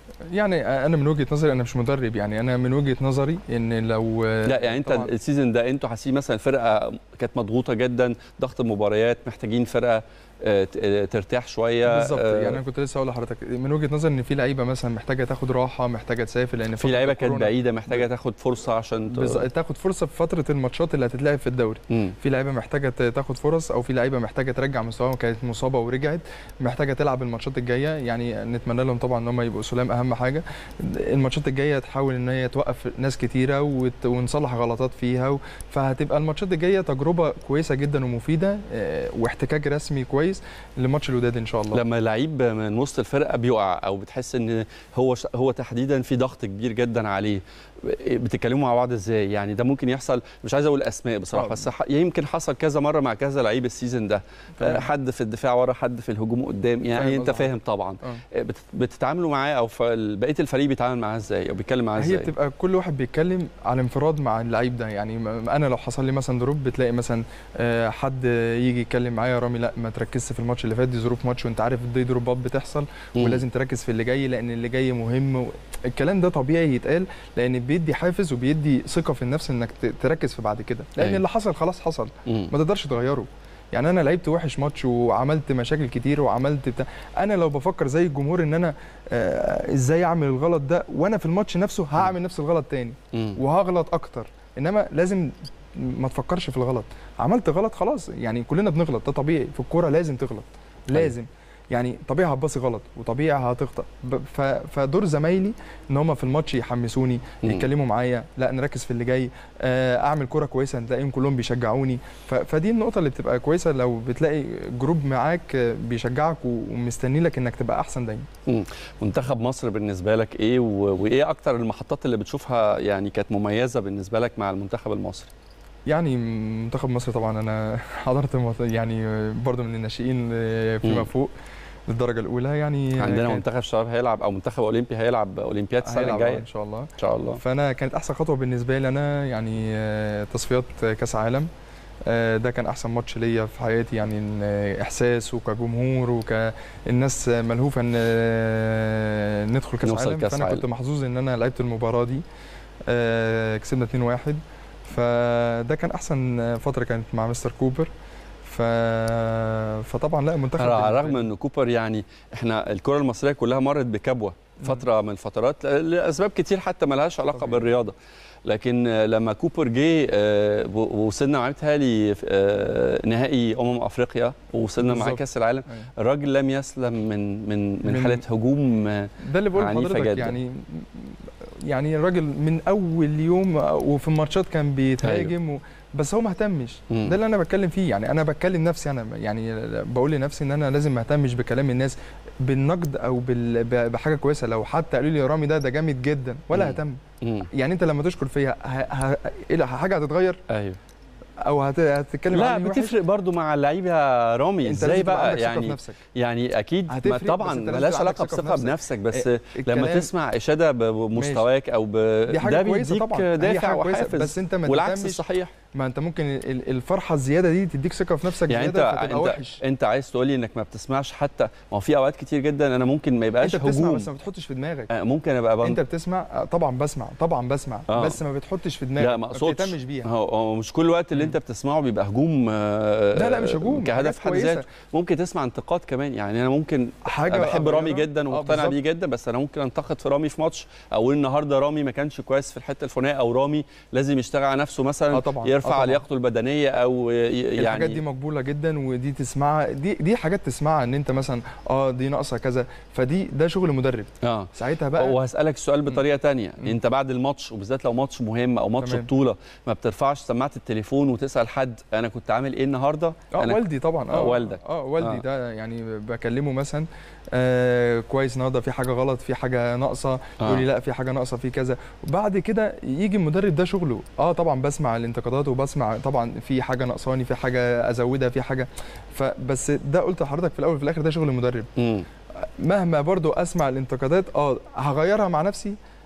[SPEAKER 9] يعني انا من وجهه نظري انا مش مدرب يعني انا من وجهه نظري ان لو
[SPEAKER 1] لا يعني انت
[SPEAKER 9] طبعاً.
[SPEAKER 1] السيزون ده انتوا حاسين مثلا الفرقه كانت مضغوطه جدا ضغط المباريات محتاجين فرقه آه، ت- آه، ترتاح شويه
[SPEAKER 9] بالظبط
[SPEAKER 1] آه،
[SPEAKER 9] يعني انا كنت لسه هقول لحضرتك من وجهه نظري ان في لعيبه مثلا محتاجه تاخد راحه محتاجه تسافر لان
[SPEAKER 1] في
[SPEAKER 9] فترة
[SPEAKER 1] لعيبه كانت
[SPEAKER 9] الكورونا
[SPEAKER 1] بعيده محتاجه تاخد فرصه عشان ت-
[SPEAKER 9] بالظبط، تاخد فرصه في فتره الماتشات اللي هتتلعب في الدوري
[SPEAKER 1] مم.
[SPEAKER 9] في لعيبه محتاجه ت- تاخد فرص او في لعيبه محتاجه ترجع مستواها كانت مصابه ورجعت محتاجه تلعب الماتشات الجايه يعني نتمنى لهم طبعا ان هم يبقوا سلام اهم حاجه الماتشات الجايه تحاول ان هي توقف ناس كتيره وت- ونصلح غلطات فيها و- فهتبقى الماتشات الجايه تجربه كويسه جدا ومفيده آه، واحتكاك رسمي كويس لماتش الوداد ان شاء الله
[SPEAKER 1] لما لعيب من وسط الفرقه بيقع او بتحس ان هو ش... هو تحديدا في ضغط كبير جدا عليه بتتكلموا مع بعض ازاي يعني ده ممكن يحصل مش عايز اقول اسماء بصراحه
[SPEAKER 9] آه.
[SPEAKER 1] بس ح... يمكن حصل كذا مره مع كذا لعيب السيزون ده
[SPEAKER 9] تمام.
[SPEAKER 1] حد في الدفاع ورا حد في الهجوم قدام يعني
[SPEAKER 9] فاهم
[SPEAKER 1] انت
[SPEAKER 9] قصدك.
[SPEAKER 1] فاهم طبعا
[SPEAKER 9] آه.
[SPEAKER 1] بت... بتتعاملوا معاه او ف- بقيه الفريق بيتعامل معاه ازاي او بيتكلم معاه
[SPEAKER 9] هي
[SPEAKER 1] ازاي
[SPEAKER 9] بتبقى كل واحد بيتكلم على انفراد مع اللعيب ده يعني م- انا لو حصل لي مثلا دروب بتلاقي مثلا آه، حد يجي يتكلم معايا يا رامي لا ما تركزش في الماتش اللي فات دي ظروف ماتش وانت عارف دي دروبات بتحصل
[SPEAKER 1] مم.
[SPEAKER 9] ولازم تركز في اللي جاي لان اللي جاي مهم و... الكلام ده طبيعي يتقال لان بيدي حافز وبيدي ثقه في النفس انك ت- تركز في بعد كده لان
[SPEAKER 1] أيوة.
[SPEAKER 9] اللي حصل خلاص حصل
[SPEAKER 1] مم.
[SPEAKER 9] ما تقدرش تغيره يعني انا لعبت وحش ماتش وعملت مشاكل كتير وعملت بتاع انا لو بفكر زي الجمهور ان انا آه ازاي اعمل الغلط ده وانا في الماتش نفسه هعمل نفس الغلط تاني
[SPEAKER 1] مم.
[SPEAKER 9] وهغلط اكتر انما لازم ما تفكرش في الغلط عملت غلط خلاص يعني كلنا بنغلط ده طبيعي في الكوره لازم تغلط لازم يعني طبيعي هتباصي غلط وطبيعي هتخطأ ب- ف- فدور زمايلي ان هم في الماتش يحمسوني
[SPEAKER 1] مم.
[SPEAKER 9] يتكلموا معايا لا نركز في اللي جاي آه، اعمل كوره كويسه تلاقيهم كلهم بيشجعوني ف- فدي النقطه اللي بتبقى كويسه لو بتلاقي جروب معاك آه، بيشجعك و- ومستني لك انك تبقى احسن دايما
[SPEAKER 1] منتخب مصر بالنسبه لك ايه و... وايه اكتر المحطات اللي بتشوفها يعني كانت مميزه بالنسبه لك مع المنتخب المصري
[SPEAKER 9] يعني منتخب مصر طبعا انا حضرت مت- يعني برضو من الناشئين فيما
[SPEAKER 1] مم.
[SPEAKER 9] فوق للدرجه الاولى يعني
[SPEAKER 1] عندنا
[SPEAKER 9] كانت-
[SPEAKER 1] منتخب شباب هيلعب او منتخب اولمبي هيلعب اولمبياد السنه
[SPEAKER 9] هيلعب
[SPEAKER 1] الجايه
[SPEAKER 9] ان شاء الله
[SPEAKER 1] ان شاء الله
[SPEAKER 9] فانا كانت احسن خطوه بالنسبه لي انا يعني آه، تصفيات كاس عالم آه، ده كان احسن ماتش ليا في حياتي يعني إن، آه، احساس وكجمهور وكالناس ملهوفه ان آه، ندخل كاس
[SPEAKER 1] نوصل
[SPEAKER 9] عالم
[SPEAKER 1] كأس
[SPEAKER 9] فانا
[SPEAKER 1] عالم.
[SPEAKER 9] كنت محظوظ ان انا لعبت المباراه دي آه، كسبنا 2-1 فده كان احسن فتره كانت مع مستر كوبر ف... فطبعا لا منتخب
[SPEAKER 1] على
[SPEAKER 9] بالنسبة
[SPEAKER 1] الرغم
[SPEAKER 9] لي-
[SPEAKER 1] ان كوبر يعني احنا الكره المصريه كلها مرت بكبوه فتره من الفترات ل- لاسباب كتير حتى ملهاش علاقه
[SPEAKER 9] طبيعي.
[SPEAKER 1] بالرياضه لكن آه، لما كوبر جه آه، و- ووصلنا معاه بيتهيألي آه، نهائي امم افريقيا ووصلنا معاه
[SPEAKER 9] بالظبط.
[SPEAKER 1] كاس العالم
[SPEAKER 9] أيوة.
[SPEAKER 1] الراجل لم يسلم من من من,
[SPEAKER 9] من-
[SPEAKER 1] حاله هجوم آه،
[SPEAKER 9] ده اللي بقول
[SPEAKER 1] عنيفة
[SPEAKER 9] لحضرتك
[SPEAKER 1] جدا.
[SPEAKER 9] يعني يعني الراجل من اول يوم وفي الماتشات كان بيتهاجم و... بس هو ما اهتمش
[SPEAKER 1] مم.
[SPEAKER 9] ده اللي انا بتكلم فيه يعني انا بتكلم نفسي انا يعني بقول لنفسي ان انا لازم ما اهتمش بكلام الناس بالنقد او بال... ب- بحاجه كويسه لو حتى قالوا لي يا رامي ده ده جامد جدا ولا
[SPEAKER 1] مم.
[SPEAKER 9] اهتم
[SPEAKER 1] مم.
[SPEAKER 9] يعني انت لما تشكر فيا ه... ه... إيه حاجه هتتغير
[SPEAKER 1] ايوه
[SPEAKER 9] او هت... هتتكلم
[SPEAKER 1] لا
[SPEAKER 9] عني وحش؟
[SPEAKER 1] بتفرق برضو مع اللعيبه يا رامي
[SPEAKER 9] انت
[SPEAKER 1] ازاي
[SPEAKER 9] لازم تبقى
[SPEAKER 1] بقى
[SPEAKER 9] عندك ثقة في
[SPEAKER 1] يعني
[SPEAKER 9] نفسك.
[SPEAKER 1] يعني اكيد ما
[SPEAKER 9] هتفرق، بس
[SPEAKER 1] طبعا
[SPEAKER 9] انت لازم
[SPEAKER 1] ملهاش
[SPEAKER 9] تبقى عندك
[SPEAKER 1] علاقه
[SPEAKER 9] ثقة في
[SPEAKER 1] بثقه
[SPEAKER 9] نفسك.
[SPEAKER 1] بنفسك بس
[SPEAKER 9] إيه،
[SPEAKER 1] لما
[SPEAKER 9] الكلام-
[SPEAKER 1] تسمع اشاده ب- بمستواك او ب...
[SPEAKER 9] دي حاجه
[SPEAKER 1] ده
[SPEAKER 9] كويسه
[SPEAKER 1] بيديك
[SPEAKER 9] طبعا هي
[SPEAKER 1] دافع
[SPEAKER 9] حاجة كويسة،
[SPEAKER 1] وحافز
[SPEAKER 9] بس انت ما
[SPEAKER 1] والعكس
[SPEAKER 9] تهتمش
[SPEAKER 1] الصحيح
[SPEAKER 9] ما انت ممكن ال- الفرحه الزياده دي تديك ثقه في نفسك
[SPEAKER 1] يعني انت
[SPEAKER 9] زياده فتبقى
[SPEAKER 1] انت
[SPEAKER 9] وحش
[SPEAKER 1] انت عايز تقول لي انك ما بتسمعش حتى ما هو في اوقات كتير جدا انا ممكن ما يبقاش
[SPEAKER 9] انت بتسمع
[SPEAKER 1] هجوم
[SPEAKER 9] بس ما بتحطش في دماغك
[SPEAKER 1] آه، ممكن ابقى بن...
[SPEAKER 9] انت بتسمع آه، طبعا بسمع طبعا بسمع
[SPEAKER 1] آه.
[SPEAKER 9] بس ما بتحطش في دماغك
[SPEAKER 1] لا ما اقصدش
[SPEAKER 9] بتهتمش بيها
[SPEAKER 1] هو هو مش كل وقت اللي انت بتسمعه بيبقى هجوم آه،
[SPEAKER 9] لا لا مش هجوم
[SPEAKER 1] كهدف
[SPEAKER 9] حاجات
[SPEAKER 1] في حد
[SPEAKER 9] كويسة.
[SPEAKER 1] ذاته ممكن تسمع انتقاد كمان يعني انا ممكن
[SPEAKER 9] حاجه
[SPEAKER 1] انا بحب
[SPEAKER 9] بقى
[SPEAKER 1] رامي
[SPEAKER 9] صغيرة.
[SPEAKER 1] جدا
[SPEAKER 9] آه،
[SPEAKER 1] ومقتنع
[SPEAKER 9] بالظبط.
[SPEAKER 1] بيه جدا بس انا ممكن انتقد في رامي في ماتش او اقول النهارده رامي ما كانش كويس في الحته الفلانيه او رامي لازم يشتغل على نفسه مثلا
[SPEAKER 9] آه طبعاً، آه
[SPEAKER 1] يرفع
[SPEAKER 9] طبعاً.
[SPEAKER 1] لياقته البدنيه او ي-
[SPEAKER 9] الحاجات دي
[SPEAKER 1] يعني
[SPEAKER 9] مقبوله جدا ودي تسمعها دي دي حاجات تسمعها ان انت مثلا اه دي ناقصه كذا فدي ده شغل مدرب
[SPEAKER 1] اه
[SPEAKER 9] ساعتها بقى
[SPEAKER 1] وهسالك السؤال بطريقه تانية انت بعد الماتش وبالذات لو ماتش مهم او ماتش
[SPEAKER 9] تمام.
[SPEAKER 1] بطوله ما بترفعش سماعه التليفون وتسال حد انا كنت عامل ايه النهارده
[SPEAKER 9] اه
[SPEAKER 1] أنا
[SPEAKER 9] والدي طبعا اه
[SPEAKER 1] آه، والدك.
[SPEAKER 9] اه والدي
[SPEAKER 1] آه.
[SPEAKER 9] آه. ده يعني بكلمه مثلا آه كويس النهارده في حاجه غلط في حاجه ناقصه
[SPEAKER 1] آه.
[SPEAKER 9] يقول لي لا في حاجه ناقصه في كذا وبعد كده يجي المدرب ده شغله اه طبعا بسمع الانتقادات وبسمع طبعا في حاجه ناقصاني في حاجه ازودها في حاجه فبس ده قلت لحضرتك في الاول وفي الاخر ده شغل المدرب
[SPEAKER 1] مم.
[SPEAKER 9] مهما برضو اسمع الانتقادات اه هغيرها مع نفسي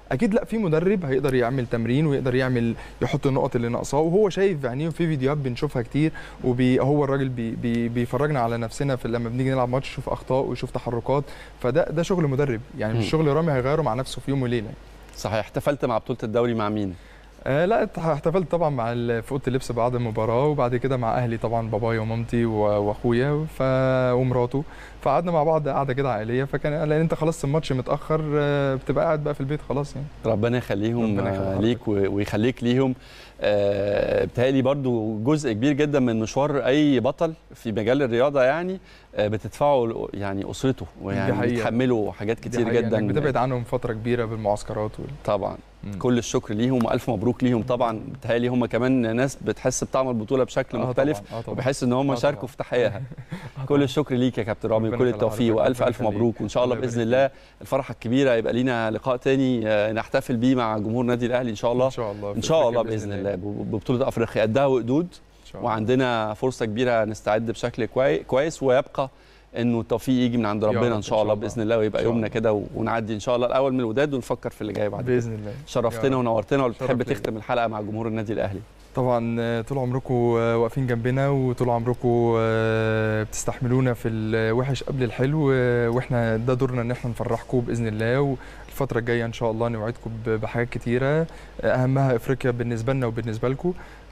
[SPEAKER 9] اكيد لا في مدرب هيقدر يعمل تمرين ويقدر يعمل يحط النقط اللي ناقصاه وهو شايف عينيه في فيديوهات بنشوفها كتير وهو الراجل بي بي بيفرجنا على نفسنا في لما بنيجي نلعب ماتش يشوف اخطاء ويشوف تحركات فده ده شغل مدرب يعني
[SPEAKER 1] مم.
[SPEAKER 9] مش شغل رامي هيغيره مع نفسه في يوم وليله
[SPEAKER 1] صحيح احتفلت مع بطوله الدوري مع مين
[SPEAKER 9] آه لا ات- احتفلت طبعا مع ال- في اوضه اللبس بعد المباراه وبعد كده مع اهلي طبعا بابايا ومامتي و- واخويا ف... ومراته فقعدنا مع بعض قعده كده عائليه فكان لان انت خلاص الماتش متاخر آه، بتبقى قاعد بقى في البيت خلاص يعني
[SPEAKER 1] ربنا يخليهم
[SPEAKER 9] ربنا يخلي
[SPEAKER 1] آه،
[SPEAKER 9] حضرتك.
[SPEAKER 1] ليك و- ويخليك ليهم آه، بتهيألي برضو جزء كبير جدا من مشوار اي بطل في مجال الرياضه يعني آه، بتدفعه ل- يعني اسرته ويعني
[SPEAKER 9] حقيقة.
[SPEAKER 1] بتحمله حاجات
[SPEAKER 9] دي
[SPEAKER 1] كتير
[SPEAKER 9] حقيقة
[SPEAKER 1] جدا
[SPEAKER 9] إنك بتبعد عنهم فتره كبيره بالمعسكرات وال...
[SPEAKER 1] طبعا
[SPEAKER 9] مم.
[SPEAKER 1] كل الشكر ليهم والف مبروك ليهم طبعا بتهيألي هم كمان ناس بتحس بطعم البطوله بشكل
[SPEAKER 9] آه
[SPEAKER 1] مختلف
[SPEAKER 9] طبعاً، آه طبعاً.
[SPEAKER 1] وبحس ان هم
[SPEAKER 9] آه
[SPEAKER 1] شاركوا
[SPEAKER 9] طبعاً.
[SPEAKER 1] في تحقيقها كل الشكر ليك يا كابتن رامي
[SPEAKER 9] ربنا
[SPEAKER 1] وكل
[SPEAKER 9] يخلي
[SPEAKER 1] التوفيق
[SPEAKER 9] حضرتك،
[SPEAKER 1] والف
[SPEAKER 9] ربنا
[SPEAKER 1] الف
[SPEAKER 9] يخليك.
[SPEAKER 1] مبروك وان شاء الله
[SPEAKER 9] الله
[SPEAKER 1] باذن
[SPEAKER 9] يبارك
[SPEAKER 1] الله الفرحه الكبيره يبقى لينا لقاء تاني آه، نحتفل بيه مع جمهور النادي الاهلي ان شاء الله
[SPEAKER 9] ان شاء الله
[SPEAKER 1] ان شاء الله باذن الله ب- ببطوله افريقيا قدها وقدود
[SPEAKER 9] إن شاء الله.
[SPEAKER 1] وعندنا فرصه كبيره نستعد بشكل كوي- كويس ويبقى انه التوفيق يجي من عند
[SPEAKER 9] يا
[SPEAKER 1] ربنا
[SPEAKER 9] رب
[SPEAKER 1] ان
[SPEAKER 9] إن
[SPEAKER 1] شاء
[SPEAKER 9] شاء
[SPEAKER 1] الله
[SPEAKER 9] الله.
[SPEAKER 1] باذن الله ويبقى
[SPEAKER 9] إن شاء
[SPEAKER 1] يومنا
[SPEAKER 9] الله.
[SPEAKER 1] كده و- ونعدي ان شاء الله الاول من الوداد ونفكر في اللي جاي بعد كده
[SPEAKER 9] باذن الله يا
[SPEAKER 1] شرفتنا
[SPEAKER 9] رب.
[SPEAKER 1] ونورتنا ولا بتحب
[SPEAKER 9] شرف ليا.
[SPEAKER 1] تختم الحلقه مع جمهور النادي الاهلي
[SPEAKER 9] طبعا آه، طول عمركم آه، واقفين جنبنا وطول عمركم آه، بتستحملونا في الوحش قبل الحلو آه، واحنا ده دورنا ان احنا نفرحكم باذن الله والفتره الجايه ان شاء الله نوعدكم ب- بحاجات كتيره آه، اهمها افريقيا بالنسبه لنا وبالنسبه لكم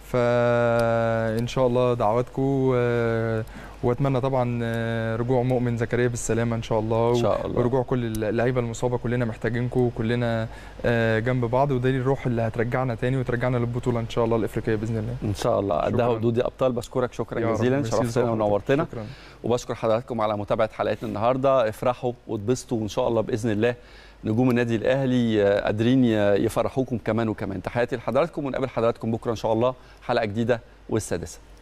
[SPEAKER 9] فان شاء الله دعواتكم آه، واتمنى طبعا آه، رجوع مؤمن زكريا بالسلامه ان شاء الله
[SPEAKER 1] ان شاء الله
[SPEAKER 9] ورجوع كل اللعيبه المصابه كلنا محتاجينكم وكلنا آه، جنب بعض وده الروح اللي هترجعنا تاني وترجعنا للبطوله ان شاء الله الافريقيه باذن الله
[SPEAKER 1] ان شاء الله قدها
[SPEAKER 9] شكراً.
[SPEAKER 1] وقدود يا ابطال بشكرك شكرا
[SPEAKER 9] يا رب.
[SPEAKER 1] جزيلا
[SPEAKER 9] ميرسي
[SPEAKER 1] شرفتنا
[SPEAKER 9] لحضرتك.
[SPEAKER 1] ونورتنا
[SPEAKER 9] شكرا
[SPEAKER 1] وبشكر حضراتكم على متابعه حلقتنا النهارده افرحوا واتبسطوا وان شاء الله باذن الله نجوم النادي الاهلي آه، قادرين ي- يفرحوكم كمان وكمان تحياتي لحضراتكم ونقابل حضراتكم بكره ان شاء الله حلقه جديده والسادسه